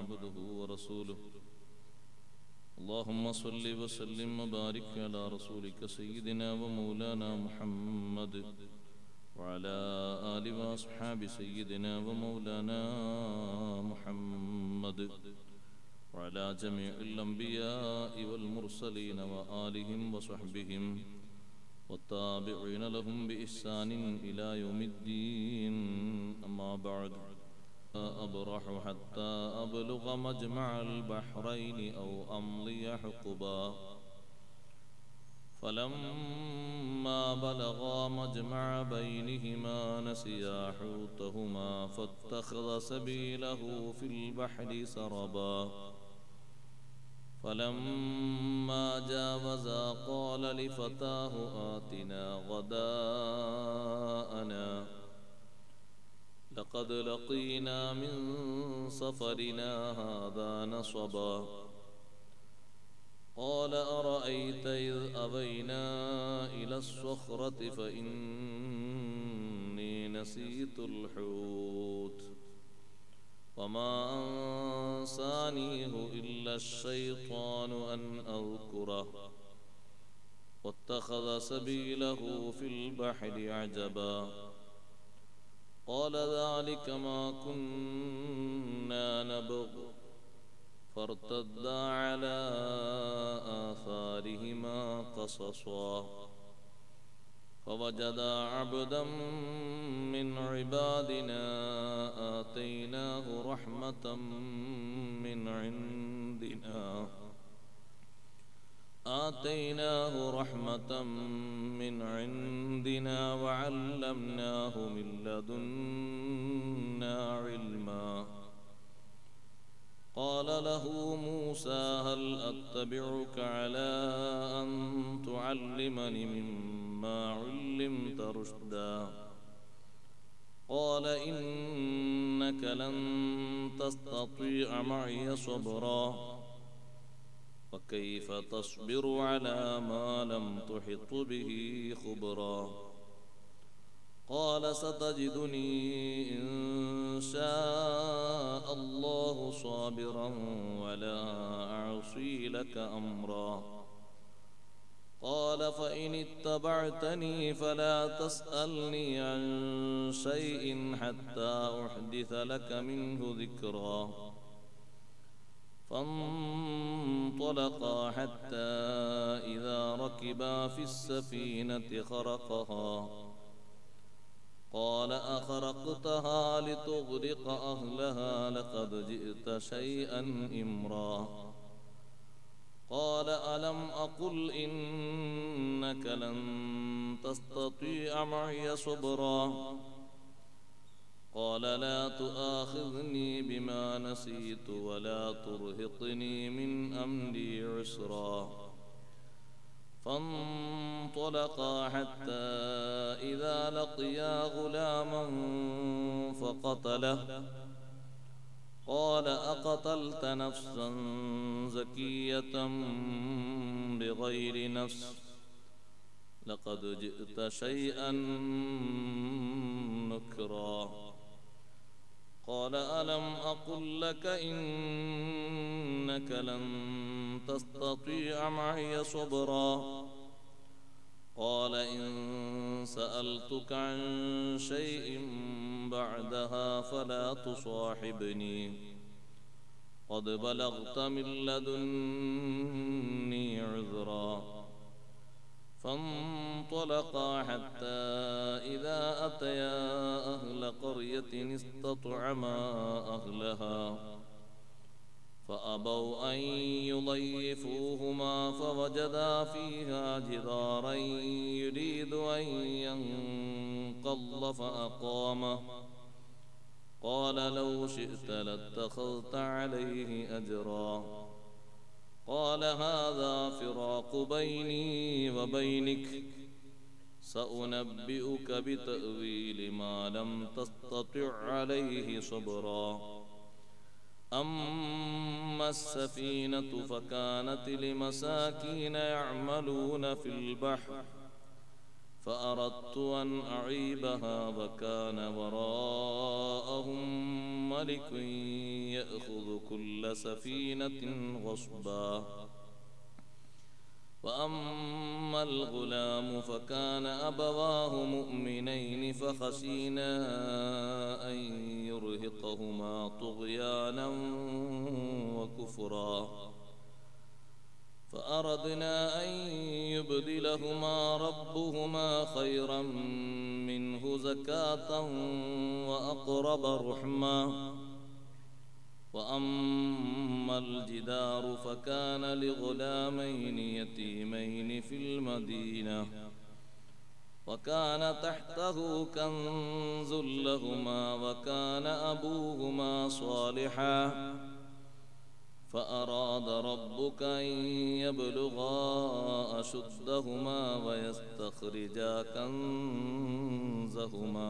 عبده ورسوله اللهم صل وسلم وبارك على رسولك سيدنا ومولانا محمد وعلى آل وأصحاب سيدنا ومولانا محمد وعلى جميع الأنبياء والمرسلين وآلهم وصحبهم والتابعين لهم بإحسان إلى يوم الدين أما بعد أبرح حتى أبلغ مجمع البحرين أو أمضي حقبا فلما بلغا مجمع بينهما نسيا حوتهما فاتخذ سبيله في البحر سربا فلما جاوزا قال لفتاه آتنا غداءنا لقد لقينا من سفرنا هذا نصبا قال أرأيت إذ أبينا إلى الصخرة فإني نسيت الحوت وما أنسانيه إلا الشيطان أن أذكره واتخذ سبيله في البحر عجبا قال ذلك ما كنا نبغ فارتدا على آثارهما قصصا فوجدا عبدا من عبادنا آتيناه رحمة من عندنا آتيناه رحمة من عندنا وعلمناه من لدنا علما قال له موسى هل أتبعك على أن تعلمني مما علمت رشدا قال إنك لن تستطيع معي صبرا وكيف تصبر على ما لم تحط به خبرا قال ستجدني إن شاء الله صابرا ولا أعصي لك أمرا قال فإن اتبعتني فلا تسألني عن شيء حتى أحدث لك منه ذكرا فانطلقا حتى إذا ركبا في السفينة خرقها قال أخرقتها لتغرق أهلها لقد جئت شيئا إمرا قال ألم أقل إنك لن تستطيع معي صبرا قال لا تؤاخذني بما نسيت ولا ترهقني من أمري عسرا فانطلقا حتى إذا لقيا غلاما فقتله قال أقتلت نفسا زكية بغير نفس لقد جئت شيئا نكرا قال ألم أقل لك إنك لن تستطيع معي صبرا قال إن سألتك عن شيء بعدها فلا تصاحبني قد بلغت من لدني عذرا فانطلقا حتى إذا أتيا أهل قرية استطعما أهلها فأبوا أن يضيفوهما فوجدا فيها جدارا يريد أن ينقض فأقامه قال لو شئت لاتخذت عليه أجرا قال هذا فراق بيني وبينك سأنبئك بتأويل ما لم تستطع عليه صبرا أما السفينة فكانت لمساكين يعملون في البحر فأردت أن أعيبها وكان وراءهم ملك يأخذ كل سفينة غصبا وأما الغلام فكان أبواه مؤمنين فخشينا أن يرهقهما طغيانا وكفرا فأردنا أن يبدلهما ربهما خيرا منه زكاة وأقرب رحما وأما الجدار فكان لغلامين يتيمين في المدينة وكان تحته كنز لهما وكان أبوهما صالحا فأراد ربك أن يبلغا أشدهما ويستخرجا كنزهما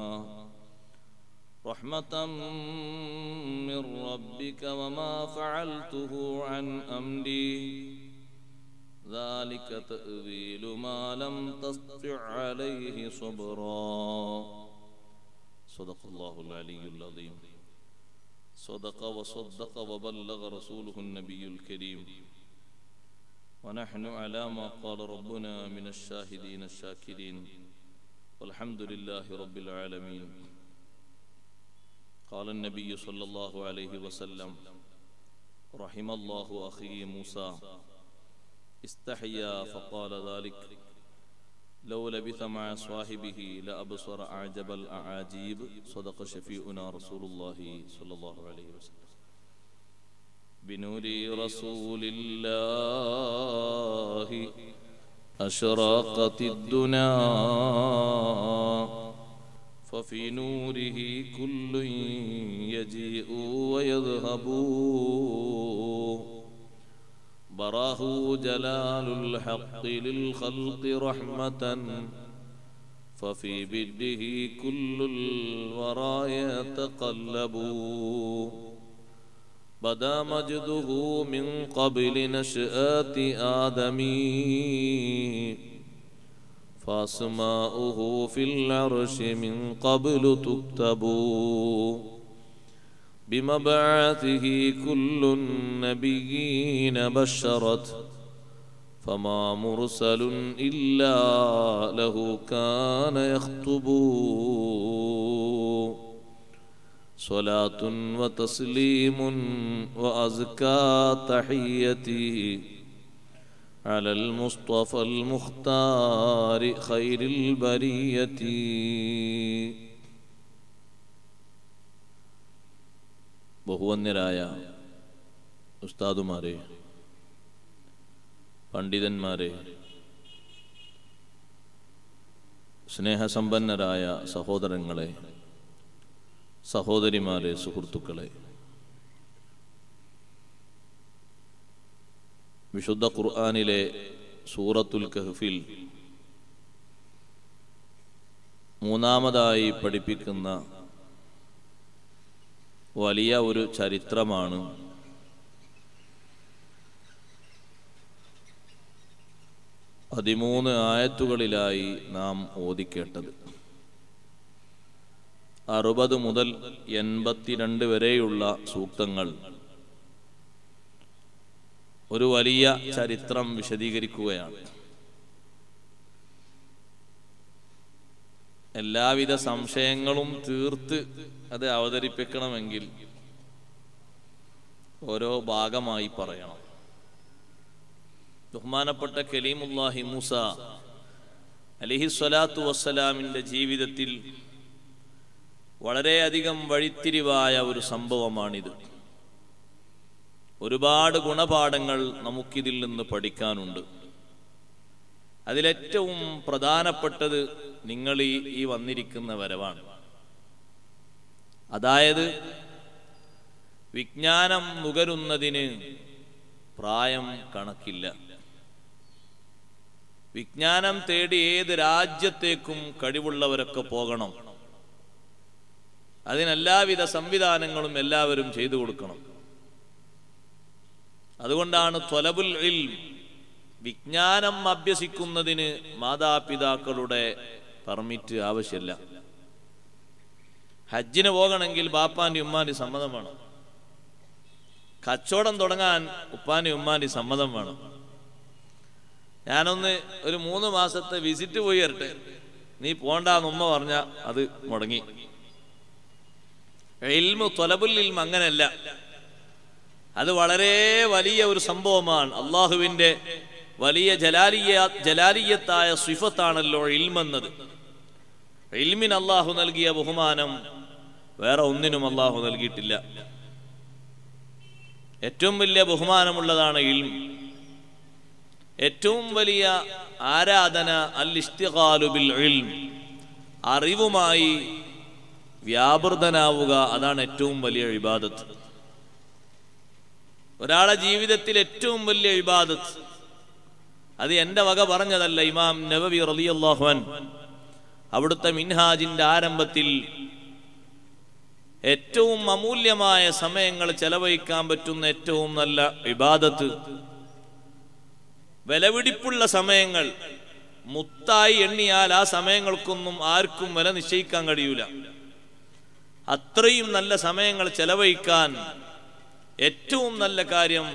رحمة من ربك وما فعلته عن أمري ذلك تأويل ما لم تستطع عليه صبرا صدق الله العلي العظيم صدق وصدق وبلغ رسوله النبي الكريم ونحن على ما قال ربنا من الشاهدين الشاكرين والحمد لله رب العالمين قال النبي صلى الله عليه وسلم رحم الله أخي موسى استحيا فقال ذلك لو لبث مع صاحبه لأبصر أعجب الأعاجيب صدق شفيعنا رسول الله صلى الله عليه وسلم بنور رسول الله أشرقت الدنا ففي نوره كل يجيء ويذهب براه جلال الحق للخلق رحمة ففي بده كل الورى يتقلب بدا مجده من قبل نشآت آدم فاسماؤه في العرش من قبل تكتب بمبعثه كل النبيين بشرت فما مرسل إلا له كان يخطب صلاة وتسليم وأزكى تحيتي على المصطفى المختار خير البرية ബഹുവന്യരായ ഉസ്താദുമാരെ പണ്ഡിതന്മാരെ സ്നേഹസമ്പന്നരായ സഹോദരങ്ങളെ സഹോദരിമാരെ സുഹൃത്തുക്കളെ വിശുദ്ധ ഖുർആാനിലെ സൂറത്തുൽ കഹ്ഫിൽ മൂന്നാമതായി പഠിപ്പിക്കുന്ന വലിയ ഒരു ചരിത്രമാണ് പതിമൂന്ന് ആയത്തുകളിലായി നാം ഓതിക്കേട്ടത് അറുപത് മുതൽ എൺപത്തിരണ്ട് വരെയുള്ള സൂക്തങ്ങൾ ഒരു വലിയ ചരിത്രം വിശദീകരിക്കുകയാണ് എല്ലാവിധ സംശയങ്ങളും തീർത്ത് അത് അവതരിപ്പിക്കണമെങ്കിൽ ഓരോ ഭാഗമായി പറയണം ബഹുമാനപ്പെട്ട കലീമുല്ലാഹി മൂസ അലിഹി സ്വലാത്തു വസ്സലാമിന്റെ ജീവിതത്തിൽ വളരെയധികം വഴിത്തിരിവായ ഒരു സംഭവമാണിത് ഒരുപാട് ഗുണപാഠങ്ങൾ നമുക്കിതിൽ നിന്ന് പഠിക്കാനുണ്ട് അതിലേറ്റവും പ്രധാനപ്പെട്ടത് നിങ്ങൾ ഈ ഈ വന്നിരിക്കുന്ന വരവാണ് അതായത് വിജ്ഞാനം നുകരുന്നതിന് പ്രായം കണക്കില്ല വിജ്ഞാനം തേടി ഏത് രാജ്യത്തേക്കും കഴിവുള്ളവരൊക്കെ പോകണം അതിനെല്ലാവിധ സംവിധാനങ്ങളും എല്ലാവരും ചെയ്തു കൊടുക്കണം അതുകൊണ്ടാണ് ത്വലബുൽ ഇൽം വിജ്ഞാനം അഭ്യസിക്കുന്നതിന് മാതാപിതാക്കളുടെ പെർമിറ്റ് ആവശ്യമില്ല ഹജ്ജിന് പോകണമെങ്കിൽ ബാപ്പാന്റെ ഉമ്മാന്റെ സമ്മതം വേണം കച്ചവടം തുടങ്ങാൻ ഉപ്പാന്റെ ഉമ്മാന്റെ സമ്മതം വേണം ഞാനൊന്ന് ഒരു മൂന്ന് മാസത്തെ വിസിറ്റ് പോയി വരട്ടെ നീ പോണ്ടാന്ന് ഉമ്മ പറഞ്ഞ അത് മുടങ്ങി ഇൽമു തൊലബുൽ ഇൽമ അങ്ങനെയല്ല അത് വളരെ വലിയ ഒരു സംഭവമാണ് അള്ളാഹുവിന്റെ വലിയ ജലാലിയ ജലാലിയത്തായ സ്വിഫത്താണല്ലോ ഇൽമെന്നത് ഇൽമിന് അള്ളാഹു നൽകിയ ബഹുമാനം വേറെ ഒന്നിനും അള്ളാഹു നൽകിയിട്ടില്ല ഏറ്റവും വലിയ ബഹുമാനമുള്ളതാണ് ഇൽം ഏറ്റവും വലിയ ആരാധന അൽ ഇസ്തിഖാലു ബിൽ ഇൽം അറിവുമായി വ്യാപൃതനാവുക അതാണ് ഏറ്റവും വലിയ ഇബാദത്ത് ഒരാളെ ജീവിതത്തിൽ ഏറ്റവും വലിയ ഇബാദത്ത് അത് എന്റെ വക പറഞ്ഞതല്ല ഇമാം നബവി റളിയല്ലാഹുഅൻ അവിടുത്തെ മിൻഹാജിന്റെ ആരംഭത്തിൽ ഏറ്റവും അമൂല്യമായ സമയങ്ങൾ ചെലവഴിക്കാൻ പറ്റുന്ന ഏറ്റവും നല്ല ഇബാദത്ത് വിലപിടിപ്പുള്ള സമയങ്ങൾ മുത്തായി എണ്ണിയാൽ ആ സമയങ്ങൾക്കൊന്നും ആർക്കും വില നിശ്ചയിക്കാൻ കഴിയൂല അത്രയും നല്ല സമയങ്ങൾ ചെലവഴിക്കാൻ ഏറ്റവും നല്ല കാര്യം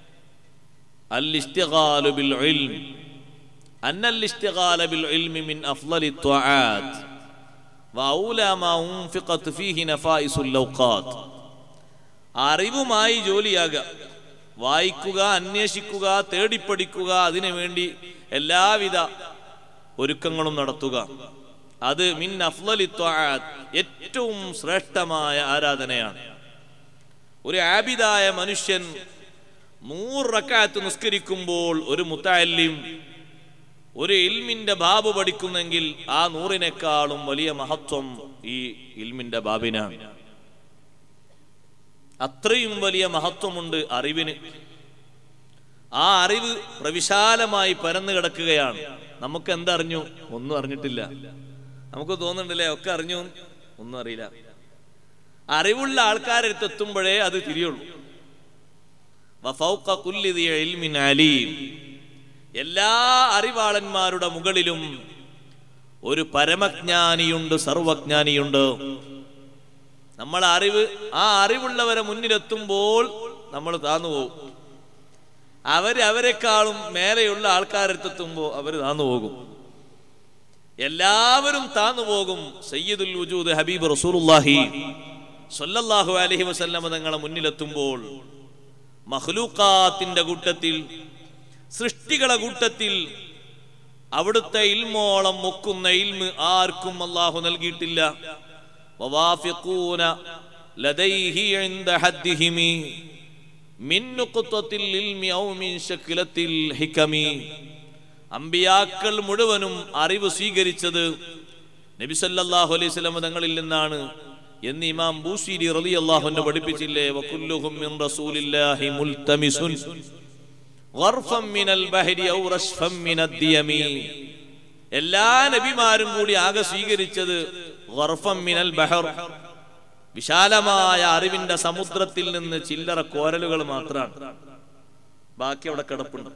الاستغال بالعلم أن الاستغال بالعلم من أفضل الطاعات وأولى ما أنفقت فيه نفائس اللوقات അറിവുമായി ജോലിയാകുക വായിക്കുക അന്വേഷിക്കുക തേടിപ്പടിക്കുക അതിനു വേണ്ടി എല്ലാവിധ ഒരുക്കങ്ങളും നടത്തുക അത് മിൻ അഫ്ലലി ത്വആത്ത് ഏറ്റവും ശ്രേഷ്ഠമായ ആരാധനയാണ് ഒരു ആബിദായ മനുഷ്യൻ നൂറ് റക്കാത്ത് നിസ്കരിക്കുമ്പോൾ ഒരു മുത്താലിം ഒരു ഇൽമിന്റെ ബാബ് പഠിക്കുന്നെങ്കിൽ ആ നൂറിനേക്കാളും വലിയ മഹത്വം ഈ ഇൽമിന്റെ ബാബിനാണ് അത്രയും വലിയ മഹത്വമുണ്ട് അറിവിന് ആ അറിവ് പ്രവിശാലമായി പരന്നു കിടക്കുകയാണ് നമുക്ക് എന്തറിഞ്ഞു ഒന്നും അറിഞ്ഞിട്ടില്ല നമുക്ക് തോന്നുന്നുണ്ടല്ലേ ഒക്കെ അറിഞ്ഞു ഒന്നും അറിയില്ല അറിവുള്ള ആൾക്കാരെടുത്ത് എത്തുമ്പോഴേ അത് തിരിയുള്ളൂ വഫൗഖ കുല്ലി ദി ഇൽമിൻ അലീം എല്ലാ അറിവാളന്മാരുടെ മുകളിലും ഒരു പരമജ്ഞാനിയുണ്ട് സർവജ്ഞാനിയുണ്ട് നമ്മൾ അറിവ് ആ അറിവുള്ളവരെ മുന്നിലെത്തുമ്പോൾ നമ്മൾ താന്നു പോകും അവര് അവരെക്കാളും മേലെയുള്ള ആൾക്കാരെത്തെത്തുമ്പോൾ അവർ താന്നു പോകും എല്ലാവരും താന്നു പോകും സയ്യിദുൽ വജൂദ് ഹബീബ് റസൂലുള്ളാഹി സ്വല്ലല്ലാഹു അലൈഹി വസല്ലമ തങ്ങളെ മുന്നിലെത്തുമ്പോൾ മഹ്ലൂക്കാത്തിന്റെ കൂട്ടത്തിൽ സൃഷ്ടികളെ കൂട്ടത്തിൽ അവിടുത്തെ ഇൽമോളം മുക്കുന്ന ഇൽമ് ആർക്കും അള്ളാഹു നൽകിയിട്ടില്ല വവാഫിഖൂന ലദൈഹി ഇൻദ ഹദ്ദിഹിമി മിൻ നുഖ്തത്തിൽ ഇൽമി ഔ മിൻ ശക്ലത്തിൽ ഹികമി അമ്പിയാക്കൾ മുഴുവനും അറിവ് സ്വീകരിച്ചത് നബി സല്ലല്ലാഹു അലൈഹി വസല്ലം തങ്ങളിൽ നിന്നാണ് എന്ന് ഇമാം ബൂസീരി റളിയല്ലാഹു അൻഹു പഠിപ്പിച്ചില്ലേ വകുല്ലുഹും മിൻ റസൂലില്ലാഹി മുൽതമിസുൻ ഗർഫം മിനൽ ബഹരി ഔ റശ്ഫം മിനദ് ദിയമി എല്ലാ നബിമാരും കൂടി ആകെ സ്വീകരിച്ചത് ഗർഫം മിനൽ ബഹർ വിശാലമായ അറിവിന്റെ സമുദ്രത്തിൽ നിന്ന് ചില്ലറ കോരലുകൾ മാത്രമാണ് ബാക്കി അവിടെ കിടപ്പുണ്ട്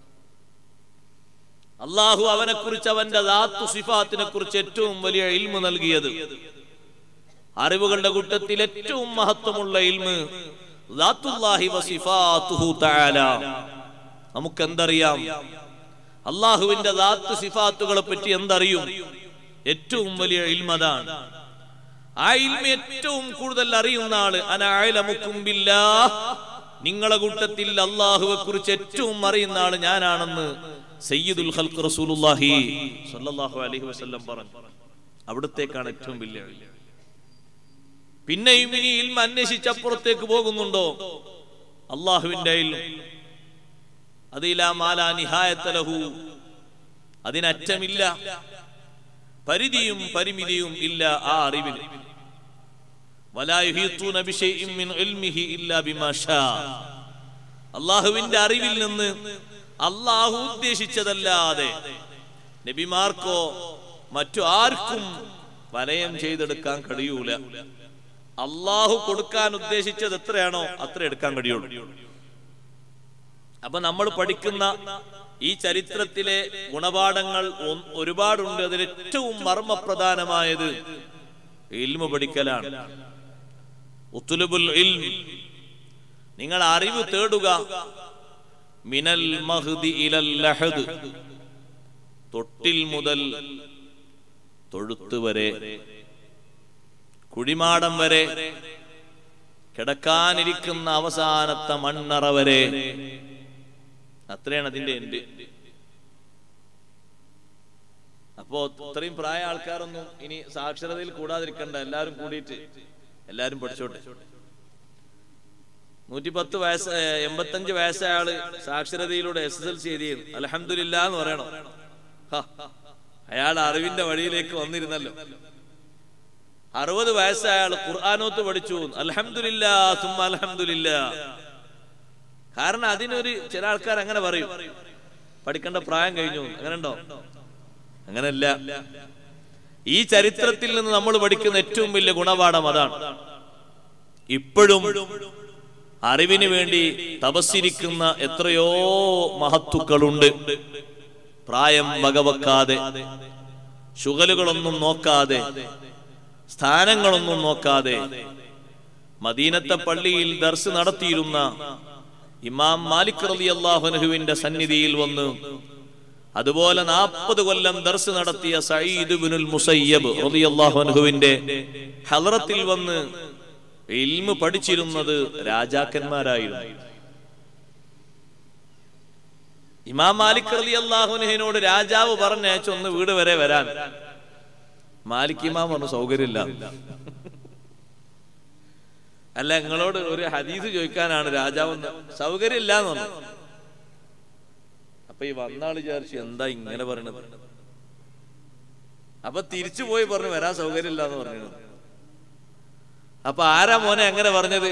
അള്ളാഹു അവനെ കുറിച്ച് അവന്റെ ദാത്തു സിഫാത്തിനെ കുറിച്ച് ഏറ്റവും വലിയ ഇൽമു നൽകിയത് അറിവുകളുടെ കൂട്ടത്തിൽ ഏറ്റവും മഹത്വമുള്ള ഇൽമ് ദാത്തുല്ലാഹി വസിഫാത്തുഹു തആല നമുക്ക് എന്തറിയാം അള്ളാഹുവിന്റെ ദാത്ത് സിഫാത്തുകളെ പറ്റി എന്തറിയും ഏറ്റവും വലിയ ഇൽമതാണ് ആ ഇൽമ ഏറ്റവും കൂടുതൽ അറിയുന്ന ആള് അനായലമുക്കും നിങ്ങളെ കൂട്ടത്തിൽ അള്ളാഹുവെ കുറിച്ച് ഏറ്റവും അറിയുന്ന ആള് ഞാനാണെന്ന് സയ്യിദുൽ ഖൽഖ് റസൂലുള്ളാഹി സ്വല്ലല്ലാഹു അലൈഹി വസല്ലം പറഞ്ഞു അവിടത്തേക്കാണ് ഏറ്റവും വലിയ ഇൽമ. പിന്നെയും ഇനി ഇൽമ അന്വേഷിച്ചപ്പുറത്തേക്ക് പോകുന്നുണ്ടോ അള്ളാഹുവിന്റെ ഇൽമ അതിലാ മാലാ നിഹായത്തലഹു അതിനറ്റമില്ല പരിധിയും പരിമിതിയും ഇല്ല ആ അറിവിൽ വലാ യുഹീത്തൂന ബിശൈഇൻ മിൻ ഇൽമിഹി ഇല്ലാ ബിമാ ഷാ അള്ളാഹുവിന്റെ അറിവിൽ നിന്ന് അള്ളാഹു ഉദ്ദേശിച്ചതല്ലാതെ നബിമാർക്കോ മറ്റു ആർക്കും വലയം ചെയ്തെടുക്കാൻ കഴിയൂല അള്ളാഹു കൊടുക്കാൻ ഉദ്ദേശിച്ചത് എത്രയാണോ അത്ര എടുക്കാൻ കഴിയുള്ളൂ അപ്പൊ നമ്മൾ പഠിക്കുന്ന ഈ ചരിത്രത്തിലെ ഗുണപാഠങ്ങൾ ഒ- ഒരുപാടുണ്ട് അതിൽ ഏറ്റവും മർമ്മപ്രധാനമായത് ഇൽമു പഠിക്കലാണ് ഉത്തുലുബുൽ ഇൽം നിങ്ങൾ അറിവ് തേടുക മിനൽ മഹ്ദി ഇലൽ ലഹദ് തൊട്ടിൽ മുതൽ തൊഴുത്ത് വരെ കുഴിമാടം വരെ കിടക്കാനിരിക്കുന്ന അവസാനത്തെ മണ്ണറ വരെ അത്രയാണ് അതിന്റെ എൻഡ് അപ്പോ ഇത്രയും പ്രായ ആൾക്കാരൊന്നും ഇനി സാക്ഷരതയിൽ കൂടാതിരിക്കണ്ട എല്ലാരും കൂടിയിട്ട് എല്ലാരും പഠിച്ചോട്ടെ നൂറ്റിപ്പത്ത് വയസ്സ് ഏഹ്, എൺപത്തഞ്ച് വയസ്സായ ആള് സാക്ഷരതയിലൂടെ എസ് എസ് എൽ സി എഴുതിയത് അലഹമില്ല എന്ന് പറയണം ഹ, അയാൾ അറിവിന്റെ വഴിയിലേക്ക് വന്നിരുന്നല്ലോ അറുപത് വയസ്സായ ആള് ഖുർആാനോത്ത് പഠിച്ചു അലഹമില്ല സുമ്മ അലഹമില്ല കാരണം അതിനൊരു ചില ആൾക്കാർ അങ്ങനെ പറയും പഠിക്കേണ്ട പ്രായം കഴിഞ്ഞു അങ്ങനെ ഉണ്ടോ അങ്ങനല്ല ഈ ചരിത്രത്തിൽ നിന്ന് നമ്മൾ പഠിക്കുന്ന ഏറ്റവും വലിയ ഗുണപാഠം അതാണ് ഇപ്പോഴും അറിവിന് വേണ്ടി തപസ്സിരിക്കുന്ന എത്രയോ മഹത്തുക്കളുണ്ട് പ്രായം വകവെക്കാതെ ശുഗലുകളൊന്നും നോക്കാതെ സ്ഥാനങ്ങളൊന്നും നോക്കാതെ മദീനത്തെ പള്ളിയിൽ ദർസ് നടത്തിയിരുന്ന ഇമാം മാലിക് റലി അള്ളാഹുനഹുവിന്റെ സന്നിധിയിൽ വന്ന് അതുപോലെ നാൽപ്പത് കൊല്ലം ദർസ് നടത്തിയ സയ്യിദ് ബിനുൽ മുസയ്യബ് റളിയല്ലാഹു അൻഹുവിന്റെ ഹലറത്തിൽ വന്ന് ഇൽമ് പഠിച്ചിരുന്നത് രാജാക്കന്മാരായിരുന്നു ഇമാം മാലിക് റളിയല്ലാഹുനഹിനോട് രാജാവ് പറഞ്ഞയച്ചു ഒന്ന് വീട് വരെ വരാൻ മാലിക് ഇമാം പറഞ്ഞു സൗകര്യമില്ല അല്ല നിങ്ങളോട് ഒരു ഹദീസ് ചോദിക്കാനാണ് രാജാവ് എന്ന്. സൗകര്യമില്ല എന്ന് പറഞ്ഞു അപ്പൊ ഈ വന്നാൾ വിചാരിച്ചു എന്താ ഇങ്ങനെ പറയണത് അപ്പൊ തിരിച്ചു പോയി പറഞ്ഞു വരാൻ സൗകര്യമില്ല എന്ന് പറഞ്ഞു അപ്പൊ ആരാ മോനെ അങ്ങനെ പറഞ്ഞത്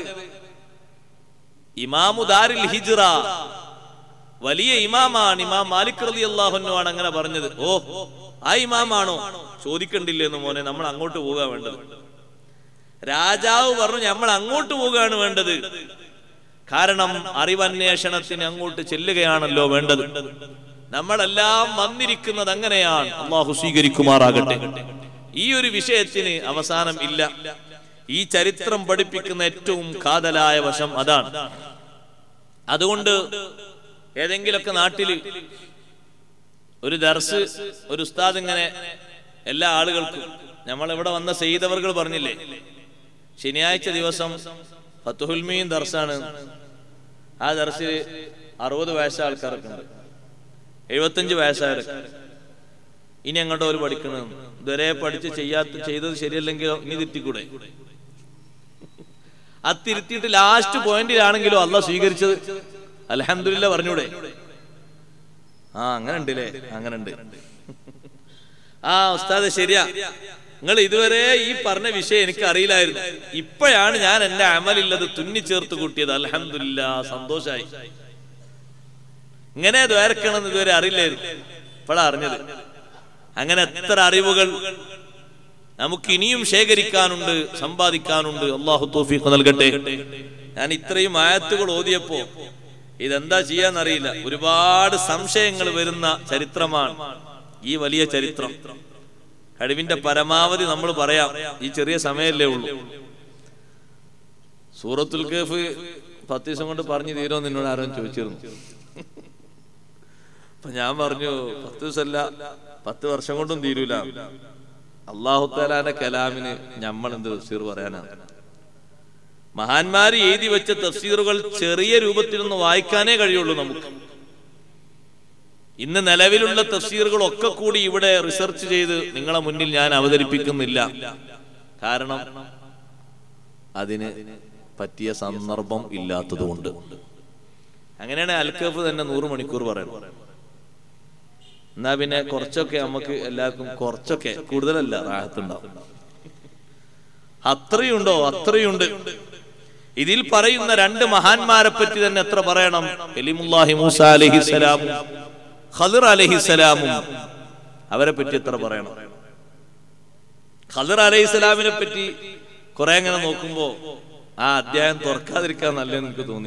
ഇമാമുദാരിൽ ഹിജ്റ വലിയ ഇമാമാണ് ഇമാം മാലിക് റലി അള്ളാഹുനുമാണ് അങ്ങനെ പറഞ്ഞത് ഓ ആ ഇമാമാണോ ചോദിക്കണ്ടില്ലെന്ന് മോനെ നമ്മൾ അങ്ങോട്ട് പോകാൻ വേണ്ടത് രാജാവ് പറഞ്ഞു നമ്മൾ അങ്ങോട്ട് പോവുകയാണ് വേണ്ടത് കാരണം അറിവന്വേഷണത്തിന് അങ്ങോട്ട് ചെല്ലുകയാണല്ലോ വേണ്ടത് നമ്മളെല്ലാം വന്നിരിക്കുന്നത് അങ്ങനെയാണ് അള്ളാഹു സ്വീകരിക്കുമാറാകട്ടെ ഈ ഒരു വിഷയത്തിന് അവസാനം ഇല്ല ഈ ചരിത്രം പഠിപ്പിക്കുന്ന ഏറ്റവും കാതലായ വശം അതാണ് അതുകൊണ്ട് ഏതെങ്കിലൊക്കെ നാട്ടില് ഒരു ദർസ് ഒരു ഉസ്താദ് ഇങ്ങനെ എല്ലാ ആളുകൾക്കും നമ്മൾ ഇവിടെ വന്ന സെയ്തവർകൾ പറഞ്ഞില്ലേ ശനിയാഴ്ച ദിവസം ഫത്തുഹുൽമീൻ ദർസാണ് ആ ദർസിൽ അറുപത് വയസ്സായ ആൾക്കാരൊക്കെ ഉണ്ട് എഴുപത്തഞ്ച് വയസ്സായവരൊക്കെ ഇനി എങ്ങോട്ടോ ഒരു പഠിക്കണം ഇതുവരെ പഠിച്ച് ചെയ്യാത്ത ചെയ്തത് ശരിയല്ലെങ്കിലോ ഇനി തിരുത്തിക്കൂടെ അത് തിരുത്തിയിട്ട് ലാസ്റ്റ് പോയിന്റിലാണെങ്കിലോ അല്ല സ്വീകരിച്ചത് അലഹമില്ല പറഞ്ഞൂടെ ആ അങ്ങനെ ഉണ്ടല്ലേ അങ്ങനെ ഉണ്ട് ആ ഉസ്താദ് ശരിയാ നിങ്ങൾ ഇതുവരെ ഈ പറഞ്ഞ വിഷയം എനിക്ക് അറിയില്ലായിരുന്നു ഇപ്പോഴാണ് ഞാൻ എന്റെ അമലില്ലത് തുന്നിച്ചേർത്ത് കൂട്ടിയത് അലഹമില്ല സന്തോഷായി ഇങ്ങനെ ദ്വാരക്കണമെന്ന് ഇതുവരെ അറിയില്ലായിരുന്നു ഇപ്പോഴാ അറിഞ്ഞത് അങ്ങനെ എത്ര അറിവുകൾ നമുക്ക് ഇനിയും ശേഖരിക്കാനുണ്ട് സമ്പാദിക്കാനുണ്ട് അള്ളാഹു തോഫീഖ് നൽകട്ടെ ഞാൻ ഇത്രയും ആയത്തുകൾ ഓതിയപ്പോ ഇതെന്താ ചെയ്യാന്നറിയില്ല ഒരുപാട് സംശയങ്ങൾ വരുന്ന ചരിത്രമാണ് ഈ വലിയ ചരിത്രം കഴിവിന്റെ പരമാവധി നമ്മൾ പറയാം ഈ ചെറിയ സമയമല്ലേ ഉള്ളൂ സൂറത്തുൽ കേഫ് പത്ത് ദിവസം കൊണ്ട് പറഞ്ഞു തീരോ നിന്നോട് ആരും ചോദിച്ചിരുന്നു അപ്പൊ ഞാൻ പറഞ്ഞു പത്ത് ദിവസമല്ല പത്ത് വർഷം കൊണ്ടും തീരൂല അള്ളാഹു താലാന്റെ കലാമിന് നമ്മൾ എന്ത് തഫ്സീർ പറയാനാണ് മഹാന്മാര് എഴുതി വെച്ച തഫ്സീറുകൾ ചെറിയ രൂപത്തിലൊന്ന് വായിക്കാനേ കഴിയുള്ളൂ നമുക്ക് ഇന്ന് നിലവിലുള്ള തഫ്സീറുകൾ ഒക്കെ കൂടി ഇവിടെ റിസർച്ച് ചെയ്ത് നിങ്ങളെ മുന്നിൽ ഞാൻ അവതരിപ്പിക്കുന്നില്ല കാരണം അതിന് പറ്റിയ സന്ദർഭം ഇല്ലാത്തതുകൊണ്ട് അങ്ങനെയാണ് അൽക്കഫ് തന്നെ നൂറ് മണിക്കൂർ പറയുന്നത് എന്നാ പിന്നെ കുറച്ചൊക്കെ നമുക്ക് എല്ലാവർക്കും കുറച്ചൊക്കെ കൂടുതലല്ല റാഹത്തുണ്ടാവും അത്രയുണ്ടോ അത്രയുണ്ട് ഇതിൽ പറയുന്ന രണ്ട് മഹാന്മാരെ പറ്റി തന്നെ എത്ര പറയണം എലിമുല്ലാഹി മൂസ അലഹിസലാമും ഖദർ അലഹിസലാമും അവരെ പറ്റി എത്ര പറയണം ഖദർ അലഹിസലാമിനെ പറ്റി കുറെ അങ്ങനെ നോക്കുമ്പോ ആ അധ്യായം തുറക്കാതിരിക്കാൻ നല്ലതെന്ന് എനിക്ക് തോന്നി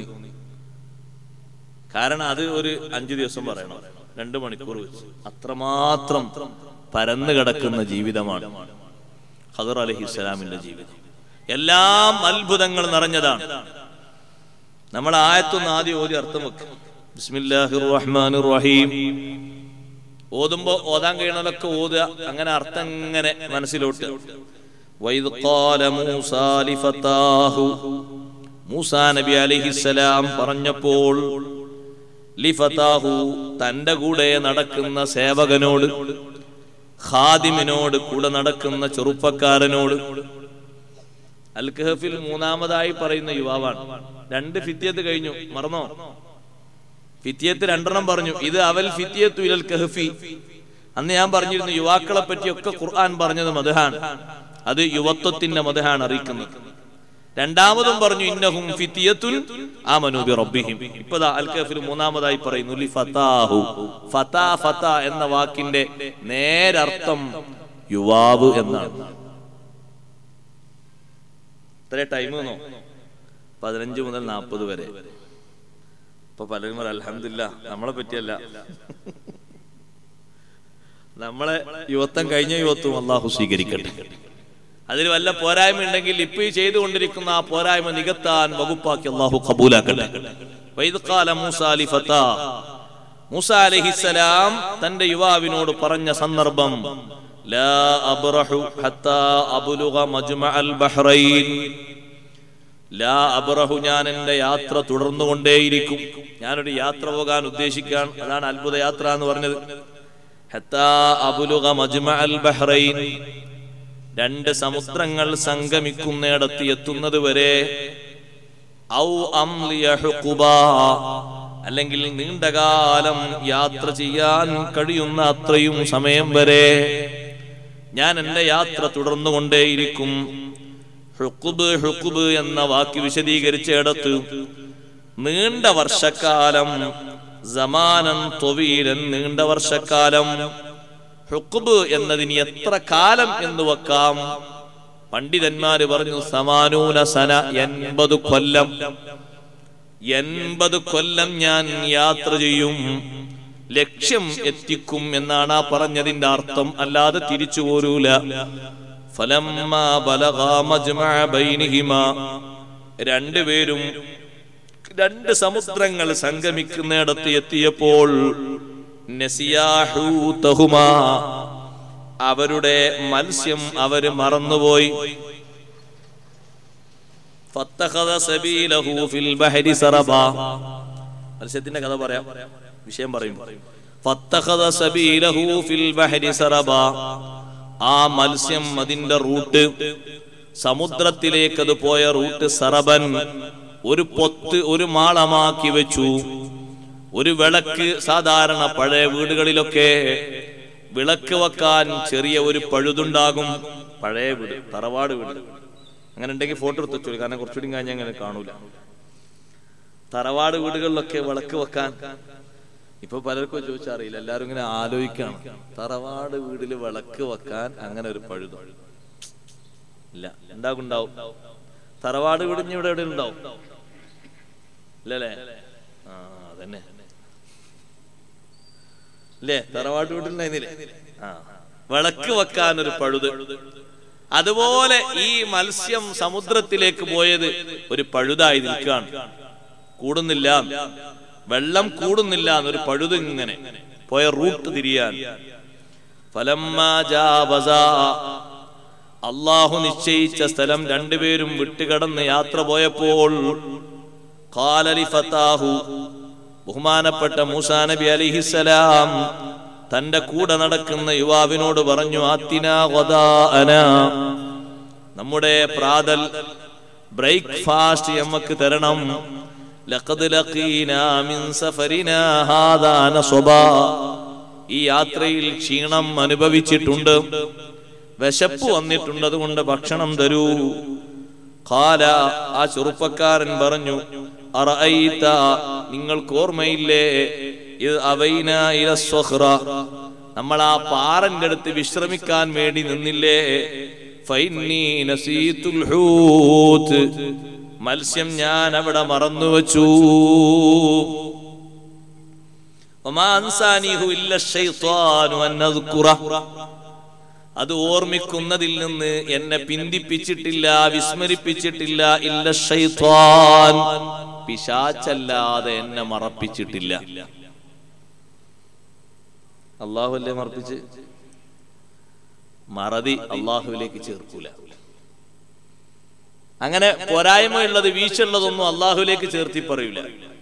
കാരണം അത് ഒരു അഞ്ചു ദിവസം പറയണം രണ്ടു മണിക്കൂർ വെച്ച് അത്രമാത്രം പരന്നു കിടക്കുന്ന ജീവിതമാണ് ഖദർ അലഹിസ്സലാമിന്റെ ജീവിതം എല്ലാം അത്ഭുതങ്ങൾ നിറഞ്ഞതാണ് നമ്മൾ ആയത്തൊന്ന് ആദ്യം ഓതി അർത്ഥം വെക്കും ബിസ്മില്ലാഹിർ റഹ്മാനിർ റഹീം ഓതുമ്പോ ഓതാൻ കഴിയണതൊക്കെ ഓതുക അങ്ങനെ അർത്ഥം ഇങ്ങനെ മനസ്സിലോട്ട് വൈദ് ഖാല മൂസാ ലിഫതാഹു മൂസാ നബി അലൈഹിസ്സലാം പറഞ്ഞപ്പോൾ ലിഫതാഹു തന്റെ കൂടെ നടക്കുന്ന സേവകനോട് ഖാദിമിനോട് കൂടെ നടക്കുന്ന ചെറുപ്പക്കാരനോട് അൽ കഹഫിൽ മൂന്നാമതായി പറയുന്ന യുവാവാണ് രണ്ട് ഫിത്യത്ത് കഴിഞ്ഞു മറന്നോ ഫിത്യത്ത് രണ്ടെണ്ണം പറഞ്ഞു ഇത് അവൽ ഫിത്യത്തു ഇലൽ കഹഫി അന്ന് ഞാൻ പറഞ്ഞിരുന്നു യുവാക്കളെ പറ്റിയൊക്കെ ഖുർആൻ പറഞ്ഞത് മതഹാണ് അത് യുവത്വത്തിന്റെ മതഹാണ് അറിയിക്കുന്നത് രണ്ടാമതും പറഞ്ഞു ഇന്നഹും ഫിത്തിയത്തുൻ ആമനു ബി റബ്ബിഹിം ഇപ്പതാ അൽ കഹഫിൽ മൂന്നാമതായി പറയുന്നു ലി ഫതാഹു ഫതാ ഫതാ എന്ന വാക്കിന്റെ നേരർത്ഥം യുവാവ് എന്നാണ് എത്ര ടൈം എന്നോ പതിനഞ്ച് മുതൽ നാൽപ്പത് വരെ ഇപ്പൊ പലരും പറയും അലഹമില്ല നമ്മളെ പറ്റിയല്ല നമ്മളെ യുവത്വം കഴിഞ്ഞ യുവത്വം അള്ളാഹു സ്വീകരിക്കട്ടെ അതിൽ വല്ല പോരായ്മ ഉണ്ടെങ്കിൽ ഇപ്പൊ ഈ ചെയ്തുകൊണ്ടിരിക്കുന്ന ആ പോരായ്മ നികത്താൻ വകുപ്പാക്കി അള്ളാഹു കബൂലാക്കട്ടെ വൈദ് ഖാല മൂസാ ലി ഫതാ മൂസ അലൈഹിസ്സലാം തന്റെ യുവാവിനോട് പറഞ്ഞ സന്ദർഭം ലാ അബ്റഹു ഹത്താ അബ്ലുഗ മജ്മഅൽ ബഹ്റൈൻ ലാ അബ്റഹു ഞാൻ എന്റെ യാത്ര തുടർന്നുകൊണ്ടേയിരിക്കും ഞാനൊരു യാത്ര പോകാൻ ഉദ്ദേശിക്കാൻ അതാണ് അത്ഭുത യാത്ര എന്ന് പറഞ്ഞത് ഹത്താ അബ്ലുഗ മജ്മഅൽ ബഹ്റൈൻ രണ്ട് സമുദ്രങ്ങൾ സംഗമിക്കുന്നിടത്ത് എത്തുന്നത് വരെ ഔ അംലിയ ഹുഖുബാ അല്ലെങ്കിൽ നീണ്ടകാലം യാത്ര ചെയ്യാൻ കഴിയുന്ന അത്രയും സമയം വരെ ഞാൻ എന്റെ യാത്ര തുടർന്നുകൊണ്ടേയിരിക്കും ഹുക്കുബ് ഹുക്കുബ് എന്ന വാക്ക് വിശദീകരിച്ചിടത്ത് നീണ്ട വർഷക്കാലം സമാനൻ തൊവീലൻ നീണ്ട വർഷക്കാലം ഹുക്കുബ് എന്നതിന് എത്ര കാലം എന്ന് വെക്കാം പണ്ഡിതന്മാര് പറഞ്ഞു സമാനൂന സന എൺപത് കൊല്ലം എൺപത് കൊല്ലം ഞാൻ യാത്ര ചെയ്യും ലക്ഷ്യം എത്തിക്കും എന്നാണ് ആ പറഞ്ഞതിന്റെ അർത്ഥം അല്ലാതെ തിരിച്ചു പോരൂല ഫലമ്മ ബലഗാ മജ്മഅ ബൈനിഹിമാ രണ്ടുപേരും രണ്ട് സമുദ്രങ്ങൾ സംഗമിക്കുന്നിടത്ത് എത്തിയപ്പോൾ നസിയാഹൂതഹുമാ അവരുടെ മത്സ്യം അവര് മറന്നുപോയി ഫത്തഖദ സബീലഹു ഫിൽ ബഹരി സറബാ മത്സ്യത്തിന്റെ കഥ പറയാം വിഷയം പറയും ഫത്തഖദ സബീലഹു ഫിൽ ബഹരി സറബാ ആ മത്സ്യം അതിന്റെ റൂട്ട് സമുദ്രത്തിലേക്ക് അത് പോയ റൂട്ട് സറബൻ ഒരു പൊത്ത് ഒരു മാളമാക്കി വെച്ചു ഒരു വിളക്ക് സാധാരണ പഴയ വീടുകളിലൊക്കെ വിളക്ക് വെക്കാൻ ചെറിയ ഒരു പഴുതുണ്ടാകും പഴയ വീട് തറവാട് വീട് അങ്ങനെ ഉണ്ടെങ്കിൽ ഫോട്ടോ എടുത്ത് വെച്ചോളൂ കാരണം കുറച്ചുകൂടി കഴിഞ്ഞാൽ അങ്ങനെ കാണൂല തറവാട് വീടുകളിലൊക്കെ വിളക്ക് വെക്കാൻ ഇപ്പൊ പലർക്കും ചോദിച്ചറിയില്ല എല്ലാരും ഇങ്ങനെ ആലോചിക്കണം തറവാട് വീട്ടിൽ വിളക്ക് വെക്കാൻ അങ്ങനെ ഒരു പഴുതും ഇല്ല ഉണ്ടാകും ഉണ്ടാവും തറവാട് വീട് ഇനി ഇവിടെ എവിടെ ഉണ്ടാവും ഇല്ലല്ലേ ആ അതന്നെ അല്ലേ തറവാട് വീട്ടിലുണ്ടായിരുന്നില്ലേ ആ വിളക്ക് വെക്കാൻ ഒരു പഴുത് അതുപോലെ ഈ മത്സ്യം സമുദ്രത്തിലേക്ക് പോയത് ഒരു പഴുതായി നിൽക്കുകയാണ് കൂടുന്നില്ല വെള്ളം കൂടുന്നില്ല എന്നൊരു പഴുത് ഇങ്ങനെ പോയ റൂട്ട് തിരിയാൻ ഫലമ്മാ ജാവസാ അള്ളാഹു നിശ്ചയിച്ച സ്ഥലം രണ്ടുപേരും വിട്ടുകടന്ന് യാത്ര പോയപ്പോൾ ഖാലലി ഫത്താഹു ബഹുമാനപ്പെട്ട മൂസാ നബി അലിഹിസലാം തന്റെ കൂടെ നടക്കുന്ന യുവാവിനോട് പറഞ്ഞു ആത്തിന ഗദാഅന നമ്മുടെ പ്രാതൽ ബ്രേക്ക്ഫാസ്റ്റ് നമുക്ക് തരണം ലഖദ് ലഖീനാ മിൻ സഫരിനാ ഹാദാ നസബാ ഈ യാത്രയിൽ ക്ഷീണം അനുഭവിച്ചിട്ടുണ്ട് വിശപ്പ് വന്നിട്ടുണ്ട് അതുകൊണ്ട് ഭക്ഷണം തരൂ ഖാല ആ ചെറുപ്പക്കാരൻ പറഞ്ഞു അറഅയ്ത നിങ്ങൾക്ക് ഓർമ്മയില്ലേ ഇത് അവൈന ഇല സ്വഹ്റ നമ്മൾ ആ പാറന്റെ അടുത്ത് വിശ്രമിക്കാൻ വേണ്ടി നിന്നില്ലേ ഫൈന്നീ നസീതുൽ ഹൂത്ത് മത്സ്യം ഞാൻ അവിടെ മറന്നു വച്ചു وما أنسانيه إلا الشيطان أن أذكره അത് ഓർമ്മിക്കുന്നതിൽ നിന്ന് എന്നെ പിന്തിപ്പിച്ചിട്ടില്ല വിസ്മരിപ്പിച്ചിട്ടില്ല ഇല്ല ഷൈത്വാൻ പിശാച്ചല്ലാതെ എന്നെ മറപ്പിച്ചിട്ടില്ല അള്ളാഹുല്ലേ മറപ്പിച്ച് മറതി അള്ളാഹുവിലേക്ക് ചേർക്കൂല അങ്ങനെ പോരായ്മയുള്ളത് വീഴ്ചയുള്ളതൊന്നും അള്ളാഹുവിലേക്ക് ചേർത്തി പറയൂല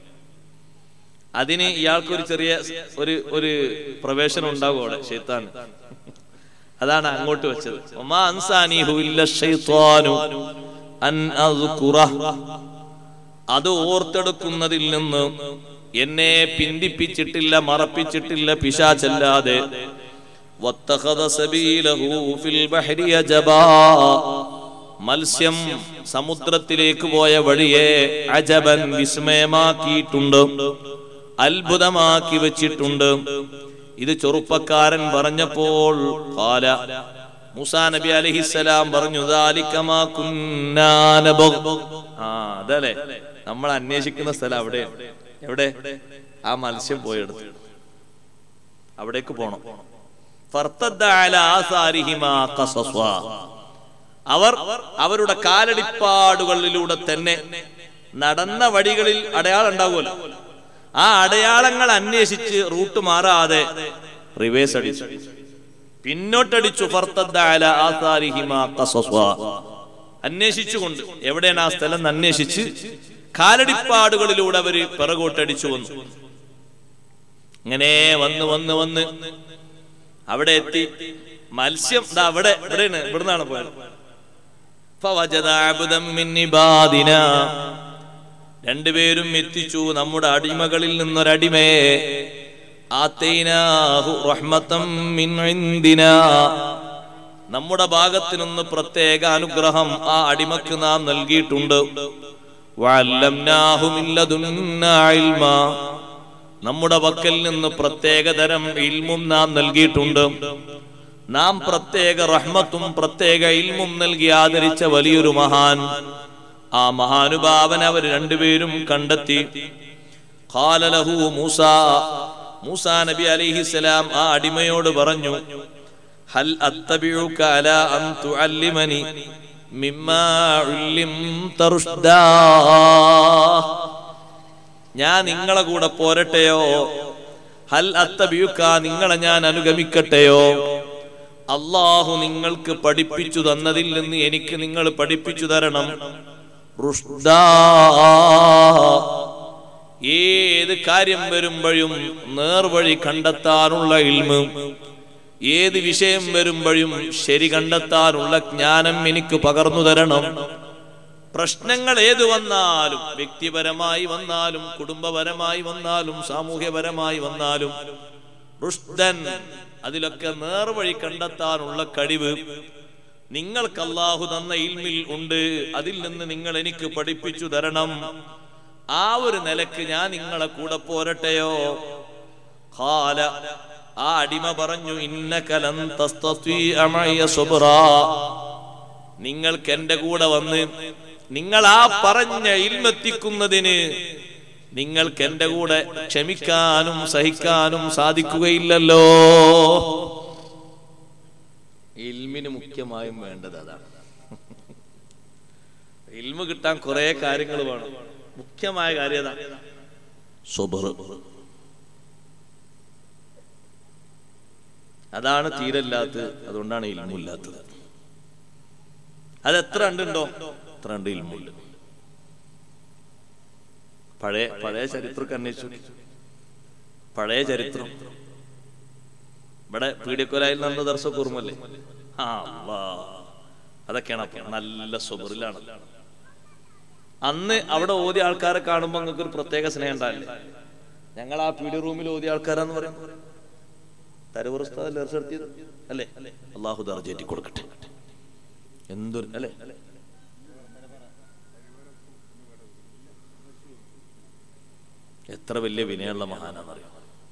അതിന് ഇയാൾക്കൊരു ചെറിയ ഒരു ഒരു പ്രവേശനം ഉണ്ടാകും അവിടെ ഷെയ്ത്താൻ അതാണ് അങ്ങോട്ട് വെച്ചത് ഒമാ അൻസാനിഹു ഇല്ല ഷൈത്വാനു അൻ അദ്കുറഹ്. അത് ഓർത്തെടുക്കുന്നതിൽ നിന്ന് എന്നെ പിന്തിപ്പിച്ചിട്ടില്ല മറപ്പിച്ചിട്ടില്ല പിശാച്ചല്ലാതെ വത്തഖദ സബീലഹു ഫിൽ ബഹരി അജബാ. മത്സ്യം സമുദ്രത്തിലേക്ക് പോയ വഴിയെ അജബൻ വിസ്മയമാക്കിയിട്ടുണ്ട് അത്ഭുതമാക്കി വെച്ചിട്ടുണ്ട് ഇത് ചെറുപ്പക്കാരൻ പറഞ്ഞപ്പോൾ കാല മുസാ നബി അലഹിസലാം പറഞ്ഞു "ദാലിക മാ കുന്നാ നബഗ്." ആ അതല്ലേ നമ്മൾ അന്വേഷിക്കുന്ന സ്ഥലം അവിടെ എവിടെ ആ മത്സ്യം പോയെടുത്ത് അവിടേക്ക് പോണം ഫർത്തദ്ദ അലാ ആസാരിഹിമാ ഖസസ്വാ. അവർ അവരുടെ കാലടിപ്പാടുകളിലൂടെ തന്നെ നടന്ന വഴികളിൽ അടയാളം ഉണ്ടാവുമല്ലോ ആ അടയാളങ്ങൾ അന്വേഷിച്ച് റൂട്ട് മാറാതെ റിവേഴ്സ് അടിച്ചു പിന്നോട്ടടിച്ചു ഫർത്തദ്ദ അലാ ആസാരിഹിമാ ഖസസ്വാ. അന്വേഷിച്ചുകൊണ്ട് എവിടെയാണ് ആ സ്ഥലം എന്ന് അന്വേഷിച്ച് കാലടിപ്പാടുകളിലൂടെ അവര് പിറകോട്ടടിച്ചു വന്നു ഇങ്ങനെ വന്ന് വന്ന് വന്ന് അവിടെ എത്തി മത്സ്യം ദാ അവിടെ ഇവിടെയാണ് ഇവിടുന്നാണ് പോയത് ഫവജദ അബ്ദൻ മിൻ ഇബാദിനാ. രണ്ടുപേരും എത്തിച്ചു നമ്മുടെ അടിമകളിൽ നിന്നൊരടിമയെ ആത്തൈനാഹു റഹ്മത്തം മിൻ ഇൻദിനാ. നമ്മുടെ ഭാഗത്തു നിന്ന് പ്രത്യേക അനുഗ്രഹം ആ അടിമക്ക് നാം നൽകിയിട്ടുണ്ട് വഅല്ലംനാഹു മിൻ ലദുന്നാ ഇൽമാ. നമ്മുടെ പക്കൽ നിന്ന് പ്രത്യേക തരം ഇൽമും നാം നൽകിയിട്ടുണ്ട് നാം പ്രത്യേക റഹ്മത്തും പ്രത്യേക ഇൽമും നൽകി ആദരിച്ച വലിയൊരു മഹാൻ ആ മഹാനുഭാവൻ അവർ രണ്ടുപേരും കണ്ടെത്തി ഖാലലഹു മൂസ മൂസ നബി അലൈഹിസ്സലാം ആ അടിമയോട് പറഞ്ഞു ഹൽ അത്തബിഉക അലാ അൻ തുഅല്ലിമനി മിമ്മാ ഉല്ലിംത റുഷ്ദാ ഞാൻ നിങ്ങളെ കൂടെ പോരട്ടെയോ ഹൽ അത്തബിയുക്ക നിങ്ങളെ ഞാൻ അനുഗമിക്കട്ടെയോ അള്ളാഹു നിങ്ങൾക്ക് പഠിപ്പിച്ചു തന്നതിൽ നിന്ന് എനിക്ക് നിങ്ങൾ പഠിപ്പിച്ചു തരണം റുഷ്ദാ. ഏത് കാര്യം വരുമ്പോഴും നേർവഴി കണ്ടെത്താനുള്ള ഇൽമ് ഏത് വിഷയം വരുമ്പോഴും ശരി കണ്ടെത്താനുള്ള ജ്ഞാനം എനിക്ക് പകർന്നു തരണം പ്രശ്നങ്ങൾ ഏത് വന്നാലും വ്യക്തിപരമായി വന്നാലും കുടുംബപരമായി വന്നാലും സാമൂഹ്യപരമായി വന്നാലും റുഷ്ദൻ അതിലൊക്കെ നേർവഴി കണ്ടെത്താനുള്ള കഴിവ് നിങ്ങൾക്ക് അള്ളാഹു തന്ന ഇൽമിൽ ഉണ്ട് അതിൽ നിന്ന് നിങ്ങൾ എനിക്ക് പഠിപ്പിച്ചു തരണം ആ ഒരു നിലക്ക് ഞാൻ നിങ്ങളെ കൂടെ പോരട്ടെയോ ഖാല ആ അടിമ പറഞ്ഞു ഇന്നകലൻ തസ്തത്വീഅ മഅയ സുബ്റാ നിങ്ങൾക്ക് എന്റെ കൂടെ വന്ന് നിങ്ങൾ ആ പറഞ്ഞ ഇൽമെത്തിക്കുന്നതിന് നിങ്ങൾക്ക് എന്റെ കൂടെ ക്ഷമിക്കാനും സഹിക്കാനും സാധിക്കുകയില്ലല്ലോ ഇൽമിന് മുഖ്യമായും വേണ്ടത് അതാണ് ഇൽമ കിട്ടാൻ കുറെ കാര്യങ്ങൾ വേണം മുഖ്യമായ കാര്യം അതാ സ്വബർ അതാണ് തീരല്ലാത്തത് അതുകൊണ്ടാണ് ഇൽമില്ലാത്തത് അത് എത്ര ഉണ്ടുണ്ടോ എത്ര ഉണ്ട് ഇൽമുണ്ട് പഴയ പഴയ ചരിത്രമൊക്കെ അന്വേഷിച്ചു പഴയ ചരിത്രം ഇവിടെ പീഡിയക്കൊലായിൽ നടന്ന ദർശക ഓർമ്മല്ലേ ആ അല്ലാ. അതൊക്കെയാണ് അപ്പൊ നല്ല സ്വബറിലാണ് അന്ന് അവിടെ ഓതിയ ആൾക്കാരെ കാണുമ്പോൾ നിങ്ങൾക്ക് ഒരു പ്രത്യേക സ്നേഹം ഉണ്ടാവില്ലേ ഞങ്ങൾ ആ പീഡിയ റൂമിൽ ഓതിയ ആൾക്കാരാന്ന് പറയും തരവൂർ ഉസ്താദല്ലേ ദർശനത്തിയത് അല്ലേ അള്ളാഹു ദർജേറ്റി കൊടുക്കട്ടെ എന്തൊരു അല്ലേ എത്ര വലിയ വിനയുള്ള മഹാനാണെന്നറിയാം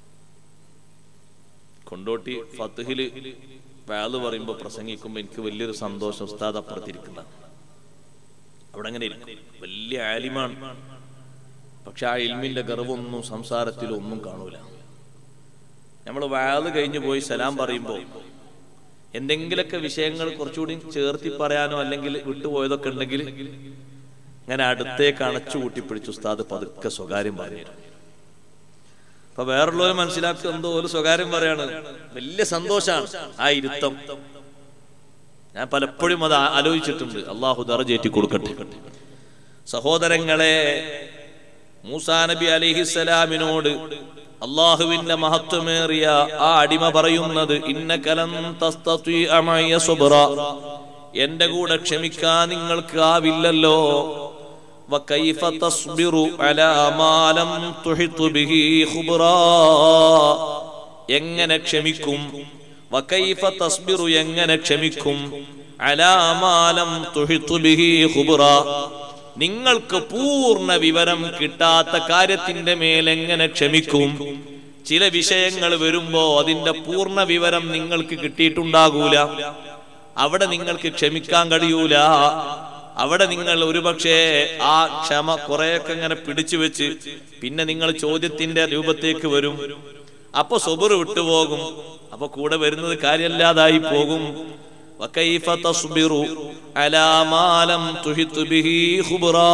കൊണ്ടോട്ടി ഫത്തുഹില് വാല് പറയുമ്പോ പ്രസംഗിക്കുമ്പോ എനിക്ക് വലിയൊരു സന്തോഷം ഉസ്താദ് അപ്പുറത്തിരിക്കുന്ന അവിടെ അങ്ങനെ ഇരിക്കും വലിയ ആലിമാണ് പക്ഷെ ആ ഇൽമിന്റെ ഗർവൊന്നും സംസാരത്തിലും ഒന്നും കാണൂല നമ്മൾ വാല് കഴിഞ്ഞു പോയി സലാം പറയുമ്പോ എന്തെങ്കിലുമൊക്കെ വിഷയങ്ങൾ കുറച്ചുകൂടി ചേർത്തി പറയാനോ അല്ലെങ്കിൽ വിട്ടുപോയതൊക്കെ ഉണ്ടെങ്കിൽ ഇങ്ങനെ അടുത്തേക്ക് അണച്ചു കൂട്ടിപ്പിടിച്ചു ഉസ്താദ് പതുക്കെ സ്വകാര്യം പറഞ്ഞു അപ്പൊ വേറുള്ളവർ മനസ്സിലാക്കുക എന്തോ ഒരു സ്വകാര്യം പറയാണ് വലിയ സന്തോഷാണ് ആ ഇരുത്തം ഞാൻ പലപ്പോഴും അത് ആ- ആലോചിച്ചിട്ടുണ്ട് അള്ളാഹു ദറജേറ്റി കൊടുക്കട്ടെ സഹോദരങ്ങളെ മൂസാ നബി അലിഹിസലാമിനോട് അള്ളാഹുവിന്റെ മഹത്വമേറിയ ആ അടിമ പറയുന്നത് ഇന്നകലം തസ്തത്വീഅ മഅയ സുബ്ര. എന്റെ കൂടെ ക്ഷമിക്കാൻ നിങ്ങൾക്ക് ആവില്ലല്ലോ وكيف تصبر على ما لم تحط به خبرا എങ്ങനെ ക്ഷമിക്കും വകൈഫ തസ്ബിറു എങ്ങനെ ക്ഷമിക്കും അലാ മാ ലം തുഹിത്തു ബിഹി ഖുബ്റ നിങ്ങൾക്ക് പൂർണ്ണ വിവരം കിട്ടാത്ത കാര്യത്തിന്റെ മേൽ എങ്ങനെ ക്ഷമിക്കും ചില വിഷയങ്ങൾ വരുമ്പോ അതിന്റെ പൂർണ്ണ വിവരം നിങ്ങൾക്ക് കിട്ടിയിട്ടുണ്ടാകൂല അവിടെ നിങ്ങൾക്ക് ക്ഷമിക്കാൻ കഴിയൂല അവിടെ നിങ്ങൾ ഒരുപക്ഷെ ആ ക്ഷമ കുറെയൊക്കെ ഇങ്ങനെ പിടിച്ചു വെച്ച് പിന്നെ നിങ്ങൾ ചോദ്യത്തിന്റെ രൂപത്തേക്ക് വരും അപ്പൊ സൊബർ വിട്ടുപോകും അപ്പൊ കൂടെ വരുന്നത് കാര്യമല്ലാതായി പോകും وكيف تصبر على ما لم تحط به خبرا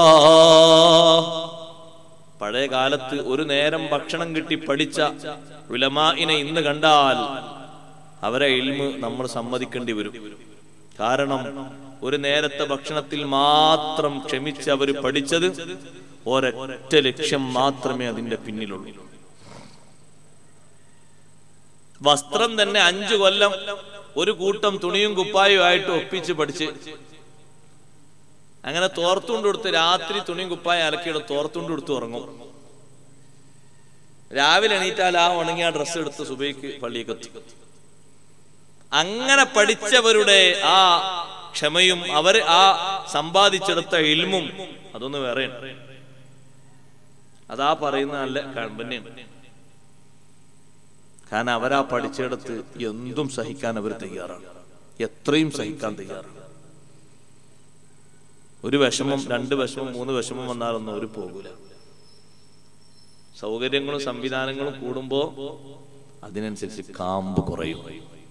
പഴയ കാലത്ത് ഒരു നേരം ഭക്ഷണം കിട്ടി പഠിച്ച ഉലമാഇനെ ഇന്ന് കണ്ടാൽ അവരെ ഇൽമ് നമ്മൾ സമ്മതിക്കേണ്ടി വരും കാരണം ഒരു നേരത്തെ ഭക്ഷണത്തിൽ മാത്രം ക്ഷമിച്ച് അവർ പഠിച്ചത് ഒരൊറ്റ ലക്ഷ്യം മാത്രമേ അതിന്റെ പിന്നിലുള്ളൂ വസ്ത്രം തന്നെ അഞ്ചു കൊല്ലം ഒരു കൂട്ടം തുണിയും കുപ്പായും ആയിട്ട് ഒപ്പിച്ച് പഠിച്ച് അങ്ങനെ തോർത്തുകൊണ്ട് കൊടുത്ത് രാത്രി തുണിയും കുപ്പായം അലക്കിയിട്ട് തോർത്തുകൊണ്ട് കൊടുത്ത് ഉറങ്ങും രാവിലെ എണീറ്റാൽ ആ ഉണങ്ങിയ ഡ്രസ്സ് എടുത്ത് സുബൈക്ക് പള്ളിയൊക്കെ എത്തും അങ്ങനെ പഠിച്ചവരുടെ ആ ക്ഷമയും അവർ ആ സമ്പാദിച്ചെടുത്ത ഇൽമും അതൊന്ന് വേറെയാണ് അതാ പറയുന്ന നല്ല കമ്പനിയാണ് കാരണം അവരാ പഠിച്ചെടുത്ത് എന്തും സഹിക്കാൻ അവർ തയ്യാറാണ് എത്രയും സഹിക്കാൻ തയ്യാറാണ് ഒരു വിഷമം രണ്ട് വിഷമം മൂന്ന് വിഷമം വന്നാലൊന്നും അവർ പോകൂല സൗകര്യങ്ങളും സംവിധാനങ്ങളും കൂടുമ്പോ അതിനനുസരിച്ച് കാമ്പ് കുറയും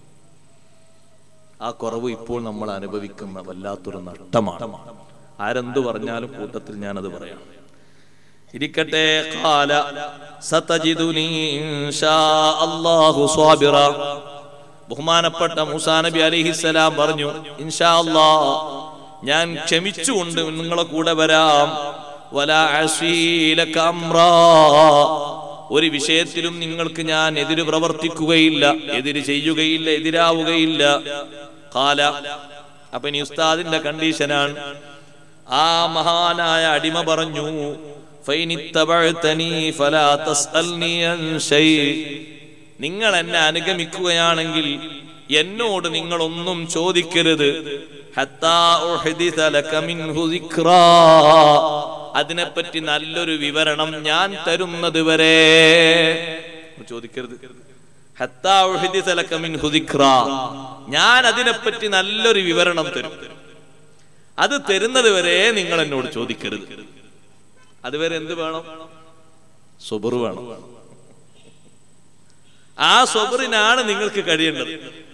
ആ കുറവ് ഇപ്പോൾ നമ്മൾ അനുഭവിക്കുന്ന വല്ലാത്തൊരു നഷ്ടമാണ് ആരെന്തു പറഞ്ഞാലും കൂട്ടത്തിൽ ഞാനത് പറയാം ഇരിക്കട്ടെ ഖാല സതജിദുനി ഇൻഷാ അല്ലാഹു സ്വാബിറ ബഹുമാനപ്പെട്ട മൂസാ നബി അലൈഹിസ്സലാം പറഞ്ഞു ഇൻഷാ അല്ലാ ഞാൻ ക്ഷമിച്ചുകൊണ്ട് നിങ്ങളെ കൂടെ വരാം വലാ അസീലക അംറാ ഒരു വിഷയത്തിലും നിങ്ങൾക്ക് ഞാൻ എതിര് പ്രവർത്തിക്കുകയില്ല എതിര് ചെയ്യുകയില്ല എതിരാവുകയില്ല കാല അപ്പൊ ഇനി ഉസ്താദിന്റെ കണ്ടീഷനാണ് ആ മഹാനായ അടിമ പറഞ്ഞു ഫൈനിത്തബഅ്തനീ ഫലാ തസ്അൽനീ അൻ ശൈ നിങ്ങൾ എന്നെ അനുഗമിക്കുകയാണെങ്കിൽ എന്നോട് നിങ്ങൾ ഒന്നും ചോദിക്കരുത് ഹത്താ ഉഹ്ദിസ ലക മിൻഹു ദിക്റാ അതിനെപ്പറ്റി നല്ലൊരു വിവരണം ഞാൻ തരുന്നത് വരെ ചോദിക്കരുത് ഹത്താ ഉഹ്ദിസ ലക മിൻഹു ദിക്റാ ഞാൻ അതിനെപ്പറ്റി നല്ലൊരു വിവരണം തരും അത് തരുന്നത് വരെ നിങ്ങൾ എന്നോട് ചോദിക്കരുത് അതുവരെ എന്ത് വേണം സുബർ വേണം ആ സ്വബറിനാണ് നിങ്ങൾക്ക് കഴിയേണ്ടത്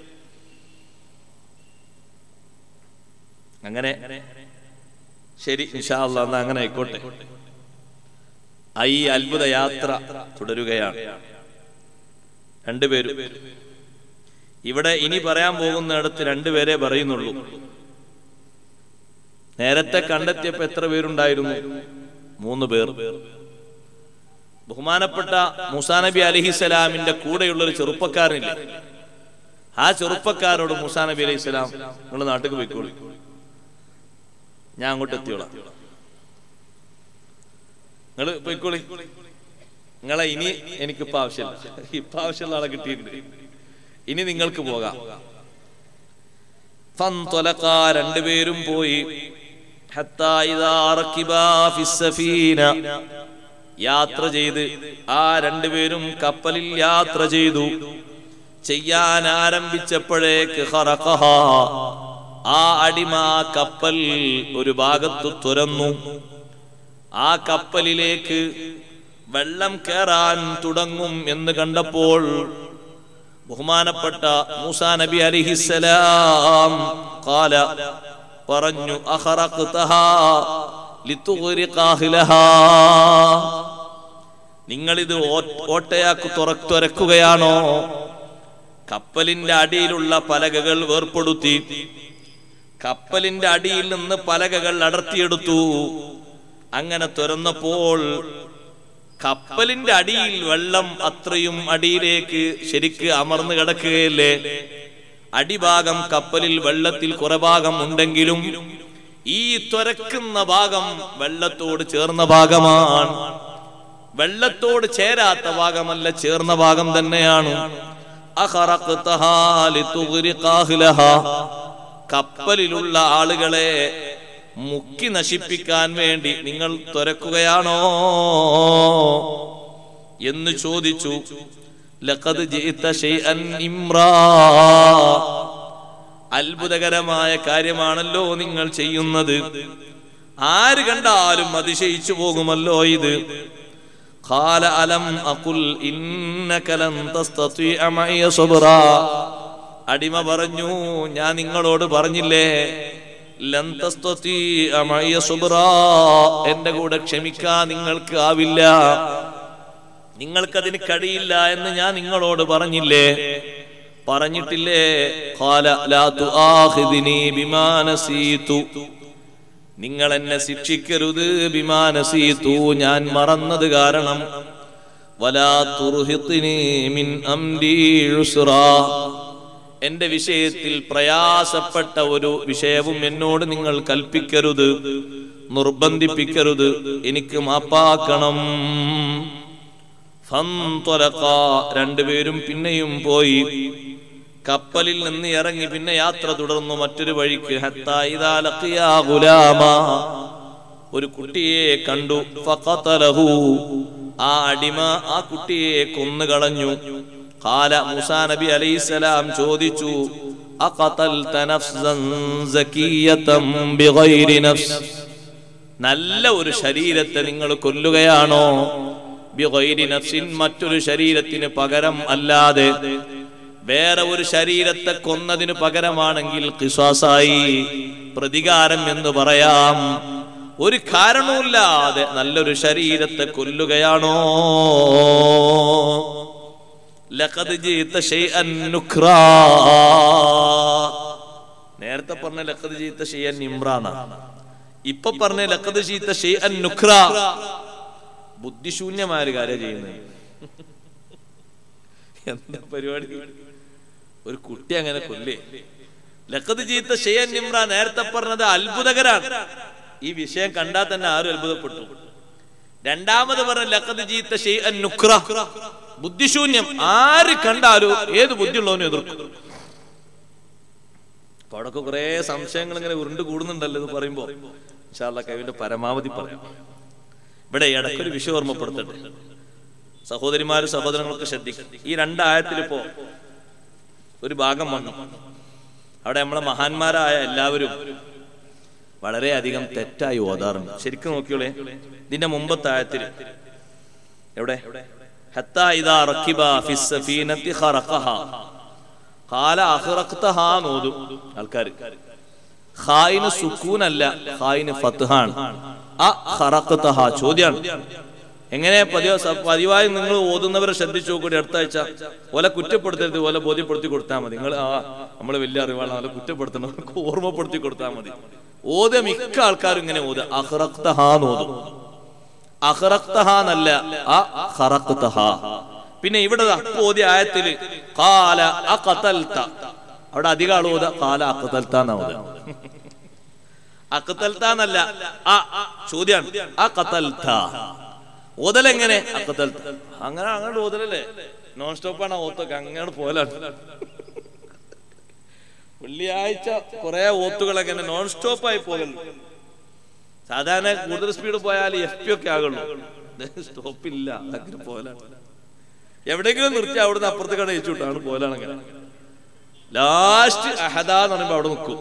അങ്ങനെ ശരി ഇൻഷാ അല്ലാ എന്നാ അങ്ങനെ ആയിക്കോട്ടെ ആ ഈ അത്ഭുത യാത്ര തുടരുകയാണ് രണ്ടുപേരും ഇവിടെ ഇനി പറയാൻ പോകുന്നിടത്ത് രണ്ടുപേരെ പറയുന്നുള്ളൂ നേരത്തെ കണ്ടെത്തിയപ്പോ എത്ര പേരുണ്ടായിരുന്നു മൂന്ന് പേർ ബഹുമാനപ്പെട്ട മൂസാ നബി അലഹിസലാമിന്റെ കൂടെയുള്ള ഒരു ചെറുപ്പക്കാരനില്ലേ ആ ചെറുപ്പക്കാരോട് മൂസാ നബി അലൈഹി സ്വലാം നിങ്ങൾ നാട്ടിൽ പോയിക്കോളൂ ഞാൻ അങ്ങോട്ട് എത്തിയോളാം നിങ്ങൾ പോയിക്കോളി നിങ്ങളെ ഇനി എനിക്കിപ്പോ ആവശ്യമില്ല ഇപ്പൊ ആവശ്യമുള്ള ആളെ കിട്ടിയിട്ടുണ്ട് ഇനി നിങ്ങൾക്ക് പോകാം ഫൻതൊലക്ക രണ്ടുപേരും പോയി ഹത്താ ഇദാ റക്കിബാ ഫിസ്സഫീന യാത്ര ചെയ്ത് ആ രണ്ടുപേരും കപ്പലിൽ യാത്ര ചെയ്തു ചെയ്യാൻ ആരംഭിച്ചപ്പോഴേക്ക് ഖറഖഹ. ആ അടിമ ആ കപ്പൽ ഒരു ഭാഗത്ത് തുറന്നു ആ കപ്പലിലേക്ക് വെള്ളം കയറാൻ തുടങ്ങും എന്ന് കണ്ടപ്പോൾ ബഹുമാനപ്പെട്ട മൂസാ നബി അലിഹിസലാം കാല പറഞ്ഞു അഖറഖ്തഹാ ലിതുഗ്രിഖ അഹ്ലഹാ നിങ്ങളിത് ഓ- ഓട്ടയാക്ക് തുറ- തുറക്കുകയാണോ കപ്പലിന്റെ അടിയിലുള്ള പലകകൾ വേർപ്പെടുത്തി കപ്പലിന്റെ അടിയിൽ നിന്ന് പലകകൾ അടർത്തിയെടുത്തു അങ്ങനെ തുറന്നപ്പോൾ കപ്പലിന്റെ അടിയിൽ വെള്ളം അത്രയും അടിയിലേക്ക് ശരിക്ക് അമർന്നു കിടക്കുകയല്ലേ അടിഭാഗം കപ്പലിൽ വെള്ളത്തിൽ കുറെ ഭാഗം ഉണ്ടെങ്കിലും ഈ തുരക്കുന്ന ഭാഗം വെള്ളത്തോട് ചേർന്ന ഭാഗമാണ് വെള്ളത്തോട് ചേരാത്ത ഭാഗമല്ല ചേർന്ന ഭാഗം തന്നെയാണ് അഖറഖ്തഹാ ലിതുഗ്രിഖ അഹ്ലഹാ. കപ്പലിലുള്ള ആളുകളെ മുക്കി നശിപ്പിക്കാൻ വേണ്ടി നിങ്ങൾ തുരക്കുകയാണോ എന്ന് ചോദിച്ചു ലഖദ് ജിഇത ശൈഅൻ ഇമ്രാ അത്ഭുതകരമായ കാര്യമാണല്ലോ നിങ്ങൾ ചെയ്യുന്നത് ആര് കണ്ടാലും അതിശയിച്ചു പോകുമല്ലോ ഇത് قال ألم أقل إنك لن تستطيع معي صبرا അടിമ പറഞ്ഞു ഞാൻ നിങ്ങളോട് പറഞ്ഞില്ലേ ലൻ തസ്തതീഅ മഅയ സുബ്റാ എന്റെ കൂടെ ക്ഷമിക്കാൻ നിങ്ങൾക്ക് ആവില്ല നിങ്ങൾക്കതിന് കഴിയില്ല എന്ന് ഞാൻ നിങ്ങളോട് പറഞ്ഞില്ലേ പറഞ്ഞിട്ടില്ലേ ഖാല ലാ തുആഖിദ്നി ബിമാ നസീതു നിങ്ങൾ എന്നെ ശിക്ഷിക്കരുത് ബിമാനസീതു ഞാൻ മറന്നത് കാരണം വലാ തുർഹിഖ്നി മിൻ അംരി ഉസ്റാ എന്റെ വിഷയത്തിൽ പ്രയാസപ്പെട്ട ഒരു വിഷയവും എന്നോട് നിങ്ങൾ കൽപ്പിക്കരുത് നിർബന്ധിപ്പിക്കരുത് എനിക്ക് മാപ്പാക്കണം ഫന്തലഖാ. രണ്ടുപേരും പിന്നെയും പോയി കപ്പലിൽ നിന്ന് ഇറങ്ങി പിന്നെ യാത്ര തുടർന്നു മറ്റൊരു വഴിക്ക് ഹത്താ ഇദാ ലഖിയാ ഗുലാമാ. ഒരു കുട്ടിയെ കണ്ടു ഫഖതലഹു. ആ അടിമ ആ കുട്ടിയെ കൊന്നുകളഞ്ഞു കാല മൂസാ നബി അലൈഹിസ്സലാം ചോദിച്ചു അഖതൽത നഫ്സൻ സകിയതൻ ബിഗൈരി നഫ്സ് നല്ല ഒരു ശരീരത്തെ നിങ്ങൾ കൊല്ലുകയാണോ ബിഗൈരി നഫ്സിൻ മറ്റൊരു ശരീരത്തിന് പകരം അല്ലാതെ വേറെ ഒരു ശരീരത്തെ കൊന്നതിന് പകരമാണെങ്കിൽ കിസ്വാസായി പ്രതികാരം എന്ന് പറയാം ഒരു കാരണവുമില്ലാതെ നല്ലൊരു ശരീരത്തെ കൊല്ലുകയാണോ ലഖദ് ജീത്ത ശൈഅൻ നുക്രാ നേരത്തെ പറഞ്ഞ ലഖദ് ജീത്ത ഷെയ്യൻ ഇമ്രാന ഇപ്പൊ പറഞ്ഞ ലഖദ് ജീത്ത ഷെയ്അൻ നുക്ര ബുദ്ധിശൂന്യമായ ഒരു കാര്യം ചെയ്യുന്നത് എന്താ പരിപാടി ഒരു കുട്ടി അങ്ങനെ കൊല്ലേ ലഖദ് ജീത്ത ഷെയ്യൻ ഇമ്ര നേരത്തെ പറഞ്ഞത് അത്ഭുതകരാണ് ഈ വിഷയം കണ്ടാൽ തന്നെ ആരും അത്ഭുതപ്പെട്ടു രണ്ടാമത് പറഞ്ഞ ലഖദ് ജീത്ത ഷെയ്അൻ നുക്ര ബുദ്ധിശൂന്യം ആര് കണ്ടാലും ഏത് ബുദ്ധിയുള്ളവനും എതിർക്കും അപ്പൊ അവിടെ കുറെ സംശയങ്ങൾ ഇങ്ങനെ ഉരുണ്ട് കൂടുന്നുണ്ടല്ലോ എന്ന് പറയുമ്പോ ഇൻഷാല്ല കവിന്റെ പരമാവധി പറയാം ഇവിടെ ഇടയ്ക്കൊരു വിഷയം ഓർമ്മപ്പെടുത്തട്ടെ സഹോദരിമാരും സഹോദരങ്ങളൊക്കെ ശ്രദ്ധിക്കും ഈ രണ്ടായത്തിൽ ഇപ്പോ ഒരു ഭാഗം വന്നു അവിടെ നമ്മളെ മഹാന്മാരായ എല്ലാവരും വളരെയധികം തെറ്റായി ഓതാറുണ്ട് ശരിക്കും നോക്കിയോളെ ഇതിന്റെ മുമ്പത്തെ ആയത്തിൽ എവിടെ ഹത്താ ഇദാ റക്കിബ ഫിസ് സഫീനത്തി ഖറഖഹാ ഖാല അഖ്റഖ്തഹാ നോതും ആൾക്കാർ ഖായിന് സുക്കൂനല്ല ഖായിന് ഫത്ഹാണ് അ ഖറഖ്തഹ ചോദ്യാണ് എങ്ങനെ പതിവ് സ- പതിവായി നിങ്ങൾ ഓതുന്നവരെ ശ്രദ്ധിച്ചു നോക്കൂടി അടുത്ത ആഴ്ച ഓലെ കുറ്റപ്പെടുത്തരുത് ഓലെ ബോധ്യപ്പെടുത്തി കൊടുത്താൽ മതി നിങ്ങൾ ആ നമ്മൾ വലിയ അറിവാണ് ഓലെ കുറ്റപ്പെടുത്തണം അവർക്ക് ഓർമ്മപ്പെടുത്തി കൊടുത്താൽ മതി ഓത മിക്ക ആൾക്കാരും ഇങ്ങനെ ഓത് അഹ്റഖ്തഹ ഓതും അഹ്റഖ്തഹ എന്നല്ല അ ഖറഖ്തഹ പിന്നെ ഇവിടെ അപ്പൊ ഓതിയ ആയത്തില് കാല അഖതൽത അവിടെ അധികം ആൾ ഓത കാല അഖതൽത എന്നാ ഓതുക അഖതൽത എന്നല്ല അ ചോദ്യാണ് അഖതൽത ഓതൽ എങ്ങനെ അഖതൽത അങ്ങനെ അങ്ങോട്ട് ഓതലല്ലേ നോൺ സ്റ്റോപ്പാണ് ഓത്തൊക്കെ അങ്ങോട്ട് പോലാണ് വെള്ളിയാഴ്ച കുറെ ഓത്തുകൾ അങ്ങനെ നോൺ സ്റ്റോപ്പായി പോകലുണ്ട് സാധാരണ കൂടുതൽ സ്പീഡ് പോയാൽ എഫ് പി ഒക്കെ ആകുള്ളൂ സ്റ്റോപ്പില്ല അങ്ങനെ പോലാണ് എവിടെയെങ്കിലും നിർത്തി അവിടുന്ന് അപ്പുറത്ത് കട വെച്ചു വിട്ടാണ് പോലാണ് അങ്ങനെ ലാസ്റ്റ് അഹദാ എന്ന് പറയുമ്പോ അവിടെ നിൽക്കും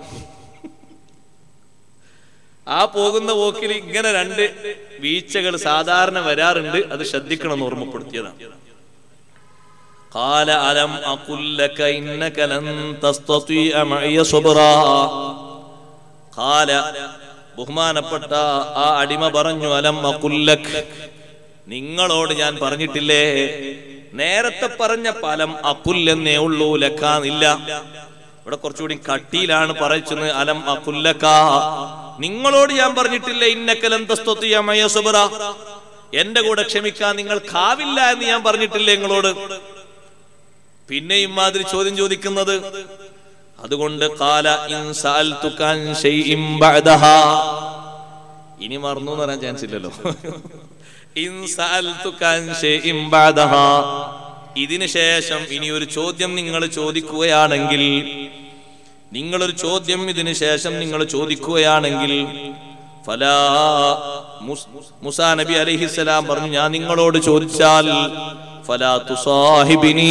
ആ പോകുന്ന പോക്കിൽ ഇങ്ങനെ രണ്ട് വീഴ്ചകൾ സാധാരണ വരാറുണ്ട് അത് ശ്രദ്ധിക്കണം എന്ന് ഓർമ്മപ്പെടുത്തിയതാണ് قال ألم أقل لك إنك لن تستطيع معي صبرا قال ബഹുമാനപ്പെട്ട ആ അടിമ പറഞ്ഞു അലം അകുല്ലക് നിങ്ങളോട് ഞാൻ പറഞ്ഞിട്ടില്ലേ നേരത്തെ പറഞ്ഞ പലം അക്കുൽ എന്നേ ഉള്ളൂ ലക്കാന്നില്ല ഇവിടെ കുറച്ചുകൂടി കട്ടിയിലാണ് പറയുന്നത് അലം അക്കുല്ലക്ക നിങ്ങളോട് ഞാൻ പറഞ്ഞിട്ടില്ലേ ഇന്നക്കലം തസ്തൊത്തിയമയ സുബറ എന്റെ കൂടെ ക്ഷമിക്കാൻ നിങ്ങൾക്കാവില്ല എന്ന് ഞാൻ പറഞ്ഞിട്ടില്ലേ നിങ്ങളോട് പിന്നെ ഇമാതിരി ചോദ്യം ചോദിക്കുന്നത് അതുകൊണ്ട് കാല ഇൻ സഅൽതുക അൻ ശൈഇൻ ബഅദഹാ ഇനി മറന്നു എന്ന് പറയാൻ ചാൻസ് ഇല്ലല്ലോ ഇൻ സഅൽതുക അൻ ശൈഇൻ ബഅദഹാ ഇതിനു ശേഷം ഇനി ഒരു ചോദ്യം നിങ്ങൾ ചോദിക്കുകയാണെങ്കിൽ നിങ്ങളൊരു ചോദ്യം ഇതിനു ശേഷം നിങ്ങൾ ചോദിക്കുകയാണെങ്കിൽ ഫലാ മുസ്- മുസാ നബി അലൈഹിസ്സലാം പറഞ്ഞു ഞാൻ നിങ്ങളോട് ചോദിച്ചാൽ ഫലാ തുസാഹിബിനീ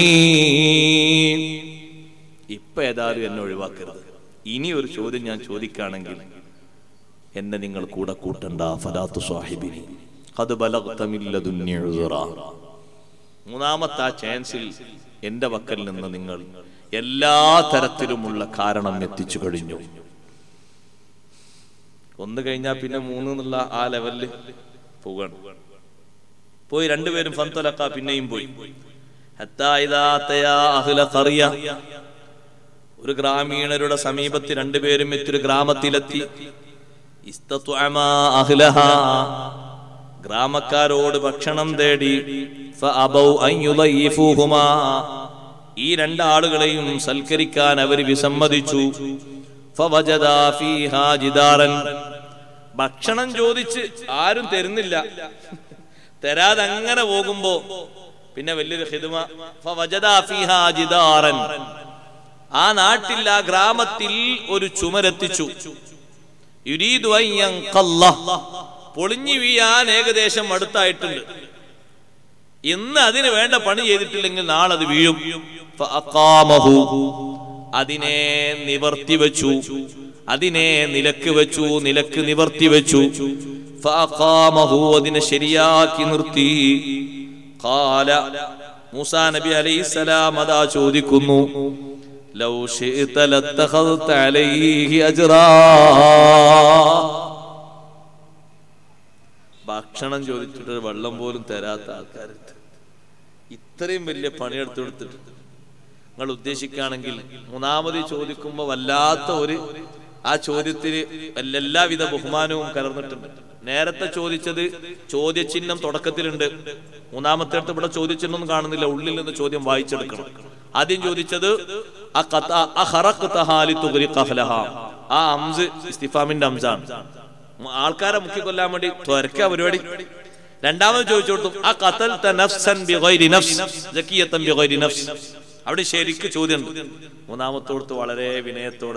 ഇപ്പൊ ഏതായാലും എന്നെ ഒഴിവാക്കരുത് ഇനി ഒരു ചോദ്യം ഞാൻ ചോദിക്കുകയാണെങ്കിൽ എന്നെ നിങ്ങൾ കൂടെ കൂട്ടണ്ട ഫലാത്തു സാഹിബിനി അത് ബലഗ്തമില്ലതുന്യുറ മൂന്നാമത്തെ ആ ചാൻസിൽ എന്റെ വക്കൽ നിന്ന് നിങ്ങൾ എല്ലാ തരത്തിലുമുള്ള കാരണം എത്തിച്ചു കഴിഞ്ഞു ഒന്ന് കഴിഞ്ഞാൽ പിന്നെ മൂന്ന് എന്നുള്ള ആ ലെവലിൽ പോകണം പോയി രണ്ടുപേരും ഫന്തലക്ക പിന്നെയും പോയി ഹത്താ ഇദാ തയാ അഹ്ല ഖറിയ ഒരു ഗ്രാമീണരുടെ സമീപത്ത് രണ്ടുപേരും മറ്റൊരു ഗ്രാമത്തിലെത്തി ഇസ്തത്വഅമാ അഹ്ലഹാ. ഗ്രാമക്കാരോട് ഭക്ഷണം തേടി ഫഅബൗ അൻ യുളയ്യിഫൂഹുമാ. ഈ രണ്ടാളുകളെയും സൽക്കരിക്കാൻ അവർ വിസമ്മതിച്ചു ഫവജദാ ഫീഹാ ജിദാറൻ. ഭക്ഷണം ചോദിച്ച് ആരും തരുന്നില്ല തരാതെ അങ്ങനെ പോകുമ്പോ പിന്നെ വലിയൊരു ഹിദ്മ ഫവജദാ ഫീഹാ ജിദാറൻ. ആ നാട്ടിൽ ആ ഗ്രാമത്തിൽ ഒരു ചുമരെത്തിച്ചു യുരീദു അൻ യൻഖല്ല. പൊളിഞ്ഞു വീഴാൻ ഏകദേശം അടുത്തായിട്ടുണ്ട് ഇന്ന് അതിന് വേണ്ട പണി ചെയ്തിട്ടില്ലെങ്കിൽ നാളെ അത് വീഴും ഫഅഖാമഹു. അതിനെ നിവർത്തി വെച്ചു അതിനെ നിലക്ക് വെച്ചു നിലക്ക് നിവർത്തി വെച്ചു ഫഅഖാമഹു. അതിനെ ശരിയാക്കി നിർത്തി ഖാല മൂസാ നബി അലൈഹിസ്സലാം അതാ ചോദിക്കുന്നു ലൗ ശിഅത ലത്തഖദ്ത അലൈഹി അജ്റാ ഭക്ഷണം ചോദിച്ചിട്ട് വെള്ളം പോലും തരാത്ത ആൾക്കാരുണ്ട് ഇത്രയും വലിയ പണിയെടുത്ത് കൊടുത്തിട്ട് നിങ്ങൾ ഉദ്ദേശിക്കുകയാണെങ്കിൽ മൂന്നാമത് ചോദിക്കുമ്പോൾ വല്ലാത്ത ഒരു ആ ചോദ്യത്തിന് എല്ലാവിധ ബഹുമാനവും കലർന്നിട്ടുണ്ട് നേരത്തെ ചോദിച്ചത് ചോദ്യചിഹ്നം തുടക്കത്തിലുണ്ട് മൂന്നാമത്തെ അടുത്ത് ഇവിടെ ചോദ്യചിഹ്നം കാണുന്നില്ല ഉള്ളിൽ നിന്ന് ചോദ്യം വായിച്ചെടുക്കണം ആദ്യം ചോദിച്ചത് ആ കഥ ആ ഹറഖ്തഹാലി തുഗ്രിഖഹ്ലഹ. ആ അംസ് ഇസ്തിഫാമിന്റെ അംസാണ് ആൾക്കാരെ മുക്കി കൊല്ലാൻ വേണ്ടി ത്വരക്ക പരിപാടി രണ്ടാമത് ചോദിച്ചു കൊടുത്തു ആ കത്തൽ നഫ്സൻ ബിഗൈരി നഫ്സ് സക്കിയത്തൻ ബിഗൈരി നഫ്സ് അവിടെ ശരിക്ക് ചോദ്യമുണ്ട് മൂന്നാമത്തോടത്ത് വളരെ വിനയത്തോടെ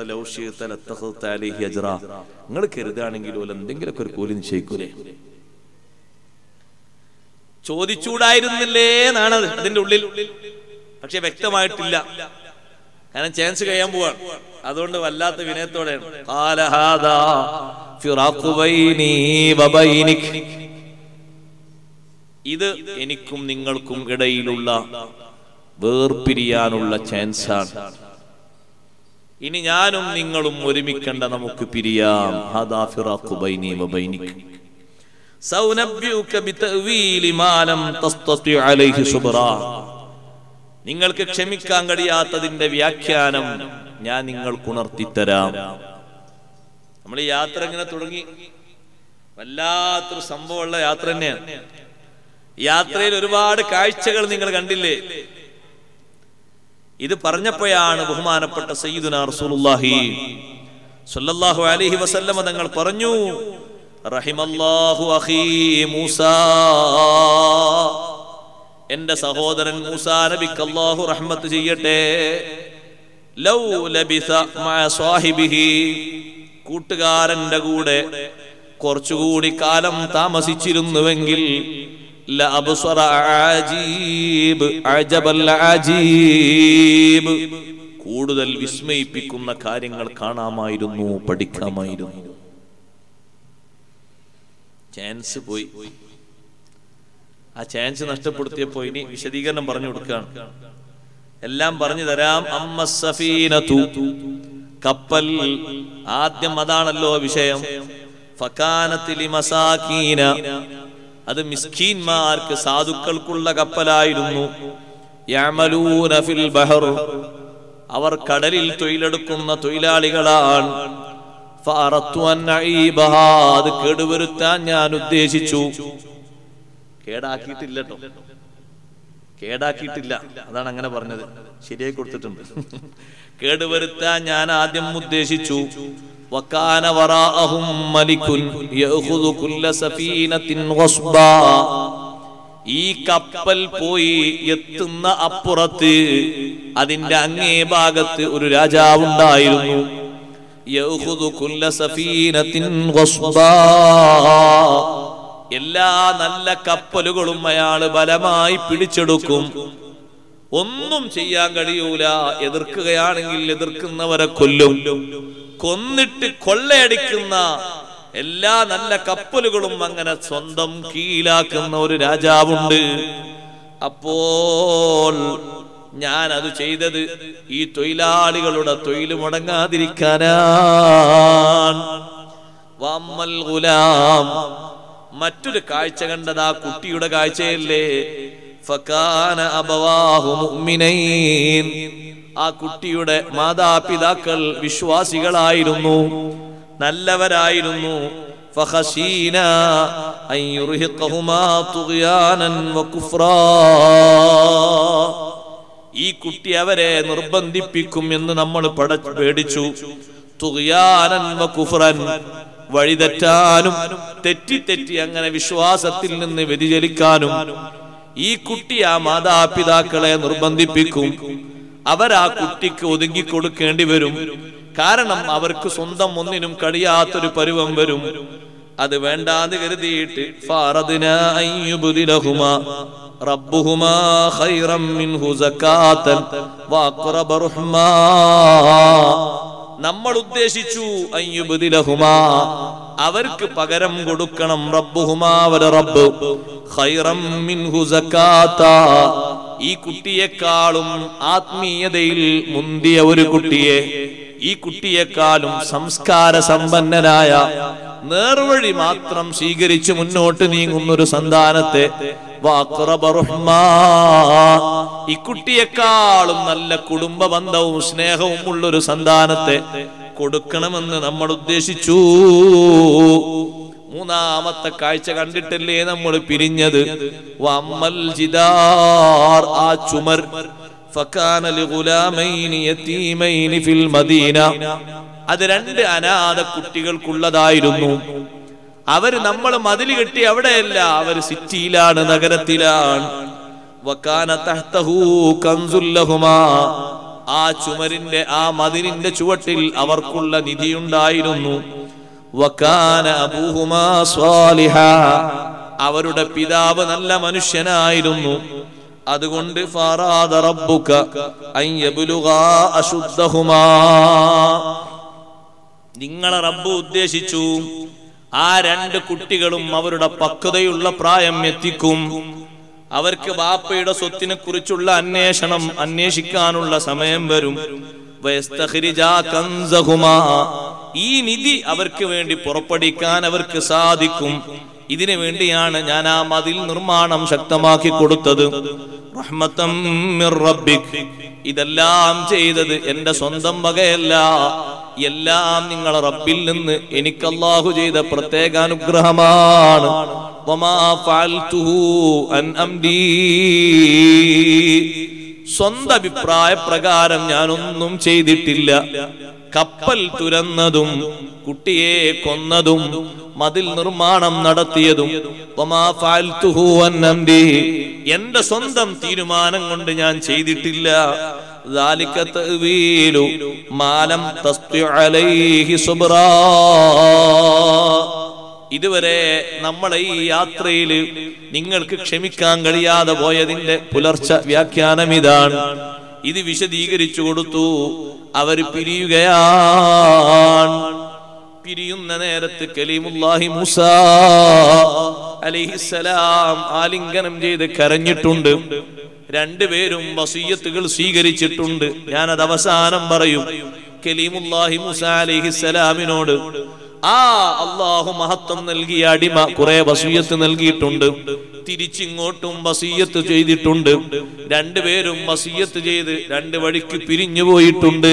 നിങ്ങൾ കരുതാണെങ്കിലും എന്തെങ്കിലുമൊക്കെ ഒരു കൂലി നിശ്ചയിക്കൂലേ ചോദിച്ചൂടായിരുന്നില്ലേ എന്നാണ് അത് അതിന്റെ ഉള്ളിൽ പക്ഷെ വ്യക്തമായിട്ടില്ല കാരണം ചാൻസ് കഴിയാൻ പോവാണ് അതുകൊണ്ട് വല്ലാത്ത വിനയത്തോടെയാണ് "ഖാല ഹാദാ ഫിറാഖു ബൈനീ വബൈനിക്." ഇത് എനിക്കും നിങ്ങൾക്കും ഇടയിലുള്ള വേർപിരിയാനുള്ള ചാൻസാണ് ഇനി ഞാനും നിങ്ങളും ഒരുമിക്കണ്ട നമുക്ക് പിരിയാം ഹാദാ ഫിറാഖു ബൈനീ വബൈനിക് സൗനബ്യുക ബിതഅ്വീലി മാ ലം തസ്തതി അലൈഹി സുബ്റാ നിങ്ങൾക്ക് ക്ഷമിക്കാൻ കഴിയാത്തതിന്റെ വ്യാഖ്യാനം ഞാൻ നിങ്ങൾക്ക് ഉണർത്തിത്തരാം നമ്മൾ ഈ യാത്ര ഇങ്ങനെ തുടങ്ങി വല്ലാത്തൊരു സംഭവമുള്ള യാത്ര തന്നെയാണ് യാത്രയിൽ ഒരുപാട് കാഴ്ചകൾ നിങ്ങൾ കണ്ടില്ലേ ഇത് പറഞ്ഞപ്പോഴാണ് ബഹുമാനപ്പെട്ട സയ്യിദുന റസൂലുള്ളാഹി സ്വല്ലല്ലാഹു അലൈഹി വസല്ലമ തങ്ങൾ പറഞ്ഞു റഹിമല്ലാഹു അഖീ മൂസാ എന്റെ സഹോദരൻ മൂസാ നബിക്ക് അല്ലാഹു റഹ്മത്ത് ചെയ്യട്ടെ ലൗ ലബിസ മഅ സ്വാഹിബിഹി കൂട്ടുകാരന്റെ കൂടെ കുറച്ചുകൂടി കാലം താമസിച്ചിരുന്നുവെങ്കിൽ ലഅബ്സറ അജീബ് അജബൽ അജീബ് കൂടുതൽ വിസ്മയിപ്പിക്കുന്ന കാര്യങ്ങൾ കാണാമായിരുന്നു പഠിക്കാമായിരുന്നു ചാൻസ് പോയി ആ ചാൻസ് നഷ്ടപ്പെടുത്തിയപ്പോ ഇനി വിശദീകരണം പറഞ്ഞു കൊടുക്കുകയാണ് എല്ലാം പറഞ്ഞു തരാം അമ്മ സഫീനതു കപ്പൽ ആദ്യം അതാണല്ലോ വിഷയം ഫക്കാനത്തിലി മസാക്കീന അത് മിസ്കീന്മാർക്ക് സാധുക്കൾക്കുള്ള കപ്പലായിരുന്നു യഅമലൂന ഫിൽ ബഹർ അവർ കടലിൽ തൊഴിലെടുക്കുന്ന തൊഴിലാളികളാണ് ഫഅറത്തു അൻ അഈബഹാ. അത് കേടുവരുത്താൻ ഞാൻ ഉദ്ദേശിച്ചു കേടാക്കിയിട്ടില്ല ട്ടോ കേടാക്കിയിട്ടില്ല അതാണ് അങ്ങനെ പറഞ്ഞത് ശരിയായി കൊടുത്തിട്ടുണ്ട് കേടുവരുത്താൻ ഞാൻ ആദ്യം ഉദ്ദേശിച്ചു വക്കാന വറാഅഹും മലിക്കുൻ യഅഖുദു കുല്ല സഫീനത്തിൻ ഗസ്ബാ ഈ കപ്പൽ പോയി എത്തുന്ന അപ്പുറത്ത് അതിന്റെ അങ്ങേ ഭാഗത്ത് ഒരു രാജാവുണ്ടായിരുന്നു യഅഖുദു കുല്ല സഫീനത്തിൻ ഗസ്ബാ എല്ലാ നല്ല കപ്പലുകളും അയാള് ബലമായി പിടിച്ചെടുക്കും ഒന്നും ചെയ്യാൻ കഴിയൂല എതിർക്കുകയാണെങ്കിൽ എതിർക്കുന്നവരെ കൊല്ലും കൊന്നിട്ട് കൊള്ളയടിക്കുന്ന എല്ലാ നല്ല കപ്പലുകളും അങ്ങനെ സ്വന്തം കീഴിലാക്കുന്ന ഒരു രാജാവുണ്ട് അപ്പോൾ ഞാൻ അത് ചെയ്തത് ഈ തൊഴിലാളികളുടെ തൊഴിൽ മുടങ്ങാതിരിക്കാനാണ് വമ്മൽ ഗുലാം മറ്റൊരു കാഴ്ച കണ്ടത് ആ കുട്ടിയുടെ കാഴ്ചയല്ലേ ഫകാന അബവാഹു മുഅ്മിനൈൻ ആ കുട്ടിയുടെ മാതാപിതാക്കൾ വിശ്വാസികളായിരുന്നു നല്ലവരായിരുന്നു ഫഖശീന അൻ യുർഹിഖഹുമാ തുഗ്യാനൻ വകുഫ്റാ ഈ കുട്ടി അവരെ നിർബന്ധിപ്പിക്കും എന്ന് നമ്മൾ പട പേടിച്ചു തുഗ്യാനൻ വകുഫ്റൻ വഴിതെറ്റാനും തെറ്റി തെറ്റി അങ്ങനെ വിശ്വാസത്തിൽ നിന്ന് വ്യതിചലിക്കാനും ഈ കുട്ടി ആ മാതാപിതാക്കളെ നിർബന്ധിപ്പിക്കും അവരാ കുട്ടിക്ക് ഒതുങ്ങി കൊടുക്കേണ്ടി വരും കാരണം അവർക്ക് സ്വന്തം ഒന്നിനും കഴിയാത്തൊരു പരുവം വരും അത് വേണ്ടാന്ന് കരുതിയിട്ട് ഫാറദിന അയ്യുബുദിലഹുമാ റബ്ബുഹുമാ ഖൈറം മിൻഹു സകാത്തൻ വഅഖറബ റഹ്മാ നമ്മൾ ഉദ്ദേശിച്ചു അയ്യുബുദിലഹുമാ അവർക്ക് പകരം കൊടുക്കണം റബ്ബുഹുമാ അവര റബ്ബ് ഖൈറം മിൻഹു സകാത്ത ഈ കുട്ടിയെക്കാളും ആത്മീയതയിൽ മുന്തിയ ഒരു കുട്ടിയെ ഈ കുട്ടിയെക്കാളും സംസ്കാര സമ്പന്നനായ നേർവഴി മാത്രം സ്വീകരിച്ച് മുന്നോട്ട് നീങ്ങുന്ന ഒരു സന്താനത്തെ വഅഖറബ റഹ്മാ. ഈ കുട്ടിയെക്കാളും നല്ല കുടുംബ ബന്ധവും സ്നേഹവും ഉള്ളൊരു സന്താനത്തെ കൊടുക്കണമെന്ന് നമ്മൾ ഉദ്ദേശിച്ചു മൂന്നാമത്തെ കാഴ്ച കണ്ടിട്ടല്ലേ നമ്മൾ പിരിഞ്ഞത് വമ്മൽ ജിദാർ ആ ചുമർ فكان لغلامين يتيمين في المدينة അത് രണ്ട് അനാഥ കുട്ടികൾക്കുള്ളതായിരുന്നു അവര് നമ്മൾ മതിൽ കെട്ടി അവിടെയല്ല അവര് സിറ്റിയിലാണ് നഗരത്തിലാണ് വക്കാന തഹ്തഹു കൻസുൽ ലഹുമാ. ആ ചുമരിന്റെ ആ മതിലിന്റെ ചുവട്ടിൽ അവർക്കുള്ള നിധിയുണ്ടായിരുന്നു വക്കാന അബൂഹുമാ സ്വാലിഹാ. അവരുടെ പിതാവ് നല്ല മനുഷ്യനായിരുന്നു അതുകൊണ്ട് ഫാറാദ റബ്ബുക അൻ യബ്ലുഗാ അശുദ്ധഹുമാ നിങ്ങളെ റബ്ബ് ഉദ്ദേശിച്ചു ആ രണ്ട് കുട്ടികളും അവരുടെ പക്വതയുള്ള പ്രായം എത്തിക്കും അവർക്ക് ബാപ്പയുടെ സ്വത്തിനെ കുറിച്ചുള്ള അന്വേഷണം അന്വേഷിക്കാനുള്ള സമയം വരും വയസ്തഖ്രിജാ കൻസഹുമാ. ഈ നിധി അവർക്ക് വേണ്ടി പുറപ്പെടുവിക്കാൻ അവർക്ക് സാധിക്കും ഇതിനു വേണ്ടിയാണ് ഞാൻ ആ മതിൽ നിർമ്മാണം ശക്തമാക്കി കൊടുത്തത് റഹ്മത്തം മിർ റബ്ബിക്. ഇതെല്ലാം ചെയ്തത് എന്റെ സ്വന്തം വകയല്ല എല്ലാം നിങ്ങളെ റബ്ബിൽ നിന്ന് എനിക്ക് അല്ലാഹു ചെയ്ത പ്രത്യേക അനുഗ്രഹമാണ് വമാ ഫഅൽതുഹു അൻ അംരീ. സ്വന്തം അഭിപ്രായ പ്രകാരം ഞാനൊന്നും ചെയ്തിട്ടില്ല കപ്പൽ തുരന്നതും കുട്ടിയെ കൊന്നതും മതിൽ നിർമ്മാണം നടത്തിയതും വമാ ഫഅൽതുഹു അൻ അംരീ. എന്റെ സ്വന്തം തീരുമാനം കൊണ്ട് ഞാൻ ചെയ്തിട്ടില്ല ذلك تأويل ما لم تستطع عليه صبرا ഇതുവരെ നമ്മളെ ഈ യാത്രയിൽ നിങ്ങൾക്ക് ക്ഷമിക്കാൻ കഴിയാതെ പോയതിന്റെ പുലർച്ച വ്യാഖ്യാനം ഇതാണ് ഇത് വിശദീകരിച്ചു കൊടുത്തു അവർ പിരിയുകയാണ് പിരിയുന്ന നേരത്ത് കലീമുല്ലാഹി മൂസ അലിഹിസലാം ആലിംഗനം ചെയ്ത് കരഞ്ഞിട്ടുണ്ട് രണ്ടുപേരും വസീയത്തുകൾ സ്വീകരിച്ചിട്ടുണ്ട് ഞാനത് അവസാനം പറയും കലീമുല്ലാഹി മൂസ അലിഹിസലാമിനോട് ആ അള്ളാഹു മഹത്വം നൽകിയ അടിമ കുറെ വസീയത്ത് നൽകിയിട്ടുണ്ട് തിരിച്ചിങ്ങോട്ടും വസീയത്ത് ചെയ്തിട്ടുണ്ട് രണ്ടുപേരും വസീയത്ത് ചെയ്ത് രണ്ട് വഴിക്ക് പിരിഞ്ഞു പോയിട്ടുണ്ട്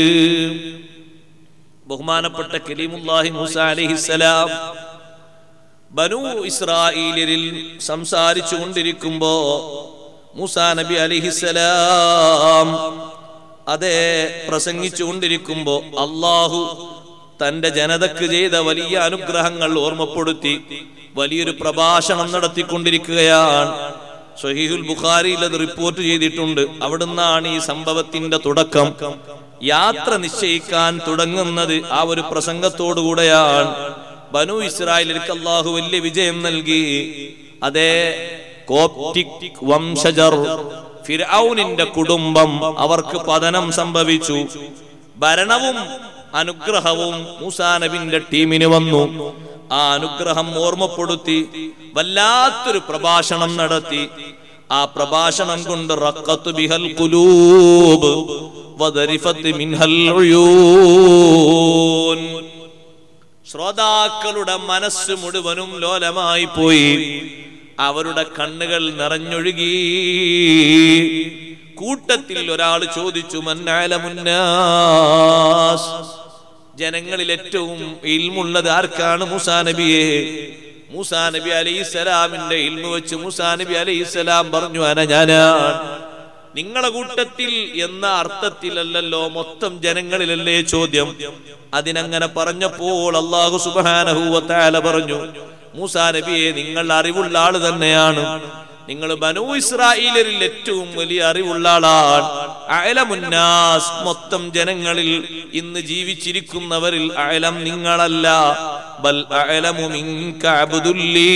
ബഹുമാനപ്പെട്ട കലീമുല്ലാഹി മൂസ അലൈഹിസ്സലാം ബനു ഇസ്രായേലിൽ സംസാരിച്ചു കൊണ്ടിരിക്കുമ്പോ മൂസാ നബി അലിഹിസലാം അതെ പ്രസംഗിച്ചു കൊണ്ടിരിക്കുമ്പോ അള്ളാഹു തന്റെ ജനതക്ക് ചെയ്ത വലിയ അനുഗ്രഹങ്ങൾ ഓർമ്മപ്പെടുത്തി വലിയൊരു പ്രഭാഷണം നടത്തിക്കൊണ്ടിരിക്കുകയാണ് ഷഹീഹുൽ ബുഖാരിയിൽ അത് റിപ്പോർട്ട് ചെയ്തിട്ടുണ്ട് അവിടുന്നാണ് ഈ സംഭവത്തിന്റെ തുടക്കം യാത്ര നിശ്ചയിക്കാൻ തുടങ്ങുന്നത് ആ ഒരു പ്രസംഗത്തോടുകൂടെയാണ് ബനു ഇസ്രായേലിற்கு അള്ളാഹു വലിയ വിജയം നൽകി അതേ കോപ്റ്റിക് വംശജർ ഫിർഔനിന്റെ കുടുംബം അവർക്ക് പതനം സംഭവിച്ചു ഭരണവും അനുഗ്രഹവും മൂസാ നബിന്റെ ടീമിന് വന്നു ആ അനുഗ്രഹം ഓർമ്മപ്പെടുത്തി വല്ലാത്തൊരു പ്രഭാഷണം നടത്തി ആ പ്രഭാഷണം കൊണ്ട് റക്കത്തു ബിഹൽ കുലൂബ് വദരിഫത്ത് മിൻഹൽ ഉയൂൻ ശ്രോതാക്കളുടെ മനസ്സ് മുഴുവനും ലോലമായി പോയി അവരുടെ കണ്ണുകൾ നിറഞ്ഞൊഴുകി കൂട്ടത്തിൽ ഒരാൾ ചോദിച്ചു മന്നാലമുന്നാസ് ജനങ്ങളിൽ ഏറ്റവും ഇൽമുള്ളത് ആർക്കാണ് മൂസാ നബിയെ മൂസാ നബി അലൈഹിസ്സലാമിന്റെ ഇൽമു വെച്ച് മൂസാ നബി അലൈഹിസ്സലാം പറഞ്ഞു അന ഞാനാണ് നിങ്ങളെ കൂട്ടത്തിൽ എന്ന അർത്ഥത്തിലല്ലല്ലോ മൊത്തം ജനങ്ങളിലല്ലേ ചോദ്യം അതിനങ്ങനെ പറഞ്ഞപ്പോൾ അള്ളാഹു സുബാനഹൂവത്താല പറഞ്ഞു മൂസാ നബിയെ നിങ്ങൾ അറിവുള്ള ആള് തന്നെയാണ് നിങ്ങൾ ബനു ഇസ്രായേലരിൽ ഏറ്റവും വലിയ അറിവുള്ള ആളാണ് അയലമുന്നാസ് മൊത്തം ജനങ്ങളിൽ ഇന്ന് ജീവിച്ചിരിക്കുന്നവരിൽ അയലം നിങ്ങളല്ല ബൽ അയലമു മിൻക അബ്ദുല്ലീ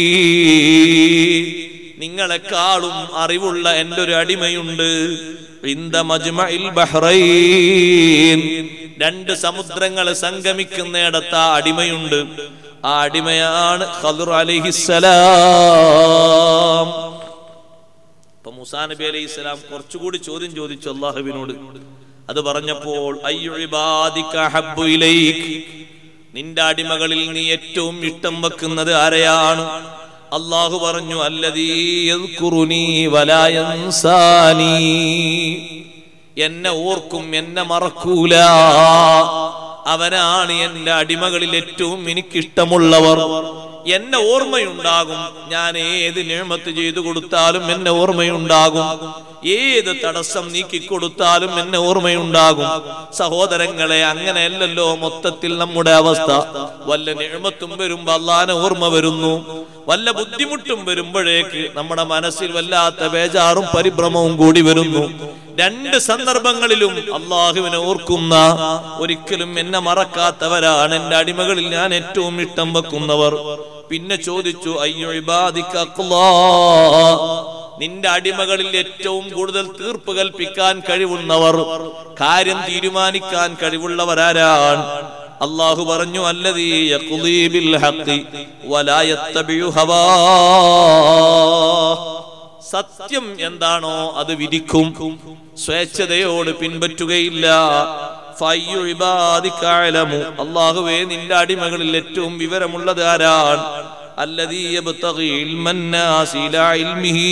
നിങ്ങളെക്കാളും അറിവുള്ള എൻ്റെ ഒരു അടിമയുണ്ട് ഇന്ദ മജ്മഇൽ ബഹ്റൈൻ രണ്ട് സമുദ്രങ്ങൾ സംഗമിക്കുന്നിടത്ത് ആ അടിമയുണ്ട് ആ അടിമയാണ് ഖദർ അലൈഹിസ്സലാം അപ്പൊ മുസാ നബി അലൈഹി സ്വലാം കുറച്ചുകൂടി ചോദ്യം ചോദിച്ചു അള്ളാഹുവിനോട് അത് പറഞ്ഞപ്പോൾ അയ്യു ഇബാദിക ഹബ്ബു ഇലൈക് നിന്റെ അടിമകളിൽ നീ ഏറ്റവും ഇഷ്ടം വെക്കുന്നത് ആരെയാണ് അള്ളാഹു പറഞ്ഞു അല്ലതീ യദ്കുറുനീ വലാ യൻസാനീ എന്നെ ഓർക്കും എന്നെ മറക്കൂല അവനാണ് എന്റെ അടിമകളിൽ ഏറ്റവും എനിക്കിഷ്ടമുള്ളവർ എന്നെ ഓർമ്മയുണ്ടാകും ഞാൻ ഏത് നിയമത്ത് ചെയ്തു കൊടുത്താലും എന്നെ ഓർമ്മയുണ്ടാകും ഏത് തടസ്സം നീക്കിക്കൊടുത്താലും എന്നെ ഓർമ്മയുണ്ടാകും സഹോദരങ്ങളെ അങ്ങനെയല്ലല്ലോ മൊത്തത്തിൽ നമ്മുടെ അവസ്ഥ വല്ല നിഴമത്തും വരുമ്പോ അള്ളാനെ ഓർമ്മ വരുന്നു വല്ല ബുദ്ധിമുട്ടും വരുമ്പോഴേക്ക് നമ്മുടെ മനസ്സിൽ വല്ലാത്ത ബേജാറും പരിഭ്രമവും കൂടി വരുന്നു രണ്ട് സന്ദർഭങ്ങളിലും അള്ളാഹുവിനെ ഓർക്കുന്ന ഒരിക്കലും എന്നെ മറക്കാത്തവരാണ് എന്റെ അടിമകളിൽ ഞാൻ ഏറ്റവും ഇഷ്ടം വെക്കുന്നവർ പിന്നെ ചോദിച്ചു അയ്യോ ഇബാദിക അഖ്ലാ. നിന്റെ അടിമകളിൽ ഏറ്റവും കൂടുതൽ തീർപ്പ് കൽപ്പിക്കാൻ കഴിവുള്ളവർ കാര്യം തീരുമാനിക്കാൻ കഴിവുള്ളവരാരാണ് അള്ളാഹു പറഞ്ഞു അല്ലതീ യഖ്ളീ ബിൽ ഹഖ് വലാ യത്തബിഉ ഹവാ സത്യം എന്താണോ അത് വിധിക്കും സ്വേച്ഛതയോട് പിൻപറ്റുകയില്ല ഫയ്യു ഇബാദിക അലമു. അള്ളാഹുവേ നിന്റെ അടിമകളിൽ ഏറ്റവും വിവരമുള്ളത് ആരാണ് അല്ലദീ യബ്തഗി ഇൽമൻ നാസി ഇലാ ഇൽമിഹി.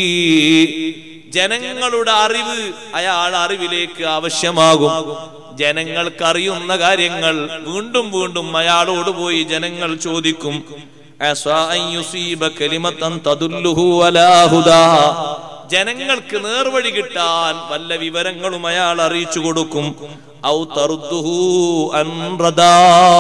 ജനങ്ങളുടെ അറിവ് അയാൾ അറിവിലേക്ക് ആവശ്യമാകും ജനങ്ങൾക്ക് അറിയുന്ന കാര്യങ്ങൾ വീണ്ടും വീണ്ടും അയാളോട് പോയി ജനങ്ങൾ ചോദിക്കും അസാ അൻ യുസീബ കലിമത്തൻ തദുല്ലുഹു അലാ ഹുദാ. ജനങ്ങൾക്ക് നേർവഴി കിട്ടാൻ വല്ല വിവരങ്ങളും അയാൾ അറിയിച്ചു കൊടുക്കും ഔ തറുദ്ദുഹു അൻ റദാ.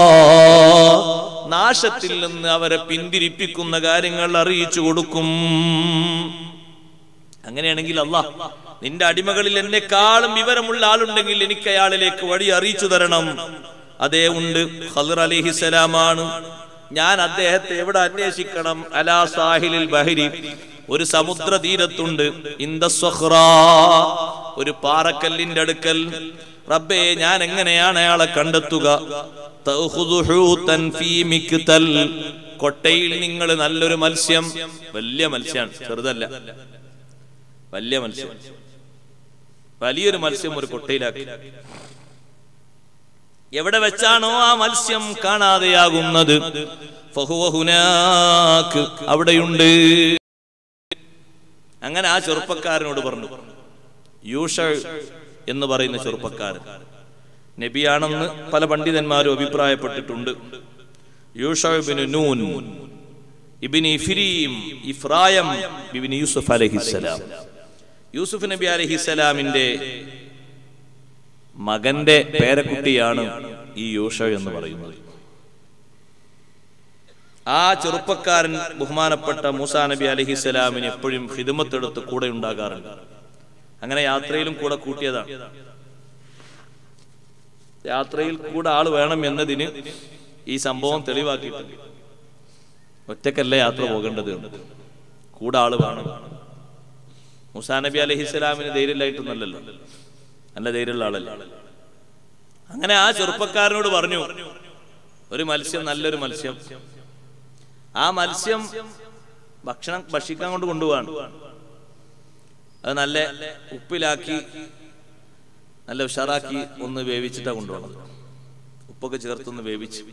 നാശത്തിൽ നിന്ന് അവരെ പിന്തിരിപ്പിക്കുന്ന കാര്യങ്ങൾ അറിയിച്ചു കൊടുക്കും അങ്ങനെയാണെങ്കിൽ അല്ലാ നിന്റെ അടിമകളിൽ എന്നെക്കാളും വിവരമുള്ള ആളുണ്ടെങ്കിൽ എനിക്ക് അയാളിലേക്ക് വഴി അറിയിച്ചു തരണം അതേ ഉണ്ട് ഖദർ അലിഹിസലാമാണ് ഞാൻ അദ്ദേഹത്തെ എവിടെ അന്വേഷിക്കണം അലാ സാഹിലിൽ ബഹരി ഒരു സമുദ്ര തീരത്തുണ്ട് ഇന്ദ സ്വഹ്റാ. ഒരു പാറക്കല്ലിന്റെ അടുക്കൽ റബ്ബേ ഞാൻ എങ്ങനെയാണ് അയാളെ കണ്ടെത്തുക തഅഖുദു ഹൂതൻ ഫീ മിക്തൽ കൊട്ടയിൽ നിങ്ങൾ നല്ലൊരു മത്സ്യം വലിയ മത്സ്യമാണ് ചെറുതല്ല വലിയ മത്സ്യം വലിയൊരു മത്സ്യം ഒരു കൊട്ടയിലാക്കി എവിടെ വെച്ചാണോ ആ മത്സ്യം കാണാതെയാകുന്നത് ഫഹുവ ഹുനാക്ക് അവിടെയുണ്ട് അങ്ങനെ ആ ചെറുപ്പക്കാരനോട് പറഞ്ഞു യൂഷ എന്ന് പറയുന്ന ചെറുപ്പക്കാരൻ നബിയാണെന്ന് പല പണ്ഡിതന്മാരും അഭിപ്രായപ്പെട്ടിട്ടുണ്ട് യൂഷബിന് നൂൻ ഇബിന് ഇഫ്രീം ഇഫ്രായം ഇബിന് യൂസുഫ് അലഹിസ്സലാം യൂസുഫ് നബി അലഹിസ്സലാമിന്റെ മകന്റെ പേരക്കുട്ടിയാണ് ഈ യൂഷ എന്ന് പറയുന്നത് ആ ചെറുപ്പക്കാരൻ ബഹുമാനപ്പെട്ട മൂസാ നബി അലഹിസ്സലാമിന് എപ്പോഴും ഹിദമത്തെടുത്ത് കൂടെ ഉണ്ടാകാറുണ്ട് അങ്ങനെ യാത്രയിലും കൂടെ കൂട്ടിയതാണ് യാത്രയിൽ കൂടെ ആള് വേണം എന്നതിന് ഈ സംഭവം തെളിവാക്കിയിട്ടുണ്ട് ഒറ്റക്കല്ല യാത്ര പോകേണ്ടത് കൂടെ ആള് വേണം മുസാ നബി അലഹി ഇസ്ലാമിന് ധൈര്യമില്ലായിട്ടൊന്നല്ലല്ലോ നല്ല ധൈര്യമുള്ള ആളല്ല അങ്ങനെ ആ ചെറുപ്പക്കാരനോട് പറഞ്ഞു ഒരു മത്സ്യം നല്ലൊരു മത്സ്യം ആ മത്സ്യം ഭക്ഷണം ഭക്ഷിക്കാൻ കൊണ്ട് കൊണ്ടുപോവാണ് അത് നല്ല ഉപ്പിലാക്കി നല്ല ഉഷാറാക്കി ഒന്ന് വേവിച്ചിട്ടാ കൊണ്ടുപോകണത് ഉപ്പൊക്കെ ചേർത്തൊന്ന് വേവിച്ച്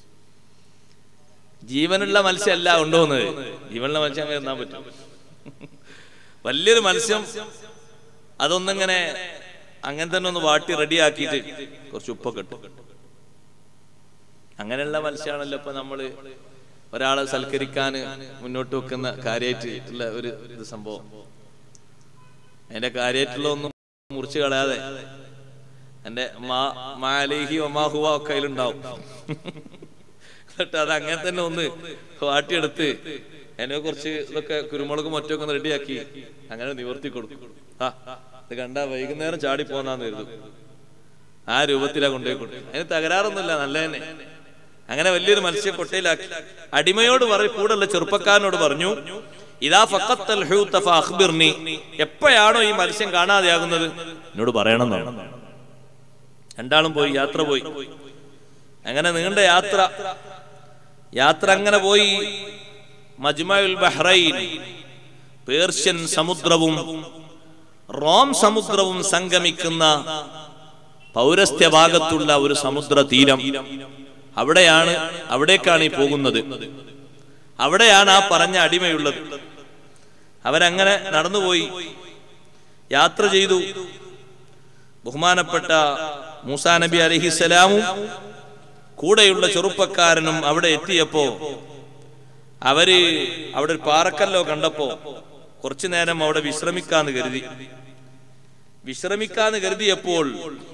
ജീവനുള്ള മത്സ്യമല്ല കൊണ്ടുപോകുന്നത് ജീവനുള്ള മത്സ്യം അങ്ങനെ തിന്നാൻ പറ്റും വലിയൊരു മത്സ്യം അതൊന്നിങ്ങനെ അങ്ങനെ തന്നെ ഒന്ന് വാട്ടി റെഡിയാക്കിയിട്ട് കുറച്ച് ഉപ്പൊക്കെ ഇട്ടു അങ്ങനെയുള്ള മത്സ്യമാണല്ലോ ഇപ്പൊ നമ്മള് ഒരാളെ സൽക്കരിക്കാൻ മുന്നോട്ട് വെക്കുന്ന കാര്യമായിട്ട് ഉള്ള ഒരു ഇത് സംഭവം അതിന്റെ കാര്യമായിട്ടുള്ള ഒന്നും മുറിച്ച് കളയാതെ എന്റെ മാലേഹി ഒമാഹുവ ഒക്കെ അതിലുണ്ടാവും എന്നിട്ട് അത് അങ്ങനെ തന്നെ ഒന്ന് വാട്ടിയെടുത്ത് എന്നെ കുറച്ച് ഇതൊക്കെ കുരുമുളക് മറ്റൊക്കെ ഒന്ന് റെഡിയാക്കി അങ്ങനെ നിവർത്തി കൊടുക്കും ആ ഇത് കണ്ട വൈകുന്നേരം ചാടി പോന്നാന്ന് കരുതും ആ രൂപത്തിലാ കൊണ്ടുപോയി കൊടുക്കും അതിന് തകരാറൊന്നുമില്ല നല്ല തന്നെ അങ്ങനെ വലിയൊരു മത്സ്യം കൊട്ടയിലാക്കി അടിമയോട് പറ കൂടെയുള്ള ചെറുപ്പക്കാരനോട് പറഞ്ഞു ഇതാ ഫക്കത്തൽ ഹൂത്ത ഫഅഖ്ബിർനി എപ്പോഴാണോ ഈ മത്സ്യം കാണാതെയാകുന്നത് എന്നോട് പറയണം എന്നാണ് രണ്ടാളും പോയി യാത്ര പോയി അങ്ങനെ നീണ്ട യാത്ര യാത്ര അങ്ങനെ പോയി മജ്മഉൽ ബഹ്റൈൻ പേർഷ്യൻ സമുദ്രവും റോം സമുദ്രവും സംഗമിക്കുന്ന പൗരസ്ത്യ ഭാഗത്തുള്ള ഒരു സമുദ്ര തീരം അവിടെയാണ് അവിടേക്കാണ് ഈ പോകുന്നത് അവിടെയാണ് ആ പറഞ്ഞ അടിമയുള്ളത് അവരങ്ങനെ നടന്നുപോയി യാത്ര ചെയ്തു ബഹുമാനപ്പെട്ട മൂസാ നബി അലഹിസലാമും കൂടെയുള്ള ചെറുപ്പക്കാരനും അവിടെ എത്തിയപ്പോ അവര് അവിടെ ഒരു പാറക്കല്ലോ കണ്ടപ്പോ കുറച്ചു നേരം അവിടെ വിശ്രമിക്കാന്ന് കരുതി വിശ്രമിക്കാന്ന് കരുതിയപ്പോൾ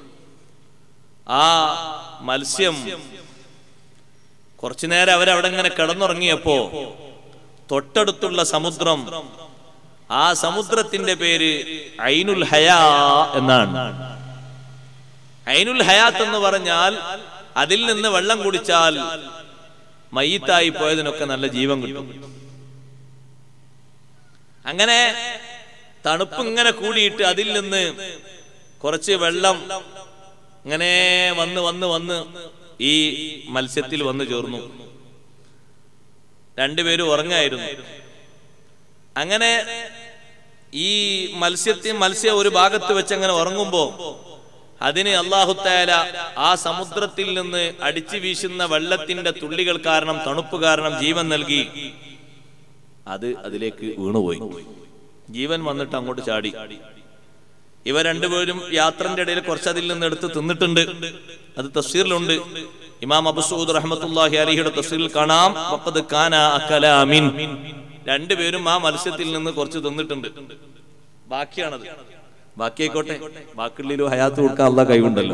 ആ മത്സ്യം കുറച്ചു നേരം അവരവിടെ ഇങ്ങനെ കിടന്നുറങ്ങിയപ്പോ തൊട്ടടുത്തുള്ള സമുദ്രം ആ സമുദ്രത്തിന്റെ പേര് ഐനുൽ ഹയാ എന്നാണ് ഐനുൽ ഹയാത്ത് എന്ന് പറഞ്ഞാൽ അതിൽ നിന്ന് വെള്ളം കുടിച്ചാൽ മയ്യത്തായി പോയതിനൊക്കെ നല്ല ജീവൻ കിട്ടും അങ്ങനെ തണുപ്പ് ഇങ്ങനെ കൂടിയിട്ട് അതിൽ നിന്ന് കുറച്ച് വെള്ളം ഇങ്ങനെ വന്ന് വന്ന് വന്ന് ഈ മത്സ്യത്തിൽ വന്ന് ചേർന്നു രണ്ടുപേരും ഉറങ്ങായിരുന്നു അങ്ങനെ ഈ മത്സ്യത്തിൽ മത്സ്യം ഒരു ഭാഗത്ത് വെച്ച് അങ്ങനെ ഉറങ്ങുമ്പോ അതിന് അള്ളാഹുത്തായാല ആ സമുദ്രത്തിൽ നിന്ന് അടിച്ചു വീശുന്ന വെള്ളത്തിന്റെ തുള്ളികൾ കാരണം തണുപ്പ് കാരണം ജീവൻ നൽകി അത് അതിലേക്ക് വീണുപോയി ജീവൻ വന്നിട്ട് അങ്ങോട്ട് ചാടി ഇവ രണ്ടുപേരും യാത്രന്റെ ഇടയിൽ കുറച്ച് അതിൽ നിന്ന് എടുത്ത് തിന്നിട്ടുണ്ട് അത് തഫ്സീറിലുണ്ട് ഇമാം അബുസൂദ് റഹ്മത്തുല്ലാഹി അലിഹിയുടെ തഫ്സീറിൽ കാണാം വഖദ് കാന അക്കലാമിൻ രണ്ടുപേരും ആ മത്സ്യത്തിൽ നിന്ന് കുറച്ച് തിന്നിട്ടുണ്ട് ബാക്കിയാണത് ബാക്കിയായിക്കോട്ടെ ബാക്കിയുള്ളിലും ഹയാത്ത് കൊടുക്കാൻ അല്ല കൈവുണ്ടല്ലോ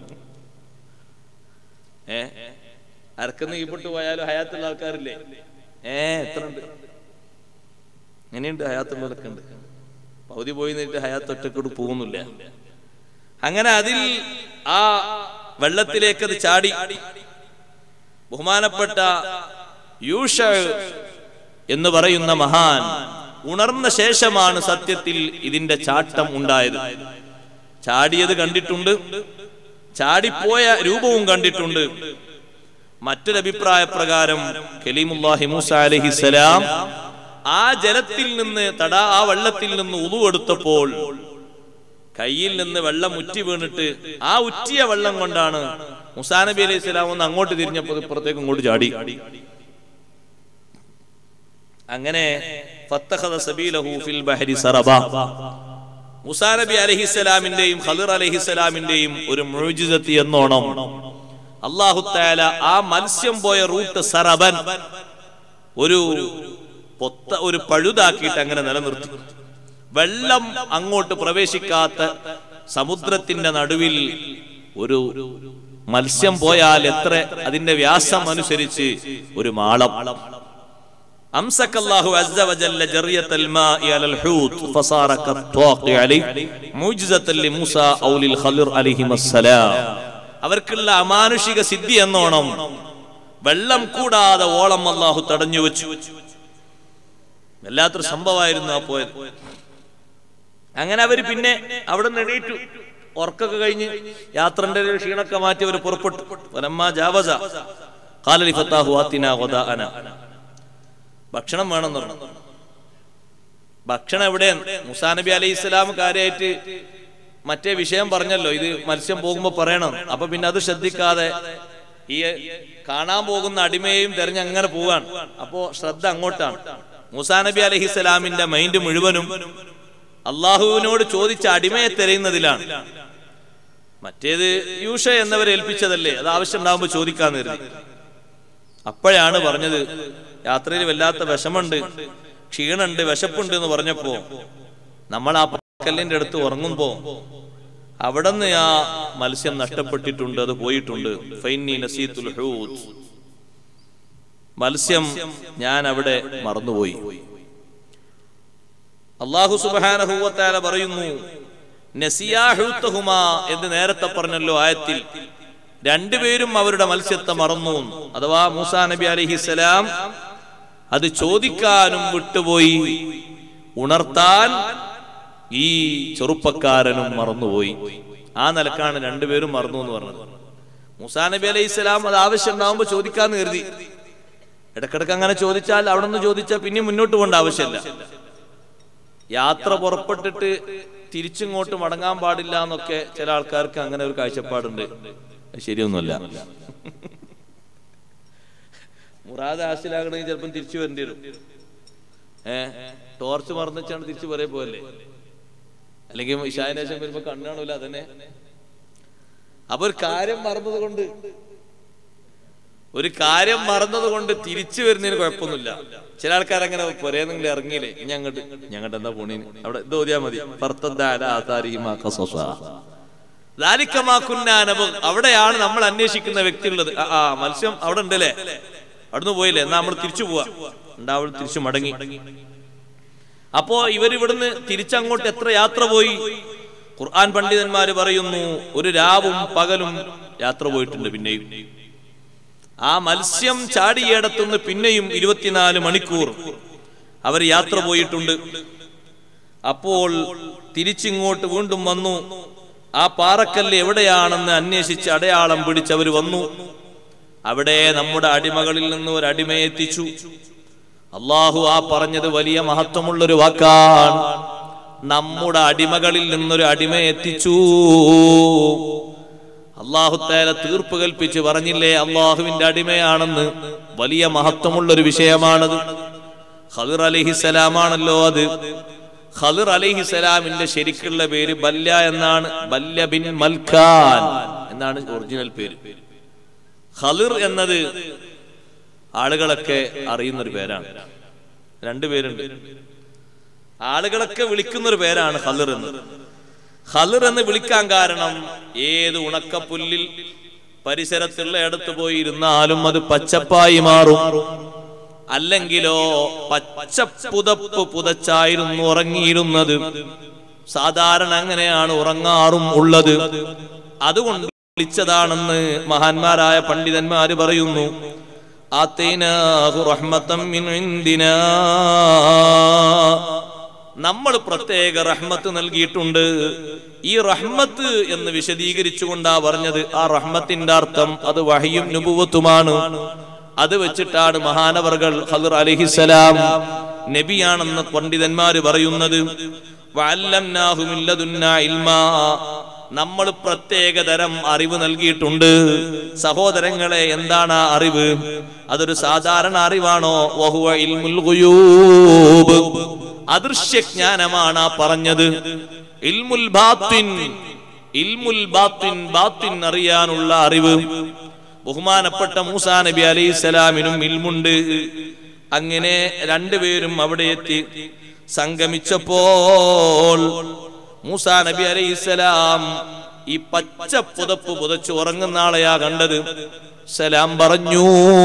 ഏ അരക്കുന്ന കീഴ്പെട്ട് പോയാലും ഹയാത്തുള്ള ആൾക്കാരില്ലേ ഏ എത്ര ഉണ്ട് എങ്ങനെയുണ്ട് ഹയാത്തുള്ളവരൊക്കെ ഉണ്ട് പകുതി പോയി നിന്നിട്ട് ഹയാത്ത് ഒറ്റക്കോട് പോകുന്നില്ല അങ്ങനെ അതിൽ ആ വെള്ളത്തിലേക്ക് അത് ചാടി ബഹുമാനപ്പെട്ട യൂഷ എന്ന് പറയുന്ന മഹാൻ ഉണർന്ന ശേഷമാണ് സത്യത്തിൽ ഇതിന്റെ ചാട്ടം ഉണ്ടായത് ചാടിയത് കണ്ടിട്ടുണ്ട് ചാടിപ്പോയ രൂപവും കണ്ടിട്ടുണ്ട് മറ്റൊരു അഭിപ്രായ പ്രകാരം കലീമുല്ലാഹി മൂസ അലഹിസലാം ആ ജലത്തിൽ നിന്ന് തടാ ആ വെള്ളത്തിൽ നിന്ന് ഉതുവെടുത്തപ്പോൾ കയ്യിൽ നിന്ന് വെള്ളം ഉറ്റി വീണിട്ട് ആ ഉറ്റിയ വെള്ളം കൊണ്ടാണ് മുസാ നബി അലൈഹി സ്വലാം ഒന്ന് അങ്ങോട്ട് തിരിഞ്ഞപ്പോൾ ഇപ്പുറത്തേക്ക് ഇങ്ങോട്ട് ചാടി അങ്ങനെ ഫത്തഖദ സബീലഹു ഫിൽ ബഹരി സറബ മുസാ നബി അലഹിസ്സലാമിന്റെയും ഖദിർ അലഹിസ്സലാമിന്റെയും ഒരു മുഴുജിതത്തി എന്നോണം അള്ളാഹു താല ആ മത്സ്യം പോയ റൂട്ട് സറബൻ ഒരു പൊത്ത ഒരു പഴുതാക്കിയിട്ട് അങ്ങനെ നിലനിർത്തി വെള്ളം അങ്ങോട്ട് പ്രവേശിക്കാത്ത സമുദ്രത്തിന്റെ നടുവിൽ ഒരു മത്സ്യം പോയാൽ എത്ര അതിന്റെ വ്യാസം അനുസരിച്ച് ഒരു മാളം أمسك الله عز وجل جرية الماء على الحوت فصار كالطاق عليه معجزة لموسى أو للخضر عليهما السلام അവർക്കുള്ള അമാനുഷിക സിദ്ധി എന്നോണം വെള്ളം കൂടാതെ ഓളം അള്ളാഹു തടഞ്ഞു വെച്ചു വല്ലാത്തൊരു സംഭവമായിരുന്നു ആ പോയത് അങ്ങനെ അവര് പിന്നെ അവിടെ നിന്ന് എണീറ്റു ഉറക്കൊക്കെ കഴിഞ്ഞ് യാത്രന്റെ ഒരു ക്ഷീണൊക്കെ മാറ്റി അവർ പുറപ്പെട്ടു വലമ്മ ജാവസ കാലലി ഫത്താഹു ആത്തിന വദാഅന ഭക്ഷണം വേണം പറഞ്ഞു ഭക്ഷണം എവിടെ മുസാ നബി അലൈഹി ഇസ്ലാം കാര്യമായിട്ട് മറ്റേ വിഷയം പറഞ്ഞല്ലോ ഇത് മത്സ്യം പോകുമ്പോ പറയണം അപ്പൊ പിന്നെ അത് ശ്രദ്ധിക്കാതെ ഈ കാണാൻ പോകുന്ന അടിമയെയും തെരഞ്ഞ് അങ്ങനെ പോവാണ് അപ്പോ ശ്രദ്ധ അങ്ങോട്ടാണ് മുസാ നബി അലൈഹി സ്വലാമിന്റെ മൈൻഡ് മുഴുവനും അള്ളാഹുവിനോട് ചോദിച്ച അടിമയെ തിരയുന്നതിലാണ് മറ്റേത് യൂഷ എന്നവരെ ഏൽപ്പിച്ചതല്ലേ അത് ആവശ്യം ഉണ്ടാകുമ്പോൾ ചോദിക്കാന്ന് കരുതി അപ്പോഴാണ് പറഞ്ഞത് യാത്രയിൽ വല്ലാത്ത വിഷമുണ്ട് ക്ഷീണുണ്ട് വിശപ്പുണ്ട് എന്ന് പറഞ്ഞപ്പോ നമ്മൾ ആ കല്ലിന്റെ അടുത്ത് ഉറങ്ങുമ്പോ അവിടെ നിന്ന് ആ മത്സ്യം നഷ്ടപ്പെട്ടിട്ടുണ്ട് അത് പോയിട്ടുണ്ട് ഫൈനി നസീത്തുൽ ഹൂത്ത് മത്സ്യം ഞാൻ അവിടെ മറന്നുപോയി അള്ളാഹു സുബാനഹൂവത്താല പറയുന്നു നസിയാഹുത്തഹുമ എന്ന് നേരത്തെ പറഞ്ഞല്ലോ ആയത്തിൽ രണ്ടുപേരും അവരുടെ മത്സ്യത്തെ മറന്നു അഥവാ മൂസാ നബി അലഹിസലാം അത് ചോദിക്കാനും വിട്ടുപോയി ഉണർത്താൻ ഈ ചെറുപ്പക്കാരനും മറന്നുപോയി ആ നിലക്കാണ് രണ്ടുപേരും മറന്നു എന്ന് പറഞ്ഞത് മൂസാ നബി അലൈഹി സ്വലാം അത് ആവശ്യം ഉണ്ടാവുമ്പോ ചോദിക്കാന്ന് കരുതി ഇടക്കിടക്ക് അങ്ങനെ ചോദിച്ചാൽ അവിടെ നിന്ന് ചോദിച്ചാൽ പിന്നെ മുന്നോട്ട് പോകേണ്ട ആവശ്യമില്ല യാത്ര പുറപ്പെട്ടിട്ട് തിരിച്ചിങ്ങോട്ട് മടങ്ങാൻ പാടില്ല എന്നൊക്കെ ചില ആൾക്കാർക്ക് അങ്ങനെ ഒരു കാഴ്ചപ്പാടുണ്ട് അത് ശരിയൊന്നുമല്ല മുറാദ് ആശിലാകണമെങ്കിൽ ചിലപ്പം തിരിച്ചു വരേണ്ടി വരും ഏ ടോർച്ച് മറന്നിച്ചാണ് തിരിച്ചു പറയെ പോയല്ലേ അല്ലെങ്കിൽ ഇഷായനേശം വരുമ്പോ കണ്ണാണൂല അതന്നെ അപ്പൊ ഒരു കാര്യം മറന്നത് കൊണ്ട് ഒരു കാര്യം മറന്നത് കൊണ്ട് തിരിച്ചു വരുന്നതിന് കുഴപ്പമൊന്നുമില്ല ചില ആൾക്കാർ അങ്ങനെ പൊരേ നിങ്ങൾ ഇറങ്ങിയില്ലേ ഇനി അങ്ങോട്ട് ഞങ്ങട്ട് എന്താ പോണീന് അവിടെ ഇത് ഓതിയാ മതി ഫർത്തദ്ദാല ആസാരിഹിമാ ഖസസാ. ദാലിക്കമാ കുന്നാ നബഗ്. അവിടെയാണ് നമ്മൾ അന്വേഷിക്കുന്ന വ്യക്തി ഉള്ളത് ആ, ആ മത്സ്യം അവിടെ ഉണ്ടല്ലേ അവിടുന്ന് പോയില്ലേ എന്നാ നമ്മൾ തിരിച്ചു പോവാ ഉണ്ടാവൾ തിരിച്ചു മടങ്ങി അപ്പോ ഇവർ ഇവിടുന്ന് തിരിച്ചങ്ങോട്ട് എത്ര യാത്ര പോയി ഖുർആൻ പണ്ഡിതന്മാര് പറയുന്നു ഒരു രാവും പകലും യാത്ര പോയിട്ടുണ്ട് പിന്നെയും ആ മത്സ്യം ചാടിയേടത്തുനിന്ന് പിന്നെയും ഇരുപത്തിനാല് മണിക്കൂർ അവർ യാത്ര പോയിട്ടുണ്ട് അപ്പോൾ തിരിച്ചിങ്ങോട്ട് വീണ്ടും വന്നു ആ പാറക്കല്ല് എവിടെയാണെന്ന് അന്വേഷിച്ച് അടയാളം പിടിച്ചവർ വന്നു അവിടെ നമ്മുടെ അടിമകളിൽ നിന്ന് ഒരു അടിമയെ എത്തിച്ചു അള്ളാഹു ആ പറഞ്ഞത് വലിയ മഹത്വമുള്ളൊരു വാക്കാണ് നമ്മുടെ അടിമകളിൽ നിന്നൊരു അടിമയെ എത്തിച്ചു അള്ളാഹുത്തേല തീർപ്പ് കൽപ്പിച്ച് പറഞ്ഞില്ലേ അള്ളാഹുവിന്റെ അടിമയാണെന്ന് വലിയ മഹത്വമുള്ളൊരു വിഷയമാണത് ഖദിർ അലിഹിസലാമാണല്ലോ അത് ഖദിർ അലിഹിസലാമിന്റെ ശരിക്കുള്ള പേര് ബല്യ എന്നാണ് ബല്യ ബിൻ മൽഖാൻ എന്നാണ് ഒറിജിനൽ പേര് ഖദിർ എന്നത് ആളുകളൊക്കെ അറിയുന്ന ഒരു പേരാണ് രണ്ടുപേരുണ്ട് ആളുകളൊക്കെ വിളിക്കുന്ന ഒരു പേരാണ് ഖദിർ എന്ന് ഖദിർ എന്ന് വിളിക്കാൻ കാരണം ഏത് ഉണക്കപ്പുല്ലിൽ പരിസരത്തുള്ള ഇടത്ത് പോയി ഇരുന്നാലും അത് പച്ചപ്പായി മാറും അല്ലെങ്കിലോ പച്ചപ്പുതപ്പ് പുതച്ചായിരുന്നു ഉറങ്ങിയിരുന്നത് സാധാരണ അങ്ങനെയാണ് ഉറങ്ങാറും ഉള്ളത് അതുകൊണ്ട് വിളിച്ചതാണെന്ന് മഹാന്മാരായ പണ്ഡിതന്മാര് പറയുന്നു ആതൈനാഹു റഹ്മത്തം മിൻ ഇൻദിനാ നമ്മൾ പ്രത്യേക റഹ്മത്ത് നൽകിയിട്ടുണ്ട് ഈ റഹ്മത്ത് എന്ന് വിശദീകരിച്ചുകൊണ്ടാ പറഞ്ഞത് ആ റഹ്മത്തിന്റെ അർത്ഥം അത് വഹിയും നുപുവത്തുമാണ് അത് വെച്ചിട്ടാണ് മഹാനവർകൾ ഹദർ അലഹിസലാം നബിയാണെന്ന് പണ്ഡിതന്മാര് പറയുന്നത് വഅല്ലംനാഹു മിൻ ലദുന്നാ ഇൽമാ. നമ്മൾ പ്രത്യേക തരം അറിവ് നൽകിയിട്ടുണ്ട് സഹോദരങ്ങളെ എന്താണ് ആ അറിവ് അതൊരു സാധാരണ അറിവാണോ വഹുവ ഇൽമുൽ ഗുയൂബ് അദൃശ്യജ്ഞാനമാണ് ആ പറഞ്ഞത് ഇൽമുൽ ബാത്തിൻ ഇൽമുൽ ബാത്തിൻ ബാത്തിൻ അറിയാനുള്ള അറിവ് ബഹുമാനപ്പെട്ട മൂസാ നബി അലൈഹി സ്വലാമിനും ഇൽമുണ്ട് അങ്ങനെ രണ്ടുപേരും അവിടെ എത്തി സംഗമിച്ചപ്പോൾ മൂസാ നബി അലൈഹി സ്വലാം ഈ പച്ച പുതപ്പ് പുതച്ച് ഉറങ്ങുന്ന ആളെയാ കണ്ടത് സലാം പറഞ്ഞു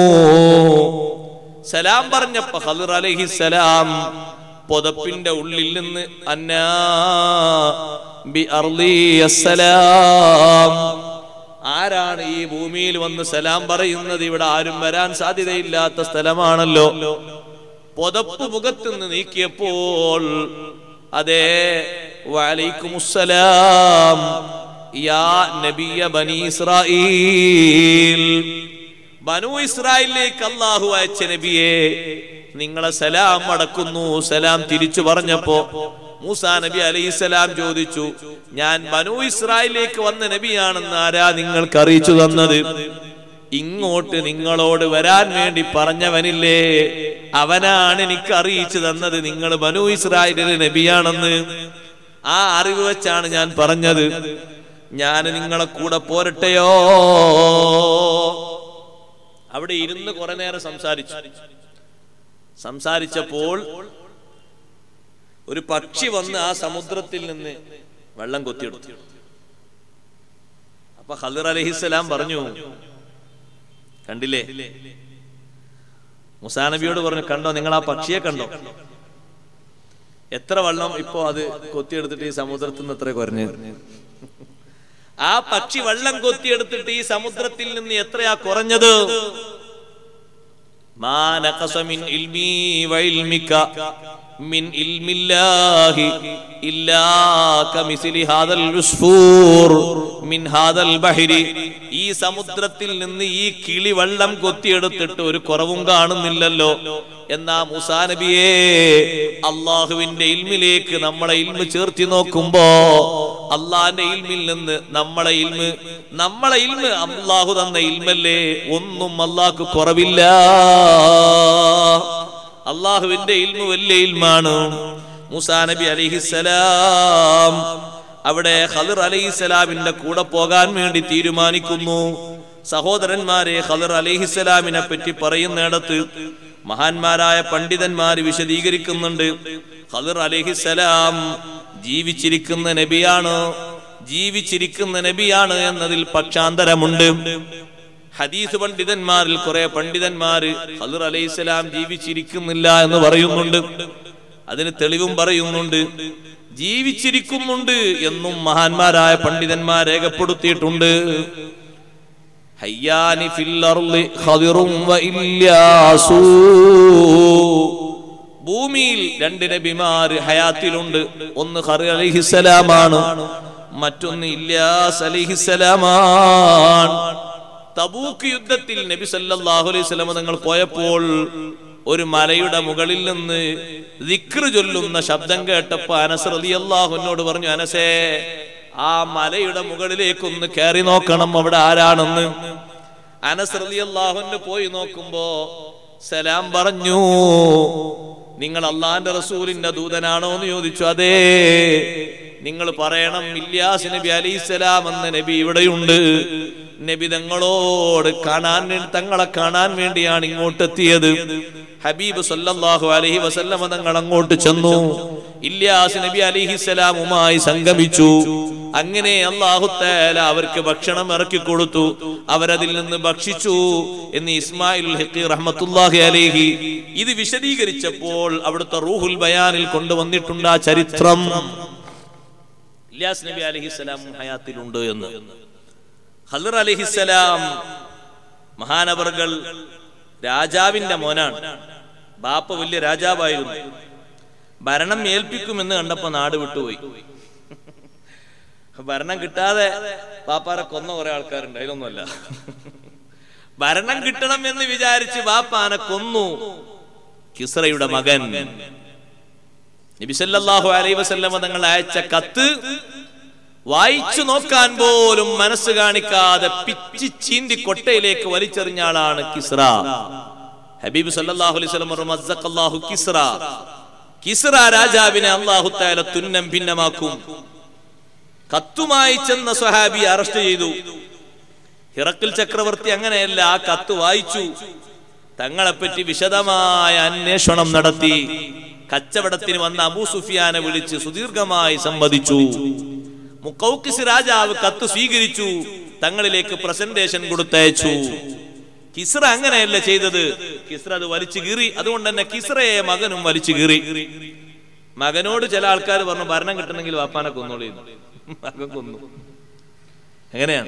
സലാം പറഞ്ഞപ്പോ ഹദർ അലൈഹി സലാം പുതപ്പിന്റെ ഉള്ളിൽ നിന്ന് അന്നാ ബി അർളി അസ്സലാം ആരാണ് ഈ ഭൂമിയിൽ വന്ന് സലാം പറയുന്നത് ഇവിടെ ആരും വരാൻ സാധ്യതയില്ലാത്ത സ്ഥലമാണല്ലോ പുതപ്പ് മുഖത്ത് നിന്ന് നീക്കിയപ്പോൾ അതെ വലൈക്കുമുസ്സലാം യാ നബിയ ബനി ഇസ്രായീൽ ബനു ഇസ്രായേലിലേക്ക് അള്ളാഹു അയച്ച നബിയെ നിങ്ങളെ സലാം അടക്കുന്നു സലാം തിരിച്ചു പറഞ്ഞപ്പോ മൂസാ നബി അലൈഹിസലാം ചോദിച്ചു ഞാൻ ബനു ഇസ്രായേലിലേക്ക് വന്ന നബിയാണെന്ന് ആരാ നിങ്ങൾക്ക് അറിയിച്ചു തന്നത് ഇങ്ങോട്ട് നിങ്ങളോട് വരാൻ വേണ്ടി പറഞ്ഞവനില്ലേ അവനാണ് എനിക്ക് അറിയിച്ചു തന്നത് നിങ്ങൾ ബനു ഇസ്രായേലിലെ നബിയാണെന്ന് ആ അറിവ് വെച്ചാണ് ഞാൻ പറഞ്ഞത് ഞാൻ നിങ്ങളെ കൂടെ പോരട്ടെയോ അവിടെ ഇരുന്ന് കുറെ നേരം സംസാരിച്ചു സംസാരിച്ചപ്പോൾ ഒരു പക്ഷി വന്ന് ആ സമുദ്രത്തിൽ നിന്ന് വെള്ളം കൊത്തിയെടുത്തു അപ്പൊ ഖദർ അലഹിസ്സലാം പറഞ്ഞു കണ്ടില്ലേ മുസാ നബിയോട് പറഞ്ഞു കണ്ടോ നിങ്ങൾ ആ പക്ഷിയെ കണ്ടോ എത്ര വെള്ളം ഇപ്പോ അത് കൊത്തിയെടുത്തിട്ട് ഈ സമുദ്രത്തിൽ നിന്ന് എത്ര കുറഞ്ഞു ആ പക്ഷി വെള്ളം കൊത്തിയെടുത്തിട്ട് ഈ സമുദ്രത്തിൽ നിന്ന് എത്രയാ കുറഞ്ഞത് മാ നഖസ മിൻ ഇൽമി വഇൽമിക മിൻ ഇൽമില്ലാഹി ഇല്ലാ കമിസ്ലി ഹാദൽ ഉസ്ഫൂർ മിൻ ഹാദൽ ബഹരി ഈ സമുദ്രത്തിൽ നിന്ന് ഈ കിളി വെള്ളം കൊത്തിയെടുത്തിട്ട് ഒരു കുറവും കാണുന്നില്ലല്ലോ എന്നാ മുസാ നബിയെ അള്ളാഹുവിന്റെ ഇൽമിലേക്ക് നമ്മളെ ഇൽമ് ചേർത്തി നോക്കുമ്പോ അള്ളാന്റെ ഇൽമിൽ നിന്ന് നമ്മളെ ഇൽമ് നമ്മളെ ഇൽമ് അള്ളാഹു തന്ന ഇൽമല്ലേ ഒന്നും അള്ളാഹ്ക്ക് കുറവില്ല അള്ളാഹുവിന്റെ ഇൽമു വലിയ ഇൽമാണ് മുസാ നബി അലിഹിസലാം അവിടെ ഖദർ അലൈഹിസ്സലാമിന്റെ കൂടെ പോകാൻ വേണ്ടി തീരുമാനിക്കുന്നു സഹോദരന്മാരെ ഖദർ അലൈഹിസ്സലാമിനെ പറ്റി പറയുന്നിടത്ത് മഹാന്മാരായ പണ്ഡിതന്മാർ വിശദീകരിക്കുന്നുണ്ട് ഖദർ അലൈഹിസ്സലാം ജീവിച്ചിരിക്കുന്ന നബിയാണ് ജീവിച്ചിരിക്കുന്ന നബിയാണ് എന്നതിൽ പക്ഷാന്തരമുണ്ട് ഹദീസ് പണ്ഡിതന്മാരിൽ കുറെ പണ്ഡിതന്മാര് ഖദർ അലൈഹിസ്സലാം ജീവിച്ചിരിക്കുന്നില്ല എന്ന് പറയുന്നുണ്ട് അതിന് തെളിവും പറയുന്നുണ്ട് ജീവിച്ചിരിക്കുന്നുണ്ട് എന്നും മഹാന്മാരായ പണ്ഡിതന്മാർ രേഖപ്പെടുത്തിയിട്ടുണ്ട് ഹയ്യാനി ഫിൽ അർളി ഖദിറും വ ഇല്യാസൂ ഭൂമിയിൽ രണ്ട് നബിമാര് ഹയാത്തിലുണ്ട് ഒന്ന് ഖദർ അലൈഹിസ്സലാമാണ് മറ്റൊന്ന് ഇല്യാസ് അലൈഹിസ്സലാമാണ് തബൂക്ക് യുദ്ധത്തിൽ നബി സല്ലല്ലാഹു അലൈഹി വസല്ലം തങ്ങൾ പോയപ്പോൾ ഒരു മലയുടെ മുകളിൽ നിന്ന് ദിക്റ് ചൊല്ലുന്ന ശബ്ദം കേട്ടപ്പോ അനസ് റളിയല്ലാഹുവിനോട് പറഞ്ഞു അനസേ ആ മലയുടെ മുകളിലേക്കൊന്ന് കയറി നോക്കണം അവിടെ ആരാണെന്ന് അനസ് റളിയല്ലാഹുവിന് പോയി നോക്കുമ്പോ സലാം പറഞ്ഞു നിങ്ങൾ അള്ളാന്റെ റസൂലിന്റെ ദൂതനാണോ എന്ന് ചോദിച്ചു അതേ നിങ്ങൾ പറയണം ഇല്യാസ് നബി അലൈഹിസ്സലാം എന്ന നബി ഇവിടെയുണ്ട് നബി തങ്ങളോട് കാണാൻ വേണ്ടി തങ്ങളെ കാണാൻ വേണ്ടിയാണ് ഇങ്ങോട്ട് എത്തിയത് ഹബീബ് സല്ലല്ലാഹു അലൈഹി വസല്ലമ തങ്ങൾ അങ്ങോട്ട് ചെന്നു ഇല്യാസ് നബി അലിഹിസ്സലാമുമായി സംഗമിച്ചു അങ്ങനെ അള്ളാഹു തആല അവർക്ക് ഭക്ഷണം ഇറക്കി കൊടുത്തു അവരതിൽ നിന്ന് ഭക്ഷിച്ചു എന്ന് ഇസ്മായിൽ ഹക്കി റഹ്മത്തുല്ലാഹി അലൈഹി ഇത് വിശദീകരിച്ചപ്പോൾ അവിടുത്തെ റൂഹുൽ ബയാനിൽ കൊണ്ടുവന്നിട്ടുണ്ട് ആ ചരിത്രം ഇല്യാസ് നബി അലഹിസ്സലാം ഹയാത്തിലുണ്ട് എന്ന് ഹലർ അലഹിസ്സലാം മഹാനവർകൾ രാജാവിന്റെ മോനാണ് ബാപ്പ വലിയ രാജാവായിരുന്നു ഭരണം ഏൽപ്പിക്കുമെന്ന് കണ്ടപ്പോ നാട് വിട്ടുപോയി ഭരണം കിട്ടാതെ പാപ്പാരെ കൊന്ന കുറെ ആൾക്കാരുണ്ട് അതിലൊന്നുമല്ല ഭരണം കിട്ടണം എന്ന് വിചാരിച്ച് ബാപ്പാനെ കൊന്നു കിസ്രയുടെ മകൻ നബിസല്ലാഹു അലൈ വസല്ലമ തങ്ങൾ അയച്ച കത്ത് വായിച്ചു നോക്കാൻ പോലും മനസ്സ് കാണിക്കാതെ പിച്ചി ചീന്തി കൊട്ടയിലേക്ക് വലിച്ചെറിഞ്ഞ ആളാണ് കിസ്ര ഹബീബ് സല്ലല്ലാഹു അലൈഹി വസല്ലം പറഞ്ഞു, "മസ്സഖല്ലാഹു കിസ്ര കിസ്ര രാജാവിനെ അള്ളാഹു താല തുന്നം ഭിന്നമാക്കും കത്തുമായി ചെന്ന സ്വഹാബി അറസ്റ്റ് ചെയ്തു ഹിറക്കിൽ ചക്രവർത്തി അങ്ങനെയല്ല ആ കത്ത് വായിച്ചു തങ്ങളെപ്പറ്റി വിശദമായ അന്വേഷണം നടത്തി കച്ചവടത്തിന് വന്ന അബൂ സുഫിയാനെ വിളിച്ച് സുദീർഘമായി സംവദിച്ചു മുക്കൗക്കിസ് രാജാവ് കത്ത് സ്വീകരിച്ചു തങ്ങളിലേക്ക് പ്രസന്റേഷൻ കൊടുത്തയച്ചു കിസ്ര അങ്ങനെയല്ല ചെയ്തത് കിസ്ര അത് വലിച്ചു കീറി അതുകൊണ്ട് തന്നെ കിസ്രയെ മകനും വലിച്ചു കീറി മകനോട് ചില ആൾക്കാർ പറഞ്ഞു ഭരണം കിട്ടണമെങ്കിൽ വാപ്പാനെ കൊന്നോളി എന്ന്. മകൻ കൊന്നു എങ്ങനെയാണ്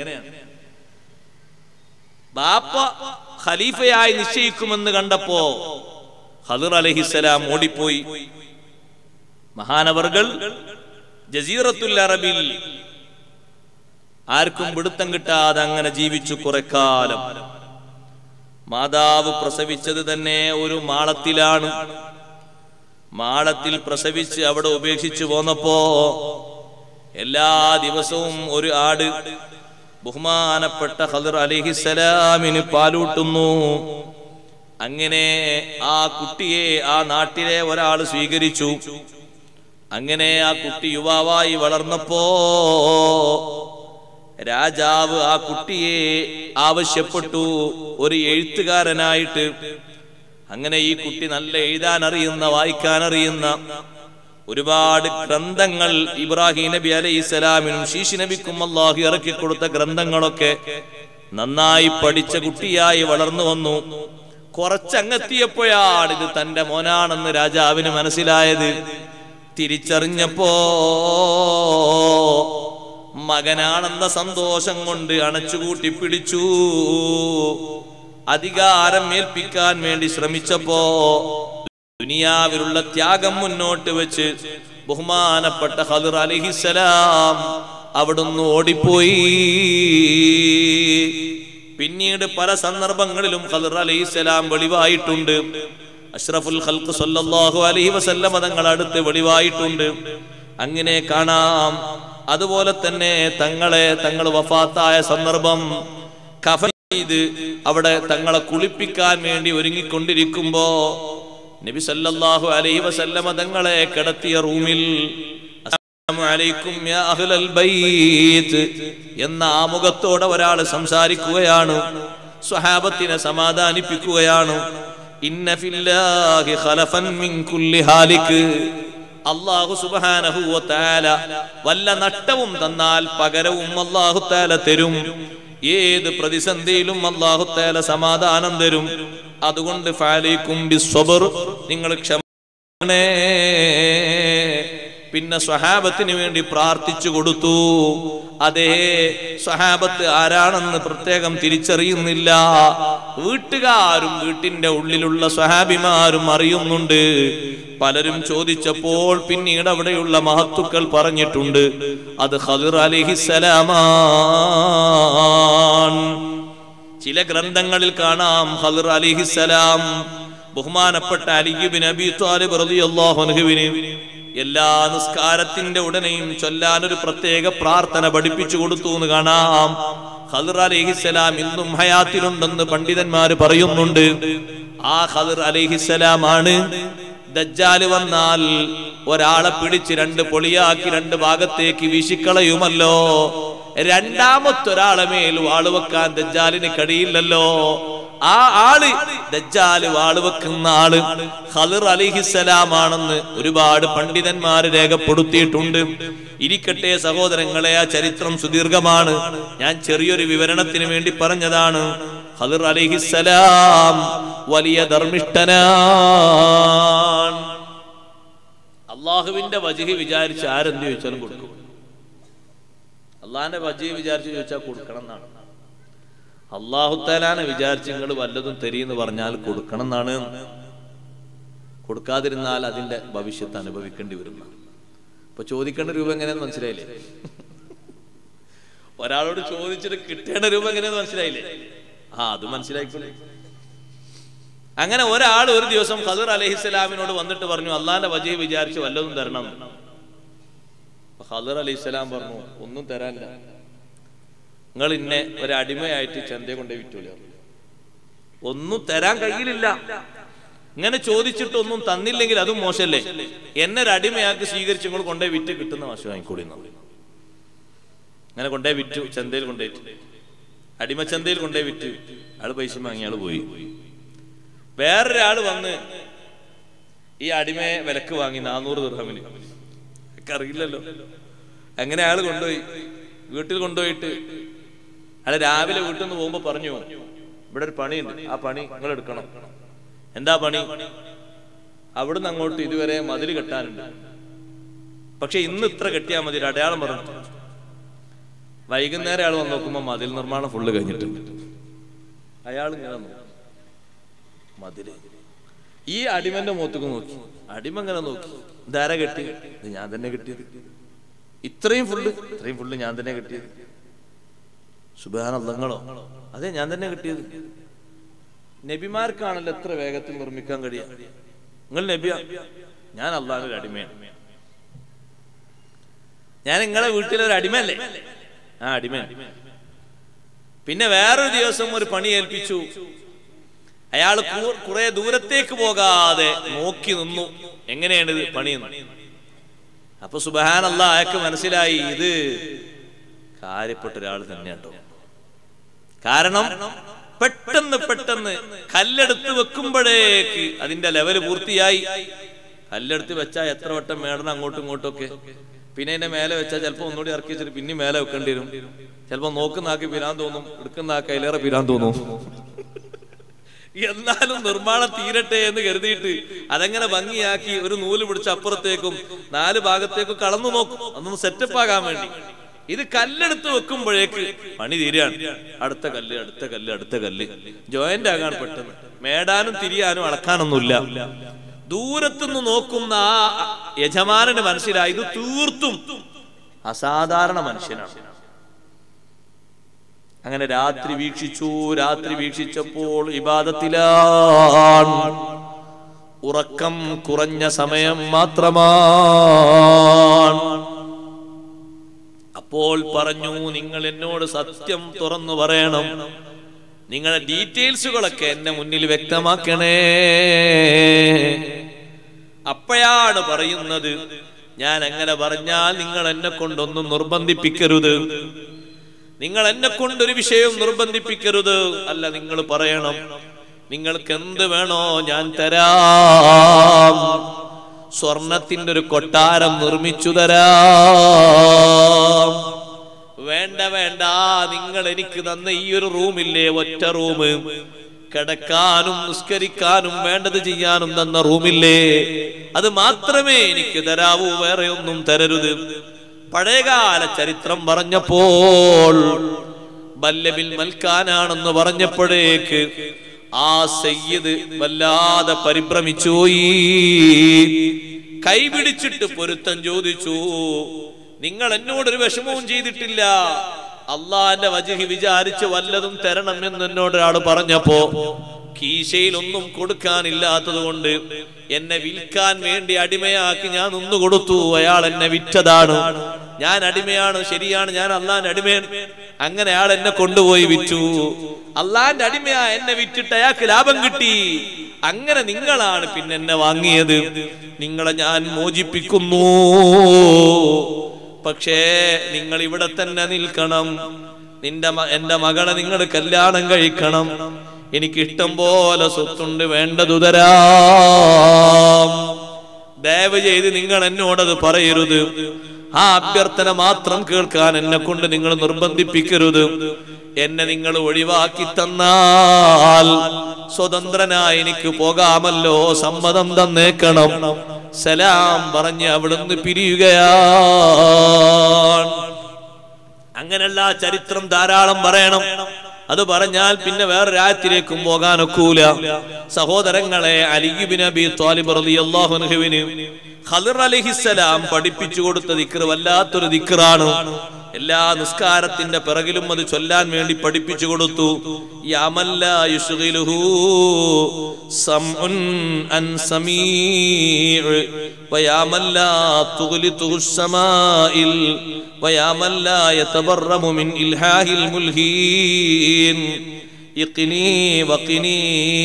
ബാപ്പ ഖലീഫയായി നിശ്ചയിക്കുമെന്ന് കണ്ടപ്പോ ഹദർ അലഹിസലാം ഓടിപ്പോയി മഹാനവർകൾ ജസീറത്തുൽ അറബിൽ ആർക്കും പിടുത്തം കിട്ടാതെ അങ്ങനെ ജീവിച്ചു കുറെ കാലം മാതാവ് പ്രസവിച്ചത് തന്നെ ഒരു മാളത്തിലാണ് മാളത്തിൽ പ്രസവിച്ച് അവിടെ ഉപേക്ഷിച്ചു പോന്നപ്പോ എല്ലാ ദിവസവും ഒരു ആട് ബഹുമാനപ്പെട്ട ഖദർ അലിഹിസലാമിന് പാലൂട്ടുന്നു അങ്ങനെ ആ കുട്ടിയെ ആ നാട്ടിലെ ഒരാൾ സ്വീകരിച്ചു അങ്ങനെ ആ കുട്ടി യുവാവായി വളർന്നപ്പോ രാജാവ് ആ കുട്ടിയെ ആവശ്യപ്പെട്ടു ഒരു എഴുത്തുകാരനായിട്ട് അങ്ങനെ ഈ കുട്ടി നല്ല എഴുതാൻ അറിയുന്ന വായിക്കാൻ അറിയുന്ന ഒരുപാട് ഗ്രന്ഥങ്ങൾ ഇബ്രാഹിം നബി അലൈഹി സ്വലാമിനും ശീശി നബിക്കും അള്ളാഹു ഇറക്കി കൊടുത്ത ഗ്രന്ഥങ്ങളൊക്കെ നന്നായി പഠിച്ച കുട്ടിയായി വളർന്നു വന്നു കുറച്ചങ്ങെത്തിയപ്പോഴാണ് ഇത് തന്റെ മോനാണെന്ന് രാജാവിന് മനസ്സിലായത് തിരിച്ചറിഞ്ഞപ്പോ മകനാണെന്ന സന്തോഷം കൊണ്ട് അണച്ചുകൂട്ടി പിടിച്ചു അധികാരം ഏൽപ്പിക്കാൻ വേണ്ടി ശ്രമിച്ചപ്പോ ദുനിയാവിലുള്ള ത്യാഗം മുന്നോട്ട് വെച്ച് ബഹുമാനപ്പെട്ട ഹദർ അലിഹിസലാം അവിടുന്ന് ഓടിപ്പോയി പിന്നീട് പല സന്ദർഭങ്ങളിലും ഖദർ അലൈഹിസ്സലാം വെളിവായിട്ടുണ്ട് അഷ്റഫുൽ ഖൽഖ് സല്ലല്ലാഹു അലൈഹി വസല്ലമ തങ്ങൾ അടുത്ത് വെളിവായിട്ടുണ്ട് അങ്ങനെ കാണാം അതുപോലെ തന്നെ തങ്ങളെ തങ്ങൾ വഫാത്തായ സന്ദർഭം കഫൻ ചെയ്ത് അവിടെ തങ്ങളെ കുളിപ്പിക്കാൻ വേണ്ടി ഒരുങ്ങിക്കൊണ്ടിരിക്കുമ്പോ നബി സല്ലല്ലാഹു അലൈഹി വസല്ലമ തങ്ങളെ കിടത്തിയ റൂമിൽ അസ്സലാമു അലൈക്കും യാ അഹ്ലൽ ബൈത്ത് എന്ന ആമുഖത്തോടെ ഒരാൾ സംസാരിക്കുകയാണ് സ്വഹാബത്തിനെ സമാധാനിപ്പിക്കുകയാണ് ഇന്ന ഫില്ലാഹി ഖലഫൻ മിൻ കുല്ലി ഹാലിക് അള്ളാഹു സുബ്ഹാനഹു വ തആല വല്ല നട്ടവും തന്നാൽ പകരവും അള്ളാഹു തആല തരും ഏത് പ്രതിസന്ധിയിലും അള്ളാഹു തആല സമാധാനം തരും അതുകൊണ്ട് ഫാലിക്കും ബിസ്സബ്ർ നിങ്ങൾ ക്ഷമ പിന്നെ സ്വഹാബത്തിന് വേണ്ടി പ്രാർത്ഥിച്ചു കൊടുത്തു അതേ സ്വഹാബത്ത് ആരാണെന്ന് പ്രത്യേകം തിരിച്ചറിയുന്നില്ല വീട്ടുകാരും വീട്ടിന്റെ ഉള്ളിലുള്ള സ്വഹാബിമാരും അറിയുന്നുണ്ട് പലരും ചോദിച്ചപ്പോൾ പിന്നീട് അവിടെയുള്ള മഹത്തുക്കൾ പറഞ്ഞിട്ടുണ്ട് അത് ഖദർ അലിഹിസലാമാണ് ചില ഗ്രന്ഥങ്ങളിൽ കാണാം ഖദർ അലിഹിസലാം ബഹുമാനപ്പെട്ട അലിബിൻ അബി താലിബ് റളിയല്ലാഹു അൻഹുവിന് എല്ലാ നിസ്കാരത്തിന്റെ ഉടനെയും ചൊല്ലാൻ ഒരു പ്രത്യേക പ്രാർത്ഥന പഠിപ്പിച്ചു കൊടുത്തു എന്ന് കാണാം ഖദർ അലിഹിസലാം ഇന്നും ഹയാത്തിലുണ്ടെന്ന് പണ്ഡിതന്മാര് പറയുന്നുണ്ട് ആ ഖദർ അലിഹിസലാം ആണ് ദജ്ജാല് വന്നാൽ ഒരാളെ പിടിച്ച് രണ്ട് പൊളിയാക്കി രണ്ട് ഭാഗത്തേക്ക് വീശിക്കളയുമല്ലോ രണ്ടാമത്തൊരാളെ മേൽ വാള് വെക്കാൻ ദജ്ജാലിന് കഴിയില്ലല്ലോ ആ ആള് ദജ്ജാല് വാള് വെക്കുന്ന ആള് ഖദർ അലിഹിസലാമാണെന്ന് ഒരുപാട് പണ്ഡിതന്മാര് രേഖപ്പെടുത്തിയിട്ടുണ്ട് ഇരിക്കട്ടെ സഹോദരങ്ങളെ ആ ചരിത്രം സുദീർഘമാണ് ഞാൻ ചെറിയൊരു വിവരണത്തിന് വേണ്ടി പറഞ്ഞതാണ് ഖദർ അലിഹിസലാം വലിയ ധർമ്മിഷ്ഠനാണ് അള്ളാഹുവിന്റെ വജഹി വിചാരിച്ച് ആരെന്ത് ചോദിച്ചാലും കൊടുക്കും അള്ളാഹിന്റെ വജഹി വിചാരിച്ച് ചോദിച്ചാൽ കൊടുക്കണം എന്നാണ് അള്ളാഹു താലാനെ വിചാരിച്ച് നിങ്ങൾ വല്ലതും തരീന്ന് പറഞ്ഞാൽ കൊടുക്കണം എന്നാണ് കൊടുക്കാതിരുന്നാൽ അതിന്റെ ഭവിഷ്യത്ത് അനുഭവിക്കേണ്ടി വരുന്ന ഇപ്പൊ ചോദിക്കേണ്ട രൂപ എങ്ങനെയാന്ന് മനസ്സിലായില്ലേ ഒരാളോട് ചോദിച്ചിട്ട് കിട്ടേണ്ട രൂപ എങ്ങനെയാന്ന് മനസ്സിലായില്ലേ ആ അത് മനസ്സിലായിക്കോളെ അങ്ങനെ ഒരാൾ ഒരു ദിവസം ഖദർ അലഹിസ്സലാമിനോട് വന്നിട്ട് പറഞ്ഞു അള്ളാന്റെ വജയ വിചാരിച്ച് വല്ലതും തരണം എന്ന്. അപ്പൊ ഖദർ അലഹിസ്സലാം പറഞ്ഞു ഒന്നും തരാനില്ല നിങ്ങൾ ഇന്നെ ഒരു അടിമയായിട്ട് ചന്തയെ കൊണ്ടേ വിറ്റൂല ഒന്നും തരാൻ കഴിയില്ല ഇങ്ങനെ ചോദിച്ചിട്ട് ഒന്നും തന്നില്ലെങ്കിൽ അതും മോശമല്ലേ എന്നെ ഒരു അടിമയാക്കി സ്വീകരിച്ച് നിങ്ങൾ കൊണ്ടേ വിറ്റ് കിട്ടുന്ന വശം വാങ്ങിക്കൂടി എന്ന്. അങ്ങനെ കൊണ്ടേ വിറ്റു ചന്തയിൽ കൊണ്ടേറ്റ് അടിമച്ചന്തയിൽ കൊണ്ടേ വിറ്റ് ആള് പൈസ വാങ്ങി ആള് പോയി വേറൊരാള് വന്ന് ഈ അടിമയെ വിലക്ക് വാങ്ങി നാനൂറ് ദിർഹമിന് ഒക്കെ അറിയില്ലല്ലോ അങ്ങനെ ആള് കൊണ്ടുപോയി വീട്ടിൽ കൊണ്ടുപോയിട്ട് അയാൾ രാവിലെ വീട്ടിൽ നിന്ന് പോകുമ്പോ പറഞ്ഞു ഇവിടെ ഒരു പണിയുണ്ട് ആ പണി നിങ്ങൾ എടുക്കണം എന്താ പണി അവിടുന്ന് അങ്ങോട്ട് ഇതുവരെ മതിൽ കെട്ടാനുണ്ട് പക്ഷെ ഇന്ന് ഇത്ര കെട്ടിയാൽ മതി ഒരു അടയാളം പറഞ്ഞു വൈകുന്നേരം അയാൾ വന്ന് നോക്കുമ്പോ മതിൽ നിർമ്മാണം ഫുള്ള് കഴിഞ്ഞിട്ടുണ്ട് അയാൾ ഇങ്ങനെ നോക്കി മതില് ഈ അടിമന്റെ മുഖത്തേക്ക് നോക്കി അടിമ ഇങ്ങനെ നോക്കി ഇതാരാ കെട്ടി ഇത് ഞാൻ തന്നെ കെട്ടിയത് ഇത്രയും ഫുള്ള് ഇത്രയും ഫുള്ള് ഞാൻ തന്നെ കെട്ടിയത് സുബാനങ്ങളോ അതെ ഞാൻ തന്നെ കെട്ടിയത് നബിമാർക്കാണല്ലോ എത്ര വേഗത്തിൽ നിർമ്മിക്കാൻ കഴിയുക നിങ്ങൾ നബിയ ഞാൻ അള്ളാഹുന്റെ അടിമയാണ് ഞാൻ നിങ്ങളെ വീട്ടിലെ ഒരു അടിമയല്ലേ ആ അടിമയാണ് പിന്നെ വേറൊരു ദിവസം ഒരു പണി ഏൽപ്പിച്ചു അയാൾ കുറെ ദൂരത്തേക്ക് പോകാതെ നോക്കി നിന്നു എങ്ങനെയാണ് ഇത് പണിയെന്ന് അപ്പൊ സുബഹാനല്ല അയാൾക്ക് മനസ്സിലായി ഇത് കാര്യപ്പെട്ട ഒരാൾ തന്നെയാട്ടോ കാരണം പെട്ടെന്ന് പെട്ടെന്ന് കല്ലെടുത്ത് വെക്കുമ്പോഴേക്ക് അതിന്റെ ലെവല് പൂർത്തിയായി കല്ലെടുത്ത് വെച്ചാൽ എത്ര വട്ടം മേടണം അങ്ങോട്ടും ഇങ്ങോട്ടും ഒക്കെ പിന്നെ അതിന്റെ മേലെ വെച്ചാൽ ചിലപ്പോ ഒന്നുകൂടി ഇറക്കി വെച്ചിട്ട് പിന്നെ മേലെ വെക്കേണ്ടി വരും ചിലപ്പോ നോക്കുന്നാക്കി പിരാൻ തോന്നും എടുക്കുന്ന ആക്കി അതിലേറെ പിരാൻ തോന്നും എന്നാലും നിർമ്മാണം തീരട്ടെ എന്ന് കരുതിയിട്ട് അതെങ്ങനെ ഭംഗിയാക്കി ഒരു നൂല് പിടിച്ച് അപ്പുറത്തേക്കും നാല് ഭാഗത്തേക്കും കളന്നു നോക്കും അതൊന്ന് സെറ്റപ്പ് ആകാൻ വേണ്ടി ഇത് കല്ലെടുത്ത് വെക്കുമ്പോഴേക്ക് പണി തീരാണ് അടുത്ത കല്ല് അടുത്ത കല്ല് അടുത്ത കല്ല് ജോയിന്റ് ആകാൻ പെട്ടെന്ന് മേടാനും തിരിയാനും അളക്കാനൊന്നുമില്ല ദൂരത്തുനിന്ന് നോക്കുന്ന ആ യജമാനന് മനസ്സിലായി ഇത് തീർത്തും അസാധാരണ മനുഷ്യനാണ് അങ്ങനെ രാത്രി വീക്ഷിച്ചു രാത്രി വീക്ഷിച്ചപ്പോൾ ഇബാദത്തിലാണ് ഉറക്കം കുറഞ്ഞ സമയം മാത്രമാണ് അപ്പോൾ പറഞ്ഞു നിങ്ങൾ എന്നോട് സത്യം തുറന്നു പറയണം നിങ്ങളുടെ ഡീറ്റെയിൽസുകളൊക്കെ എന്നെ മുന്നിൽ വ്യക്തമാക്കണേ അപ്പോഴാണ് പറയുന്നത് ഞാൻ അങ്ങനെ പറഞ്ഞാൽ നിങ്ങൾ എന്നെ കൊണ്ടൊന്നും നിർബന്ധിപ്പിക്കരുത് നിങ്ങൾ എന്നെ കൊണ്ടൊരു വിഷയവും നിർബന്ധിപ്പിക്കരുത് അല്ല നിങ്ങൾ പറയണം നിങ്ങൾക്ക് എന്ത് വേണോ ഞാൻ തരാം സ്വർണത്തിന്റെ ഒരു കൊട്ടാരം നിർമ്മിച്ചു തരാം വേണ്ട വേണ്ട നിങ്ങൾ എനിക്ക് തന്ന ഈ ഒരു റൂമില്ലേ ഒറ്റ റൂം കിടക്കാനും നിസ്കരിക്കാനും വേണ്ടത് ചെയ്യാനും തന്ന റൂമില്ലേ അത് മാത്രമേ എനിക്ക് തരാവൂ വേറെ ഒന്നും തരരുത് പഴയകാല ചരിത്രം പറഞ്ഞപ്പോൾ ബല്ലബിൽ മൽക്കാനാണെന്ന് പറഞ്ഞപ്പോഴേക്ക് ആ സയ്യിദ് വല്ലാതെ പരിഭ്രമിച്ചു പോയി കൈപിടിച്ചിട്ട് പൊരുത്തം ചോദിച്ചു നിങ്ങൾ എന്നോടൊരു വിഷമവും ചെയ്തിട്ടില്ല അള്ളാന്റെ വജഹി വിചാരിച്ച് വല്ലതും തരണം എന്ന് എന്നോട് ഒരാൾ പറഞ്ഞപ്പോ കീശയിൽ ഒന്നും കൊടുക്കാനില്ലാത്തത് കൊണ്ട് എന്നെ വിൽക്കാൻ വേണ്ടി അടിമയാക്കി ഞാൻ നിന്ന് കൊടുത്തു അയാൾ എന്നെ വിറ്റതാണ് ഞാൻ അടിമയാണ് ശരിയാണ് ഞാൻ അള്ളാന്റെ അടിമയാണ് അങ്ങനെ അയാൾ എന്നെ കൊണ്ടുപോയി വിറ്റു അള്ളാന്റെ അടിമയാ എന്നെ വിറ്റിട്ട് അയാൾക്ക് ലാഭം കിട്ടി അങ്ങനെ നിങ്ങളാണ് പിന്നെ എന്നെ വാങ്ങിയത് നിങ്ങളെ ഞാൻ മോചിപ്പിക്കുന്നു പക്ഷേ നിങ്ങൾ ഇവിടെ തന്നെ നിൽക്കണം നിന്റെ മ- എന്റെ മകളെ നിങ്ങൾ കല്യാണം കഴിക്കണം എനിക്ക് ഇഷ്ടം പോലെ സ്വത്തുണ്ട് വേണ്ടതു തരാം ദയവ് ചെയ്ത് നിങ്ങൾ എന്നോടത് പറയരുത് ആ അഭ്യർത്ഥന മാത്രം കേൾക്കാൻ എന്നെ കൊണ്ട് നിങ്ങൾ നിർബന്ധിപ്പിക്കരുത് എന്നെ നിങ്ങൾ ഒഴിവാക്കി തന്നാൽ സ്വതന്ത്രനായി എനിക്ക് പോകാമല്ലോ സമ്മതം തന്നേക്കണം സലാം പറഞ്ഞ് അവിടുന്ന് പിരിയുകയാണ് അങ്ങനെയുള്ള ചരിത്രം ധാരാളം പറയണം അത് പറഞ്ഞാൽ പിന്നെ വേറെ രാജ്യത്തിലേക്കും പോകാനൊക്കൂല സഹോദരങ്ങളെ അലിബിൻ അബി ത്വാലിബ് റളിയല്ലാഹു അൻഹുവിന് ഖദർ അലൈഹിസ്സലാം പഠിപ്പിച്ചു കൊടുത്ത ദിക്ർ വല്ലാത്തൊരു ദിക്റാണ് എല്ലാ നിസ്കാരത്തിന്റെ പിറകിലും അത് ചൊല്ലാൻ വേണ്ടി പഠിപ്പിച്ചു കൊടുത്തു യാമല്ല യുശ്ഗിലുഹു സംഉൻ അൻ സമീഅ് വയാമല്ല തുഗ്ലിതുഹു السمائل ويا لا يتبرم من إلهاه الملهين ഇഖ്നി വഖിനി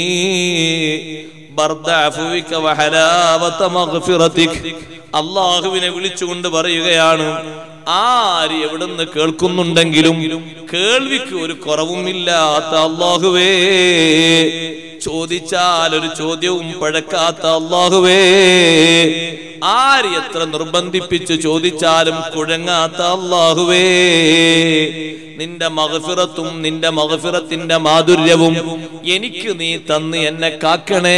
ബർദ അഫുവിക വഹലാവത മഗ്ഫിറതിക് അല്ലാഹുവിനെ വിളിച്ചുകൊണ്ട് പറയുകയാണ് ആര് എവിടുന്ന് കേൾക്കുന്നുണ്ടെങ്കിലും കേൾവിക്ക് ഒരു കുറവുമില്ലാത്ത അള്ളാഹുവേ ചോദിച്ചാൽ ഒരു ചോദ്യവും പഴക്കാത്ത അള്ളാഹുവേ ആര് എത്ര നിർബന്ധിപ്പിച്ച് ചോദിച്ചാലും കുഴങ്ങാത്ത അള്ളാഹുവേ നിന്റെ മകഫിറത്തും നിന്റെ മകഫിറത്തിന്റെ മാധുര്യവും എനിക്ക് നീ തന്ന് എന്നെ കാക്കണേ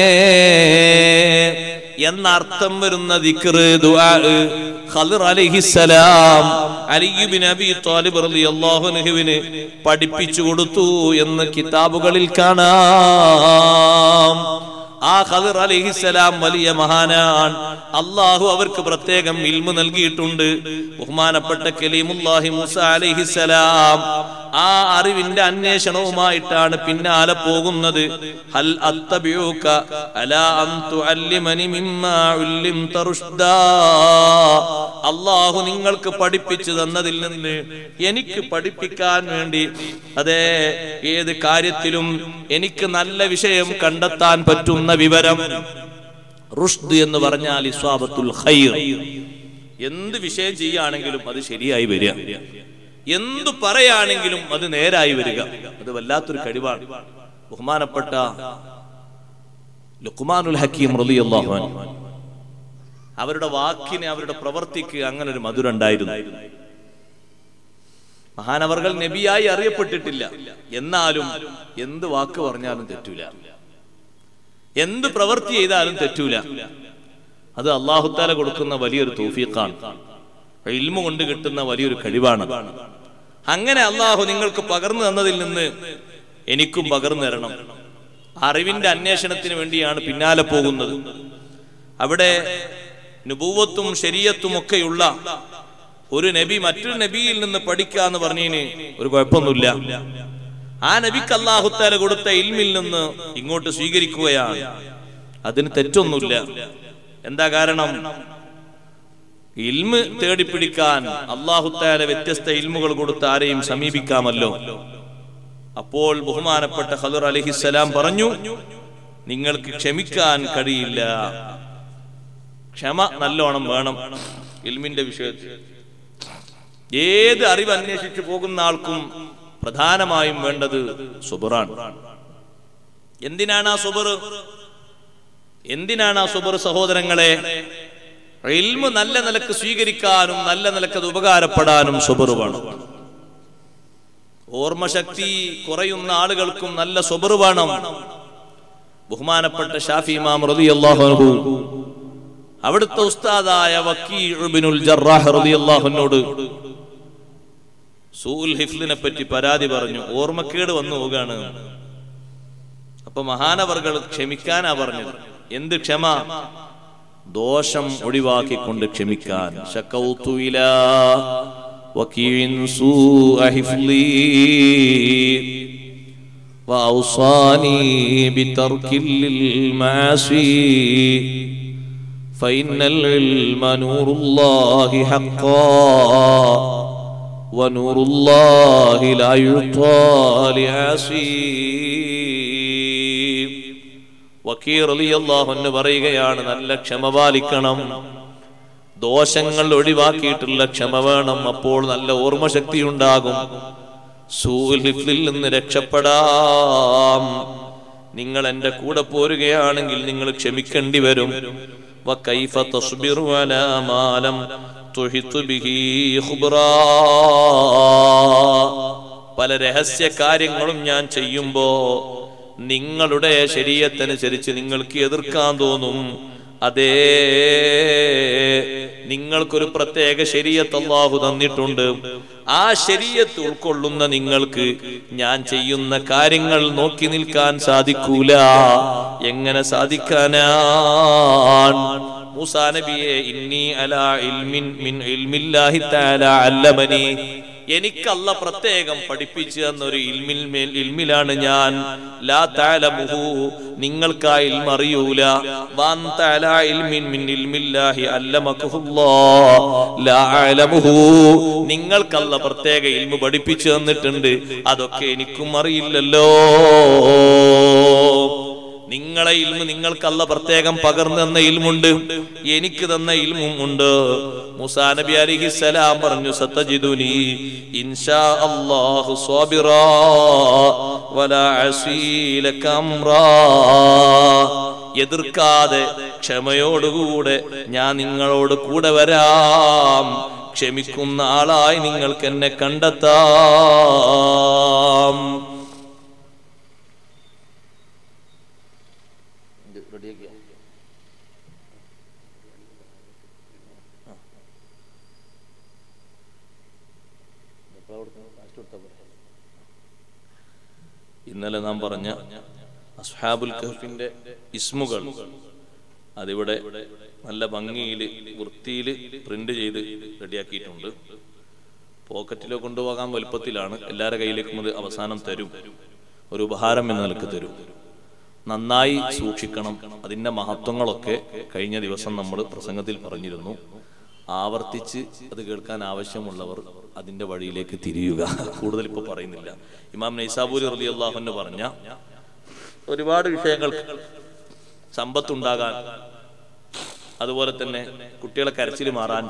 എന്നർത്ഥം വരുന്ന ദിക്റ് ദുആ ഖദർ അലൈഹിസ്സലാം അലി ഇബ്നു അബി ത്വാലിബ് റളിയല്ലാഹു അൻഹുവിന് പഠിപ്പിച്ചു കൊടുത്തു എന്ന് കിതാബുകളിൽ കാണാം ആ ഖദർ അലൈഹിസ്സലാം വലിയ മഹാനാണ് അള്ളാഹു അവർക്ക് പ്രത്യേകം ഇൽമു നൽകിയിട്ടുണ്ട് ബഹുമാനപ്പെട്ട കലീമുല്ലാഹി മൂസ അലൈഹിസ്സലാം ആ അറിവിന്റെ അന്വേഷണവുമായിട്ടാണ് പിന്നാലെ പോകുന്നത് ഹൽ അത്തബിയൂക അലാ അൻ തുഅല്ലിമനി മിമ്മാ ഉല്ലിംത റുഷ്ദാ അള്ളാഹു നിങ്ങൾക്ക് പഠിപ്പിച്ചു തന്നതിൽ നിന്ന് എനിക്ക് പഠിപ്പിക്കാൻ വേണ്ടി അതെ ഏത് കാര്യത്തിലും എനിക്ക് നല്ല വിഷയം കണ്ടെത്താൻ പറ്റുന്ന വിവരം റുഷ്ദ് എന്ന് പറഞ്ഞാൽ ഇസ്വാബത്തുൽ ഖൈർ എന്ത് വിഷയം ചെയ്യുകയാണെങ്കിലും അത് ശരിയായി വരിക എന്തു പറയാണെങ്കിലും അത് നേരായി വരിക അത് വല്ലാത്തൊരു കഴിവാണ് ബഹുമാനപ്പെട്ട ലുക്മാനുൽ ഹക്കീം റളിയല്ലാഹു അൻഹു അവരുടെ വാക്കിന് അവരുടെ പ്രവർത്തിക്ക് അങ്ങനെ ഒരു മധുരം ഉണ്ടായിരുന്നു മഹാനവർകൾ നബിയായി അറിയപ്പെട്ടിട്ടില്ല എന്നാലും എന്ത് വാക്ക് പറഞ്ഞാലും തെറ്റൂല എന്ത് പ്രവൃത്തി ചെയ്താലും തെറ്റൂല അത് അള്ളാഹുത്താല കൊടുക്കുന്ന വലിയൊരു തൗഫീഖാണ് ഇൽമ കൊണ്ട് കിട്ടുന്ന വലിയൊരു കഴിവാണ് അങ്ങനെ അള്ളാഹു നിങ്ങൾക്ക് പകർന്നു തന്നതിൽ നിന്ന് എനിക്കും പകർന്നു തരണം അറിവിന്റെ അന്വേഷണത്തിന് വേണ്ടിയാണ് പിന്നാലെ പോകുന്നത് അവിടെ നുപൂവത്തും ശരീയത്തും ഒക്കെയുള്ള ഒരു നബി മറ്റൊരു നബിയിൽ നിന്ന് പഠിക്കാന്ന് പറഞ്ഞതിന് ഒരു കുഴപ്പമൊന്നുമില്ല ആ നബിക്ക് അള്ളാഹുത്താല കൊടുത്ത ഇൽമിൽ നിന്ന് ഇങ്ങോട്ട് സ്വീകരിക്കുകയാണ് അതിന് തെറ്റൊന്നുമില്ല എന്താ കാരണം ഇൽമ് തേടിപ്പിടിക്കാൻ അള്ളാഹുത്താല വ്യത്യസ്ത ഇൽമുകൾ കൊടുത്ത് ആരെയും സമീപിക്കാമല്ലോ അപ്പോൾ ബഹുമാനപ്പെട്ട ഖദർ അലഹിസ്സലാം പറഞ്ഞു നിങ്ങൾക്ക് ക്ഷമിക്കാൻ കഴിയില്ല ക്ഷമ നല്ലോണം വേണം ഇൽമിന്റെ വിഷയത്തിൽ ഏത് അറിവ് അന്വേഷിച്ചു പോകുന്ന ആൾക്കും പ്രധാനമായും വേണ്ടത് സുബറാണ് എന്തിനാണ് ആ സുബർ എന്തിനാണ് ആ സുബർ സഹോദരങ്ങളെ ഇൽമ് നല്ല നിലക്ക് സ്വീകരിക്കാനും നല്ല നിലക്ക് അത് ഉപകാരപ്പെടാനും സുബർ വേണം ഓർമ്മശക്തി കുറയുന്ന ആളുകൾക്കും നല്ല സുബർ വേണം ബഹുമാനപ്പെട്ട ഷാഫി ഇമാം റളിയല്ലാഹു അൻഹു അവിടുത്തെ ഉസ്താദായ വക്കീഉബിനുൽ ജറാഹ് റളിയല്ലാഹുവിനോട് സൂൽ ഹിഫ്ലിനെ പറ്റി പരാതി പറഞ്ഞു ഓർമ്മക്കേട് വന്നു പോവുകയാണ് അപ്പൊ മഹാനവർകൾ ക്ഷമിക്കാനാ പറഞ്ഞത് എന്ത് ക്ഷമ ദോഷം ഒഴിവാക്കിക്കൊണ്ട് ക്ഷമിക്കാൻ ശക്കൗതു ഇലാ വക്കീഇൻ സൂഅ ഹിഫ്ലി وأوصاني بترك المعاصي فإن العلم نور الله حقا ونور الله لا يعطى لعاصي വക്കീർ അലിയല്ലാഹു എന്ന് പറയുകയാണ് നല്ല ക്ഷമ പാലിക്കണം ദോഷങ്ങൾ ഒഴിവാക്കിയിട്ടുള്ള ക്ഷമ വേണം അപ്പോൾ നല്ല ഓർമ്മശക്തി ഉണ്ടാകും സൂലിഫിൽ നിന്ന് രക്ഷപ്പെടാം നിങ്ങൾ എന്റെ കൂടെ പോരുകയാണെങ്കിൽ നിങ്ങൾ ക്ഷമിക്കേണ്ടി വരും وكيف تصبر على ما لم تحط به خبرا പല രഹസ്യ കാര്യങ്ങളും ഞാൻ ചെയ്യുമ്പോ നിങ്ങളുടെ ശരീരത്തനുസരിച്ച് നിങ്ങൾക്ക് എതിർക്കാൻ തോന്നും അതേ നിങ്ങൾക്കൊരു പ്രത്യേക ശരീരത്ത് അള്ളാഹു തന്നിട്ടുണ്ട് ആ ശരീരത്ത് ഉൾക്കൊള്ളുന്ന നിങ്ങൾക്ക് ഞാൻ ചെയ്യുന്ന കാര്യങ്ങൾ നോക്കി നിൽക്കാൻ സാധിക്കൂല എങ്ങനെ സാധിക്കാനാണ് മൂസാ നബിയെ ഇന്നി അലാ ഇൽമിൻ മിൻ ഇൽമില്ലാഹി തആല അല്ലമനി എനിക്കല്ല പ്രത്യേകം പഠിപ്പിച്ചു തന്നൊരു ഇൽമിൽ മേൽ ഇൽമിലാണ് ഞാൻ ലാ തഅലമുഹു നിങ്ങൾക്ക് ആ ഇൽമ അറിയൂല വാൻ തഅല ഇൽമിൻ മിൻ ഇൽമില്ലാഹി അല്ലമകുഹുല്ലാഹ് ലാ അലമുഹു നിങ്ങൾക്കല്ല പ്രത്യേക ഇൽമ പഠിപ്പിച്ചു തന്നിട്ടുണ്ട് അതൊക്കെ എനിക്കും അറിയില്ലല്ലോ നിങ്ങളെ ഇൽമ നിങ്ങൾക്കല്ല പ്രത്യേകം പകർന്നു തന്ന ഇൽമുണ്ട് എനിക്ക് തന്ന ഇൽമും ഉണ്ട് മുസാ നബി അലിഹിസലാം പറഞ്ഞു സത്തജിദുനി ഇൻഷാ അല്ലാഹു സ്വാബിറാ വലാ അസീലക അംറാ എതിർക്കാതെ ക്ഷമയോടുകൂടെ ഞാൻ നിങ്ങളോട് കൂടെ വരാം ക്ഷമിക്കുന്ന ആളായി നിങ്ങൾക്ക് എന്നെ കണ്ടെത്താം ഇന്നലെ നാം പറഞ്ഞ അസ്ഹാബുൽ കഹഫിന്റെ ഇസ്മുകൾ അതിവിടെ നല്ല ഭംഗിയിൽ വൃത്തിയിൽ പ്രിന്റ് ചെയ്ത് റെഡിയാക്കിയിട്ടുണ്ട് പോക്കറ്റിലോ കൊണ്ടുപോകാൻ വലുപ്പത്തിലാണ് എല്ലാവരുടെ കയ്യിലേക്കും അത് അവസാനം തരും ഒരു ഉപഹാരം എന്ന നിലക്ക് തരും നന്നായി സൂക്ഷിക്കണം അതിന്റെ മഹത്വങ്ങളൊക്കെ കഴിഞ്ഞ ദിവസം നമ്മൾ പ്രസംഗത്തിൽ പറഞ്ഞിരുന്നു ആവർത്തിച്ച് അത് കേൾക്കാൻ ആവശ്യമുള്ളവർ അതിന്റെ വഴിയിലേക്ക് തിരിയുക കൂടുതൽ ഇപ്പോൾ പറയുന്നില്ല ഇമാം നൈസാബൂരി റലി അള്ളാഹുന്ന് പറഞ്ഞ ഒരുപാട് വിഷയങ്ങൾക്ക് സമ്പത്തുണ്ടാകാൻ അതുപോലെ തന്നെ കുട്ടികളെ കരച്ചിൽ മാറാൻ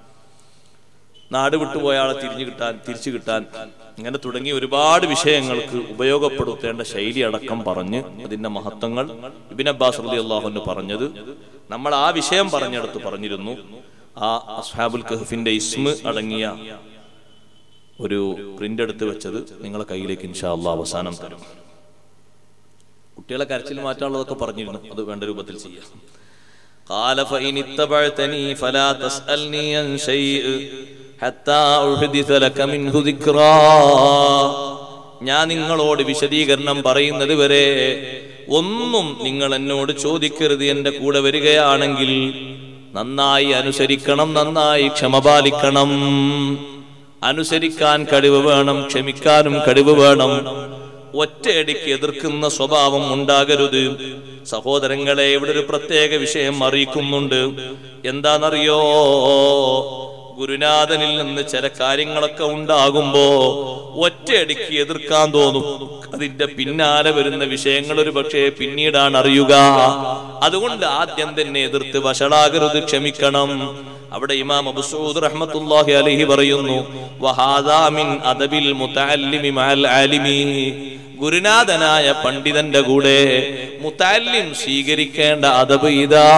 നാട് വിട്ടുപോയ ആളെ തിരിഞ്ഞു കിട്ടാൻ തിരിച്ചു കിട്ടാൻ ഇങ്ങനെ തുടങ്ങിയ ഒരുപാട് വിഷയങ്ങൾക്ക് ഉപയോഗപ്പെടുത്തേണ്ട ശൈലി അടക്കം പറഞ്ഞ് അതിന്റെ മഹത്വങ്ങൾ ഇബിൻ അബ്ബാസ് റലി അള്ളാഹുന്ന് പറഞ്ഞത് നമ്മൾ ആ വിഷയം പറഞ്ഞെടുത്ത് പറഞ്ഞിരുന്നു ആ അസ്ഹാബുൽ കഹഫിന്റെ ഇസ്മ അടങ്ങിയ ഒരു പ്രിന്റ് എടുത്ത് വെച്ചത് നിങ്ങളെ കയ്യിലേക്ക് ഇൻഷാ അള്ളാഹ് അവസാനം തരും കുട്ടികളെ കരച്ചിൽ മാറ്റാനുള്ളതൊക്കെ പറഞ്ഞിരുന്നു അത് വേണ്ട രൂപത്തിൽ ചെയ്യാം قال فإن اتبعتني فلا تسألني عن شيء حتى أحدث لك منه ذكرا ഞാൻ നിങ്ങളോട് വിശദീകരണം പറയുന്നത് വരെ ഒന്നും നിങ്ങൾ എന്നോട് ചോദിക്കരുത് എന്റെ കൂടെ വരികയാണെങ്കിൽ നന്നായി അനുസരിക്കണം നന്നായി ക്ഷമ പാലിക്കണം അനുസരിക്കാൻ കഴിവ് വേണം ക്ഷമിക്കാനും കഴിവ് വേണം ഒറ്റയടിക്ക് എതിർക്കുന്ന സ്വഭാവം ഉണ്ടാകരുത് സഹോദരങ്ങളെ ഇവിടെ ഒരു പ്രത്യേക വിഷയം അറിയിക്കുന്നുണ്ട് എന്താണെന്നറിയോ ഗുരുനാഥനിൽ നിന്ന് ചില കാര്യങ്ങളൊക്കെ ഉണ്ടാകുമ്പോ ഒറ്റയടിക്ക് എതിർക്കാൻ തോന്നും അതിന്റെ പിന്നാലെ വരുന്ന വിഷയങ്ങൾ ഒരു പക്ഷേ പിന്നീടാണ് അറിയുക അതുകൊണ്ട് ആദ്യം തന്നെ എതിർത്ത് വഷളാകരുത് ക്ഷമിക്കണം അവിടെ ഇമാം അബുസൂദ് റഹ്മത്തുള്ളാഹി അലൈഹി പറയുന്നു വഹാദാ മിൻ അദബിൽ മുതഅല്ലിമി മഅൽ ആലിമി ഗുരുനാഥനായ പണ്ഡിതന്റെ കൂടെ മുത്തല്ലിം സ്വീകരിക്കേണ്ട അതബ്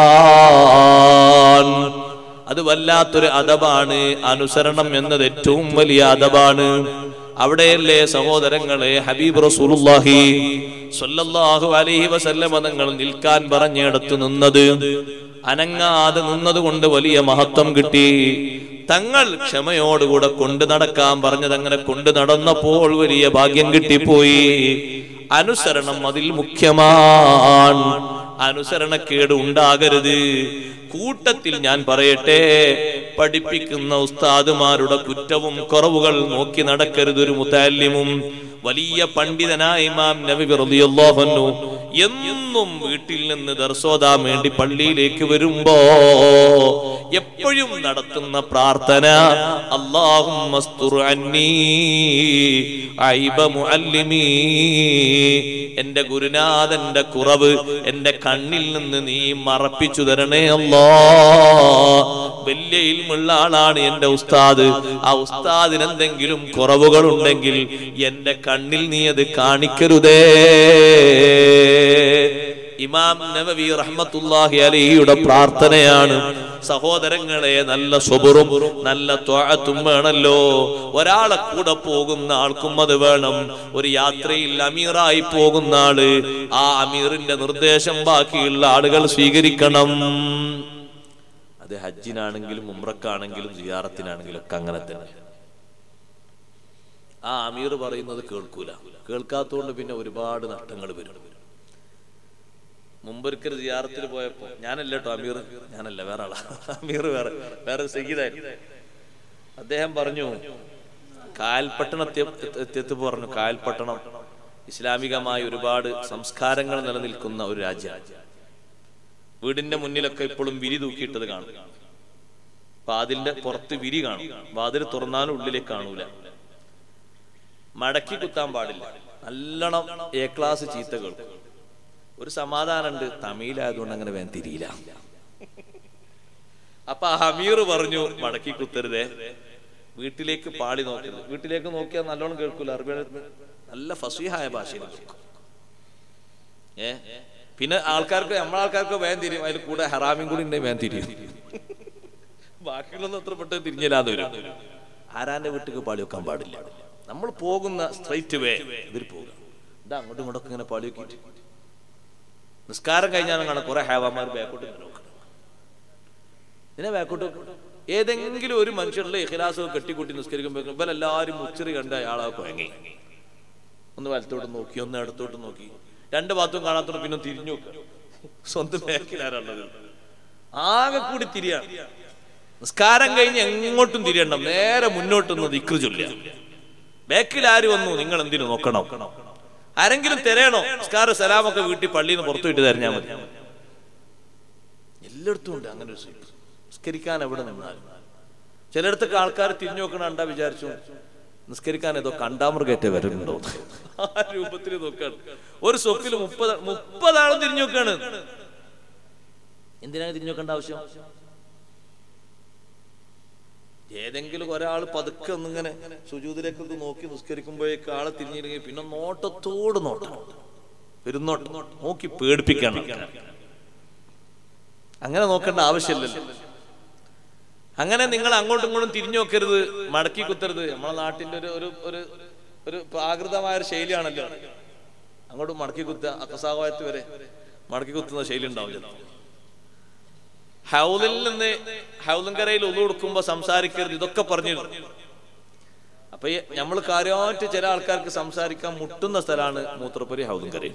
ഇതാണ് അത് വല്ലാത്തൊരു അതബാണ് അനുസരണം എന്നത് ഏറ്റവും വലിയ അതബാണ് അവിടെയല്ലേ സഹോദരങ്ങളെ ഹബീബ് റസൂലുള്ളാഹി സ്വല്ലല്ലാഹു അലൈഹി വസല്ലമ തങ്ങൾ നിൽക്കാൻ പറഞ്ഞിടത്ത് നിന്നത് അനങ്ങാതെ നിന്നത് കൊണ്ട് വലിയ മഹത്വം കിട്ടി തങ്ങൾ ക്ഷമയോടുകൂടെ കൊണ്ടു നടക്കാൻ പറഞ്ഞത് അങ്ങനെ കൊണ്ടു നടന്നപ്പോൾ വലിയ ഭാഗ്യം കിട്ടിപ്പോയി അനുസരണം അതിൽ മുഖ്യമാണ് അനുസരണക്കേട് ഉണ്ടാകരുത് കൂട്ടത്തിൽ ഞാൻ പറയട്ടെ പഠിപ്പിക്കുന്ന ഉസ്താദുമാരുടെ കുറ്റവും കുറവുകൾ നോക്കി നടക്കരുത് ഒരു മുത്താലിമും വലിയ പണ്ഡിതനായ ഇമാം നബി റളിയല്ലാഹു അൻഹു എന്നും വീട്ടിൽ നിന്ന് ദർശോദാൻ വേണ്ടി പള്ളിയിലേക്ക് വരുമ്പോ എപ്പോഴും നടത്തുന്ന പ്രാർത്ഥന അല്ലാഹും എന്റെ ഗുരുനാഥന്റെ കുറവ് എന്റെ കണ്ണിൽ നിന്ന് നീ മറപ്പിച്ചു തരണേ അല്ലാ വലിയ ഇൽമുള്ള ആളാണ് എന്റെ ഉസ്താദ് ആ ഉസ്താദിന് എന്തെങ്കിലും കുറവുകൾ ഉണ്ടെങ്കിൽ എന്റെ കണ്ണിൽ നീ അത് കാണിക്കരുതേ ഇമാം നബവി റഹ്മത്തുള്ളാഹി അലൈഹിയുടെ പ്രാർത്ഥനയാണ് സഹോദരങ്ങളെ നല്ല സ്വബറും നല്ല ത്വാഴത്തും വേണല്ലോ ഒരാളെ കൂടെ പോകുന്ന ആൾക്കും അത് വേണം ഒരു യാത്രയിൽ അമീറായി പോകുന്ന ആള് ആ അമീറിന്റെ നിർദ്ദേശം ബാക്കിയുള്ള ആളുകൾ സ്വീകരിക്കണം അത് ഹജ്ജിനാണെങ്കിലും ഉമ്രക്കാണെങ്കിലും സിയാറത്തിനാണെങ്കിലും ഒക്കെ അങ്ങനെ തന്നെ ആ അമീർ പറയുന്നത് കേൾക്കൂല കേൾക്കാത്തതുകൊണ്ട് പിന്നെ ഒരുപാട് നഷ്ടങ്ങൾ വരും മുമ്പൊരിക്കൽ സിയാറത്തിൽ പോയപ്പോ ഞാനല്ല കേട്ടോ അമീർ ഞാനല്ല വേറെ ആളാ അമീർ വേറെ വേറെ സഹിതായിരുന്നു അദ്ദേഹം പറഞ്ഞു കായൽപട്ടണം എത്തിയത്ത് പറഞ്ഞു കായൽപട്ടണം ഇസ്ലാമികമായ ഒരുപാട് സംസ്കാരങ്ങൾ നിലനിൽക്കുന്ന ഒരു രാജ്യമാണ് വീടിന്റെ മുന്നിലൊക്കെ ഇപ്പോഴും വിരി തൂക്കിയിട്ടത് കാണും വാതിലിന്റെ പുറത്ത് വിരി കാണും വാതിൽ തുറന്നാലും ഉള്ളിലേക്ക് കാണൂല മടക്കി കുത്താൻ പാടില്ല നല്ലോണം എ ക്ലാസ് ചീത്ത കേൾക്കും ഒരു സമാധാനമുണ്ട് തമിഴിലായതുകൊണ്ട് അങ്ങനെ വേൻ തിരിയില്ല അപ്പൊ ഹമീർ പറഞ്ഞു മടക്കി കുത്തരുതേ വീട്ടിലേക്ക് പാളി നോക്കരുത് വീട്ടിലേക്ക് നോക്കിയാൽ നല്ലോണം കേൾക്കൂല അറബി നല്ല ഫസീഹായ ഭാഷയിൽ കേൾക്കും ഏ പിന്നെ ആൾക്കാർക്ക് നമ്മളെ ആൾക്കാർക്ക് വേൻ തിരിയും അതിൽ കൂടെ ഹറാമിയും കൂടി ഉണ്ടെങ്കിൽ വേൻ തിരിയും ബാക്കിയുള്ളൊന്നും അത്ര പെട്ടെന്ന് തിരിഞ്ഞില്ലാതെ വരും ആരാന്റെ വീട്ടിലേക്ക് പാളി വെക്കാൻ പാടില്ല നമ്മൾ പോകുന്ന സ്ട്രൈറ്റ് വേ ഇവർ പോകുക ഇതാ അങ്ങോട്ടും ഇങ്ങോട്ടൊക്കെ ഇങ്ങനെ പാളി വെക്കിയിട്ട് നിസ്കാരം കഴിഞ്ഞാലും കാണാം കുറെ ഹാവാമാർ ബാക്കോട്ട് ഇങ്ങനെ നോക്കണം ഇതിനെ ബാക്കോട്ട് ഏതെങ്കിലും ഒരു മനുഷ്യരുടെ ഇഖിലാസ് കെട്ടിക്കൂട്ടി നിസ്കരിക്കുമ്പോൾ ഇവരെല്ലാവരും ഉച്ചറി കണ്ട അയാളെ കുഴങ്ങി ഒന്ന് വലത്തോട്ട് നോക്കി ഒന്ന് ഇടത്തോട്ട് നോക്കി രണ്ട് ഭാഗത്തും കാണാത്തോട് പിന്നെ തിരിഞ്ഞു നോക്കുക സ്വന്തം ബാക്കിലാരുള്ളത് ആകെ കൂടി തിരിയാണ് നിസ്കാരം കഴിഞ്ഞ് എങ്ങോട്ടും തിരിയണം നേരെ മുന്നോട്ടൊന്ന് ദിക്റ് ചൊല്ലുക ബാക്കിൽ ആര് വന്നു നിങ്ങൾ എന്തിനു നോക്കണം ആരെങ്കിലും തിരയണോ നിസ്കാര സലാമൊക്കെ വീട്ടിൽ പള്ളിയിൽ നിന്ന് പുറത്തു വിട്ട് തരഞ്ഞാൽ മതി എല്ലായിടത്തും ഉണ്ട് അങ്ങനെ ഒരു സ്വീപ്പ് നിസ്കരിക്കാൻ എവിടെ നിന്നാലും ചിലയിടത്തൊക്കെ ആൾക്കാർ തിരിഞ്ഞു നോക്കണ കണ്ടാ വിചാരിച്ചു നിസ്കരിക്കാൻ ഏതോ കണ്ടാമൃഗേറ്റ വരുന്നുണ്ടോ ആ രൂപത്തിൽ നോക്കാണ് ഒരു സ്വപ്പിൽ മുപ്പത് മുപ്പതാളും തിരിഞ്ഞു നോക്കാണ് എന്തിനാണ് തിരിഞ്ഞു നോക്കേണ്ട ആവശ്യം ഏതെങ്കിലും ഒരാൾ പതുക്കെ ഒന്നിങ്ങനെ സുജൂതിലേക്കൊക്കെ നോക്കി നിസ്കരിക്കുമ്പോഴേക്ക് ആളെ തിരിഞ്ഞിരുന്നെങ്കിൽ പിന്നെ നോട്ടത്തോട് നോട്ടം പെരുന്നോട്ടം നോക്കി പേടിപ്പിക്കണം അങ്ങനെ നോക്കേണ്ട ആവശ്യമില്ലല്ലോ അങ്ങനെ നിങ്ങൾ അങ്ങോട്ടും ഇങ്ങോട്ടും തിരിഞ്ഞു നോക്കരുത് മടക്കി കുത്തരുത് നമ്മളെ നാട്ടിന്റെ ഒരു ഒരു ഒരു ഒരു പ്രാകൃതമായ ഒരു ശൈലിയാണല്ലോ അങ്ങോട്ട് മടക്കി കുത്തുക അക്കസാവായത്ത് വരെ മടക്കി കുത്തുന്ന ശൈലി ഉണ്ടാവും ചിലപ്പോൾ ഹൗലിൽ നിന്ന് ഹൗലിൻകരയിൽ ഒന്നു കൊടുക്കുമ്പോ സംസാരിക്കരുത് ഇതൊക്കെ പറഞ്ഞിരുന്നു അപ്പൊ നമ്മൾ കാര്യമായിട്ട് ചില ആൾക്കാർക്ക് സംസാരിക്കാൻ മുട്ടുന്ന സ്ഥലമാണ് മൂത്രപ്പുരി ഹൗലിൻകരയിൽ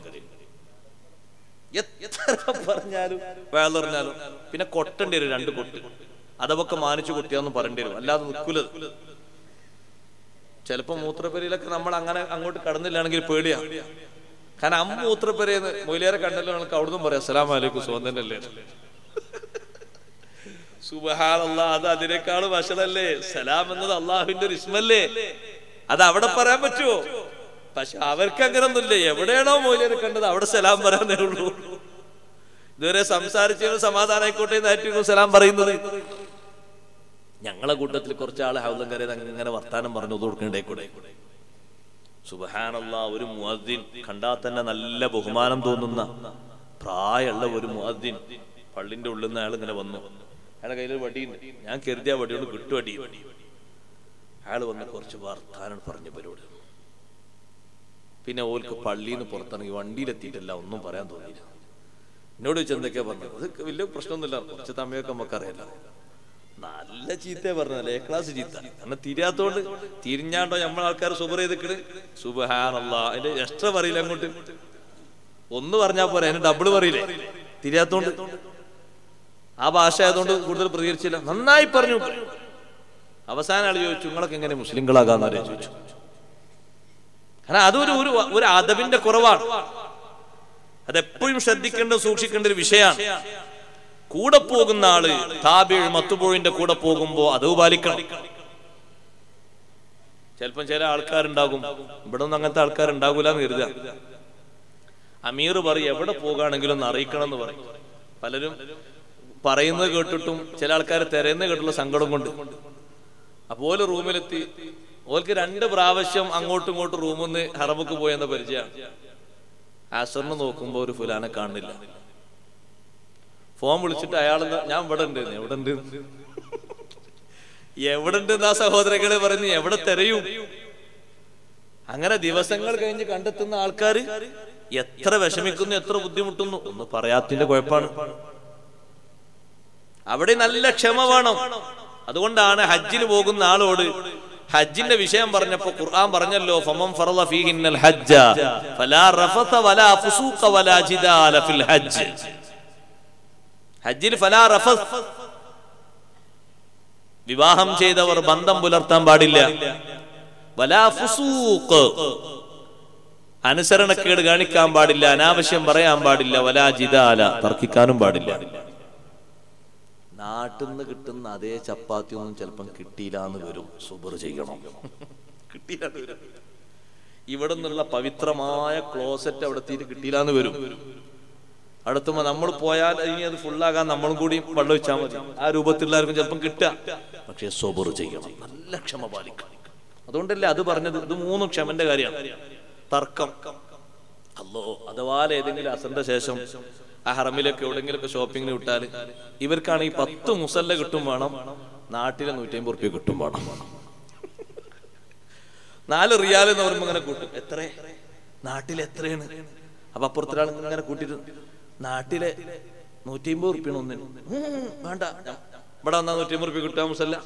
എത്ര പറഞ്ഞാലും വേളറിഞ്ഞാലും പിന്നെ കൊട്ടേണ്ടി വരും രണ്ട് കൊട്ട് അതൊക്കെ മാനിച്ചു കൊട്ടിയാന്ന് പറയേണ്ടി വരും അല്ലാതെ നിൽക്കൂലത് ചിലപ്പോ മൂത്രപ്പുരയിലൊക്കെ നമ്മൾ അങ്ങനെ അങ്ങോട്ട് കടന്നില്ലാണെങ്കിൽ പേടിയാ കാരണം അമ്മ മൂത്രപ്പുരയെന്ന് മൊയിലേറെ കണ്ടല്ലോ നമുക്ക് അവിടുന്ന് പറയാം അസ്സലാം വലൈക്കും സുഗന്ധനല്ലേ സുബഹാനല്ല അത് അതിനേക്കാൾ വഷളല്ലേ സലാം എന്നത് അള്ളാഹുവിന്റെ ഒരു ഇസ്മല്ലേ അത് അവിടെ പറയാൻ പറ്റുമോ പക്ഷെ അവർക്ക് അങ്ങനൊന്നുമില്ല എവിടെയാണോ മൂല്യം കണ്ടത് അവിടെ സലാം പറയാനേ ഉള്ളൂ ഇതുവരെ സംസാരിച്ചതിന് സമാധാനായിക്കോട്ടെ എന്നായിരുന്നു സലാം പറയുന്നത് ഞങ്ങളെ കൂട്ടത്തിൽ കുറച്ച് ആള് ഹൗദം കരയത് അങ്ങനെ വർത്താനം പറഞ്ഞു കൊടുക്കണ്ടേ കൂടെ സുബഹാനല്ല ഒരു മുഅദ്ദിൻ കണ്ടാൽ തന്നെ നല്ല ബഹുമാനം തോന്നുന്ന പ്രായമുള്ള ഒരു മുഅദ്ദിൻ പള്ളിന്റെ ഉള്ളിൽ നിന്ന് അയാൾ ഇങ്ങനെ വന്നു അയാളുടെ കയ്യിൽ വടിയുണ്ട് ഞാൻ കരുതിയ വടിയോട് കിട്ടുവടി അയാൾ വന്ന് കുറച്ച് വർത്താനം പറഞ്ഞ പരിപാടി പിന്നെ ഓൽക്ക് പള്ളിയിൽ നിന്ന് പുറത്തിറങ്ങി വണ്ടിയിലെത്തിയിട്ടില്ല ഒന്നും പറയാൻ തോന്നിയില്ല എന്നോട് ചോദിച്ചു എന്തൊക്കെയാ പറഞ്ഞത് അത് വലിയ പ്രശ്നമൊന്നുമില്ല കുറച്ച് തമ്മയൊക്കെ നമുക്കറിയില്ല നല്ല ചീത്തയെ പറഞ്ഞല്ലേ എ ക്ലാസ് ചീത്ത കാരണം തിരിയാത്തോണ്ട് തിരിഞ്ഞാണ്ടോ നമ്മൾ ആൾക്കാർ സുബർ ചെയ്തിട്ട് സുബഹാനല്ല അതിന്റെ എക്സ്ട്രാ പറയില്ല അങ്ങോട്ട് ഒന്ന് പറഞ്ഞാ പോരാ അതിന് ഡബിൾ പറയില്ലേ തിരിയാത്തോണ്ട് ആ ഭാഷ ആയതുകൊണ്ട് കൂടുതൽ പ്രതികരിച്ചില്ല നന്നായി പറഞ്ഞു അവസാനം ആൾ ചോദിച്ചു നിങ്ങളൊക്കെ എങ്ങനെ മുസ്ലിങ്ങളാകാന്നവരെ ചോദിച്ചു കാരണം അതൊരു ഒരു ഒരു അതവിന്റെ കുറവാണ് അതെപ്പോഴും ശ്രദ്ധിക്കേണ്ട സൂക്ഷിക്കേണ്ട ഒരു വിഷയമാണ് കൂടെ പോകുന്ന ആള് താബിഴ് മത്തുപോഴിന്റെ കൂടെ പോകുമ്പോ അത് പാലിക്കണം ചിലപ്പം ചില ആൾക്കാരുണ്ടാകും ഇവിടെ ഒന്നും അങ്ങനത്തെ ആൾക്കാരുണ്ടാകൂല എന്ന് കരുതുക അമീർ പറയും എവിടെ പോകുകയാണെങ്കിലും ഒന്ന് അറിയിക്കണം എന്ന് പറയും പലരും പറയുന്നത് കേട്ടിട്ടും ചില ആൾക്കാർ തിരയുന്നത് കേട്ടുള്ള സങ്കടം കൊണ്ട് അപ്പോൾ റൂമിലെത്തി ഓൾക്ക് രണ്ട് പ്രാവശ്യം അങ്ങോട്ടും ഇങ്ങോട്ടും റൂമിൽ നിന്ന് ഹറമുക്ക് പോയെന്ന പരിചയമാണ് ആസറിന് നോക്കുമ്പോ ഒരു ഫുലാനെ കാണുന്നില്ല ഫോൺ വിളിച്ചിട്ട് അയാൾ ഞാൻ ഇവിടെ ഉണ്ട് എവിടെ ഉണ്ട് എവിടെ ഉണ്ട് ആ സഹോദരങ്ങളെ പറഞ്ഞ് എവിടെ തെരയും അങ്ങനെ ദിവസങ്ങൾ കഴിഞ്ഞ് കണ്ടെത്തുന്ന ആൾക്കാർ എത്ര വിഷമിക്കുന്നു എത്ര ബുദ്ധിമുട്ടുന്നു ഒന്ന് പറയാത്തിന്റെ കുഴപ്പമാണ് അവിടെ നല്ല ക്ഷമ വേണം അതുകൊണ്ടാണ് ഹജ്ജിന് പോകുന്ന ആളോട് ഹജ്ജിന്റെ വിഷയം പറഞ്ഞപ്പോ ഖുർആൻ പറഞ്ഞല്ലോ ഫമൻ ഫറള ഫീഹിന്നൽ ഹജ്ജ ഫലാ റഫത വലാ ഫുസൂഖ വലാ ജിദാല ഫിൽ ഹജ്ജ് ഹജ്ജിൽ ഫലാ റഫസ് വിവാഹം ചെയ്തവർ ബന്ധം പുലർത്താൻ പാടില്ല വലാ ഫുസൂഖ് അനുസരണക്കേട് കാണിക്കാൻ പാടില്ല അനാവശ്യം പറയാൻ പാടില്ല വലാ ജിദാല തർക്കിക്കാനും പാടില്ല നാട്ടിൽ നിന്ന് കിട്ടുന്ന അതേ ചപ്പാത്തി ഒന്നും ചിലപ്പം കിട്ടിയില്ല എന്ന് വരും സുബർ ചെയ്യണം കിട്ടിയില്ല വരും ഇവിടെ നിന്നുള്ള പവിത്രമായ ക്ലോസറ്റ് അവിടെ എത്തിയിട്ട് കിട്ടിയില്ല എന്ന് വരും അടുത്തുമ്പോ നമ്മൾ പോയാൽ ഇനി അത് ഫുള്ളാകാൻ നമ്മളും കൂടി വെള്ളം വെച്ചാൽ മതി ആ രൂപത്തിലുള്ളവർക്കും ചിലപ്പം കിട്ടുക പക്ഷേ സൊബർ ചെയ്യണം നല്ല ക്ഷമ പാലിക്കണം അതുകൊണ്ടല്ലേ അത് പറഞ്ഞത് ഇത് മൂന്നും ക്ഷമന്റെ കാര്യമാണ് തർക്കം അല്ലോ അഥവാ ഏതെങ്കിലും അസറിന്റെ ശേഷം ആ ഹറമിലൊക്കെ എവിടെങ്കിലൊക്കെ ഷോപ്പിങ്ങിന് വിട്ടാൽ ഇവർക്കാണെങ്കിൽ പത്ത് മുസല്ല കിട്ടും വേണം നാട്ടിലെ നൂറ്റി അമ്പത് റുപ്യ കിട്ടും വേണം നാല് റിയാൽ എന്ന് പറയുമ്പോൾ ഇങ്ങനെ കൂട്ടും എത്ര നാട്ടിൽ എത്രയാണ് അപ്പൊ അപ്പുറത്തൊരാൾ ഇങ്ങനെ കൂട്ടിട്ട് നാട്ടിലെ നൂറ്റി അമ്പത് റുപ്യാണ് ഒന്നിന് ഉം, വേണ്ട ഇവിടെ വന്നാ നൂറ്റി അമ്പത് റുപ്യ കിട്ടാൻ മുസല്ല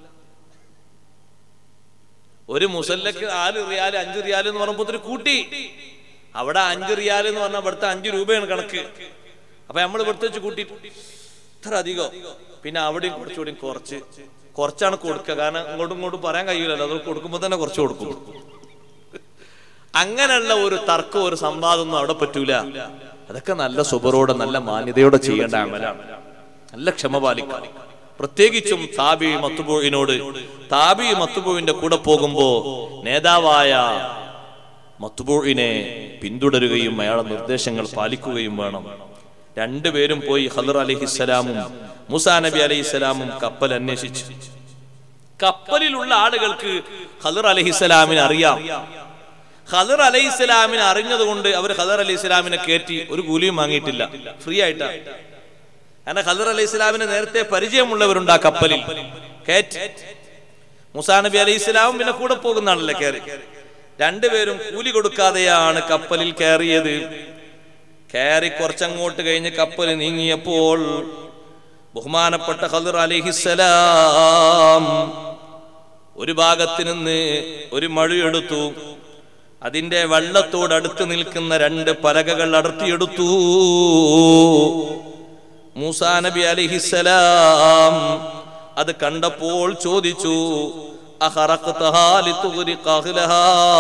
ഒരു മുസല്ലക്ക് നാല് റിയാൽ അഞ്ച് റിയാൽ എന്ന് പറയുമ്പോൾ കൂട്ടി അവിടെ അഞ്ച് റിയാൽ എന്ന് പറഞ്ഞാൽ ഇവിടുത്തെ അഞ്ച് രൂപയാണ് കണക്ക് അപ്പൊ നമ്മൾ ഇവിടുത്തെ വെച്ച് കൂട്ടി ഇത്ര അധികം പിന്നെ അവിടെയും കുറച്ചുകൂടി കുറച്ച് കുറച്ചാണ് കൊടുക്കുക കാരണം ഇങ്ങോട്ടും ഇങ്ങോട്ടും പറയാൻ കഴിയില്ലല്ലോ അത് കൊടുക്കുമ്പോൾ തന്നെ കുറച്ച് കൊടുക്കും അങ്ങനെയുള്ള ഒരു തർക്കം ഒരു സംവാദമൊന്നും അവിടെ പറ്റൂല അതൊക്കെ നല്ല സുബറോടെ നല്ല മാന്യതയോടെ ചെയ്യേണ്ട അമലാണ് നല്ല ക്ഷമ പാലിക്കാൻ പ്രത്യേകിച്ചും താബി മത്തുബോയിനോട് താബി മത്തുബോയിന്റെ കൂടെ പോകുമ്പോ നേതാവായ മത്തുബോയിനെ പിന്തുടരുകയും അയാളുടെ നിർദ്ദേശങ്ങൾ പാലിക്കുകയും വേണം രണ്ടുപേരും പോയി ഹദർ അലഹിസ്സലാമും മുസാ നബി അലഹിസ്സലാമും കപ്പൽ അന്വേഷിച്ചു കപ്പലിലുള്ള ആളുകൾക്ക് ഹദർ അലഹിസ്സലാമിനെ അറിയാം ഖദർ അലൈഹി ഇസ്ലാമിനെ അറിഞ്ഞതുകൊണ്ട് അവർ ഖദർ അലൈഹി ഇസ്ലാമിനെ കയറ്റി ഒരു കൂലിയും വാങ്ങിയിട്ടില്ല ഫ്രീ ആയിട്ടാ കാരണം ഖദർ അലൈഹി ഇസ്ലാമിന് നേരത്തെ പരിചയമുള്ളവരുണ്ട് ആ കപ്പലിൽ കയറ്റി മുസാ നബി അലൈഹി ഇസ്ലാമും പിന്നെ കൂടെ പോകുന്ന ആളല്ലേ കയറി രണ്ടുപേരും കൂലി കൊടുക്കാതെയാണ് കപ്പലിൽ കയറിയത് കയറി കുറച്ചങ്ങോട്ട് കഴിഞ്ഞ് കപ്പൽ നീങ്ങിയപ്പോൾ ബഹുമാനപ്പെട്ട ഖദർ അലിഹിസലാം ഒരു ഭാഗത്ത് നിന്ന് ഒരു മഴയെടുത്തു അതിന്റെ വെള്ളത്തോടടുത്ത് നിൽക്കുന്ന രണ്ട് പലകകൾ അടർത്തിയെടുത്തു മൂസാ നബി അലിഹിസലാം അത് കണ്ടപ്പോൾ ചോദിച്ചു "അഖറഖ്തഹാ ലിതുഗ്രിഖ അഹ്ലഹാ?"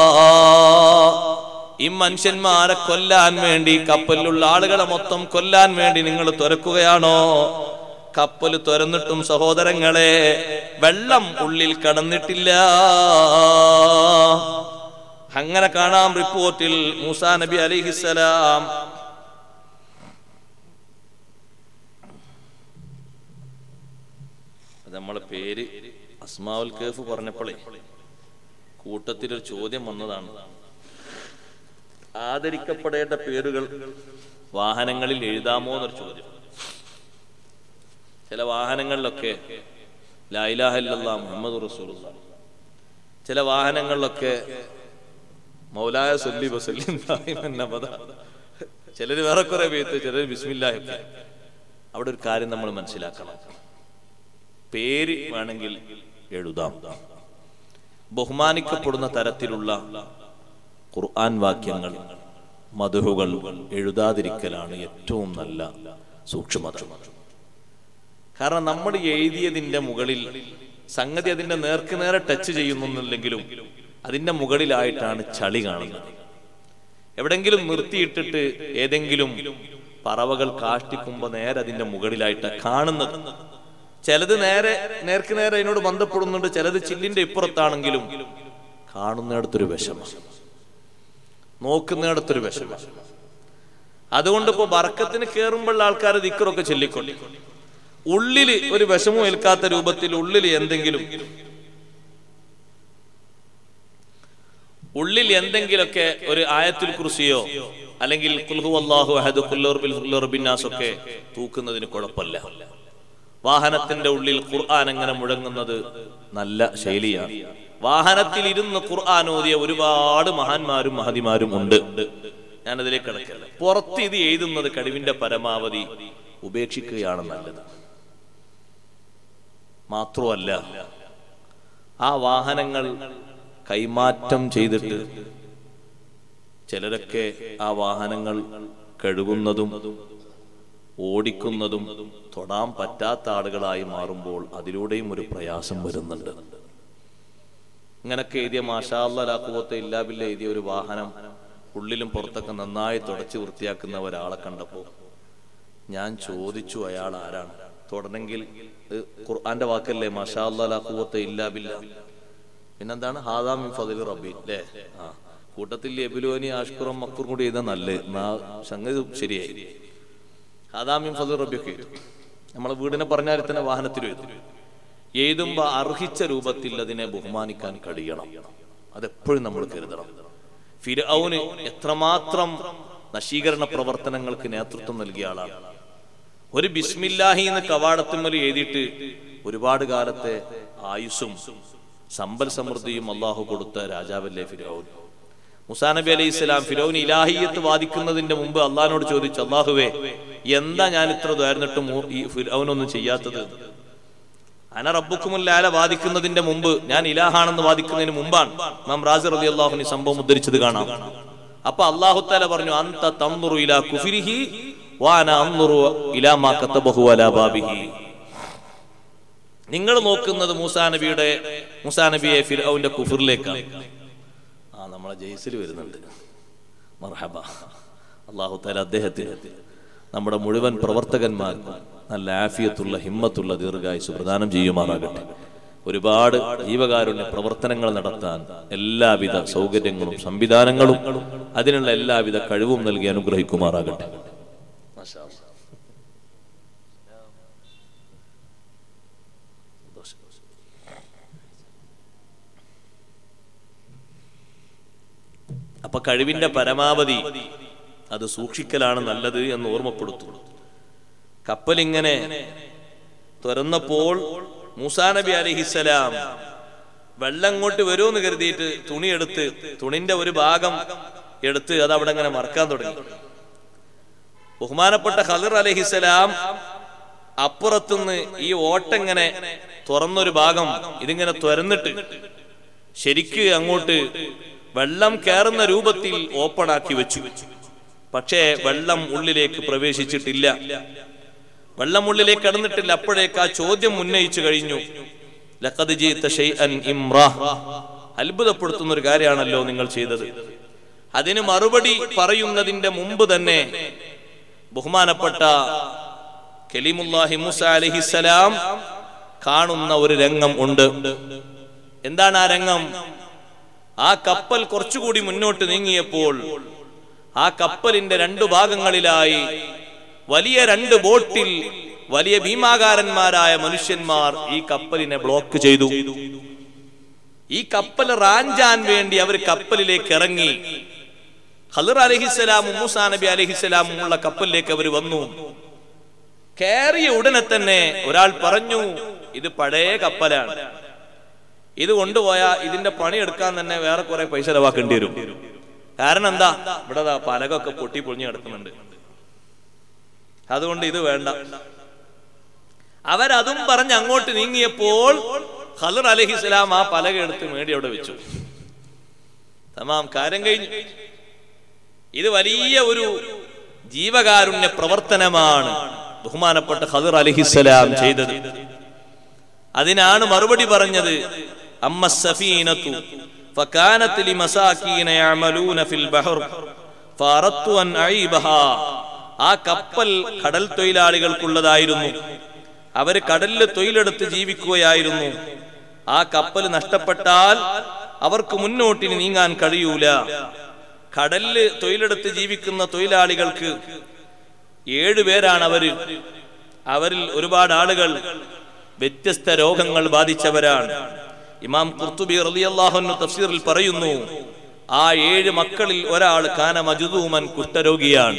ഈ മനുഷ്യന്മാരെ കൊല്ലാൻ വേണ്ടി കപ്പലിലുള്ള ആളുകളെ മൊത്തം കൊല്ലാൻ വേണ്ടി നിങ്ങൾ തുറക്കുകയാണോ കപ്പൽ തുറന്നിട്ടും സഹോദരങ്ങളെ വെള്ളം ഉള്ളിൽ കടന്നിട്ടില്ല അങ്ങനെ കാണാം റിപ്പോർട്ടിൽ മൂസാ നബി അലിഹിസലാം അത് നമ്മളെ പേര് അസ്മാവുൽ കേഫ് പറഞ്ഞപ്പോഴേ കൂട്ടത്തിലൊരു ചോദ്യം വന്നതാണ് ആദരിക്കപ്പെടേണ്ട പേരുകൾ വാഹനങ്ങളിൽ എഴുതാമോ എന്നൊരു ചോദ്യം ചില വാഹനങ്ങളിലൊക്കെ ലായിലാഹല്ല മുഹമ്മദ് റസൂലുള്ള ചില വാഹനങ്ങളിലൊക്കെ മൗലായ സല്ലി ബസല്ലിം ദായിമൻ അബദ. ചിലര് വേറെ കുറെ പേത്ത് ചിലര് ബിസ്മില്ലാഹൊക്കെ അവിടെ ഒരു കാര്യം നമ്മൾ മനസ്സിലാക്കണം പേര് വേണമെങ്കിൽ എഴുതാം ബഹുമാനിക്കപ്പെടുന്ന തരത്തിലുള്ള ഖുർആൻ വാക്യങ്ങൾ മധുഹുകൾ എഴുതാതിരിക്കലാണ് ഏറ്റവും നല്ല സൂക്ഷ്മത കാരണം നമ്മൾ എഴുതിയതിന്റെ മുകളിൽ സംഗതി അതിന്റെ നേർക്ക് നേരെ ടച്ച് ചെയ്യുന്നില്ലെങ്കിലും അതിന്റെ മുകളിലായിട്ടാണ് ചളി കാണുന്നത് എവിടെങ്കിലും നിർത്തിയിട്ടിട്ട് ഏതെങ്കിലും പറവകൾ കാഷ്ടിക്കുമ്പോ നേരെ അതിന്റെ മുകളിലായിട്ട് കാണുന്നത് ചിലത് നേരെ നേർക്ക് നേരെ അതിനോട് ബന്ധപ്പെടുന്നുണ്ട് ചിലത് ചില്ലിന്റെ ഇപ്പുറത്താണെങ്കിലും കാണുന്നിടത്തൊരു വിഷമം നോക്കുന്നിടത്തൊരു വിഷമം അതുകൊണ്ട് ഇപ്പൊ ബർക്കത്തിന് കയറുമ്പോൾ ആൾക്കാർ ദിക്കറൊക്കെ ചൊല്ലിക്കൊണ്ട് ഉള്ളില് ഒരു വിഷമം ഏൽക്കാത്ത രൂപത്തിൽ ഉള്ളിൽ എന്തെങ്കിലും ഉള്ളിൽ എന്തെങ്കിലുമൊക്കെ ഒരു ആയത്തുൽ കുറിസിയോ അല്ലെങ്കിൽ കുൽഹു അള്ളാഹു അഹദ് കുല്ലൂർ ബിൽ കുല്ലൂർ ബിന്നാസ് ഒക്കെ തൂക്കുന്നതിന് കുഴപ്പമില്ല വാഹനത്തിന്റെ ഉള്ളിൽ ഖുർആൻ അങ്ങനെ മുഴങ്ങുന്നത് നല്ല ശൈലിയാണ് വാഹനത്തിൽ ഇരുന്ന് ഖുർആൻ ഓതിയ ഒരുപാട് മഹാന്മാരും മഹതിമാരും ഉണ്ട് ഞാനതിലേക്ക് കിടക്കല്ല പുറത്ത് ഇത് എഴുതുന്നത് കഴിവിന്റെ പരമാവധി ഉപേക്ഷിക്കുകയാണ് നല്ലത് മാത്രമല്ല ആ വാഹനങ്ങൾ കൈമാറ്റം ചെയ്തിട്ട് ചിലരൊക്കെ ആ വാഹനങ്ങൾ കഴുകുന്നതും ഓടിക്കുന്നതും തൊടാൻ പറ്റാത്ത ആളുകളായി മാറുമ്പോൾ അതിലൂടെയും ഒരു പ്രയാസം വരുന്നുണ്ട് ഇങ്ങനൊക്കെ എഴുതിയ മാഷാല്ലാക്കൂവത്തെ ഇല്ലാബില്ല എഴുതിയ ഒരു വാഹനം ഉള്ളിലും പുറത്തൊക്കെ നന്നായി തുടച്ച് വൃത്തിയാക്കുന്ന ഒരാളെ കണ്ടപ്പോൾ ഞാൻ ചോദിച്ചു അയാൾ ആരാണ് തുടർന്നെങ്കിൽ ഇത് ഖുർആന്റെ വാക്കല്ലേ മാഷാല്ലാക്കൂവത്തെ ഇല്ലാബില്ല പിന്നെന്താണ് ഹാദാമിൻ ഫതിൽ റബി അല്ലേ ആ കൂട്ടത്തിൽ എബിലോനി ആഷ്കുറം മക്കൂറും കൂടി എഴുതാൻ നല്ല സംഗതി ശരിയായി ഹാദാമിൻ ഫതിൽ റബിയൊക്കെ എഴുതും നമ്മളെ വീടിനെ പറഞ്ഞാൽ തന്നെ വാഹനത്തിൽ എഴുതും എഴുതുമ്പോ അർഹിച്ച രൂപത്തിൽ അതിനെ ബഹുമാനിക്കാൻ കഴിയണം അതെപ്പോഴും നമ്മൾ കരുതണം ഫിരൌന് എത്രമാത്രം നശീകരണ പ്രവർത്തനങ്ങൾക്ക് നേതൃത്വം നൽകിയ ആളാണ് ഒരു ബിസ്മില്ലാഹി എന്ന് കവാടത്തുമ്മൽ എഴുതിയിട്ട് ഒരുപാട് കാലത്തെ ആയുസ്സും സമ്പൽ സമൃദ്ധിയും അള്ളാഹു കൊടുത്ത രാജാവല്ലേ ഫിരൌൻ മുസാ നബി അലൈഹി ഇസ്ലാം ഫിരൌൻ ഇലാഹിയത്ത് വാദിക്കുന്നതിന്റെ മുമ്പ് അള്ളഹാനോട് ചോദിച്ചു അള്ളാഹുവേ എന്താ ഞാൻ ഇത്ര ദ്വാരുന്നിട്ടും ഈ ഫിരൌനൊന്നും ചെയ്യാത്തത് അന റബ്ബുക്കുമുല്ലാല വാദിക്കുന്നതിന്റെ മുമ്പ് ഞാൻ ഇലാഹാണെന്ന് വാദിക്കുന്നതിന് മുമ്പാണ് മാം റാസി റലി അള്ളാഹുനി സംഭവം ഉദ്ധരിച്ചത് കാണാം അപ്പൊ അള്ളാഹു താല പറഞ്ഞു അന്ത തന്നുറു ഇലാ കുഫിരിഹി വാന അന്നുറു ഇലാ മാ കത്തബഹു അലാ ബാബിഹി നിങ്ങൾ നോക്കുന്നത് മൂസാ നബിയുടെ മൂസാ നബിയെ ഫിർഔന്റെ കുഫിറിലേക്കാണ് ആ നമ്മളെ ജയ്സിൽ വരുന്നുണ്ട് മർഹബ അള്ളാഹു താല അദ്ദേഹത്തിന് നമ്മുടെ മുഴുവൻ പ്രവർത്തകന്മാർക്കും നല്ല ആഫിയത്തുള്ള ഹിമ്മത്തുള്ള ദീർഘായുസ് പ്രദാനം ചെയ്യുമാറാകട്ടെ ഒരുപാട് ജീവകാരുണ്യ പ്രവർത്തനങ്ങൾ നടത്താൻ എല്ലാവിധ സൗകര്യങ്ങളും സംവിധാനങ്ങളും അതിനുള്ള എല്ലാവിധ കഴിവും നൽകി അനുഗ്രഹിക്കുമാറാകട്ടെ മാഷാ അല്ലാ. അപ്പൊ കഴിവിന്റെ പരമാവധി അത് സൂക്ഷിക്കലാണ് നല്ലത് എന്ന് ഓർമ്മപ്പെടുത്തുന്നു കപ്പലിങ്ങനെ തുറന്നപ്പോൾ മൂസാ നബി അലഹിസലാം വെള്ളം ഇങ്ങോട്ട് വരുമെന്ന് കരുതിയിട്ട് തുണിയെടുത്ത് തുണിന്റെ ഒരു ഭാഗം എടുത്ത് അത് അവിടെ ഇങ്ങനെ മറക്കാൻ തുടങ്ങി ബഹുമാനപ്പെട്ട ഖദർ അലഹിസലാം അപ്പുറത്തുനിന്ന് ഈ ഓട്ടങ്ങനെ തുറന്നൊരു ഭാഗം ഇതിങ്ങനെ തുറന്നിട്ട് ശരിക്ക് അങ്ങോട്ട് വെള്ളം കയറുന്ന രൂപത്തിൽ ഓപ്പൺ ആക്കി വെച്ചു പക്ഷേ വെള്ളം ഉള്ളിലേക്ക് പ്രവേശിച്ചിട്ടില്ല വെള്ളം ഉള്ളിലേക്ക് കടന്നിട്ടില്ല അപ്പോഴേക്ക് ആ ചോദ്യം ഉന്നയിച്ചു കഴിഞ്ഞു ലഖദ് ജീത്ത ഷൈഅൻ ഇമ്രാ അത്ഭുതപ്പെടുത്തുന്ന ഒരു കാര്യമാണല്ലോ നിങ്ങൾ ചെയ്തത് അതിന് മറുപടി പറയുന്നതിന്റെ മുമ്പ് തന്നെ ബഹുമാനപ്പെട്ട കലീമുല്ലാഹി മൂസ അലഹിസലാം കാണുന്ന ഒരു രംഗം ഉണ്ട് എന്താണ് ആ രംഗം ആ കപ്പൽ കുറച്ചുകൂടി മുന്നോട്ട് നീങ്ങിയപ്പോൾ ആ കപ്പലിന്റെ രണ്ടു ഭാഗങ്ങളിലായി വലിയ രണ്ട് ബോട്ടിൽ വലിയ ഭീമാകാരന്മാരായ മനുഷ്യന്മാർ ഈ കപ്പലിനെ ബ്ലോക്ക് ചെയ്തു ഈ കപ്പൽ റാഞ്ചാൻ വേണ്ടി അവർ കപ്പലിലേക്ക് ഇറങ്ങി ഖദർ അലഹിസലാമും മൂസാ നബി അലഹിസലാമും ഉള്ള കപ്പലിലേക്ക് അവർ വന്നു കയറിയ ഉടനെ തന്നെ ഒരാൾ പറഞ്ഞു ഇത് പഴയ കപ്പലാണ് ഇത് കൊണ്ടുപോയാ ഇതിന്റെ പണിയെടുക്കാൻ തന്നെ വേറെ കുറെ പൈസ ചെലവാക്കേണ്ടി വരും കാരണം എന്താ ഇവിടെ ദാ പലകൊക്കെ പൊട്ടി പൊളിഞ്ഞു കിടക്കുന്നുണ്ട് അതുകൊണ്ട് ഇത് വേണ്ട അവരതും പറഞ്ഞ് അങ്ങോട്ട് നീങ്ങിയപ്പോൾ ഖദർ അലഹിസ്ലാം ആ പലക എടുത്ത് മേടി അവിടെ വെച്ചു തമാം കാര്യം കഴിഞ്ഞു ഇത് വലിയ ഒരു ജീവകാരുണ്യ പ്രവർത്തനമാണ് ബഹുമാനപ്പെട്ട ഖദർ അലഹിസ്സലാം ചെയ്തത് അതിനാണ് മറുപടി പറഞ്ഞത് അമ്മ സഫീനത്തു فكانت لمساكين يعملون في البحر فأردت أن أعيبها ആ കപ്പൽ കടൽ തൊഴിലാളികൾക്കുള്ളതായിരുന്നു അവര് കടലിൽ തൊഴിലെടുത്ത് ജീവിക്കുകയായിരുന്നു ആ കപ്പൽ നഷ്ടപ്പെട്ടാൽ അവർക്ക് മുന്നോട്ടിന് നീങ്ങാൻ കഴിയൂല കടലില് തൊഴിലെടുത്ത് ജീവിക്കുന്ന തൊഴിലാളികൾക്ക് ഏഴുപേരാണ് അവര് അവരിൽ ഒരുപാട് ആളുകൾ വ്യത്യസ്ത രോഗങ്ങൾ ബാധിച്ചവരാണ് ഇമാം ഖുർത്തുബി റളിയല്ലാഹു അൻഹു തഫ്സീറിൽ പറയുന്നു ആ ഏഴ് മക്കളിൽ ഒരാൾ കാന മജുദൂമൻ കുഷ്ഠരോഗിയാണ്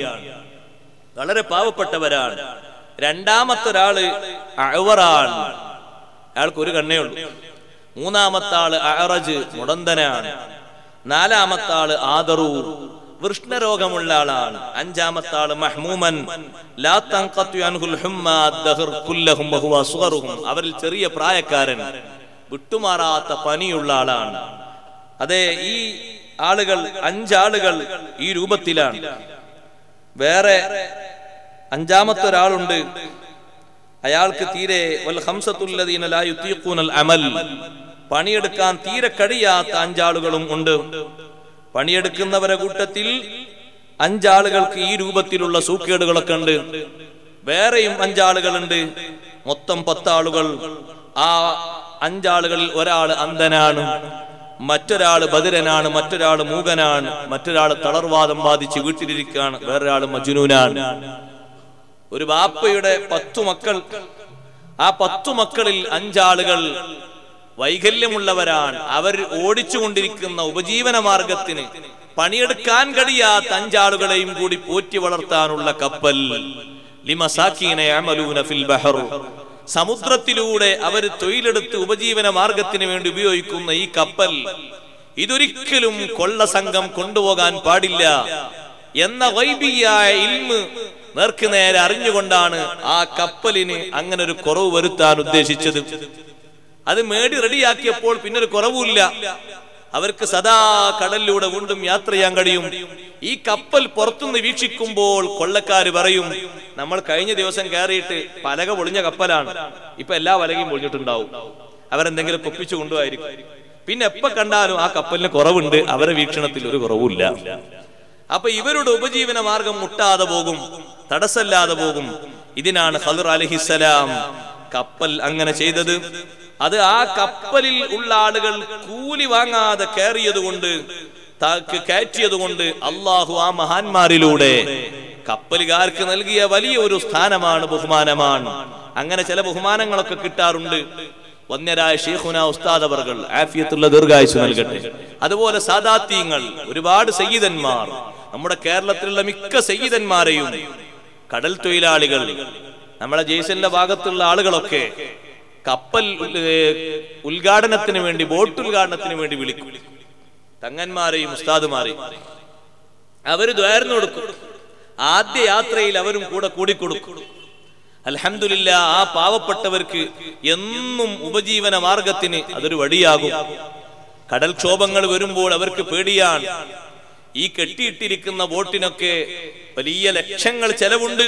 വളരെ പാവപ്പെട്ടവരാണ് രണ്ടാമത്തെ ഒരാള് അഴവറാണ് അയാൾക്ക് ഒരു കണ്ണേ ഉള്ളൂ മൂന്നാമത്തെ ആള് അറജ് മുടന്തനാണ് നാലാമത്തെ ആള് ആദറൂർ വൃഷ്ണരോഗമുള്ള ആളാണ് അഞ്ചാമത്തെ ആള് മഹ്മൂമൻ ലാ തൻഖത്തു അൻഹുൽ ഹുമ്മ അദ്ദഹർ കുല്ലഹും വഹുവ അസ്ഗറുഹും അവരിൽ ചെറിയ പ്രായക്കാരൻ വിട്ടുമാറാത്ത പനിയുള്ള ആളാണ് അതെ ഈ ആളുകൾ അഞ്ചാളുകൾ ഈ രൂപത്തിലാണ് വേറെ അഞ്ചാമത്തെ ഒരാളുണ്ട് അയാൾക്ക് തീരെ വൽ ഖംസത്തുല്ലദീന ലാ യുതീഖൂനൽ അമൽ പണിയെടുക്കാൻ തീരെ കഴിയാത്ത അഞ്ചാളുകളും ഉണ്ട് പണിയെടുക്കുന്നവരെ കൂട്ടത്തിൽ അഞ്ചാളുകൾക്ക് ഈ രൂപത്തിലുള്ള സൂക്കേടുകളൊക്കെ ഉണ്ട് വേറെയും അഞ്ചാളുകളുണ്ട് മൊത്തം പത്താളുകൾ ആ അഞ്ചാളുകളിൽ ഒരാൾ അന്ധനാണ് മറ്റൊരാള് ബദിരനാണ് മറ്റൊരാള് മൂകനാണ് മറ്റൊരാള് തളർവാദം ബാധിച്ച് വീട്ടിലിരിക്കുകയാണ് വേറൊരാള് മജുനൂനാണ് ഒരു ബാപ്പയുടെ പത്തു മക്കൾ ആ പത്തു മക്കളിൽ അഞ്ചാളുകൾ വൈകല്യമുള്ളവരാണ് അവർ ഓടിച്ചുകൊണ്ടിരിക്കുന്ന ഉപജീവന മാർഗത്തിന് പണിയെടുക്കാൻ കഴിയാത്ത അഞ്ചാളുകളെയും കൂടി പോറ്റി വളർത്താനുള്ള കപ്പൽ ലിമസാക്കീന യഅമലൂന ഫിൽ ബഹർ സമുദ്രത്തിലൂടെ അവർ തൊഴിലെടുത്ത് ഉപജീവന മാർഗത്തിന് വേണ്ടി ഉപയോഗിക്കുന്ന ഈ കപ്പൽ ഇതൊരിക്കലും കൊള്ള സംഘം കൊണ്ടുപോകാൻ പാടില്ല എന്ന വൈബിയായ ഇൽമ് നേർക്ക് നേരെ അറിഞ്ഞുകൊണ്ടാണ് ആ കപ്പലിന് അങ്ങനെ ഒരു കുറവ് വരുത്താൻ ഉദ്ദേശിച്ചത് അത് മേടി റെഡിയാക്കിയപ്പോൾ പിന്നെ ഒരു കുറവുമില്ല അവർക്ക് സദാ കടലിലൂടെ വീണ്ടും യാത്ര ചെയ്യാൻ കഴിയും ഈ കപ്പൽ പുറത്തുനിന്ന് വീക്ഷിക്കുമ്പോൾ കൊള്ളക്കാര് പറയും നമ്മൾ കഴിഞ്ഞ ദിവസം കയറിയിട്ട് പലക പൊളിഞ്ഞ കപ്പലാണ് ഇപ്പൊ എല്ലാ വലകയും പൊളിഞ്ഞിട്ടുണ്ടാവും അവരെന്തെങ്കിലും കൊപ്പിച്ചു കൊണ്ടുപോയിരിക്കും പിന്നെ എപ്പോ കണ്ടാലും ആ കപ്പലിന് കുറവുണ്ട് അവരെ വീക്ഷണത്തിൽ ഒരു കുറവുമില്ല അപ്പൊ ഇവരുടെ ഉപജീവന മാർഗം മുട്ടാതെ പോകും തടസ്സല്ലാതെ പോകും ഇതിനാണ് ഖദർ അലഹിസലാം കപ്പൽ അങ്ങനെ ചെയ്തത് അത് ആ കപ്പലിൽ ഉള്ള ആളുകൾ കൂലി വാങ്ങാതെ കയറിയത് കൊണ്ട് താക്ക് കയറ്റിയത് കൊണ്ട് അള്ളാഹു ആ മഹാന്മാരിലൂടെ കപ്പലുകാർക്ക് നൽകിയ വലിയ ഒരു സ്ഥാനമാണ് ബഹുമാനമാണ് അങ്ങനെ ചില ബഹുമാനങ്ങളൊക്കെ കിട്ടാറുണ്ട് വന്യരായ ഷെയ്ഖുന ഉസ്താദ് അവർകൾ ആഫിയത്തുള്ള ദീർഘായുസ് നൽകട്ടെ അതുപോലെ സാദാത്യങ്ങൾ ഒരുപാട് സയ്യിദന്മാർ നമ്മുടെ കേരളത്തിലുള്ള മിക്ക സയ്യിദന്മാരെയും കടൽ തൊഴിലാളികൾ നമ്മളെ ജയ്സലിന്റെ ഭാഗത്തുള്ള ആളുകളൊക്കെ കപ്പൽ ഏർ, ഉദ്ഘാടനത്തിന് വേണ്ടി ബോട്ട് ഉദ്ഘാടനത്തിന് വേണ്ടി വിളിക്കും തങ്ങന്മാരെയും ഉസ്താദുമാരെയും അവര് ദ്വാരന്ന് കൊടുക്കും ആദ്യ യാത്രയിൽ അവരും കൂടെ കൂടിക്കൊടുക്കും അൽഹംദുലില്ല ആ പാവപ്പെട്ടവർക്ക് എന്നും ഉപജീവന മാർഗത്തിന് അതൊരു വഴിയാകും കടൽക്ഷോഭങ്ങൾ വരുമ്പോൾ അവർക്ക് പേടിയാണ് ഈ കെട്ടിയിട്ടിരിക്കുന്ന ബോട്ടിനൊക്കെ വലിയ ലക്ഷങ്ങൾ ചെലവുണ്ട്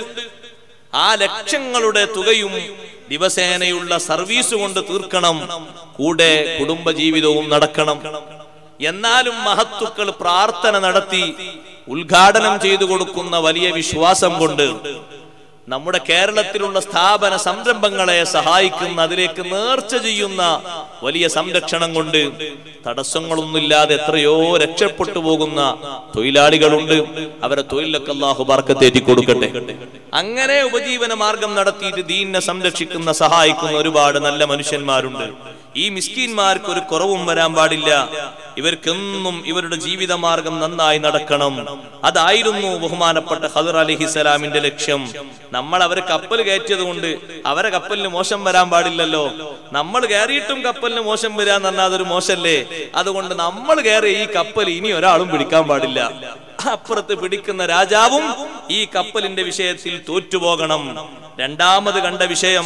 ആ ലക്ഷങ്ങളുടെ തുകയും ദിവസേനയുള്ള സർവീസ് കൊണ്ട് തീർക്കണം കൂടെ കുടുംബജീവിതവും നടക്കണം എന്നാലും മഹത്തുക്കൾ പ്രാർത്ഥന നടത്തി ഉദ്ഘാടനം ചെയ്തു കൊടുക്കുന്ന വലിയ വിശ്വാസം കൊണ്ട് നമ്മുടെ കേരളത്തിലുള്ള സ്ഥാപന സംരംഭങ്ങളെ സഹായിക്കുന്ന അതിലേക്ക് നേർച്ച ചെയ്യുന്ന വലിയ സംരക്ഷണം കൊണ്ട് തടസ്സങ്ങളൊന്നുമില്ലാതെ എത്രയോ രക്ഷപ്പെട്ടു പോകുന്ന തൊഴിലാളികളുണ്ട് അവരെ തൊഴിലൊക്കെ അള്ളാഹു ബർക്കത്തേറ്റി കൊടുക്കട്ടെ അങ്ങനെ ഉപജീവന മാർഗം നടത്തിയിട്ട് ദീനിനെ സംരക്ഷിക്കുന്ന സഹായിക്കുന്ന ഒരുപാട് നല്ല മനുഷ്യന്മാരുണ്ട് ഈ മിസ്കീന്മാർക്ക് ഒരു കുറവും വരാൻ പാടില്ല ഇവർക്കെന്നും ഇവരുടെ ജീവിത മാർഗം നന്നായി നടക്കണം അതായിരുന്നു ബഹുമാനപ്പെട്ട ഖദർ അലിഹിസലാമിന്റെ ലക്ഷ്യം നമ്മൾ അവരെ കപ്പൽ കയറ്റിയത് കൊണ്ട് അവരെ കപ്പലിന് മോശം വരാൻ പാടില്ലല്ലോ നമ്മൾ കയറിയിട്ടും കപ്പലിന് മോശം വരാന്ന് പറഞ്ഞാൽ അതൊരു മോശല്ലേ അതുകൊണ്ട് നമ്മൾ കയറിയ ഈ കപ്പൽ ഇനി ഒരാളും പിടിക്കാൻ പാടില്ല അപ്പുറത്ത് പിടിക്കുന്ന രാജാവും ഈ കപ്പലിന്റെ വിഷയത്തിൽ തോറ്റുപോകണം രണ്ടാമത് കണ്ട വിഷയം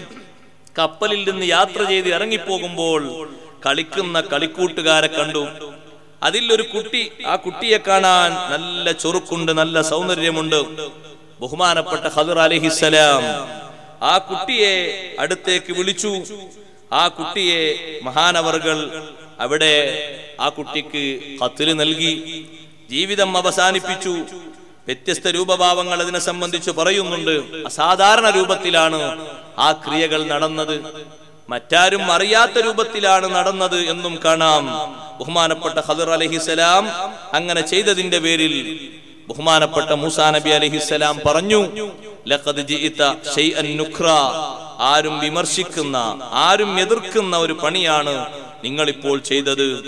കപ്പലിൽ നിന്ന് യാത്ര ചെയ്ത് ഇറങ്ങിപ്പോകുമ്പോൾ കളിക്കുന്ന കളിക്കൂട്ടുകാരെ കണ്ടു അതിൽ ഒരു കുട്ടി ആ കുട്ടിയെ കാണാൻ നല്ല ചൊറുക്കുണ്ട് നല്ല സൗന്ദര്യമുണ്ട് ബഹുമാനപ്പെട്ട ഖദർ അലഹിസലാം ആ കുട്ടിയെ അടുത്തേക്ക് വിളിച്ചു ആ കുട്ടിയെ മഹാനവർകൾ അവിടെ ആ കുട്ടിക്ക് കത്തില് നൽകി ജീവിതം അവസാനിപ്പിച്ചു വ്യത്യസ്ത രൂപഭാവങ്ങൾ അതിനെ സംബന്ധിച്ച് പറയുന്നുണ്ട് അസാധാരണ രൂപത്തിലാണ് ആ ക്രിയകൾ നടന്നത് മറ്റാരും അറിയാത്ത രൂപത്തിലാണ് നടന്നത് എന്നും കാണാം ബഹുമാനപ്പെട്ട ഖദർ അലഹിസലാം അങ്ങനെ ചെയ്തതിന്റെ പേരിൽ ബഹുമാനപ്പെട്ട മൂസാ നബി അലഹിസലാം പറഞ്ഞു ലഖദ് ജിഇത ശൈഅൻ നുക്ര ആരും വിമർശിക്കുന്ന ആരും എതിർക്കുന്ന ഒരു പണിയാണ് നിങ്ങൾ ഇപ്പോൾ ചെയ്തത്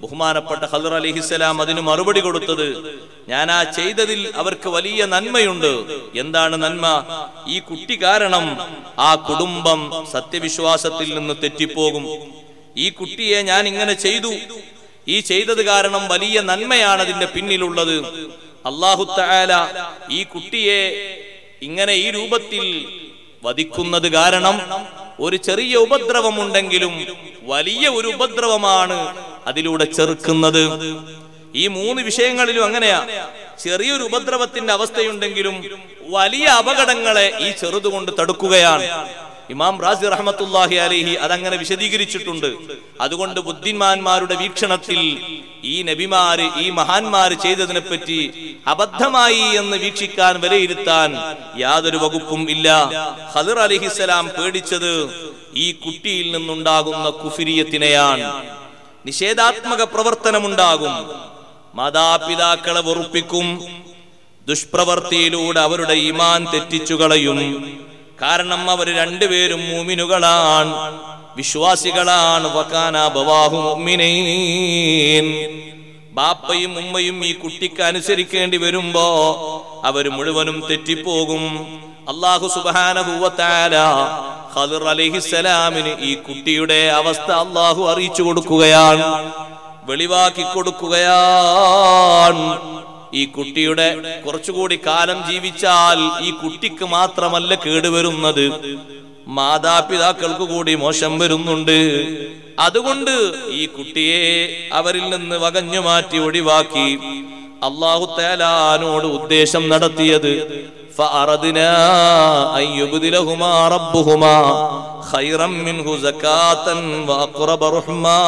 ബഹുമാനപ്പെട്ട ഹദർ അലിഹിസ്സലാം അതിന് മറുപടി കൊടുത്തത് ഞാൻ ആ ചെയ്തതിൽ അവർക്ക് വലിയ നന്മയുണ്ട് എന്താണ് നന്മ ഈ കുട്ടി കാരണം ആ കുടുംബം സത്യവിശ്വാസത്തിൽ നിന്ന് തെറ്റിപ്പോകും ഈ കുട്ടിയെ ഞാൻ ഇങ്ങനെ ചെയ്തു ഈ ചെയ്തത് കാരണം വലിയ നന്മയാണ് അതിന്റെ പിന്നിലുള്ളത് അള്ളാഹു തആല ഈ കുട്ടിയെ ഇങ്ങനെ ഈ രൂപത്തിൽ വധിക്കുന്നത് കാരണം ഒരു ചെറിയ ഉപദ്രവമുണ്ടെങ്കിലും വലിയ ഒരു ഉപദ്രവമാണ് അതിലൂടെ ചെറുക്കുന്നത് ഈ മൂന്ന് വിഷയങ്ങളിലും അങ്ങനെയാ ചെറിയൊരു ഉപദ്രവത്തിന്റെ അവസ്ഥയുണ്ടെങ്കിലും വലിയ അപകടങ്ങളെ ഈ ചെറുതുകൊണ്ട് തടുക്കുകയാണ് ഇമാം റാസി റഹ്മത്തുല്ലാഹി അലിഹി അതങ്ങനെ വിശദീകരിച്ചിട്ടുണ്ട് അതുകൊണ്ട് ബുദ്ധിമാന്മാരുടെ വീക്ഷണത്തിൽ ഈ നബിമാര് ഈ മഹാന്മാര് ചെയ്തതിനെ പറ്റി അബദ്ധമായി എന്ന് വീക്ഷിക്കാൻ വിലയിരുത്താൻ യാതൊരു വകുപ്പും ഇല്ല ഖദർ അലിഹിസലാം പേടിച്ചത് ഈ കുട്ടിയിൽ നിന്നുണ്ടാകുന്ന കുഫിരിയത്തിനെയാണ് നിഷേധാത്മക പ്രവർത്തനമുണ്ടാകും മാതാപിതാക്കളെ വെറുപ്പിക്കും ദുഷ്പ്രവർത്തിയിലൂടെ അവരുടെ ഈമാൻ തെറ്റിച്ചു കളയും കാരണം അവർ രണ്ടുപേരും മൂമിനുകളാണ് വിശ്വാസികളാണ് വക്കാന ബവാഹു മുഅ്മിനീൻ. ബാപ്പയും ഉമ്മയും ഈ കുട്ടിക്ക് അനുസരിക്കേണ്ടി വരുമ്പോ അവർ മുഴുവനും തെറ്റിപ്പോകും അള്ളാഹു സുബാനഹുവത്താല ഖദർ അലൈഹിസ്സലാമിന് ഈ കുട്ടിയുടെ അവസ്ഥ അള്ളാഹു അറിയിച്ചു കൊടുക്കുകയാണ് വെളിവാക്കി കൊടുക്കുകയാണ് ഈ കുട്ടിയുടെ കുറച്ചുകൂടി കാലം ജീവിച്ചാൽ ഈ കുട്ടിക്ക് മാത്രമല്ല കേടുവരുന്നത് മാതാപിതാക്കൾക്ക് കൂടി മോശം വരുന്നുണ്ട് അതുകൊണ്ട് ഈ കുട്ടിയെ അവരിൽ നിന്ന് വകഞ്ഞു മാറ്റി ഒഴിവാക്കി അള്ളാഹു തേലാനോട് ഉദ്ദേശം നടത്തിയത് فأردنا أن يبدلهما ربهما خيرا منه زكاة وأقرب رحما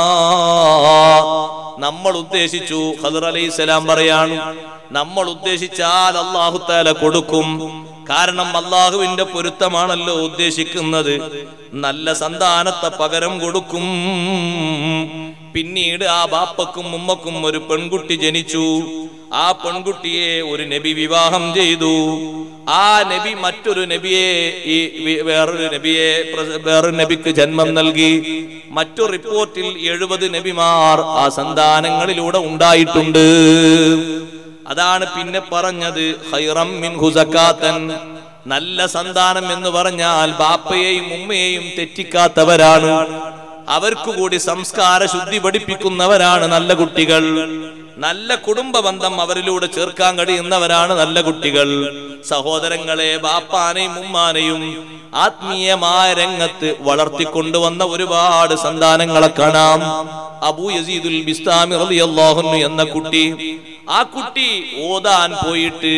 നമ്മൾ ഉദ്ദേശിച്ചു ഖദർ അലൈഹി സ്വലാം പറയാണ് നമ്മൾ ഉദ്ദേശിച്ചാൽ അള്ളാഹു താല കൊടുക്കും കാരണം അള്ളാഹുവിന്റെ പൊരുത്തമാണല്ലോ ഉദ്ദേശിക്കുന്നത് നല്ല സന്താനത്തെ പകരം കൊടുക്കും പിന്നീട് ആ ബാപ്പക്കും ഉമ്മക്കും ഒരു പെൺകുട്ടി ജനിച്ചു ആ പെൺകുട്ടിയെ ഒരു നബി വിവാഹം ചെയ്തു ആ നബി മറ്റൊരു നബിയെ ഈ വി- വേറൊരു നബിയെ പ്രസ- വേറൊരു നബിക്ക് ജന്മം നൽകി മറ്റു റിപ്പോർട്ടിൽ എഴുപത് നബിമാർ ആ സന്താനങ്ങളിലൂടെ ഉണ്ടായിട്ടുണ്ട് അതാണ് പിന്നെ പറഞ്ഞത് ഹൈറം മിൻ ഹുസക്കാത്തൻ നല്ല സന്താനം എന്ന് പറഞ്ഞാൽ ബാപ്പയെയും ഉമ്മയെയും തെറ്റിക്കാത്തവരാണ് അവർക്ക് കൂടി സംസ്കാര ശുദ്ധി പഠിപ്പിക്കുന്നവരാണ് നല്ല കുട്ടികൾ നല്ല കുടുംബ ബന്ധം അവരിലൂടെ ചേർക്കാൻ കഴിയുന്നവരാണ് നല്ല കുട്ടികൾ സഹോദരങ്ങളെ ബാപ്പാനെയും ഉമ്മാനെയും ആത്മീയമായ രംഗത്ത് വളർത്തിക്കൊണ്ടുവന്ന ഒരുപാട് സന്താനങ്ങളെ കാണാം അബൂ യസീദുൽ ബിസ്താമി റളിയല്ലാഹു അൻഹു എന്ന കുട്ടി ആ കുട്ടി ഓതാൻ പോയിട്ട്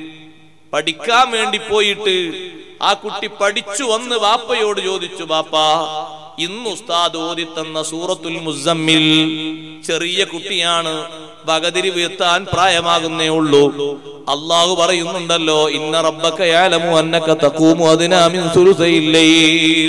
പഠിക്കാൻ വേണ്ടി പോയിട്ട് ആ കുട്ടി പഠിച്ചു വന്ന് വാപ്പയോട് ചോദിച്ചു ബാപ്പ ഇന്ന് ഉസ്താദ് ഓതി തന്ന സൂറത്തുൽ മുസമ്മിൽ ചെറിയ കുട്ടിയാണ് വകതിരി വീർത്താൻ പ്രായമാകുന്നേ ഉള്ളൂ അള്ളാഹു പറയുന്നുണ്ടല്ലോ ഇന്ന റബ്ബക യഅലമു അന്നക തഖൂമു അദ്നാ മിൻ സുലുസൈൽ ലൈൽ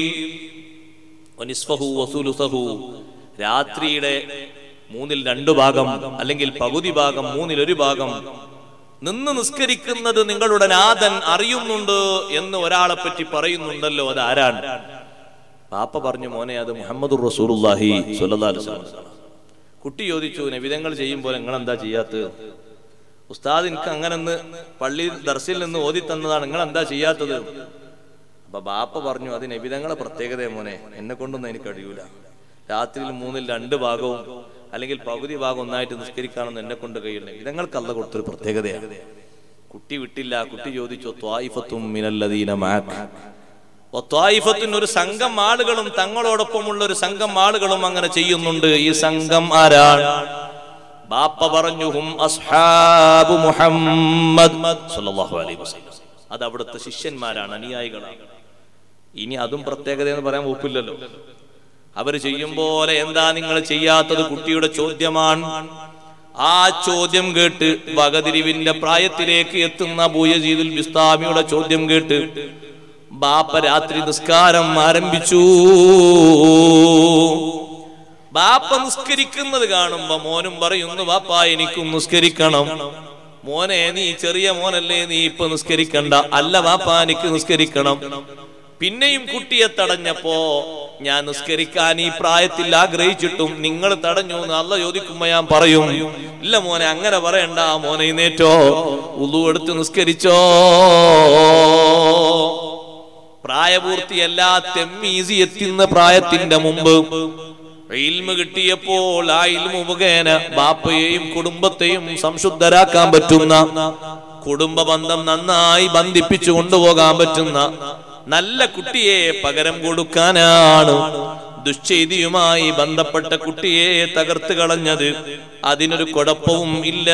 വനിസ്ഫഹു വസുലുസഹു രാത്രിയുടെ മൂന്നിൽ രണ്ടു ഭാഗം അല്ലെങ്കിൽ പകുതി ഭാഗം മൂന്നിൽ ഒരു ഭാഗം നിന്ന് നിസ്കരിക്കുന്നത് നിങ്ങളുടെ നാഥൻ അറിയുന്നുണ്ട് എന്ന് ഒരാളെ പറ്റി പറയുന്നുണ്ടല്ലോ അത് ആരാണ് പാപ്പ പറഞ്ഞു മോനെ അത് മുഹമ്മദ് റസൂലുള്ളാഹി സ്വല്ലല്ലാഹു അലൈഹി വസല്ലം കുട്ടി ചോദിച്ചു നബിതങ്ങൾ ചെയ്യുമ്പോൾ നിങ്ങൾ എന്താ ചെയ്യാത്തത് ഉസ്താദ് എനിക്ക് അങ്ങനെ ഒന്ന് പള്ളിയിൽ ദർസിൽ നിന്ന് ഓതി തന്നതാണ് നിങ്ങൾ എന്താ ചെയ്യാത്തത് അപ്പൊ ബാപ്പ പറഞ്ഞു അത് നബിതങ്ങളെ പ്രത്യേകത മോനെ എന്നെ കൊണ്ടൊന്നും എനിക്ക് കഴിയൂല രാത്രിയിൽ മൂന്നിൽ രണ്ട് ഭാഗവും അല്ലെങ്കിൽ പകുതി ഭാഗം ഒന്നായിട്ട് നിസ്കരിക്കാനൊന്നും എന്നെ കൊണ്ട് കഴിയില്ല ഇതങ്ങൾക്ക് അല്ല കൊടുത്തൊരു പ്രത്യേകതയാണ് കുട്ടി വിട്ടില്ല കുട്ടി ചോദിച്ചു ത്വായിഫത്തും മിനല്ലദീന മഅക് ത്വായിഫത്തിന് ഒരു സംഘം ആളുകളും തങ്ങളോടൊപ്പമുള്ള ഒരു സംഘം ആളുകളും അങ്ങനെ ചെയ്യുന്നുണ്ട് ഈ സംഘം ആരാണ് ബാപ്പ പറഞ്ഞു ഹും അസ്ഹാബു മുഹമ്മദ് സല്ലല്ലാഹു അലൈഹി വസല്ലം അത് അവിടുത്തെ ശിഷ്യന്മാരാണ് അനുയായികളാണ് ഇനി അതും പ്രത്യേകത എന്ന് പറയാൻ ഒപ്പില്ലല്ലോ അവര് ചെയ്യും പോലെ എന്താ നിങ്ങൾ ചെയ്യാത്തത് കുട്ടിയുടെ ചോദ്യമാണ് ആ ചോദ്യം കേട്ട് വകതിരിവിന്റെ പ്രായത്തിലേക്ക് എത്തുന്ന ബൂയജീദുൽ ബിസ്താമിയുടെ ചോദ്യം കേട്ട് ബാപ്പ രാത്രി നിസ്കാരം ആരംഭിച്ചു ബാപ്പ നിസ്കരിക്കുന്നത് കാണുമ്പോ മോനും പറയുന്നു ബാപ്പ എനിക്കും നിസ്കരിക്കണം മോനെ നീ ചെറിയ മോനല്ലേ നീ ഇപ്പൊ നിസ്കരിക്കണ്ട അല്ല ബാപ്പ എനിക്ക് നിസ്കരിക്കണം പിന്നെയും കുട്ടിയെ തടഞ്ഞപ്പോ ഞാൻ നിസ്കരിക്കാൻ ഈ പ്രായത്തിൽ ആഗ്രഹിച്ചിട്ടും നിങ്ങൾ തടഞ്ഞു എന്ന് അല്ല ചോദിക്കുമ്പോ ഞാൻ പറയും ഇല്ല മോനെ അങ്ങനെ പറയണ്ട മോനെ ഇന്നേറ്റോ ഉളു എടുത്ത് നിസ്കരിച്ചോ പ്രായപൂർത്തിയല്ല തെമ്മീസി എത്തുന്ന പ്രായത്തിന്റെ മുമ്പ് ഇൽമ കിട്ടിയപ്പോൾ ആ ഇൽമ മുഖേന ബാപ്പയെയും കുടുംബത്തെയും സംശുദ്ധരാക്കാൻ പറ്റുന്ന കുടുംബ ബന്ധം നന്നായി ബന്ധിപ്പിച്ചു കൊണ്ടുപോകാൻ പറ്റുന്ന നല്ല കുട്ടിയെ പകരം കൊടുക്കാനാണ് ദുശ്ചെയ്തിയുമായി ബന്ധപ്പെട്ട കുട്ടിയെ തകർത്ത് കളഞ്ഞത് അതിനൊരു കുഴപ്പവും ഇല്ല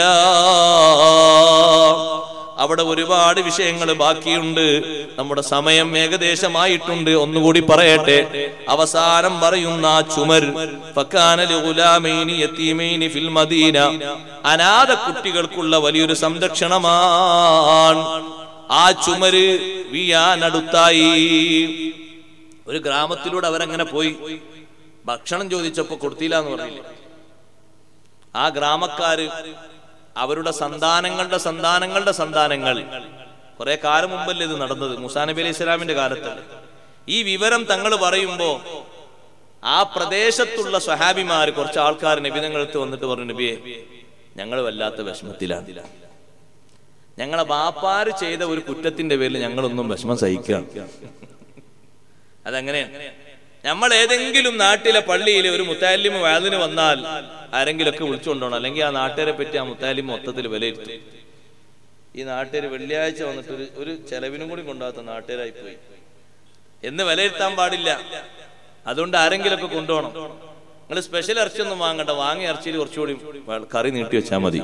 അവിടെ ഒരുപാട് വിഷയങ്ങൾ ബാക്കിയുണ്ട് നമ്മുടെ സമയം ഏകദേശമായിട്ടുണ്ട് ഒന്നുകൂടി പറയട്ടെ അവസാനം പറയുന്ന ആ ചുമർ ഫക്കാനലി ഗുലാമൈനി യതീമൈനി ഫിൽ മദീന അനാഥ കുട്ടികൾക്കുള്ള വലിയൊരു സംരക്ഷണമാണ് ആ ചുമര് വീയാനടുത്തായി ഒരു ഗ്രാമത്തിലൂടെ അവരങ്ങനെ പോയി ഭക്ഷണം ചോദിച്ചപ്പോ കൊടുത്തില്ല എന്ന് പറഞ്ഞില്ലേ ആ ഗ്രാമക്കാര് അവരുടെ സന്താനങ്ങളുടെ സന്താനങ്ങളുടെ സന്താനങ്ങൾ കുറെ കാലം മുമ്പല്ലേ ഇത് നടന്നത് മുസാ നബി അലൈഹി ഇസ്ലാമിന്റെ കാലത്ത് ഈ വിവരം തങ്ങൾ പറയുമ്പോ ആ പ്രദേശത്തുള്ള സ്വഹാബിമാർ കുറച്ച് ആൾക്കാർ നബിതങ്ങളടുത്ത് വന്നിട്ട് പറഞ്ഞു നബിയെ ഞങ്ങൾ വല്ലാത്ത വിഷമത്തിലാണ് ഞങ്ങളെ ബാപ്പാര് ചെയ്ത ഒരു കുറ്റത്തിന്റെ പേരിൽ ഞങ്ങളൊന്നും വിഷമം സഹിക്കാം അതെങ്ങനെയാണ് നമ്മൾ ഏതെങ്കിലും നാട്ടിലെ പള്ളിയിൽ ഒരു മുത്താലിമ വാതിന് വന്നാൽ ആരെങ്കിലൊക്കെ വിളിച്ചുകൊണ്ടോണം അല്ലെങ്കിൽ ആ നാട്ടുകാരെ പറ്റി ആ മുത്താലിമ മൊത്തത്തിൽ വിലയിരുത്തും ഈ നാട്ടുകാർ വെള്ളിയാഴ്ച വന്നിട്ട് ഒരു ഒരു ചെലവിനും കൂടി കൊണ്ടാത്ത നാട്ടുകാരായി പോയി എന്ന് വിലയിരുത്താൻ പാടില്ല അതുകൊണ്ട് ആരെങ്കിലൊക്കെ കൊണ്ടുപോകണം നിങ്ങൾ സ്പെഷ്യൽ ഇറച്ചിയൊന്നും വാങ്ങണ്ട വാങ്ങിയ ഇറച്ചിയിൽ കുറച്ചുകൂടി കറി നീട്ടി വെച്ചാൽ മതി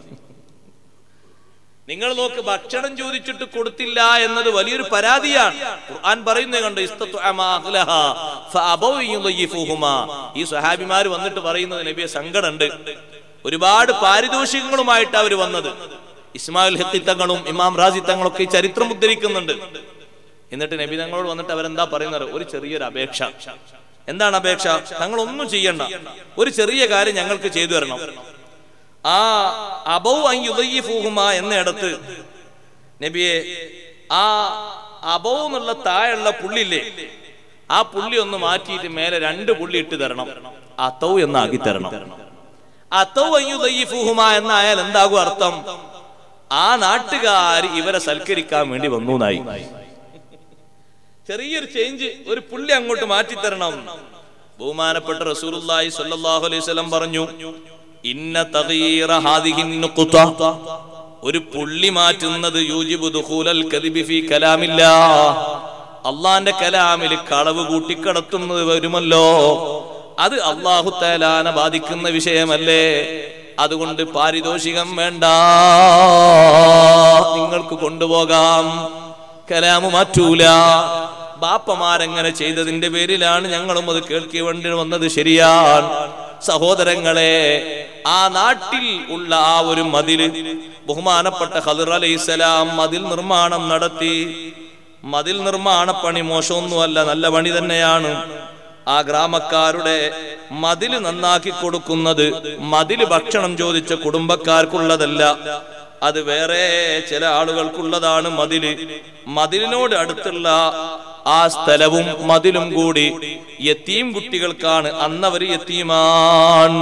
നിങ്ങൾ നോക്ക് ഭക്ഷണം ചോദിച്ചിട്ട് കൊടുത്തില്ല എന്നത് വലിയൊരു പരാതിയാണ് ഖുർആൻ പറയുന്നത് കണ്ട് ഇസ്തത്വഅമാ അഹ്ലഹാ ഫഅബൗ യുളയ്യിഫുഹുമാ. ഈ സ്വഹാബിമാർ വന്നിട്ട് പറയുന്നത് നബിയെ സങ്കടമുണ്ട് ഒരുപാട് പാരിതോഷികങ്ങളുമായിട്ട് അവർ വന്നത് ഇസ്മായിൽ ഹത്തി തങ്ങളും ഇമാം റാസി തങ്ങളൊക്കെ ഈ ചരിത്രം ഉദ്ധരിക്കുന്നുണ്ട് എന്നിട്ട് നബി തങ്ങളോട് വന്നിട്ട് അവരെന്താ പറയുന്നത് ഒരു ചെറിയൊരു അപേക്ഷ എന്താണ് അപേക്ഷ തങ്ങൾ ഒന്നും ചെയ്യണ്ട ഒരു ചെറിയ കാര്യം ഞങ്ങൾക്ക് ചെയ്തു തരണം ആ അബൗ അയ്യുദയ്യിഫൂഹുമ എന്നിടത്ത് നബിയെ ആ അബൗ എന്നുള്ള താഴെയുള്ള പുള്ളില്ലേ ആ പുള്ളി ഒന്ന് മാറ്റിയിട്ട് മേലെ രണ്ട് പുള്ളി ഇട്ട് തരണം അത്തൗ എന്നാക്കി തരണം അത്തൗ അയ്യുദയ്യിഫൂഹുമ എന്നായാൽ എന്താകും അർത്ഥം ആ നാട്ടുകാർ ഇവരെ സൽക്കരിക്കാൻ വേണ്ടി വന്നു നായി ചെറിയൊരു ചേഞ്ച് ഒരു പുള്ളി അങ്ങോട്ട് മാറ്റി തരണം ബഹുമാനപ്പെട്ട റസൂലുള്ളാഹി സ്വല്ലല്ലാഹു അലൈഹി വസല്ലം പറഞ്ഞു ഇന്ന തഗീറ ഹാദിഹിൻ നുഖ്ത ഒരു പുള്ളി മാറ്റുന്നത് യൂജിബു ദുഖൂലൽ കദിബി ഫീ കലാമില്ലാ അള്ളാന്റെ കലാമിൽ കളവ് കൂട്ടിക്കടത്തുന്നത് വരുമല്ലോ അത് അള്ളാഹു തആലാനെ ബാധിക്കുന്ന വിഷയമല്ലേ അതുകൊണ്ട് പാരിതോഷികം വേണ്ട നിങ്ങൾക്ക് കൊണ്ടുപോകാം കലാമു മാറ്റൂല ബാപ്പമാരങ്ങനെ ചെയ്തതിന്റെ പേരിലാണ് ഞങ്ങളും അത് കേൾക്കി വേണ്ടി വന്നത് ശരിയാണ് സഹോദരങ്ങളെ ആ നാട്ടിൽ ഉള്ള ആ ഒരു മതില് ബഹുമാനപ്പെട്ട ഖദർ അലൈഹിസ്സലാം മതിൽ നിർമ്മാണം നടത്തി മതിൽ നിർമ്മാണ പണി മോശമൊന്നുമല്ല നല്ല പണി തന്നെയാണ് ആ ഗ്രാമക്കാരുടെ മതില് നന്നാക്കി കൊടുക്കുന്നത് മതില് ഭക്ഷണം ചോദിച്ച കുടുംബക്കാർക്കുള്ളതല്ല അത് വേറെ ചില ആളുകൾക്കുള്ളതാണ് മതില് മതിലിനോട് അടുത്തുള്ള ആ സ്ഥലവും മതിലും കൂടി യത്തീം കുട്ടികൾക്കാണ് അന്നവര് യത്തീമാൻ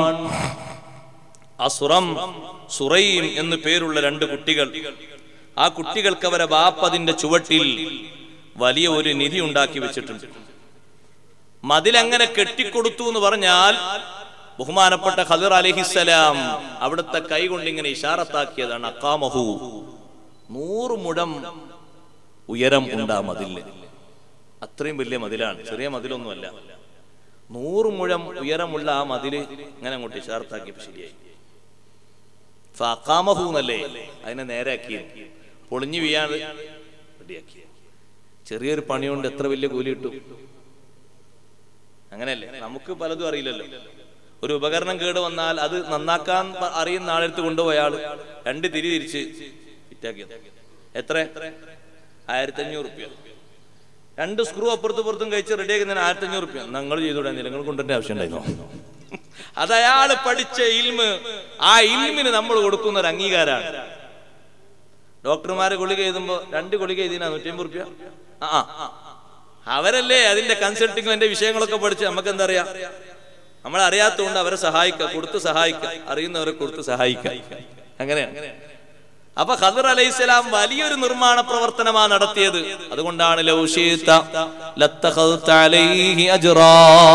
അസുറം സുറൈം എന്ന് പേരുള്ള രണ്ട് കുട്ടികൾ ആ കുട്ടികൾക്ക് അവരെ ബാപ്പതിന്റെ ചുവട്ടിൽ വലിയ ഒരു നിധി ഉണ്ടാക്കി വെച്ചിട്ടുണ്ട് മതിലങ്ങനെ കെട്ടിക്കൊടുത്തു എന്ന് പറഞ്ഞാൽ ബഹുമാനപ്പെട്ട ഖദർ അലഹിസലാം അവിടുത്തെ കൈ കൊണ്ട് ഇങ്ങനെ ഇഷാറത്താക്കിയതാണ് അക്കാമഹു നൂറ് മുഴം ഉയരം ഉണ്ടാ മതിലിന് അത്രയും വലിയ മതിലാണ് ചെറിയ മതിലൊന്നുമല്ല നൂറ് മുഴം ഉയരമുള്ള ആ മതില് ഇങ്ങനെ അങ്ങോട്ട് ഇഷാർത്താക്കിയപ്പോ ശരിയായി ഫാക്കാമഹു എന്നല്ലേ അതിനെ നേരാക്കി പൊളിഞ്ഞു വീയാതെ റെഡിയാക്കി ചെറിയൊരു പണി കൊണ്ട് എത്ര വലിയ കൂലി കിട്ടും അങ്ങനെയല്ലേ നമുക്ക് പലതും അറിയില്ലല്ലോ ഒരു ഉപകരണം കേട് വന്നാൽ അത് നന്നാക്കാൻ പ- അറിയുന്ന ആളെടുത്ത് കൊണ്ടുപോയ ആള് രണ്ട് തിരി തിരിച്ച് ഫിറ്റാക്കിയത് എത്ര ആയിരത്തി അഞ്ഞൂറ് റുപ്യ രണ്ട് സ്ക്രൂ അപ്പുറത്തും പുറത്തും കഴിച്ച് റെഡിയാക്കുന്നതിന് ആയിരത്തി അഞ്ഞൂറ് റുപ്യ നിങ്ങൾ ചെയ്തുകൂടെ നിങ്ങൾ കൊണ്ടുവരേണ്ട ആവശ്യം ഉണ്ടായിരുന്നു അത് അയാള് പഠിച്ച ഇൽമ് ആ ഇൽമിന് നമ്മൾ കൊടുക്കുന്ന ഒരു അംഗീകാരമാണ് ഡോക്ടർമാര് ഗുളിക എഴുതുമ്പോ രണ്ട് ഗുളിക എഴുതിനാ നൂറ്റി അമ്പത് റുപ്യ ആ ആ അവരല്ലേ അതിന്റെ കൺസൾട്ടിങ് അതിന്റെ വിഷയങ്ങളൊക്കെ പഠിച്ച് നമുക്ക് എന്താ അറിയാം നമ്മൾ അറിയാത്തതുകൊണ്ട് അവരെ സഹായിക്കുക കൊടുത്ത് സഹായിക്കുക അറിയുന്നവരെ കൊടുത്ത് സഹായിക്കുക അങ്ങനെയാണ് അപ്പൊ ഖദർ അലൈഹിസ്സലാം വലിയൊരു നിർമ്മാണ പ്രവർത്തനമാണ് നടത്തിയത് അതുകൊണ്ടാണ് ലൗ ശീത ലത്തഖദ്ത അലൈഹി അജ്റാ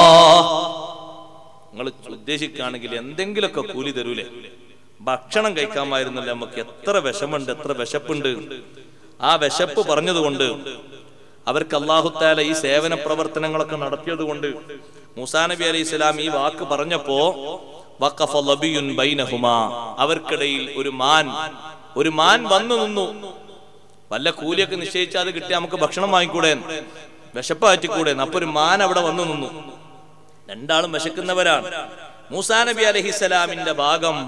നിങ്ങൾ ഉദ്ദേശിക്കുകയാണെങ്കിൽ എന്തെങ്കിലുമൊക്കെ കൂലി തരൂലേ ഭക്ഷണം കഴിക്കാമായിരുന്നില്ല നമുക്ക് എത്ര വിഷമുണ്ട് എത്ര വിശപ്പുണ്ട് ആ വിശപ്പ് പറഞ്ഞതുകൊണ്ട് അവർക്ക് അള്ളാഹുത്താല ഈ സേവന പ്രവർത്തനങ്ങളൊക്കെ നടത്തിയത് കൊണ്ട് മൂസാ നബി അലൈഹി സ്വലാം ഈ വാക്ക് പറഞ്ഞപ്പോ വഖഫ ലബിയുൻ ബൈനഹുമാ അവർക്കിടയിൽ ഒരു മാൻ ഒരു മാൻ വന്നു നിന്നു വല്ല കൂലിയൊക്കെ നിശ്ചയിച്ചാൽ അത് കിട്ടിയാൽ നമുക്ക് ഭക്ഷണം വാങ്ങിക്കൂടെ വിശപ്പ് മാറ്റിക്കൂടെ അപ്പൊ ഒരു മാൻ അവിടെ വന്നു നിന്നു രണ്ടാളും വിശക്കുന്നവരാണ് മൂസാ നബി അലഹിസലാമിന്റെ ഭാഗം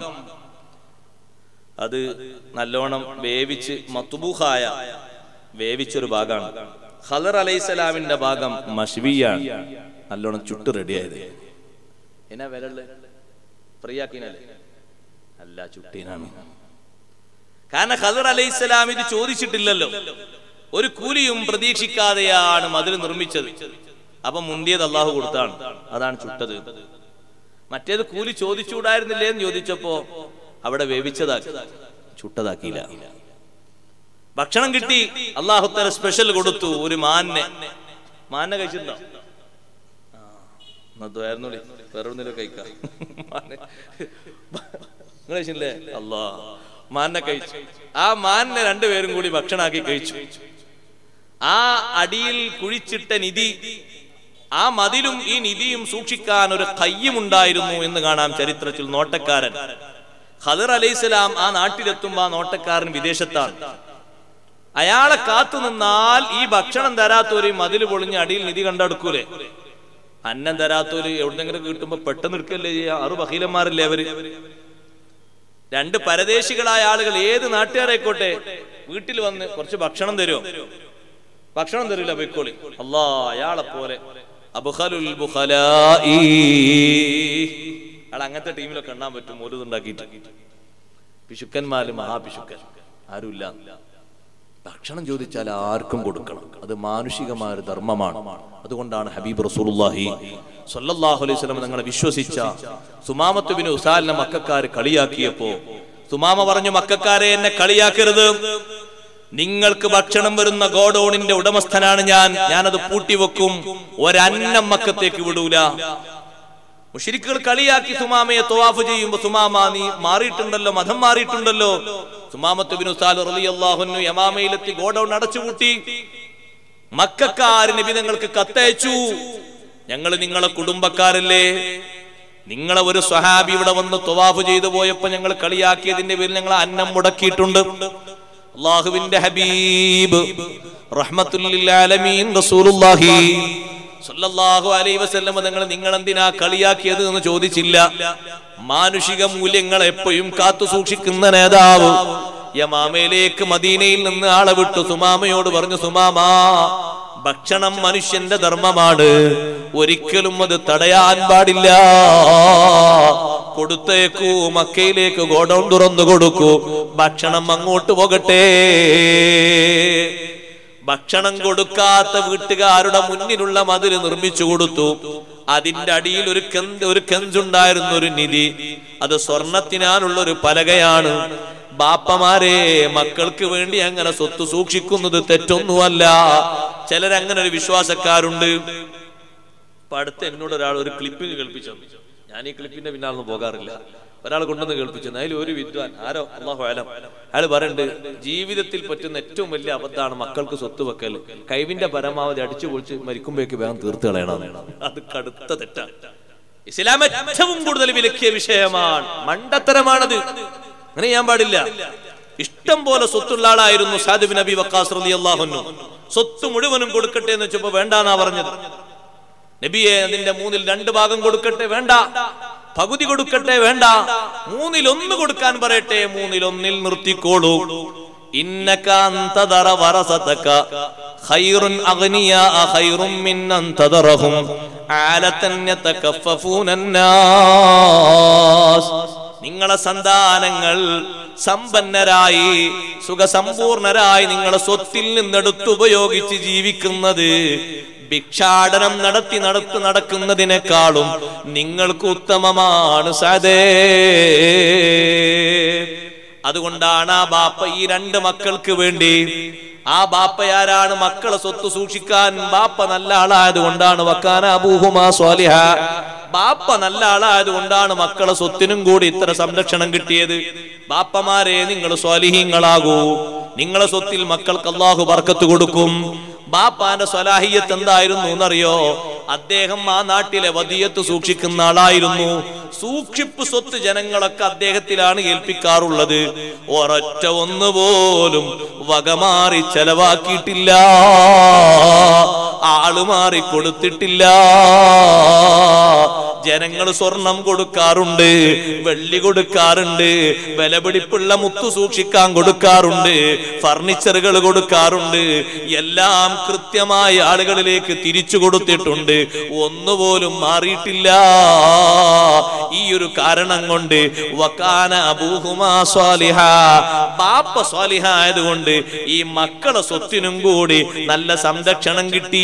അത് നല്ലോണം വേവിച്ച് മത്തുബൂഹായ വേവിച്ചൊരു ഭാഗമാണ് ഖദർ അലൈഹിസ്സലാമിന്റെ ഭാഗം മഷ്വിയാണ് നല്ലോണം ചുട്ട് റെഡിയായത് എന്നാ വിരള് ഫ്രീയാക്കിനല്ലേ അല്ല ചുട്ടീനാണ് കാരണം ഖദർ അലൈഹിസ്സലാം ഇത് ചോദിച്ചിട്ടില്ലല്ലോ ഒരു കൂലിയും പ്രതീക്ഷിക്കാതെയാണ് മതിൽ നിർമ്മിച്ചത് അപ്പൊ മുന്തിയത് അള്ളാഹു കൊടുത്താണ് അതാണ് ചുട്ടത് മറ്റേത് കൂലി ചോദിച്ചുകൂടായിരുന്നില്ലേ എന്ന് ചോദിച്ചപ്പോ അവിടെ വേവിച്ചതാക്കി ചുട്ടതാക്കിയില്ല ഭക്ഷണം കിട്ടി അള്ളാഹുത്തല സ്പെഷ്യൽ കൊടുത്തു ഒരു മാന്നെ മാന്നെ കഴിച്ചിട്ടുണ്ടോ എന്നായിരുന്നു വേറെ ഒന്നിലും കഴിക്കാം നിങ്ങൾ കഴിച്ചില്ലേ അല്ലാ മാന്നെ കഴിച്ചു ആ മാന്നെ രണ്ടുപേരും കൂടി ഭക്ഷണമാക്കി കഴിച്ചു ആ അടിയിൽ കുഴിച്ചിട്ട നിധി ആ മതിലും ഈ നിധിയും സൂക്ഷിക്കാൻ ഒരു കയ്യുമുണ്ടായിരുന്നു എന്ന് കാണാം ചരിത്രത്തിൽ നോട്ടക്കാരൻ ഖദർ അലൈഹിസ്സലാം ആ നാട്ടിലെത്തുമ്പോ ആ നോട്ടക്കാരൻ വിദേശത്താണ് അയാളെ കാത്തു നിന്നാൽ ഈ ഭക്ഷണം തരാത്തൊരു മതിൽ പൊളിഞ്ഞ് അടിയിൽ നിധി കണ്ടെടുക്കൂലേ അന്നം തരാത്തൊരു എവിടെന്നെങ്കിലും കിട്ടുമ്പോ പെട്ടെന്ന് എടുക്കല്ലേ ചെയ്യാ ആറു ബഹീലന്മാരല്ലേ അവര് രണ്ട് പരദേശികളായ ആളുകൾ ഏത് നാട്ടുകാരായിക്കോട്ടെ വീട്ടിൽ വന്ന് കുറച്ച് ഭക്ഷണം തരുമോ ഭക്ഷണം തരില്ല പൊയ്ക്കോളി അല്ലാ അയാളെ പോലെ അബുഖലുൽ ബുഖലാഇ. അയാൾ അങ്ങനത്തെ ടീമിലൊക്കെ എണ്ണാൻ പറ്റും ഒരു ഉണ്ടാക്കിയിട്ട് പിശുക്കന്മാര് മഹാപിശുക്കൻ ആരുമില്ല ഭക്ഷണം ചോദിച്ചാൽ ആർക്കും കൊടുക്കണം അത് മാനുഷികമായ ഒരു ധർമ്മമാണ് അതുകൊണ്ടാണ് ഹബീബ് റസൂലുള്ളാഹി സ്വല്ലല്ലാഹു അലൈഹി വസല്ലം നിങ്ങളെ വിശ്വസിച്ച സുമാമത്ത് ബിൻ ഉസാലിനെ മക്കാര് കളിയാക്കിയപ്പോ സുമാമ പറഞ്ഞു മക്കാരെ എന്നെ കളിയാക്കരുത് നിങ്ങൾക്ക് ഭക്ഷണം വരുന്ന ഗോഡൌണിന്റെ ഉടമസ്ഥനാണ് ഞാൻ ഞാനത് പൂട്ടിവെക്കും ഒരന്നം മക്കത്തേക്ക് വിടൂല മുഷിരിക്കുകൾ കളിയാക്കി സുമാമയെ തവാഫ് ചെയ്യുമ്പോ സുമാമ നീ മാറിയിട്ടുണ്ടല്ലോ മതം മാറിയിട്ടുണ്ടല്ലോ സുമാമത്ത് ബിൻ ഉസാൽ റളിയല്ലാഹുന്നു യമാമയിലെത്തി ഗോഡൌൺ അടച്ചുപൂട്ടി മക്കാര് നബി നിങ്ങൾക്ക് കത്തയച്ചു ഞങ്ങൾ നിങ്ങളെ കുടുംബക്കാരല്ലേ നിങ്ങളെ ഒരു സ്വഹാബി ഇവിടെ വന്ന് തവാഫ് ചെയ്തു പോയപ്പോ ഞങ്ങൾ കളിയാക്കിയതിന്റെ പേരിൽ ഞങ്ങൾ അന്നം മുടക്കിയിട്ടുണ്ട് അള്ളാഹുവിന്റെ ഹബീബ് റഹ്മത്തുല്ലിൽ ആലമീൻ റസൂലുള്ളാഹി സല്ലല്ലാഹു അലൈഹി വസല്ലം നിങ്ങൾ നിങ്ങൾ എന്തിനാ കളിയാക്കിയത് എന്ന് ചോദിച്ചില്ല മാനുഷിക മൂല്യങ്ങൾ എപ്പോഴും കാത്തു സൂക്ഷിക്കുന്ന നേതാവ് യമാമയിലേക്ക് മദീനയിൽ നിന്ന് ആളെ വിട്ടു സുമാമയോട് പറഞ്ഞു സുമാമ ഭക്ഷണം മനുഷ്യന്റെ ധർമ്മമാണ് ഒരിക്കലും അത് തടയാൻ പാടില്ല കൊടുത്തേക്കൂ മക്കയിലേക്ക് ഗോഡൗൺ തുറന്നു കൊടുക്കൂ ഭക്ഷണം അങ്ങോട്ട് പോകട്ടെ ഭക്ഷണം കൊടുക്കാത്ത വീട്ടുകാരുടെ മുന്നിലുള്ള മതിൽ നിർമ്മിച്ചു കൊടുത്തു അതിന്റെ അടിയിൽ ഒരു കെന്ത് ഒരു കെഞ്ചുണ്ടായിരുന്ന ഒരു നിധി അത് സ്വർണത്തിനാലുള്ള ഒരു പലകയാണ് ബാപ്പമാരെ മക്കൾക്ക് വേണ്ടി അങ്ങനെ സ്വത്ത് സൂക്ഷിക്കുന്നത് തെറ്റൊന്നുമല്ല ചിലരങ്ങനെ ഒരു വിശ്വാസക്കാരുണ്ട് ഇപ്പൊ അടുത്ത് എന്നോട് ഒരാൾ ഒരു ക്ലിപ്പിംഗ് കേൾപ്പിച്ചു തന്നു. ഞാൻ ഈ ക്ലിപ്പിന്റെ പിന്നാലൊന്നും പോകാറില്ല ഒരാൾ കൊണ്ടുവന്ന് കേൾപ്പിച്ചു അതിൽ ഒരു വിദ്വാൻ ആരോ അള്ളാഹു ആലം അയാൾ പറയുന്നുണ്ട് ജീവിതത്തിൽ പറ്റുന്ന ഏറ്റവും വലിയ അബദ്ധമാണ് മക്കൾക്ക് സ്വത്ത് വെക്കൽ കൈവിന്റെ പരമാവധി അടിച്ചു പൊളിച്ച് മരിക്കുമ്പോഴേക്ക് വേഗം തീർത്ത് കളയണം അത് കടുത്ത തെറ്റാണ് ഇസ്ലാം ഏറ്റവും കൂടുതൽ വിലക്കിയ വിഷയമാണ് മണ്ടത്തരമാണത് അങ്ങനെ ചെയ്യാൻ പാടില്ല ഇഷ്ടം പോലെ സ്വത്തുള്ള ആളായിരുന്നു സാദിബ് നബി വക്കാസ് റളിയല്ലാഹു അൻഹു സ്വത്ത് മുഴുവനും കൊടുക്കട്ടെ എന്ന് വെച്ചപ്പോ വേണ്ടാന്നാ പറഞ്ഞത് നബിയെ അതിന്റെ മൂന്നിൽ രണ്ട് ഭാഗം കൊടുക്കട്ടെ വേണ്ട പകുതി കൊടുക്കട്ടെ വേണ്ട മൂന്നിൽ ഒന്ന് കൊടുക്കാൻ പറയട്ടെ മൂന്നിൽ ഒന്നിൽ നിർത്തിക്കോളൂ ഇന്നക അന്തദറ വറസതക ഖൈറുൻ അഗ്നിയാ ഖൈറും മിൻ അന്തദറഹും ആലതൻ യതകഫഫൂന الناس നിങ്ങളെ സന്താനങ്ങൾ സമ്പന്നരായി സുഖസമ്പൂർണരായി നിങ്ങളെ സ്വത്തിൽ നിന്നെടുത്തുപയോഗിച്ച് ജീവിക്കുന്നത് ഭിക്ഷാടനം നടത്തി നടത്തു നടക്കുന്നതിനേക്കാളും നിങ്ങൾക്ക് ഉത്തമമാണ് സദേ അതുകൊണ്ടാണ് ആ ബാപ്പ ഈ രണ്ട് മക്കൾക്ക് വേണ്ടി ആ ബാപ്പയാരാണ് മക്കളെ സ്വത്ത് സൂക്ഷിക്കാൻ ബാപ്പ നല്ല ആളായത് കൊണ്ടാണ് വക്കാന അബൂഹുമാ സ്വാലിഹ ബാപ്പ നല്ല ആളായത് കൊണ്ടാണ് മക്കളെ സ്വത്തിനും കൂടി ഇത്ര സംരക്ഷണം കിട്ടിയത് ബാപ്പമാരെ നിങ്ങൾ സ്വാലിഹീങ്ങളാകൂ നിങ്ങളെ സ്വത്തിൽ മക്കൾക്ക് അള്ളാഹു ബർക്കത്ത് കൊടുക്കും ബാപ്പാന്റെ സ്വലാഹിയത്ത് എന്തായിരുന്നു എന്നറിയോ അദ്ദേഹം ആ നാട്ടിലെ വദിയത്ത് സൂക്ഷിക്കുന്ന ആളായിരുന്നു സൂക്ഷിപ്പ് സ്വത്ത് ജനങ്ങളൊക്കെ അദ്ദേഹത്തിലാണ് ഏൽപ്പിക്കാറുള്ളത് ഒരൊറ്റ ഒന്നുപോലും വകമാറി ചെലവാക്കിയിട്ടില്ല ആള് മാറി കൊടുത്തിട്ടില്ല ജനങ്ങൾ സ്വർണം കൊടുക്കാറുണ്ട് വെള്ളി കൊടുക്കാറുണ്ട് വിലപിടിപ്പുള്ള മുത്തു സൂക്ഷിക്കാൻ കൊടുക്കാറുണ്ട് ഫർണിച്ചറുകൾ കൊടുക്കാറുണ്ട് എല്ലാം കൃത്യമായ ആളുകളിലേക്ക് തിരിച്ചു കൊടുത്തിട്ടുണ്ട് ഒന്നുപോലും മാറിയിട്ടില്ല ഈ ഒരു കാരണം കൊണ്ട് വക്കാന അബൂഹുമാ സ്വാലിഹ ബാപ്പ സ്വാലിഹ ആയതുകൊണ്ട് ഈ മക്കളെ സ്വത്തിനും കൂടി നല്ല സംരക്ഷണം കിട്ടി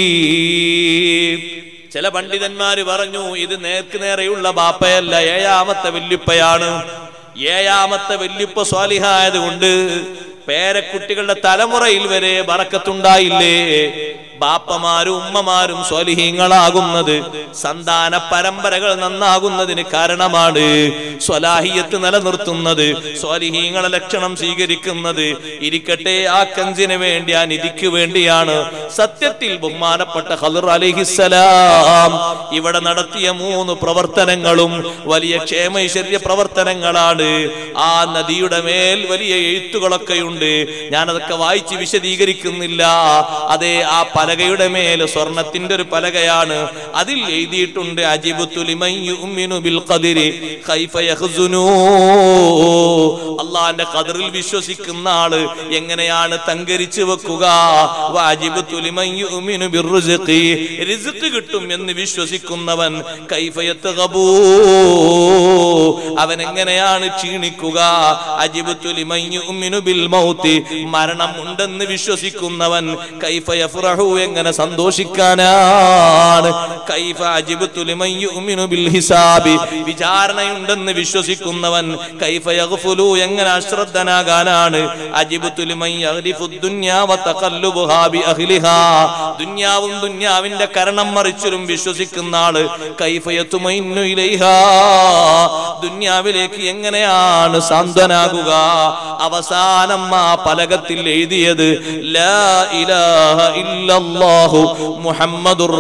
ചില പണ്ഡിതന്മാര് പറഞ്ഞു ഇത് നേർക്ക് നേരെയുള്ള ബാപ്പയല്ല ഏഴാമത്തെ വല്യുപ്പയാണ് ഏഴാമത്തെ വല്യുപ്പ സ്വാലിഹായതുകൊണ്ട് പേരക്കുട്ടികളുടെ തലമുറയിൽ വരെ ബറക്കത്തുണ്ടായില്ലേ ബാപ്പമാരും ഉമ്മമാരും സ്വലിഹീങ്ങളാകുന്നത് സന്താന പരമ്പരകൾ നന്നാകുന്നതിന് കാരണമാണ് സ്വലാഹിയത്ത് നിലനിർത്തുന്നത് സ്വലിഹീങ്ങളെ ലക്ഷണം സ്വീകരിക്കുന്നത് ഇരിക്കട്ടെ ആ കഞ്ചിന് വേണ്ടി ആ നിധിക്ക് വേണ്ടിയാണ് സത്യത്തിൽ ബഹുമാനപ്പെട്ട ഹദർ അലിഹിസലാം ഇവിടെ നടത്തിയ മൂന്ന് പ്രവർത്തനങ്ങളും വലിയ ക്ഷേമൈശ്വര്യ പ്രവർത്തനങ്ങളാണ് ആ നദിയുടെ മേൽ വലിയ എഴുത്തുകളൊക്കെയുണ്ട് ഞാനതൊക്കെ വായിച്ച് വിശദീകരിക്കുന്നില്ല അതെ ആ പലകയുടെ മേൽ സ്വർണത്തിന്റെ ഒരു പലകയാണ് അതിൽ എഴുതിയിട്ടുണ്ട് അജിബുത്തു ലിമൻ യുഅ്മിനു ബിൽ ഖദരി ഖൈഫ യഖ്സുനൂ അള്ളാന്റെ ഖദറിൽ വിശ്വസിക്കുന്ന ആള് എങ്ങനെയാണ് തങ്കരിച്ചു വെക്കുക വാജിബുത്തു ലിമൻ യുഅ്മിനു ബിർ റിസ്ഖി റിസ്ക് കിട്ടും എന്ന് വിശ്വസിക്കുന്നവൻ കൈഫ യത്ഗബൂ അവൻ എങ്ങനെയാണ് ക്ഷീണിക്കുക അജിബുത്തു ലിമൻ യുഅ്മിനു ബിൽ മൗത്തി മരണം ഉണ്ടെന്ന് വിശ്വസിക്കുന്നവൻ കൈഫ യഫ്റഹു എങ്ങനെ സന്തോഷിക്കാനാണ് കൈഫ അജിബുത്തു ലിമൻ യുഅ്മിനു ബിൽ ഹിസാബി വിചാരണയുണ്ടെന്ന് വിശ്വസിക്കുന്നവൻ കൈഫ യഗ്ഫുലു എങ്ങനെ അശ്രദ്ധനാകാനാണ് അജിബുത്തു ലിമൻ യഗ്രിഫു ദുനിയാ വതഖല്ലുബുഹാ ബി അഹ്ലിഹാ ദുനിയാവും ദുനിയാവിന്റെ കരണം മറിച്ചിലും വിശ്വസിക്കുന്ന ആള് കൈഫ യതുമൈന്നു ഇലൈഹാ ദുനിയാവിലേക്ക് എങ്ങനെയാണ് സാന്ത്വനാകുക അവസാനം ആ പലകത്തിൽ എഴുതിയത് ലാ ഇലാഹ ഇല്ലല്ലാഹു മുഹമ്മദുർ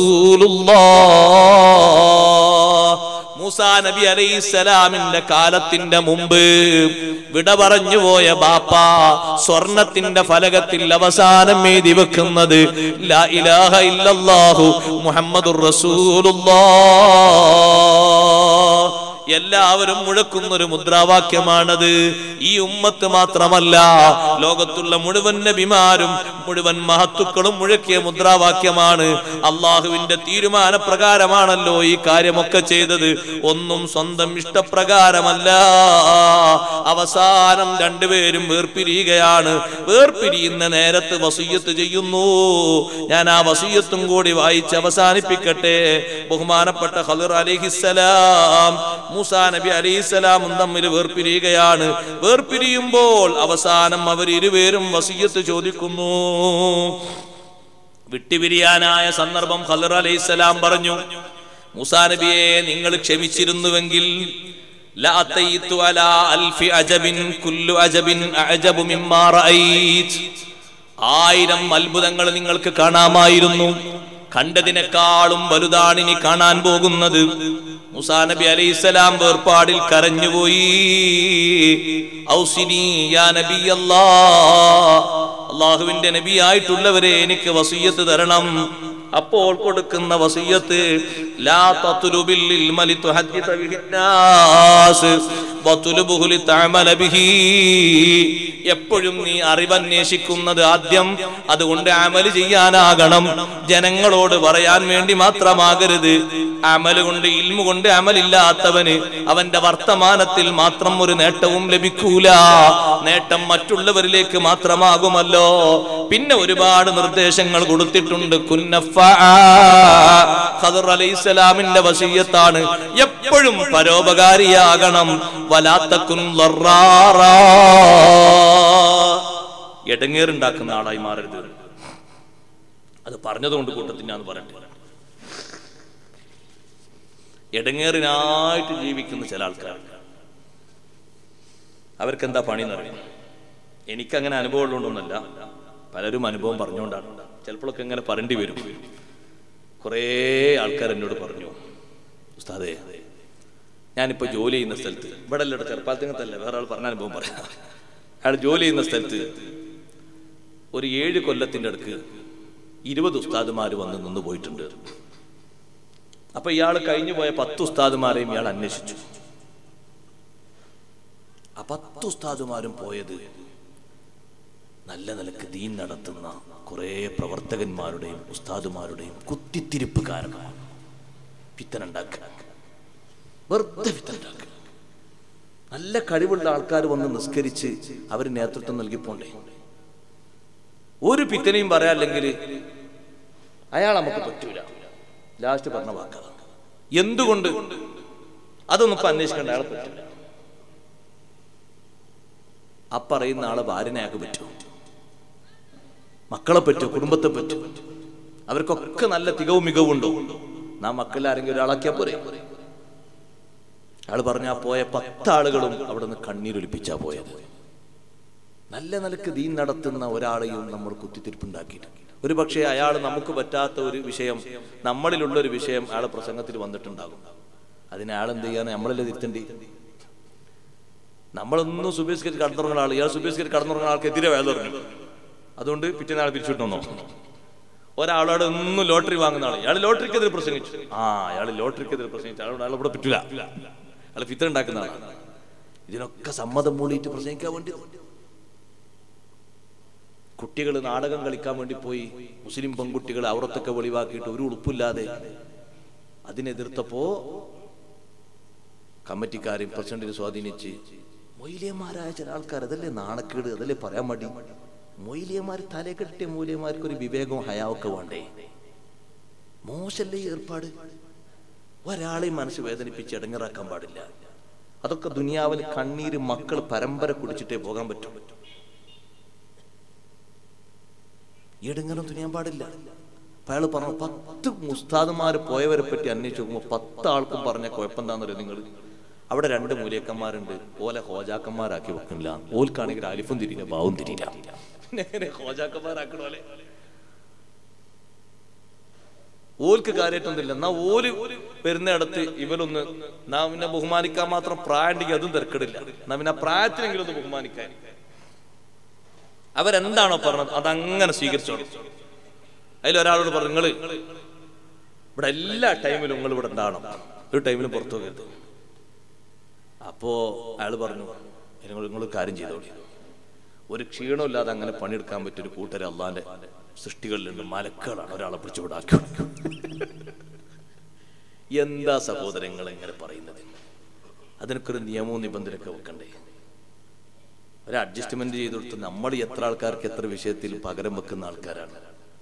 റസൂലുള്ളാഹ് മൂസാ നബി അലൈഹിസ്സലാമിന്റെ കാലത്തിന്റെ മുമ്പ് വിട പറഞ്ഞു പോയ ബാപ്പ സ്വർണത്തിന്റെ ഫലകത്തിൽ അവസാനം എഴുതി വെക്കുന്നത് ലാ ഇലാഹ ഇല്ലല്ലാഹു മുഹമ്മദുർ റസൂലുള്ളാഹ് എല്ലാവരും മുഴക്കുന്ന ഒരു മുദ്രാവാക്യമാണത് ഈ ഉമ്മത്ത് മാത്രമല്ല ലോകത്തുള്ള മുഴുവൻ നബിമാരും മുഴുവൻ മഹത്തുക്കളും മുഴക്കിയ മുദ്രാവാക്യമാണ് അള്ളാഹുവിന്റെ തീരുമാന പ്രകാരമാണല്ലോ ഈ കാര്യമൊക്കെ ചെയ്തത് ഒന്നും സ്വന്തം ഇഷ്ടപ്രകാരമല്ല അവസാനം രണ്ടുപേരും വേർപിരിയുകയാണ് വേർപിരിയുന്ന നേരത്ത് വസൂയത്ത് ചെയ്യുന്നു ഞാൻ ആ വസൂയത്തും കൂടി വായിച്ച് അവസാനിപ്പിക്കട്ടെ ബഹുമാനപ്പെട്ട ഖദർ അലിഹിസലാം മൂസാ നബി അലിഹിസലാമും തമ്മിൽ വേർപിരിയുകയാണ് വേർപിരിയുമ്പോൾ അവസാനം അവർ ഇരുവരും വസീയത്ത് ചോദിക്കുന്നു വിട്ടുപിരിയാനായ സന്ദർഭം ഖദർ അലൈഹിസ്സലാം പറഞ്ഞു മൂസാ നബിയെ നിങ്ങൾ ക്ഷമിച്ചിരുന്നുവെങ്കിൽ ലഅതൈതു അലാ അൽഫി അജബിൻ കുല്ലു അജബിൻ അഅജബു മിമ്മാ റഅയ്ത് ആയിരം അത്ഭുതങ്ങൾ നിങ്ങൾക്ക് കാണാമായിരുന്നു കണ്ടതിനേക്കാളും വലുതാണ് ഇനി കാണാൻ പോകുന്നത് മുസാ നബി അലൈഹിസ്സലാം വേർപാടിൽ കരഞ്ഞുപോയി ഔസിനി യാ നബി അള്ളാഹുവിന്റെ നബിയായിട്ടുള്ളവരെ എനിക്ക് വസീയത്ത് തരണം അപ്പോൾ കൊടുക്കുന്ന വസീയത്ത് ലാ തത്ലുബിൽ ഇൽമ ലിതുഹദ്ദിസ ബിഹിന്നാസ് വതുലുബുഹു ലിതഅമല ബിഹി എപ്പോഴും നീ അറിവന്വേഷിക്കുന്നത് ആദ്യം അതുകൊണ്ട് അമല് ചെയ്യാനാകണം ജനങ്ങളോട് പറയാൻ വേണ്ടി മാത്രമാകരുത് അമല് കൊണ്ട് ഇൽമു കൊണ്ട് അമലില്ലാത്തവന് അവന്റെ വർത്തമാനത്തിൽ മാത്രം ഒരു നേട്ടവും ലഭിക്കൂല നേട്ടം മറ്റുള്ളവരിലേക്ക് മാത്രമാകുമല്ലോ പിന്നെ ഒരുപാട് നിർദ്ദേശങ്ങൾ കൊടുത്തിട്ടുണ്ട് കുന്നഫ ഖദർ അലൈഹിസ്സലാമിന്റെ വസീയത്താണ് എപ്പോഴും പരോപകാരിയാകണം വലാത്തക്കുൻ ലറാറാ. എടങ്ങേറുണ്ടാക്കുന്ന ആളായി മാറരുത് അത് പറഞ്ഞതുകൊണ്ട് കൂട്ടത്തിൽ ഞാൻ പറയട്ടെ എടങ്ങേറിനായിട്ട് ജീവിക്കുന്ന ചില ആൾക്കാർ അവർക്ക് എന്താ പണി എന്നറിയാം എനിക്കങ്ങനെ അനുഭവം ഉള്ളതുകൊണ്ടൊന്നല്ല പലരും അനുഭവം പറഞ്ഞുകൊണ്ടാണ് ചിലപ്പോഴൊക്കെ ഇങ്ങനെ പറയേണ്ടി വരും കുറേ ആൾക്കാർ എന്നോട് പറഞ്ഞു ഉസ്താദേ ഞാനിപ്പോൾ ജോലി ചെയ്യുന്ന സ്ഥലത്ത് ഇവിടെ അല്ല ചെറുപ്പാലത്തിങ്ങത്തല്ല വേറെ ആൾ പറഞ്ഞ അനുഭവം പറയാം അയാൾ ജോലി ചെയ്യുന്ന സ്ഥലത്ത് ഒരു ഏഴ് കൊല്ലത്തിൻ്റെ അടുക്ക് ഇരുപത് ഉസ്താദുമാർ വന്ന് നിന്ന് പോയിട്ടുണ്ട് അപ്പൊ ഇയാൾ കഴിഞ്ഞു പോയ പത്ത് ഉസ്താദുമാരെയും ഇയാൾ അന്വേഷിച്ചു ആ പത്ത് ഉസ്താദുമാരും പോയത് നല്ല നിലക്ക് ദീൻ നടത്തുന്ന കുറെ പ്രവർത്തകന്മാരുടെയും ഉസ്താദുമാരുടെയും കുത്തിത്തിരിപ്പ് കാരണമാണ് പിത്തനുണ്ടാക്കുക വെറുതെ പിത്തനുണ്ടാക്കുക നല്ല കഴിവുള്ള ആൾക്കാർ വന്ന് നിസ്കരിച്ച് അവർ നേതൃത്വം നൽകിപ്പോണ്ടേ ഒരു പിത്തനെയും പറയാല്ലെങ്കിൽ അയാൾ നമുക്ക് പറ്റൂല ലാസ്റ്റ് പറഞ്ഞ വാക്കാണ് എന്തുകൊണ്ട് അതൊന്നും ഇപ്പൊ അന്വേഷിക്കേണ്ട അയാളെ പറ്റില്ല ആ പറയുന്ന ആളെ ഭാര്യനെ അയാൾക്ക് പറ്റുമോ മക്കളെ പറ്റുമോ കുടുംബത്തെ പറ്റുമോ അവർക്കൊക്കെ നല്ല തികവും മികവുണ്ടോ നാം മക്കളിൽ ആരെങ്കിലും ഒരാളാക്കിയാ പോരെ അയാൾ പറഞ്ഞ പോയ പത്താളുകളും അവിടെ നിന്ന് കണ്ണീരൊലിപ്പിച്ചാ പോയത് നല്ല നിലക്ക് ദീൻ നടത്തുന്ന ഒരാളെയും നമ്മൾ കുത്തിത്തിരിപ്പുണ്ടാക്കിയിട്ടുണ്ട് ഒരു പക്ഷേ അയാൾ നമുക്ക് പറ്റാത്ത ഒരു വിഷയം നമ്മളിലുള്ള ഒരു വിഷയം അയാളെ പ്രസംഗത്തിൽ വന്നിട്ടുണ്ടാകും അതിന് അയാൾ എന്ത് ചെയ്യാൻ നമ്മളല്ലേ തിരുത്തണ്ടി നമ്മളൊന്നും സുബേസ്കരി കടന്നുറങ്ങുന്ന ആൾ ഇയാൾ സുബേസ്കരി കടന്നുറങ്ങുന്ന ആൾക്ക് എതിരെ വേല പറഞ്ഞു അതുകൊണ്ട് പിറ്റേന്ന് ആൾ പിരിച്ചുവിട്ടു ഒരാളോട് ഒന്നും ലോട്ടറി വാങ്ങുന്ന ആൾ ഇയാൾ ലോട്ടറിക്കെതിരെ പ്രസംഗിച്ചു ആ അയാൾ ലോട്ടറിക്കെതിരെ പ്രസംഗിച്ചു അയാളോട് അയാൾ ഇവിടെ പറ്റില്ല അയാൾ ഫിത്തർ ഉണ്ടാക്കുന്ന ആളാണ് ഇതിനൊക്കെ സമ്മതം മൂളിയിട്ട് പ്രസംഗിക്കാൻ വേണ്ടി കുട്ടികൾ നാടകം കളിക്കാൻ വേണ്ടി പോയി മുസ്ലിം പെൺകുട്ടികൾ അവറത്തൊക്കെ വെളിവാക്കിയിട്ട് ഒരു ഉളുപ്പില്ലാതെ അതിനെതിർത്തപ്പോ കമ്മിറ്റിക്കാരെയും പ്രസിഡന്റിനെ സ്വാധീനിച്ച് മൊയിലിയന്മാരായ ചില ആൾക്കാർ അതല്ലേ നാണക്കേട് അതല്ലേ പറയാൻ മടി മൊയിലിയന്മാർ തലേ കെട്ടിയ മൂല്യന്മാർക്ക് ഒരു വിവേകവും ഹയാവൊക്കെ വേണ്ടേ മോശല്ലേ ഈ ഏർപ്പാട് ഒരാളെയും മനസ്സ് വേദനിപ്പിച്ച് ഇടങ്ങറാക്കാൻ പാടില്ല അതൊക്കെ ദുനിയാവിൽ കണ്ണീര് മക്കൾ പരമ്പര കുടിച്ചിട്ടേ പോകാൻ പറ്റും ഇടങ്ങറും തുനിയാൻ പാടില്ല അപ്പൊ അയാൾ പറഞ്ഞു പത്ത് മുസ്താദുമാർ പോയവരെ പറ്റി അന്വേഷിച്ച് നോക്കുമ്പോൾ പത്ത് ആൾക്കും പറഞ്ഞ കുഴപ്പം എന്താണെന്നറിയോ നിങ്ങൾ അവിടെ രണ്ട് മൂലിയക്കന്മാരുണ്ട് ഓലെ ഹോജാക്കന്മാരാക്കി വെക്കണില്ല ഓൽക്കാണെങ്കിൽ അലിഫും തിരിയില്ല ബാവും തിരിയില്ല പിന്നെ എങ്ങനെ ഹോജാക്കന്മാരാക്കണോലെ ഓൽക്ക് കാര്യമായിട്ടൊന്നുമില്ല എന്നാ ഓല് വരുന്നിടത്ത് ഇവരൊന്ന് നാ പിന്നെ ബഹുമാനിക്കാൻ മാത്രം പ്രായണ്ടെങ്കിൽ അതും തിരക്കിടില്ല എന്നാ പിന്നെ ആ പ്രായത്തിനെങ്കിലും ഒന്ന് ബഹുമാനിക്കാൻ അവരെന്താണോ പറഞ്ഞത് അതങ്ങനെ സ്വീകരിച്ചോളൂ അതിലൊരാളോട് പറഞ്ഞു നിങ്ങള് ഇവിടെ എല്ലാ ടൈമിലും നിങ്ങൾ ഇവിടെ ഉണ്ടാവണം ഒരു ടൈമിലും പുറത്തു പോകരുത് അപ്പോ അയാൾ പറഞ്ഞു നിങ്ങൾ നിങ്ങൾ കാര്യം ചെയ്തോളി ഒരു ക്ഷീണമില്ലാതെ അങ്ങനെ പണിയെടുക്കാൻ പറ്റിയ ഒരു കൂട്ടരെ അള്ളാന്റെ സൃഷ്ടികളിലുണ്ട് മലക്കുകളാണ് ഒരാളെ പിടിച്ചു വിടാക്കി എന്താ സഹോദരങ്ങൾ എങ്ങനെ പറയുന്നത് അതിനൊക്കെ ഒരു നിയമവും നിബന്ധനയൊക്കെ വെക്കണ്ടേ ഒരു അഡ്ജസ്റ്റ്മെന്റ് ചെയ്ത് കൊടുത്ത് നമ്മൾ എത്ര ആൾക്കാർക്ക് എത്ര വിഷയത്തിൽ പകരം വെക്കുന്ന ആൾക്കാരാണ്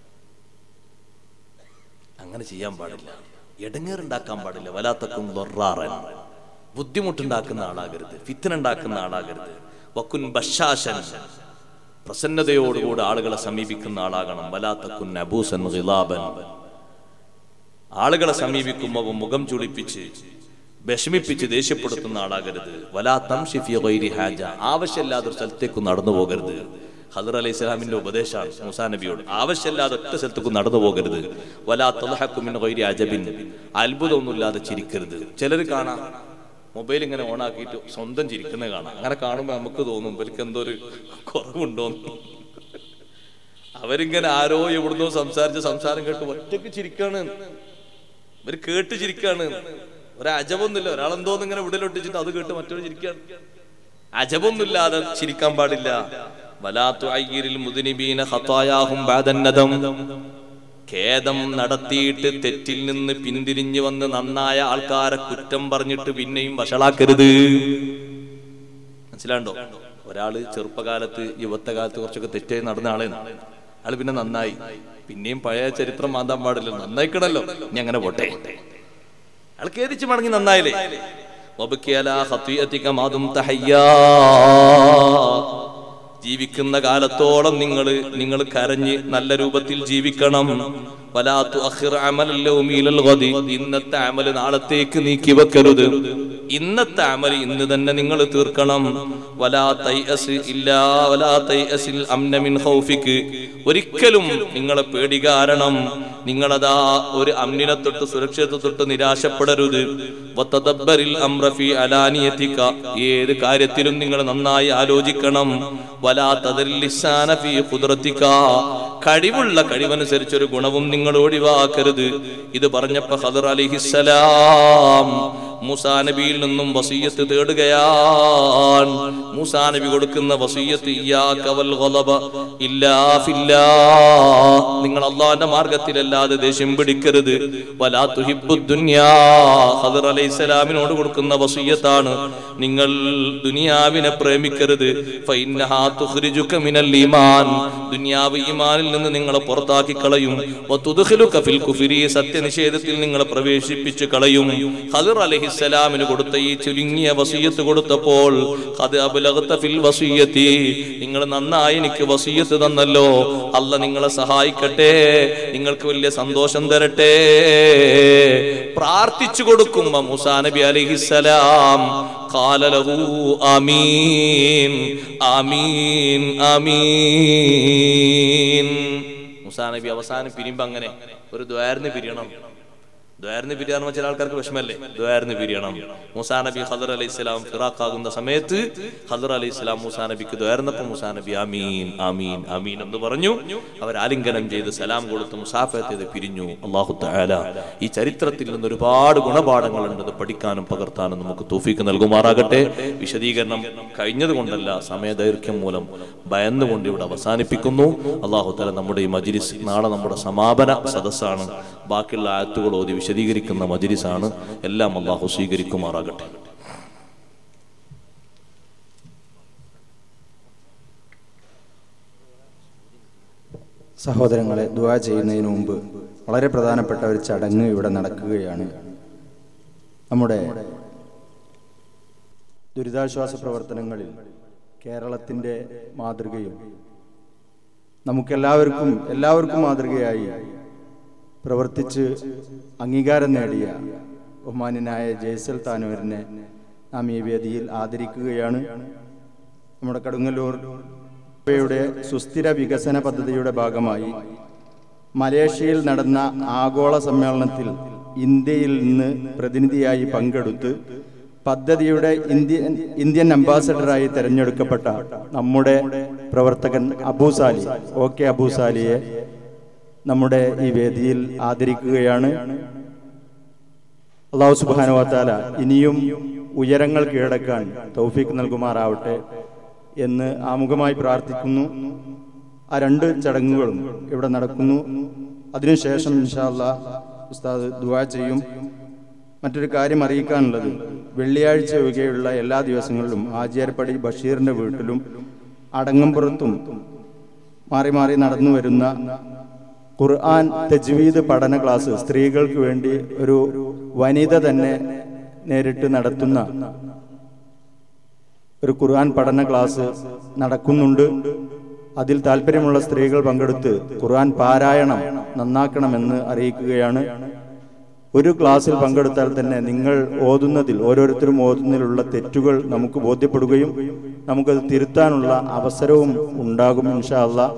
അങ്ങനെ ചെയ്യാൻ പാടില്ല ഇടങ്ങേറുണ്ടാക്കാൻ പാടില്ല വലാത്തക്കും ലൊറാറൻ ബുദ്ധിമുട്ടുണ്ടാക്കുന്ന ആളാകരുത് ഫിത്തനുണ്ടാക്കുന്ന ആളാകരുത് വക്കുൻ ബഷാശൻ പ്രസന്നതയോടുകൂടി ആളുകളെ സമീപിക്കുന്ന ആളാകണം വലാത്തക്കുൻ അബൂസൻ ഗിലാബൻ ആളുകളെ സമീപിക്കുമ്പോൾ മുഖം ചുളിപ്പിച്ച് വിഷമിപ്പിച്ച് ദേഷ്യപ്പെടുത്തുന്ന ആളാകരുത് വലാ തംഷിഫി ഗൈരി ഹാജ ആവശ്യമില്ലാതെ ഒരു സ്ഥലത്തേക്ക് നടന്നു പോകരുത് ഹദർ അലൈഹി സ്വലാമിന്റെ ഉപദേശമാണ് മൂസാ നബിയോട് ആവശ്യമില്ലാതെ ഒറ്റ സ്ഥലത്തേക്ക് നടന്നു പോകരുത് വലാ തലഹക്കുമിൻ ഗൈരി അജബിൻ അത്ഭുതമൊന്നുമില്ലാതെ ചിരിക്കരുത് ചിലർ കാണാം മൊബൈൽ ഇങ്ങനെ ഓണാക്കിയിട്ട് സ്വന്തം ചിരിക്കുന്നത് കാണാം അങ്ങനെ കാണുമ്പോൾ നമുക്ക് തോന്നും ഇവർക്ക് എന്തോ ഒരു കുറവുണ്ടോന്ന് അവരിങ്ങനെ ആരോ എവിടുന്നോ സംസാരിച്ച സംസാരം കേട്ട് ഒറ്റക്ക് ചിരിക്കാണ് ഇവര് കേട്ട് ചിരിക്കാണ് ഒരു അജബൊന്നുമില്ല ഒരാളെന്തോന്ന് ഇങ്ങനെ വിടലൊട്ടിച്ചിട്ട് അത് കേട്ട് മറ്റൊരു ചിരിക്കാണ് അജബൊന്നുമില്ലാതെ ചിരിക്കാൻ പാടില്ല വലാത്തു അയ്യിരിൽ മുദിനിബീന ഖത്തായാഹും ബാദന്നദം ഖേദം നടത്തിയിട്ട് തെറ്റിൽ നിന്ന് പിന്തിരിഞ്ഞു വന്ന് നന്നായ ആൾക്കാരെ കുറ്റം പറഞ്ഞിട്ട് പിന്നെയും വഷളാക്കരുത് മനസ്സിലാണ്ടോ ഒരാള് ചെറുപ്പകാലത്ത് യുവത്വകാലത്ത് കുറച്ചൊക്കെ തെറ്റായി നടന്ന ആളാണ് ആള് പിന്നെ നന്നായി പിന്നെയും പഴയ ചരിത്രം മാന്താൻ പാടില്ല നന്നായിക്കണല്ലോ ഇനി അങ്ങനെ പോട്ടെ ആൾ ഖേദിച്ച് മടങ്ങി നന്നായില്ലേ വബക്കിയലാ ഖത്തിയതിക മാദും തഹയ്യാ. ജീവിക്കുന്ന കാലത്തോളം നിങ്ങൾ നിങ്ങൾ കരഞ്ഞ് നല്ല രൂപത്തിൽ ജീവിക്കണം വലാ തുഅഖിർ അമലൽ യൗമി ഇലൽ ഗദി. ഇന്നത്തെ അമല് നാളത്തേക്ക് നീക്കി വെക്കരുത് ഇന്നത്തെ അമല് ഇന്ന് തന്നെ നിങ്ങൾ തീർക്കണം വലാ തൈഅസ് ഇല്ലാ വലാ തൈഅസിൽ അംന മിൻ ഖൗഫിക് ഒരിക്കലും നിങ്ങളെ പേടി കാരണം നിങ്ങളതാ ഒരു അമ്നിനെ തൊട്ട് സുരക്ഷിതത്തെ തൊട്ട് നിരാശപ്പെടരുത് വതദബ്ബറിൽ അംറ ഫീ അലാനിയതിക ഏത് കാര്യത്തിലും നിങ്ങൾ നന്നായി ആലോചിക്കണം വലാ തദറിൽ ലിസാന ഫീ ഖുദ്റതിക കഴിവുള്ള കഴിവനുസരിച്ച് ഒരു ഗുണവും നിങ്ങൾ ഒഴിവാക്കരുത് ഇത് പറഞ്ഞപ്പോ ഖദർ അലിഹിസലാം മൂസാ നബിയിൽ നിന്നും വസീയത്ത് തേടുകയാണ് മൂസാ നബി കൊടുക്കുന്ന വസീയത്ത് ഇയ്യാക വൽ ഗളബ ഇല്ലാ ഫില്ലാ നിങ്ങൾ അള്ളാഹിന്റെ മാർഗത്തിലല്ലാതെ ദേഷ്യം പിടിക്കരുത് വലാ തുഹിബ്ബു ദുനിയാ ഖദർ അലൈഹിസ്സലാമിനോട് കൊടുക്കുന്ന വസീയത്താണ് നിങ്ങൾ ദുനിയാവിനെ പ്രേമിക്കരുത് ഫഇന്നഹാ തുഖ്രിജുക മിനൽ ഈമാൻ ദുനിയാവ് ഈമാനിൽ നിന്ന് നിങ്ങളെ പുറത്താക്കി കളയും വതുദ്ഖിലുക ഫിൽ കുഫ്രി സത്യനിഷേധത്തിൽ നിങ്ങളെ പ്രവേശിപ്പിച്ചു കളയും ഖദർ അലൈഹിസ്സലാമിന് കൊടുത്ത ഈ ചുരുങ്ങിയ വസീയത്ത് കൊടുത്തപ്പോൾ ഖദ് അബ്ലഗത ഫിൽ വസീയത്തി നിങ്ങൾ നന്നായി എനിക്ക് വസീയത്ത് തന്നല്ലോ അല്ല നിങ്ങളെ സഹായിക്കട്ടെ നിങ്ങൾക്ക് വലിയ സന്തോഷം തരട്ടെ പ്രാർത്ഥിച്ചു കൊടുക്കുമ്പോ മുസാ നബി അലൈഹിസ്സലാം قال له آمين آمين آمين മുസാ നബി അവസാനം പിരിയുമ്പോ അങ്ങനെ ഒരു ദ്വാരന്ന് പിരിയണം ദ്വാരന്ന് പിരിയാന്ന് ചില ആൾക്കാർക്ക് വിഷമല്ലേ ദ്വാരന്ന് പിരിയണം മൂസാ നബി ഖദർ അലൈഹി സ്വലാം ഫിറാഖാകുന്ന സമയത്ത് ഖദർ അലൈഹി സ്വലാം മൂസാ നബിക്ക് ദ്വാരന്നപ്പോ മൂസാ നബി ആമീൻ ആമീൻ ആമീൻ എന്ന് പറഞ്ഞു അവർ ആലിംഗനം ചെയ്ത് സലാം കൊടുത്ത് മുസാഫത്ത് ചെയ്ത് പിരിഞ്ഞു അള്ളാഹു തആല ഈ ചരിത്രത്തിൽ നിന്ന് ഒരുപാട് ഗുണപാഠങ്ങളുണ്ട് അത് പഠിക്കാനും പകർത്താനും നമുക്ക് തൗഫീക്ക് നൽകുമാറാകട്ടെ വിശദീകരണം കഴിഞ്ഞത് കൊണ്ടല്ല സമയദൈർഘ്യം മൂലം ഭയന്നുകൊണ്ട് ഇവിടെ അവസാനിപ്പിക്കുന്നു അള്ളാഹു തആല നമ്മുടെ ഈ മജ്ലിസ് നാളെ നമ്മുടെ സമാപന സദസ്സാണ് ബാക്കിയുള്ള ആയത്തുകൾ ഓതി വിശദീകരിക്കുന്ന മജ്ലിസാണ് എല്ലാം അള്ളാഹു സ്വീകരിക്കുമാറാകട്ടെ സഹോദരങ്ങളെ ദുവാ ചെയ്യുന്നതിന് മുമ്പ് വളരെ പ്രധാനപ്പെട്ട ഒരു ചടങ്ങ് ഇവിടെ നടക്കുകയാണ് നമ്മുടെ ദുരിതാശ്വാസ പ്രവർത്തനങ്ങളിൽ കേരളത്തിൻ്റെ മാതൃകയും നമുക്കെല്ലാവർക്കും എല്ലാവർക്കും മാതൃകയായി പ്രവർത്തിച്ച് അംഗീകാരം നേടിയ ബഹുമാന്യനായ ജയ്സൽ താനൂരിനെ നാം ഈ വേദിയിൽ ആദരിക്കുകയാണ് നമ്മുടെ കടുങ്ങല്ലൂർ യുടെ സുസ്ഥിര വികസന പദ്ധതിയുടെ ഭാഗമായി മലേഷ്യയിൽ നടന്ന ആഗോള സമ്മേളനത്തിൽ ഇന്ത്യയിൽ നിന്ന് പ്രതിനിധിയായി പങ്കെടുത്ത് പദ്ധതിയുടെ ഇന്ത്യൻ ഇന്ത്യൻ അംബാസഡറായി തെരഞ്ഞെടുക്കപ്പെട്ട നമ്മുടെ പ്രവർത്തകൻ അബൂസാലി ഒ കെ അബൂസാലിയെ നമ്മുടെ ഈ വേദിയിൽ ആദരിക്കുകയാണ് അള്ളാഹു സുബാനുവാത്താല ഇനിയും ഉയരങ്ങൾ കീഴടക്കാൻ തൗഫീഖ് നൽകുമാറാവട്ടെ എന്ന് ആമുഖമായി പ്രാർത്ഥിക്കുന്നു ആ രണ്ട് ചടങ്ങുകളും ഇവിടെ നടക്കുന്നു അതിനുശേഷം ഇൻഷാല്ല ഉസ്താദ് ദുവാ ചെയ്യും മറ്റൊരു കാര്യം അറിയിക്കാനുള്ളത് വെള്ളിയാഴ്ച ഒഴികെയുള്ള എല്ലാ ദിവസങ്ങളിലും ആചാര്യപ്പടി ബഷീറിന്റെ വീട്ടിലും അടങ്ങംപുറത്തും മാറി മാറി നടന്നു വരുന്ന ഖുർആൻ തജ്വീദ് പഠന ക്ലാസ് സ്ത്രീകൾക്ക് വേണ്ടി ഒരു വനിത തന്നെ നേരിട്ട് നടത്തുന്ന ഒരു ഖുർആൻ പഠന ക്ലാസ് നടക്കുന്നുണ്ട് അതിൽ താല്പര്യമുള്ള സ്ത്രീകൾ പങ്കെടുത്ത് ഖുർആൻ പാരായണം നന്നാക്കണമെന്ന് അറിയിക്കുകയാണ് ഒരു ക്ലാസ്സിൽ പങ്കെടുത്താൽ തന്നെ നിങ്ങൾ ഓതുന്നതിൽ ഓരോരുത്തരും ഓതുന്നതിലുള്ള തെറ്റുകൾ നമുക്ക് ബോധ്യപ്പെടുകയും നമുക്കത് തിരുത്താനുള്ള അവസരവും ഉണ്ടാകും ഇൻഷാ അള്ളാ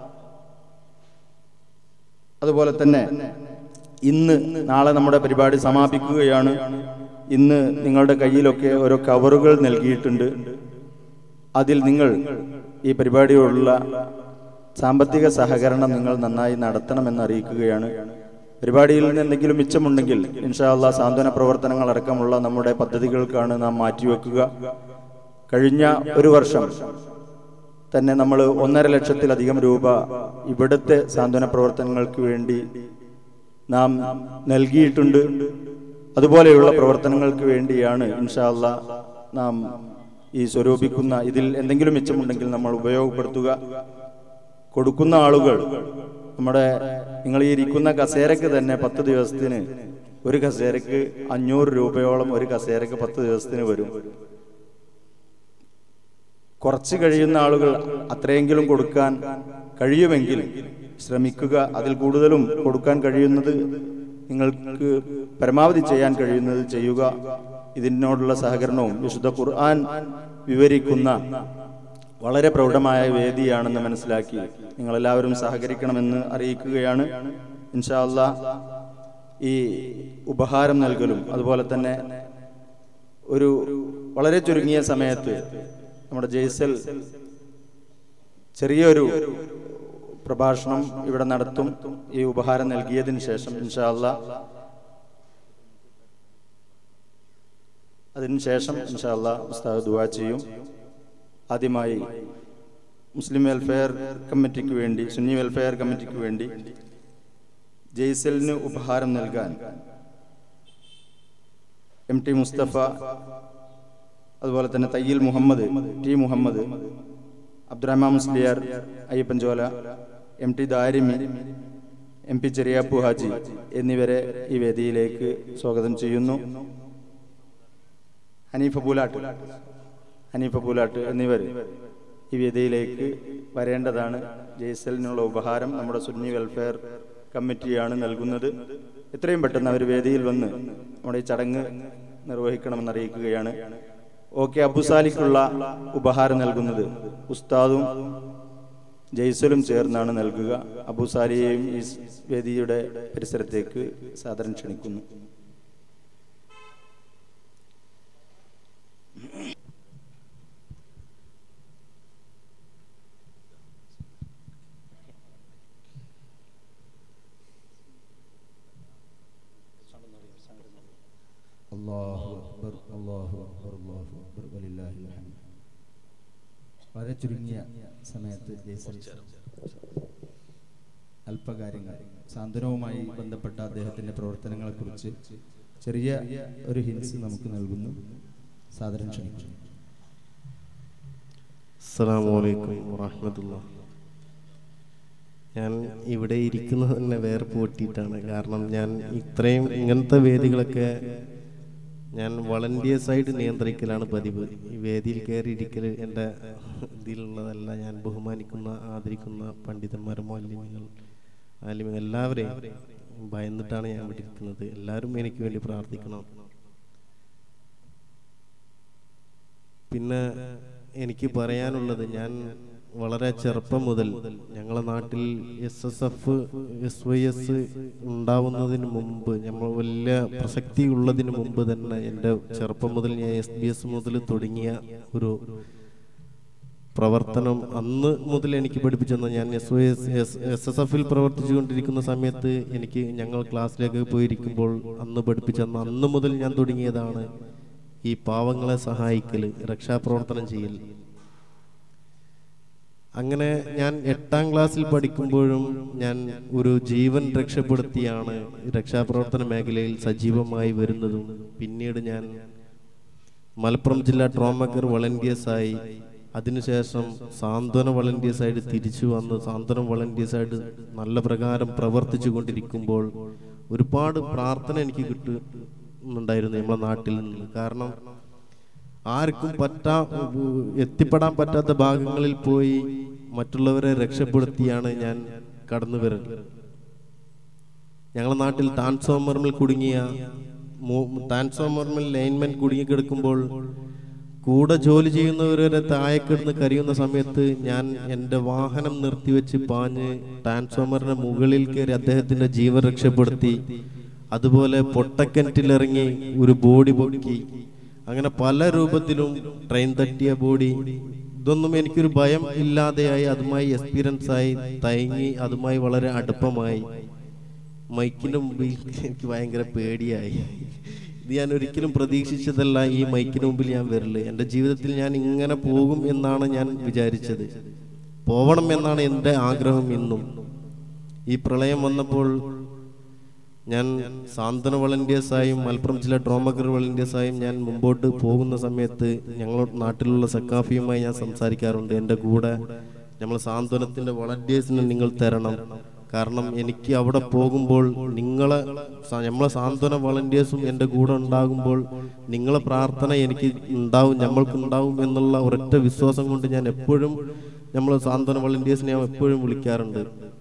അതുപോലെ തന്നെ ഇന്ന് നാളെ നമ്മുടെ പരിപാടി സമാപിക്കുകയാണ് ഇന്ന് നിങ്ങളുടെ കയ്യിലൊക്കെ ഓരോ കവറുകൾ നൽകിയിട്ടുണ്ട് അതിൽ നിങ്ങൾ ഈ പരിപാടിയോടുള്ള സാമ്പത്തിക സഹകരണം നിങ്ങൾ നന്നായി നടത്തണമെന്ന് അറിയിക്കുകയാണ് പരിപാടിയിൽ നിന്ന് എന്തെങ്കിലും മിച്ചമുണ്ടെങ്കിൽ ഇൻഷാല്ല സാന്ത്വന പ്രവർത്തനങ്ങൾ അടക്കമുള്ള നമ്മുടെ പദ്ധതികൾക്കാണ് നാം മാറ്റിവെക്കുക കഴിഞ്ഞ ഒരു വർഷം തന്നെ നമ്മൾ ഒന്നര ലക്ഷത്തിലധികം രൂപ ഇവിടുത്തെ സാന്ത്വന പ്രവർത്തനങ്ങൾക്ക് വേണ്ടി നാം നൽകിയിട്ടുണ്ട് അതുപോലെയുള്ള പ്രവർത്തനങ്ങൾക്ക് വേണ്ടിയാണ് ഇൻഷാല്ല നാം ഈ സ്വരൂപിക്കുന്ന ഇതിൽ എന്തെങ്കിലും മിച്ചമുണ്ടെങ്കിൽ നമ്മൾ ഉപയോഗപ്പെടുത്തുക കൊടുക്കുന്ന ആളുകൾ നമ്മുടെ നിങ്ങൾ ഈ ഇരിക്കുന്ന കസേരക്ക് തന്നെ പത്ത് ദിവസത്തിന് ഒരു കസേരക്ക് അഞ്ഞൂറ് രൂപയോളം ഒരു കസേരക്ക് പത്ത് ദിവസത്തിന് വരും കുറച്ച് കഴിയുന്ന ആളുകൾ അത്രയെങ്കിലും കൊടുക്കാൻ കഴിയുമെങ്കിൽ ശ്രമിക്കുക അതിൽ കൂടുതലും കൊടുക്കാൻ കഴിയുന്നത് നിങ്ങൾക്ക് പരമാവധി ചെയ്യാൻ കഴിയുന്നത് ചെയ്യുക ഇതിനോടുള്ള സഹകരണവും വിശുദ്ധ ഖുർആൻ വിവരിക്കുന്ന വളരെ പ്രൗഢമായ വേദിയാണെന്ന് മനസ്സിലാക്കി നിങ്ങളെല്ലാവരും സഹകരിക്കണമെന്ന് അറിയിക്കുകയാണ് ഇൻഷാ അല്ലാ ഈ ഉപഹാരം നൽകലും അതുപോലെ തന്നെ ഒരു വളരെ ചുരുങ്ങിയ സമയത്ത് നമ്മുടെ ജയ്സൽ ചെറിയൊരു പ്രഭാഷണം ഇവിടെ നടത്തും ഈ ഉപഹാരം നൽകിയതിനു ശേഷം ഇൻഷാ അല്ലാ അതിനുശേഷം ഇൻഷാ അല്ലാ ഉസ്താദ് ദുആ ചെയ്യും ആദ്യമായി മുസ്ലിം വെൽഫെയർ കമ്മിറ്റിക്ക് വേണ്ടി സുന്നി വെൽഫെയർ കമ്മിറ്റിക്ക് വേണ്ടി ജയ്സലിന് ഉപഹാരം നൽകാൻ എം ടി മുസ്തഫ അതുപോലെ തന്നെ Thayyil Muhammad T Muhammad Abdurahman Musliyar Ayyappan Chola M T Darimi M P Cheriyappu Haji എന്നിവരെ ഈ വേദിയിലേക്ക് സ്വാഗതം ചെയ്യുന്നു ഹനീഫ പൂലാട്ട് ഹനീഫ പൂലാട്ട് എന്നിവർ ഈ വേദിയിലേക്ക് വരേണ്ടതാണ് ജയ്സലിനുള്ള ഉപഹാരം നമ്മുടെ സുന്നി വെൽഫെയർ കമ്മിറ്റിയാണ് നൽകുന്നത് എത്രയും പെട്ടെന്ന് അവർ വേദിയിൽ വന്ന് നമ്മുടെ ഈ ചടങ്ങ് നിർവഹിക്കണമെന്ന് അറിയിക്കുകയാണ് ഓക്കെ അബുസാലിക്കുള്ള ഉപഹാരം നൽകുന്നത് ഉസ്താദും ജയ്സലും ചേർന്നാണ് നൽകുക അബുസാലിയെയും ഈ വേദിയുടെ പരിസരത്തേക്ക് സാദരം ക്ഷണിക്കുന്നു അള്ളാഹു അക്ബർ അള്ളാഹു അക്ബർ അള്ളാഹു അക്ബർ വലില്ലാഹിൽ ഹംദ് വളരെ ചുരുങ്ങിയ സമയത്ത് ജയ്സൽ അല്പകാര്യങ്ങൾ സാന്ത്വനവുമായി ബന്ധപ്പെട്ട അദ്ദേഹത്തിന്റെ പ്രവർത്തനങ്ങളെക്കുറിച്ച് ചെറിയ ഒരു ഹിൻസ് നമുക്ക് നൽകുന്നു സാദരം ക്ഷണിക്കുന്നു അസ്സലാമലൈക്കും വറഹമത്തുള്ള ഞാൻ ഇവിടെ ഇരിക്കുന്നത് തന്നെ വേറെ പൊട്ടിയിട്ടാണ് കാരണം ഞാൻ ഇത്രയും ഇങ്ങനത്തെ വേദികളൊക്കെ ഞാൻ വളണ്ടിയേഴ്സ് ആയിട്ട് നിയന്ത്രിക്കലാണ് പതിവ് ഈ വേദിയിൽ കയറി ഇരിക്കൽ എൻ്റെ ഇതിലുള്ളതല്ല ഞാൻ ബഹുമാനിക്കുന്ന ആദരിക്കുന്ന പണ്ഡിതന്മാർ മാലിന്യങ്ങൾ ആലിമ്യങ്ങൾ എല്ലാവരെയും ഭയന്നിട്ടാണ് ഞാൻ ഇവിടെ ഇരിക്കുന്നത് എല്ലാവരും എനിക്ക് വേണ്ടി പ്രാർത്ഥിക്കണം പിന്നെ എനിക്ക് പറയാനുള്ളത് ഞാൻ വളരെ ചെറുപ്പം മുതൽ ഞങ്ങളെ നാട്ടിൽ S S F S Y S ഉണ്ടാവുന്നതിന് മുമ്പ് നമ്മൾ വലിയ പ്രസക്തി ഉള്ളതിന് മുമ്പ് തന്നെ എൻ്റെ ചെറുപ്പം മുതൽ ഞാൻ എസ് ബി എസ് മുതൽ തുടങ്ങിയ ഒരു പ്രവർത്തനം അന്ന് മുതൽ എനിക്ക് പഠിപ്പിച്ചെന്ന ഞാൻ S Y S S S എഫിൽ പ്രവർത്തിച്ചുകൊണ്ടിരിക്കുന്ന സമയത്ത് എനിക്ക് ഞങ്ങൾ ക്ലാസ്സിലേക്ക് പോയിരിക്കുമ്പോൾ അന്ന് പഠിപ്പിച്ചെന്ന അന്ന് മുതൽ ഞാൻ തുടങ്ങിയതാണ് ഈ പാവങ്ങളെ സഹായിക്കൽ രക്ഷാപ്രവർത്തനം ചെയ്യൽ അങ്ങനെ ഞാൻ എട്ടാം ക്ലാസ്സിൽ പഠിക്കുമ്പോഴും ഞാൻ ഒരു ജീവൻ രക്ഷപ്പെടുത്തിയാണ് രക്ഷാപ്രവർത്തന മേഖലയിൽ സജീവമായി വരുന്നതും പിന്നീട് ഞാൻ മലപ്പുറം ജില്ലാ ട്രോമക്കർ വളണ്ടിയേഴ്സായി അതിനുശേഷം സാന്ത്വന വളണ്ടിയേഴ്സ് ആയിട്ട് തിരിച്ചു വന്ന് സാന്ത്വന വളണ്ടിയേഴ്സ് ആയിട്ട് നല്ല പ്രകാരം പ്രവർത്തിച്ചു കൊണ്ടിരിക്കുമ്പോൾ ഒരുപാട് പ്രാർത്ഥന എനിക്ക് കിട്ടുന്നുണ്ടായിരുന്നു നമ്മളെ നാട്ടിൽ നിന്ന് കാരണം ആർക്കും പറ്റാ എത്തിപ്പെടാൻ പറ്റാത്ത ഭാഗങ്ങളിൽ പോയി മറ്റുള്ളവരെ രക്ഷപ്പെടുത്തിയാണ് ഞാൻ കടന്നു വരുന്നത് ഞങ്ങളുടെ നാട്ടിൽ ട്രാൻസ്ഫോമറിൽ കുടുങ്ങിയ മൂ- ട്രാൻസ്ഫോമറിൽ ലൈൻമെൻ കുടുങ്ങിക്കിടക്കുമ്പോൾ കൂടെ ജോലി ചെയ്യുന്നവരെ താഴെ കിടന്ന് കരയുന്ന സമയത്ത് ഞാൻ എൻ്റെ വാഹനം നിർത്തിവെച്ച് പാഞ്ഞ് ട്രാൻസ്ഫോമറിന്റെ മുകളിൽ കയറി അദ്ദേഹത്തിന്റെ ജീവൻ രക്ഷപ്പെടുത്തി അതുപോലെ പൊട്ടക്കിണറ്റിലിറങ്ങി ഒരു ബോഡി പൊക്കി അങ്ങനെ പല രൂപത്തിലും ട്രെയിൻ തട്ടിയ ബോഡി ഇതൊന്നും എനിക്കൊരു ഭയം ഇല്ലാതെയായി അതുമായി എക്സ്പീരിയൻസ് ആയി തയങ്ങി അതുമായി വളരെ അടുപ്പമായി മൈക്കിന്റെ മുമ്പിൽ എനിക്ക് ഭയങ്കര പേടിയായി ഇത് ഞാൻ ഒരിക്കലും പ്രതീക്ഷിച്ചതല്ല ഈ മൈക്കിന് മുമ്പിൽ ഞാൻ വരല് എൻ്റെ ജീവിതത്തിൽ ഞാൻ ഇങ്ങനെ പോകും എന്നാണ് ഞാൻ വിചാരിച്ചത് പോവണം എന്നാണ് എൻ്റെ ആഗ്രഹം ഇന്നും ഈ പ്രളയം വന്നപ്പോൾ ഞാൻ സാന്ത്വന വളണ്ടിയേഴ്സായും മലപ്പുറം ജില്ലാ ട്രോമ കെയർ വളണ്ടിയേഴ്സായും ഞാൻ മുമ്പോട്ട് പോകുന്ന സമയത്ത് ഞങ്ങളുടെ നാട്ടിലുള്ള സക്കാഫിയുമായി ഞാൻ സംസാരിക്കാറുണ്ട് എൻ്റെ കൂടെ നമ്മൾ സാന്ത്വനത്തിൻ്റെ വളണ്ടിയേഴ്സിന് നിങ്ങൾ തരണം കാരണം എനിക്ക് അവിടെ പോകുമ്പോൾ നിങ്ങളെ സ- നമ്മളെ സാന്ത്വന വളണ്ടിയേഴ്സും എൻ്റെ കൂടെ ഉണ്ടാകുമ്പോൾ നിങ്ങളെ പ്രാർത്ഥന എനിക്ക് ഉണ്ടാവും നമ്മൾക്ക് ഉണ്ടാവും എന്നുള്ള ഒരൊറ്റ വിശ്വാസം കൊണ്ട് ഞാൻ എപ്പോഴും നമ്മൾ സാന്ത്വന വളണ്ടിയേഴ്സിനെ ഞാൻ എപ്പോഴും വിളിക്കാറുണ്ട്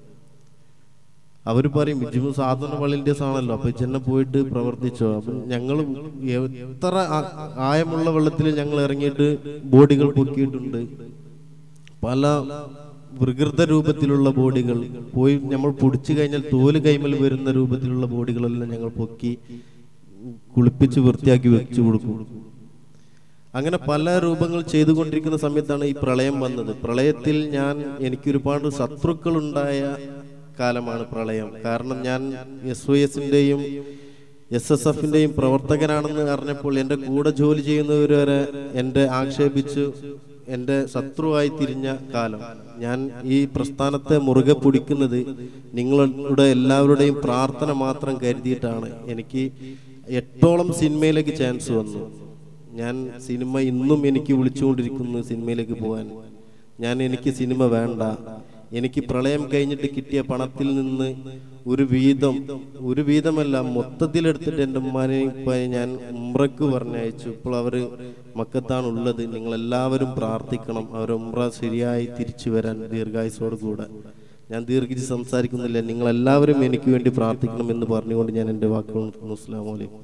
അവർ പറയും ഇജിമു സാധാരണ വളണ്ടിയേഴ്സ് ആണല്ലോ അപ്പൊ ചെന്നെ പോയിട്ട് പ്രവർത്തിച്ചോ അപ്പൊ ഞങ്ങൾ എത്ര ആ- ആയമുള്ള വെള്ളത്തിൽ ഞങ്ങൾ ഇറങ്ങിയിട്ട് ബോഡികൾ പൊക്കിയിട്ടുണ്ട് പല വികൃത രൂപത്തിലുള്ള ബോഡികൾ പോയി നമ്മൾ പൊടിച്ചു കഴിഞ്ഞാൽ തോല് കൈമൽ വരുന്ന രൂപത്തിലുള്ള ബോഡികളെല്ലാം ഞങ്ങൾ പൊക്കി കുളിപ്പിച്ച് വൃത്തിയാക്കി വെച്ചു കൊടുക്കും അങ്ങനെ പല രൂപങ്ങൾ ചെയ്തുകൊണ്ടിരിക്കുന്ന സമയത്താണ് ഈ പ്രളയം വന്നത് പ്രളയത്തിൽ ഞാൻ എനിക്ക് ഒരുപാട് ശത്രുക്കൾ ഉണ്ടായ കാലമാണ് പ്രളയം കാരണം ഞാൻ എസ് ഒ എസിന്റെയും എസ് എസ് എഫിന്റെയും പ്രവർത്തകനാണെന്ന് അറിഞ്ഞപ്പോൾ എൻ്റെ കൂടെ ജോലി ചെയ്യുന്നവർ വരെ എൻ്റെ ആക്ഷേപിച്ചു എൻ്റെ ശത്രുവായി തിരിഞ്ഞ കാലം ഞാൻ ഈ പ്രസ്ഥാനത്തെ മുറുകെ പിടിക്കുന്നത് നിങ്ങളുടെ എല്ലാവരുടെയും പ്രാർത്ഥന മാത്രം കരുതിയിട്ടാണ് എനിക്ക് എട്ടോളം സിനിമയിലേക്ക് ചാൻസ് വന്നു ഞാൻ സിനിമ ഇന്നും എനിക്ക് വിളിച്ചുകൊണ്ടിരിക്കുന്നു സിനിമയിലേക്ക് പോകാൻ ഞാൻ എനിക്ക് സിനിമ വേണ്ട എനിക്ക് പ്രളയം കഴിഞ്ഞിട്ട് കിട്ടിയ പണത്തിൽ നിന്ന് ഒരു വീതം ഒരു വീതമല്ല മൊത്തത്തിലെടുത്തിട്ട് എൻ്റെ ഉമ്മാനെ ഉപ്പാനെ ഞാൻ ഉമ്രക്ക് പറഞ്ഞയച്ചു ഇപ്പോൾ അവർ മക്കത്താണ് ഉള്ളത് നിങ്ങൾ എല്ലാവരും പ്രാർത്ഥിക്കണം അവർ ഉമ്ര ശരിയായി തിരിച്ചു വരാൻ ദീർഘായുസോട് കൂടെ ഞാൻ ദീർഘിച്ച് സംസാരിക്കുന്നില്ല നിങ്ങൾ എല്ലാവരും എനിക്ക് വേണ്ടി പ്രാർത്ഥിക്കണം എന്ന് പറഞ്ഞുകൊണ്ട് ഞാൻ എൻ്റെ വാക്കുകൾ നിർത്തുന്നു അസ്സാം വലൈക്കും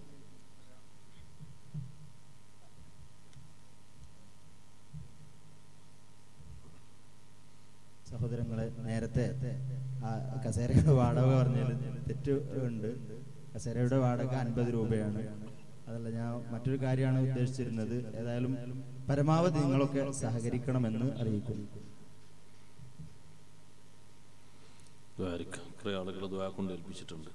സഹോദരങ്ങളെ നേരത്തെ ആ കസേരയുടെ വാടക പറഞ്ഞാൽ തെറ്റ് ഉണ്ട് കസേരയുടെ വാടക അൻപത് രൂപയാണ് അതല്ല ഞാൻ മറ്റൊരു കാര്യമാണ് ഉദ്ദേശിച്ചിരുന്നത് ഏതായാലും പരമാവധി നിങ്ങളൊക്കെ സഹകരിക്കണമെന്ന് അറിയിക്കുന്നു ദ്വാരിക്കാം കുറേ ആളുകൾ ദ്വാ കൊണ്ട് ഏൽപ്പിച്ചിട്ടുണ്ട്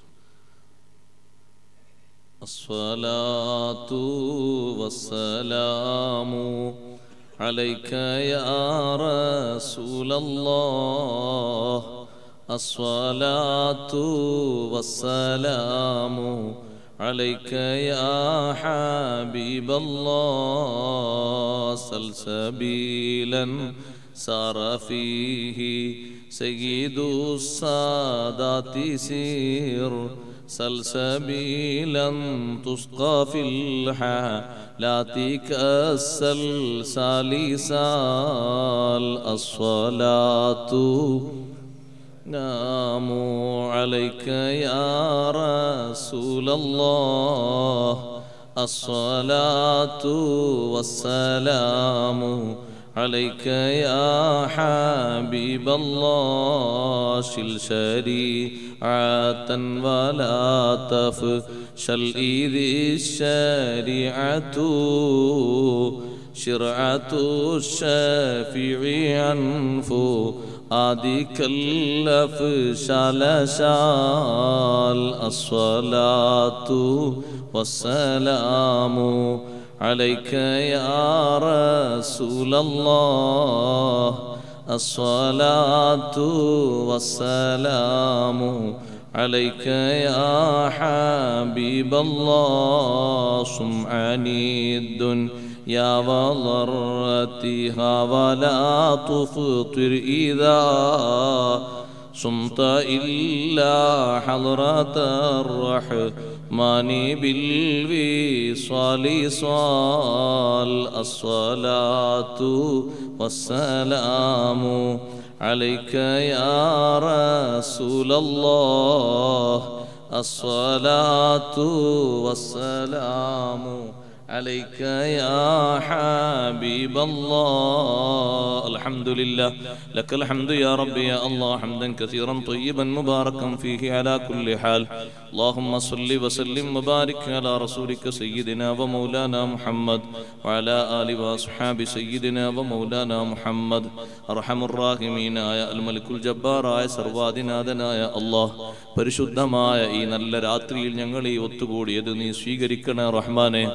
അസ്സലാത്തു വസ്സലാമു عليك يا رسول الله الصلاة والسلام عليك يا حبيب الله سلسبيلا سار فيه سيد السادات سير سلسبيلا تسقى في الحالات كالسلسال سال الصلاة نام عليك يا رسول الله الصلاة والسلام عليك يا حبيب الله شل شريعة ولا تفشل إذ الشريعة شرعة الشافع عنفو آدي كلف شال شال الصلاة والسلام عليك يا رسول الله الصلاة والسلام عليك يا حبيب الله صمعني الدنيا وضرتها ولا تفطر إذا صمت إلا حضرة الرحمن بالوصال صال الصلاة والسلام عليك يا رسول الله الصلاة والسلام عليك يا حبيب الله الحمد لله لك الحمد يا رب يا الله حمدا كثيرا طيبا مباركا فيه على كل حال اللهم صل وسلم وبارك على رسولك سيدنا ومولانا محمد وعلى آل وأصحاب سيدنا ومولانا محمد أرحم الراحمين آയ അൽമലിക്കുൽ ജബ്ബാറായ സർവാദിനാഥനായ അള്ളാഹ് പരിശുദ്ധമായ ഈ നല്ല രാത്രിയിൽ ഞങ്ങൾ ഈ ഒത്തുകൂടിയത് നീ സ്വീകരിക്കണേ റഹ്മാനെ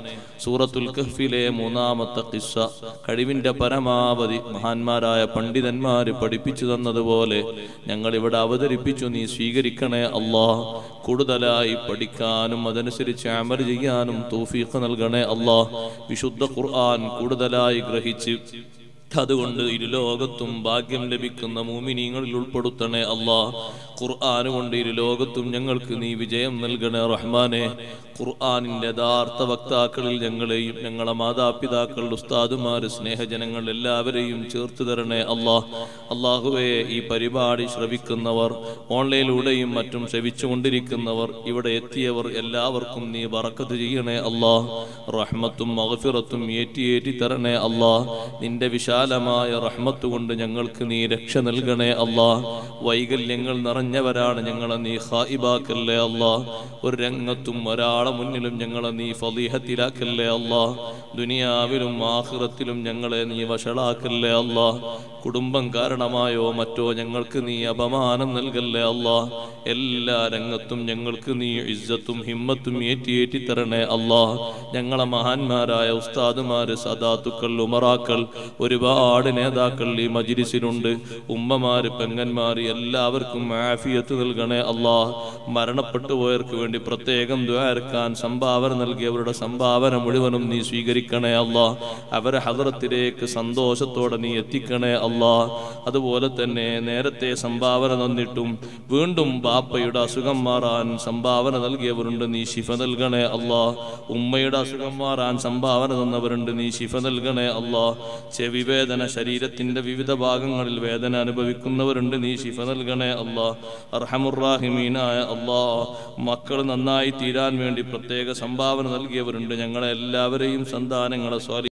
സൂറത്തുൽ കഹ്ഫിലെ മൂന്നാമത്തെ കിസ്സ കഴിവിന്റെ പരമാവധി മഹാന്മാരായ പണ്ഡിതന്മാര് പഠിപ്പിച്ചു തന്നതുപോലെ ഞങ്ങൾ ഇവിടെ അവതരിപ്പിച്ചു നീ സ്വീകരിക്കണേ അല്ലാ കൂടുതലായി പഠിക്കാനും അതനുസരിച്ച് അമൽ ചെയ്യാനും തൗഫീഖ് നൽകണേ അല്ലാ വിശുദ്ധ ഖുർആൻ കൂടുതലായി ഗ്രഹിച്ച് അതുകൊണ്ട് ഇരുലോകത്തും ഭാഗ്യം ലഭിക്കുന്ന മൂമിനീങ്ങളിൽ ഉൾപ്പെടുത്തണേ അല്ലാ ഖുർആൻ കൊണ്ട് ഇരുലോകത്തും ഞങ്ങൾക്ക് നീ വിജയം നൽകണേ റഹ്മാനെ ഖുർആാനിന്റെ യഥാർത്ഥ വക്താക്കളിൽ ഞങ്ങളെയും ഞങ്ങളെ മാതാപിതാക്കൾ ഉസ്താദുമാര് സ്നേഹജനങ്ങൾ എല്ലാവരെയും ചേർത്ത് തരണേ അല്ലാ അള്ളാഹുവെ ഈ പരിപാടി ശ്രവിക്കുന്നവർ ഓൺലൈനിലൂടെയും മറ്റും ശ്രവിച്ചുകൊണ്ടിരിക്കുന്നവർ ഇവിടെ എത്തിയവർ എല്ലാവർക്കും നീ വറക്കത്ത് ചെയ്യണേ അല്ലാ റഹ്മത്തും മഗ്ഫിറത്തും ഏറ്റി തരണേ അല്ലാ നിന്റെ വിശാലമായ റഹ്മത്ത് കൊണ്ട് ഞങ്ങൾക്ക് നീ രക്ഷ നൽകണേ അല്ലാ വൈകല്യങ്ങൾ നിറഞ്ഞവരാണ് ഞങ്ങളെ നീ ഹായിബാക്കല്ലേ അല്ലാ ഒരു രംഗത്തും ഒരാളെ മുന്നിലും ഞങ്ങളെ നീ ഫലീഹത്തിലാക്കല്ലേ അല്ലാ ദുനിയാവിലും ആഖിറത്തിലും ഞങ്ങളെ നീ വഷളാക്കല്ലേ അല്ലാ കുടുംബം കാരണമായോ മറ്റോ ഞങ്ങൾക്ക് നീ അപമാനം നൽകല്ലേ അല്ലാ എല്ലാ രംഗത്തും ഞങ്ങൾക്ക് നീ ഇജ്ജത്തും ഹിമ്മത്തും ഏറ്റി ഏറ്റി തരണേ അല്ലാ ഞങ്ങളെ മഹാന്മാരായ ഉസ്താദുമാര് സദാത്തുക്കൾ ഉമറാക്കൾ ഒരുപാട് നേതാക്കൾ ഈ മജിലിസിലുണ്ട് ഉമ്മമാര് പെങ്ങന്മാര് എല്ലാവർക്കും ആഫിയത്ത് നൽകണേ അല്ലാ മരണപ്പെട്ടു പോയവർക്ക് വേണ്ടി പ്രത്യേകം ദ്വാരക്കാൻ സംഭാവന നൽകിയവരുടെ സംഭാവന മുഴുവനും നീ സ്വീകരിക്കണേ അല്ലാ അവരെ ഹദ്റത്തിലേക്ക് സന്തോഷത്തോടെ നീ എത്തിക്കണേ അല്ലാ അതുപോലെ തന്നെ നേരത്തെ സംഭാവന തന്നിട്ടും വീണ്ടും ബാപ്പയുടെ അസുഖം മാറാൻ സംഭാവന നൽകിയവരുണ്ട് നീ ശിഫ നൽകണേ അല്ലാ ഉമ്മയുടെ അസുഖം മാറാൻ സംഭാവന തന്നവരുണ്ട് നീ ശിഫ നൽകണേ അല്ലാ ചെവി വേദന ശരീരത്തിന്റെ വിവിധ ഭാഗങ്ങളിൽ വേദന അനുഭവിക്കുന്നവരുണ്ട് നീ ശിഫ നൽകണേ അല്ലാ അർഹമുറാഹിമീനായ അല്ലാ മക്കൾ നന്നായി തീരാൻ വേണ്ടി പ്രത്യേക സംഭാവന നൽകിയവരുണ്ട് ഞങ്ങളെ എല്ലാവരെയും സന്താനങ്ങളെ സ്വാലി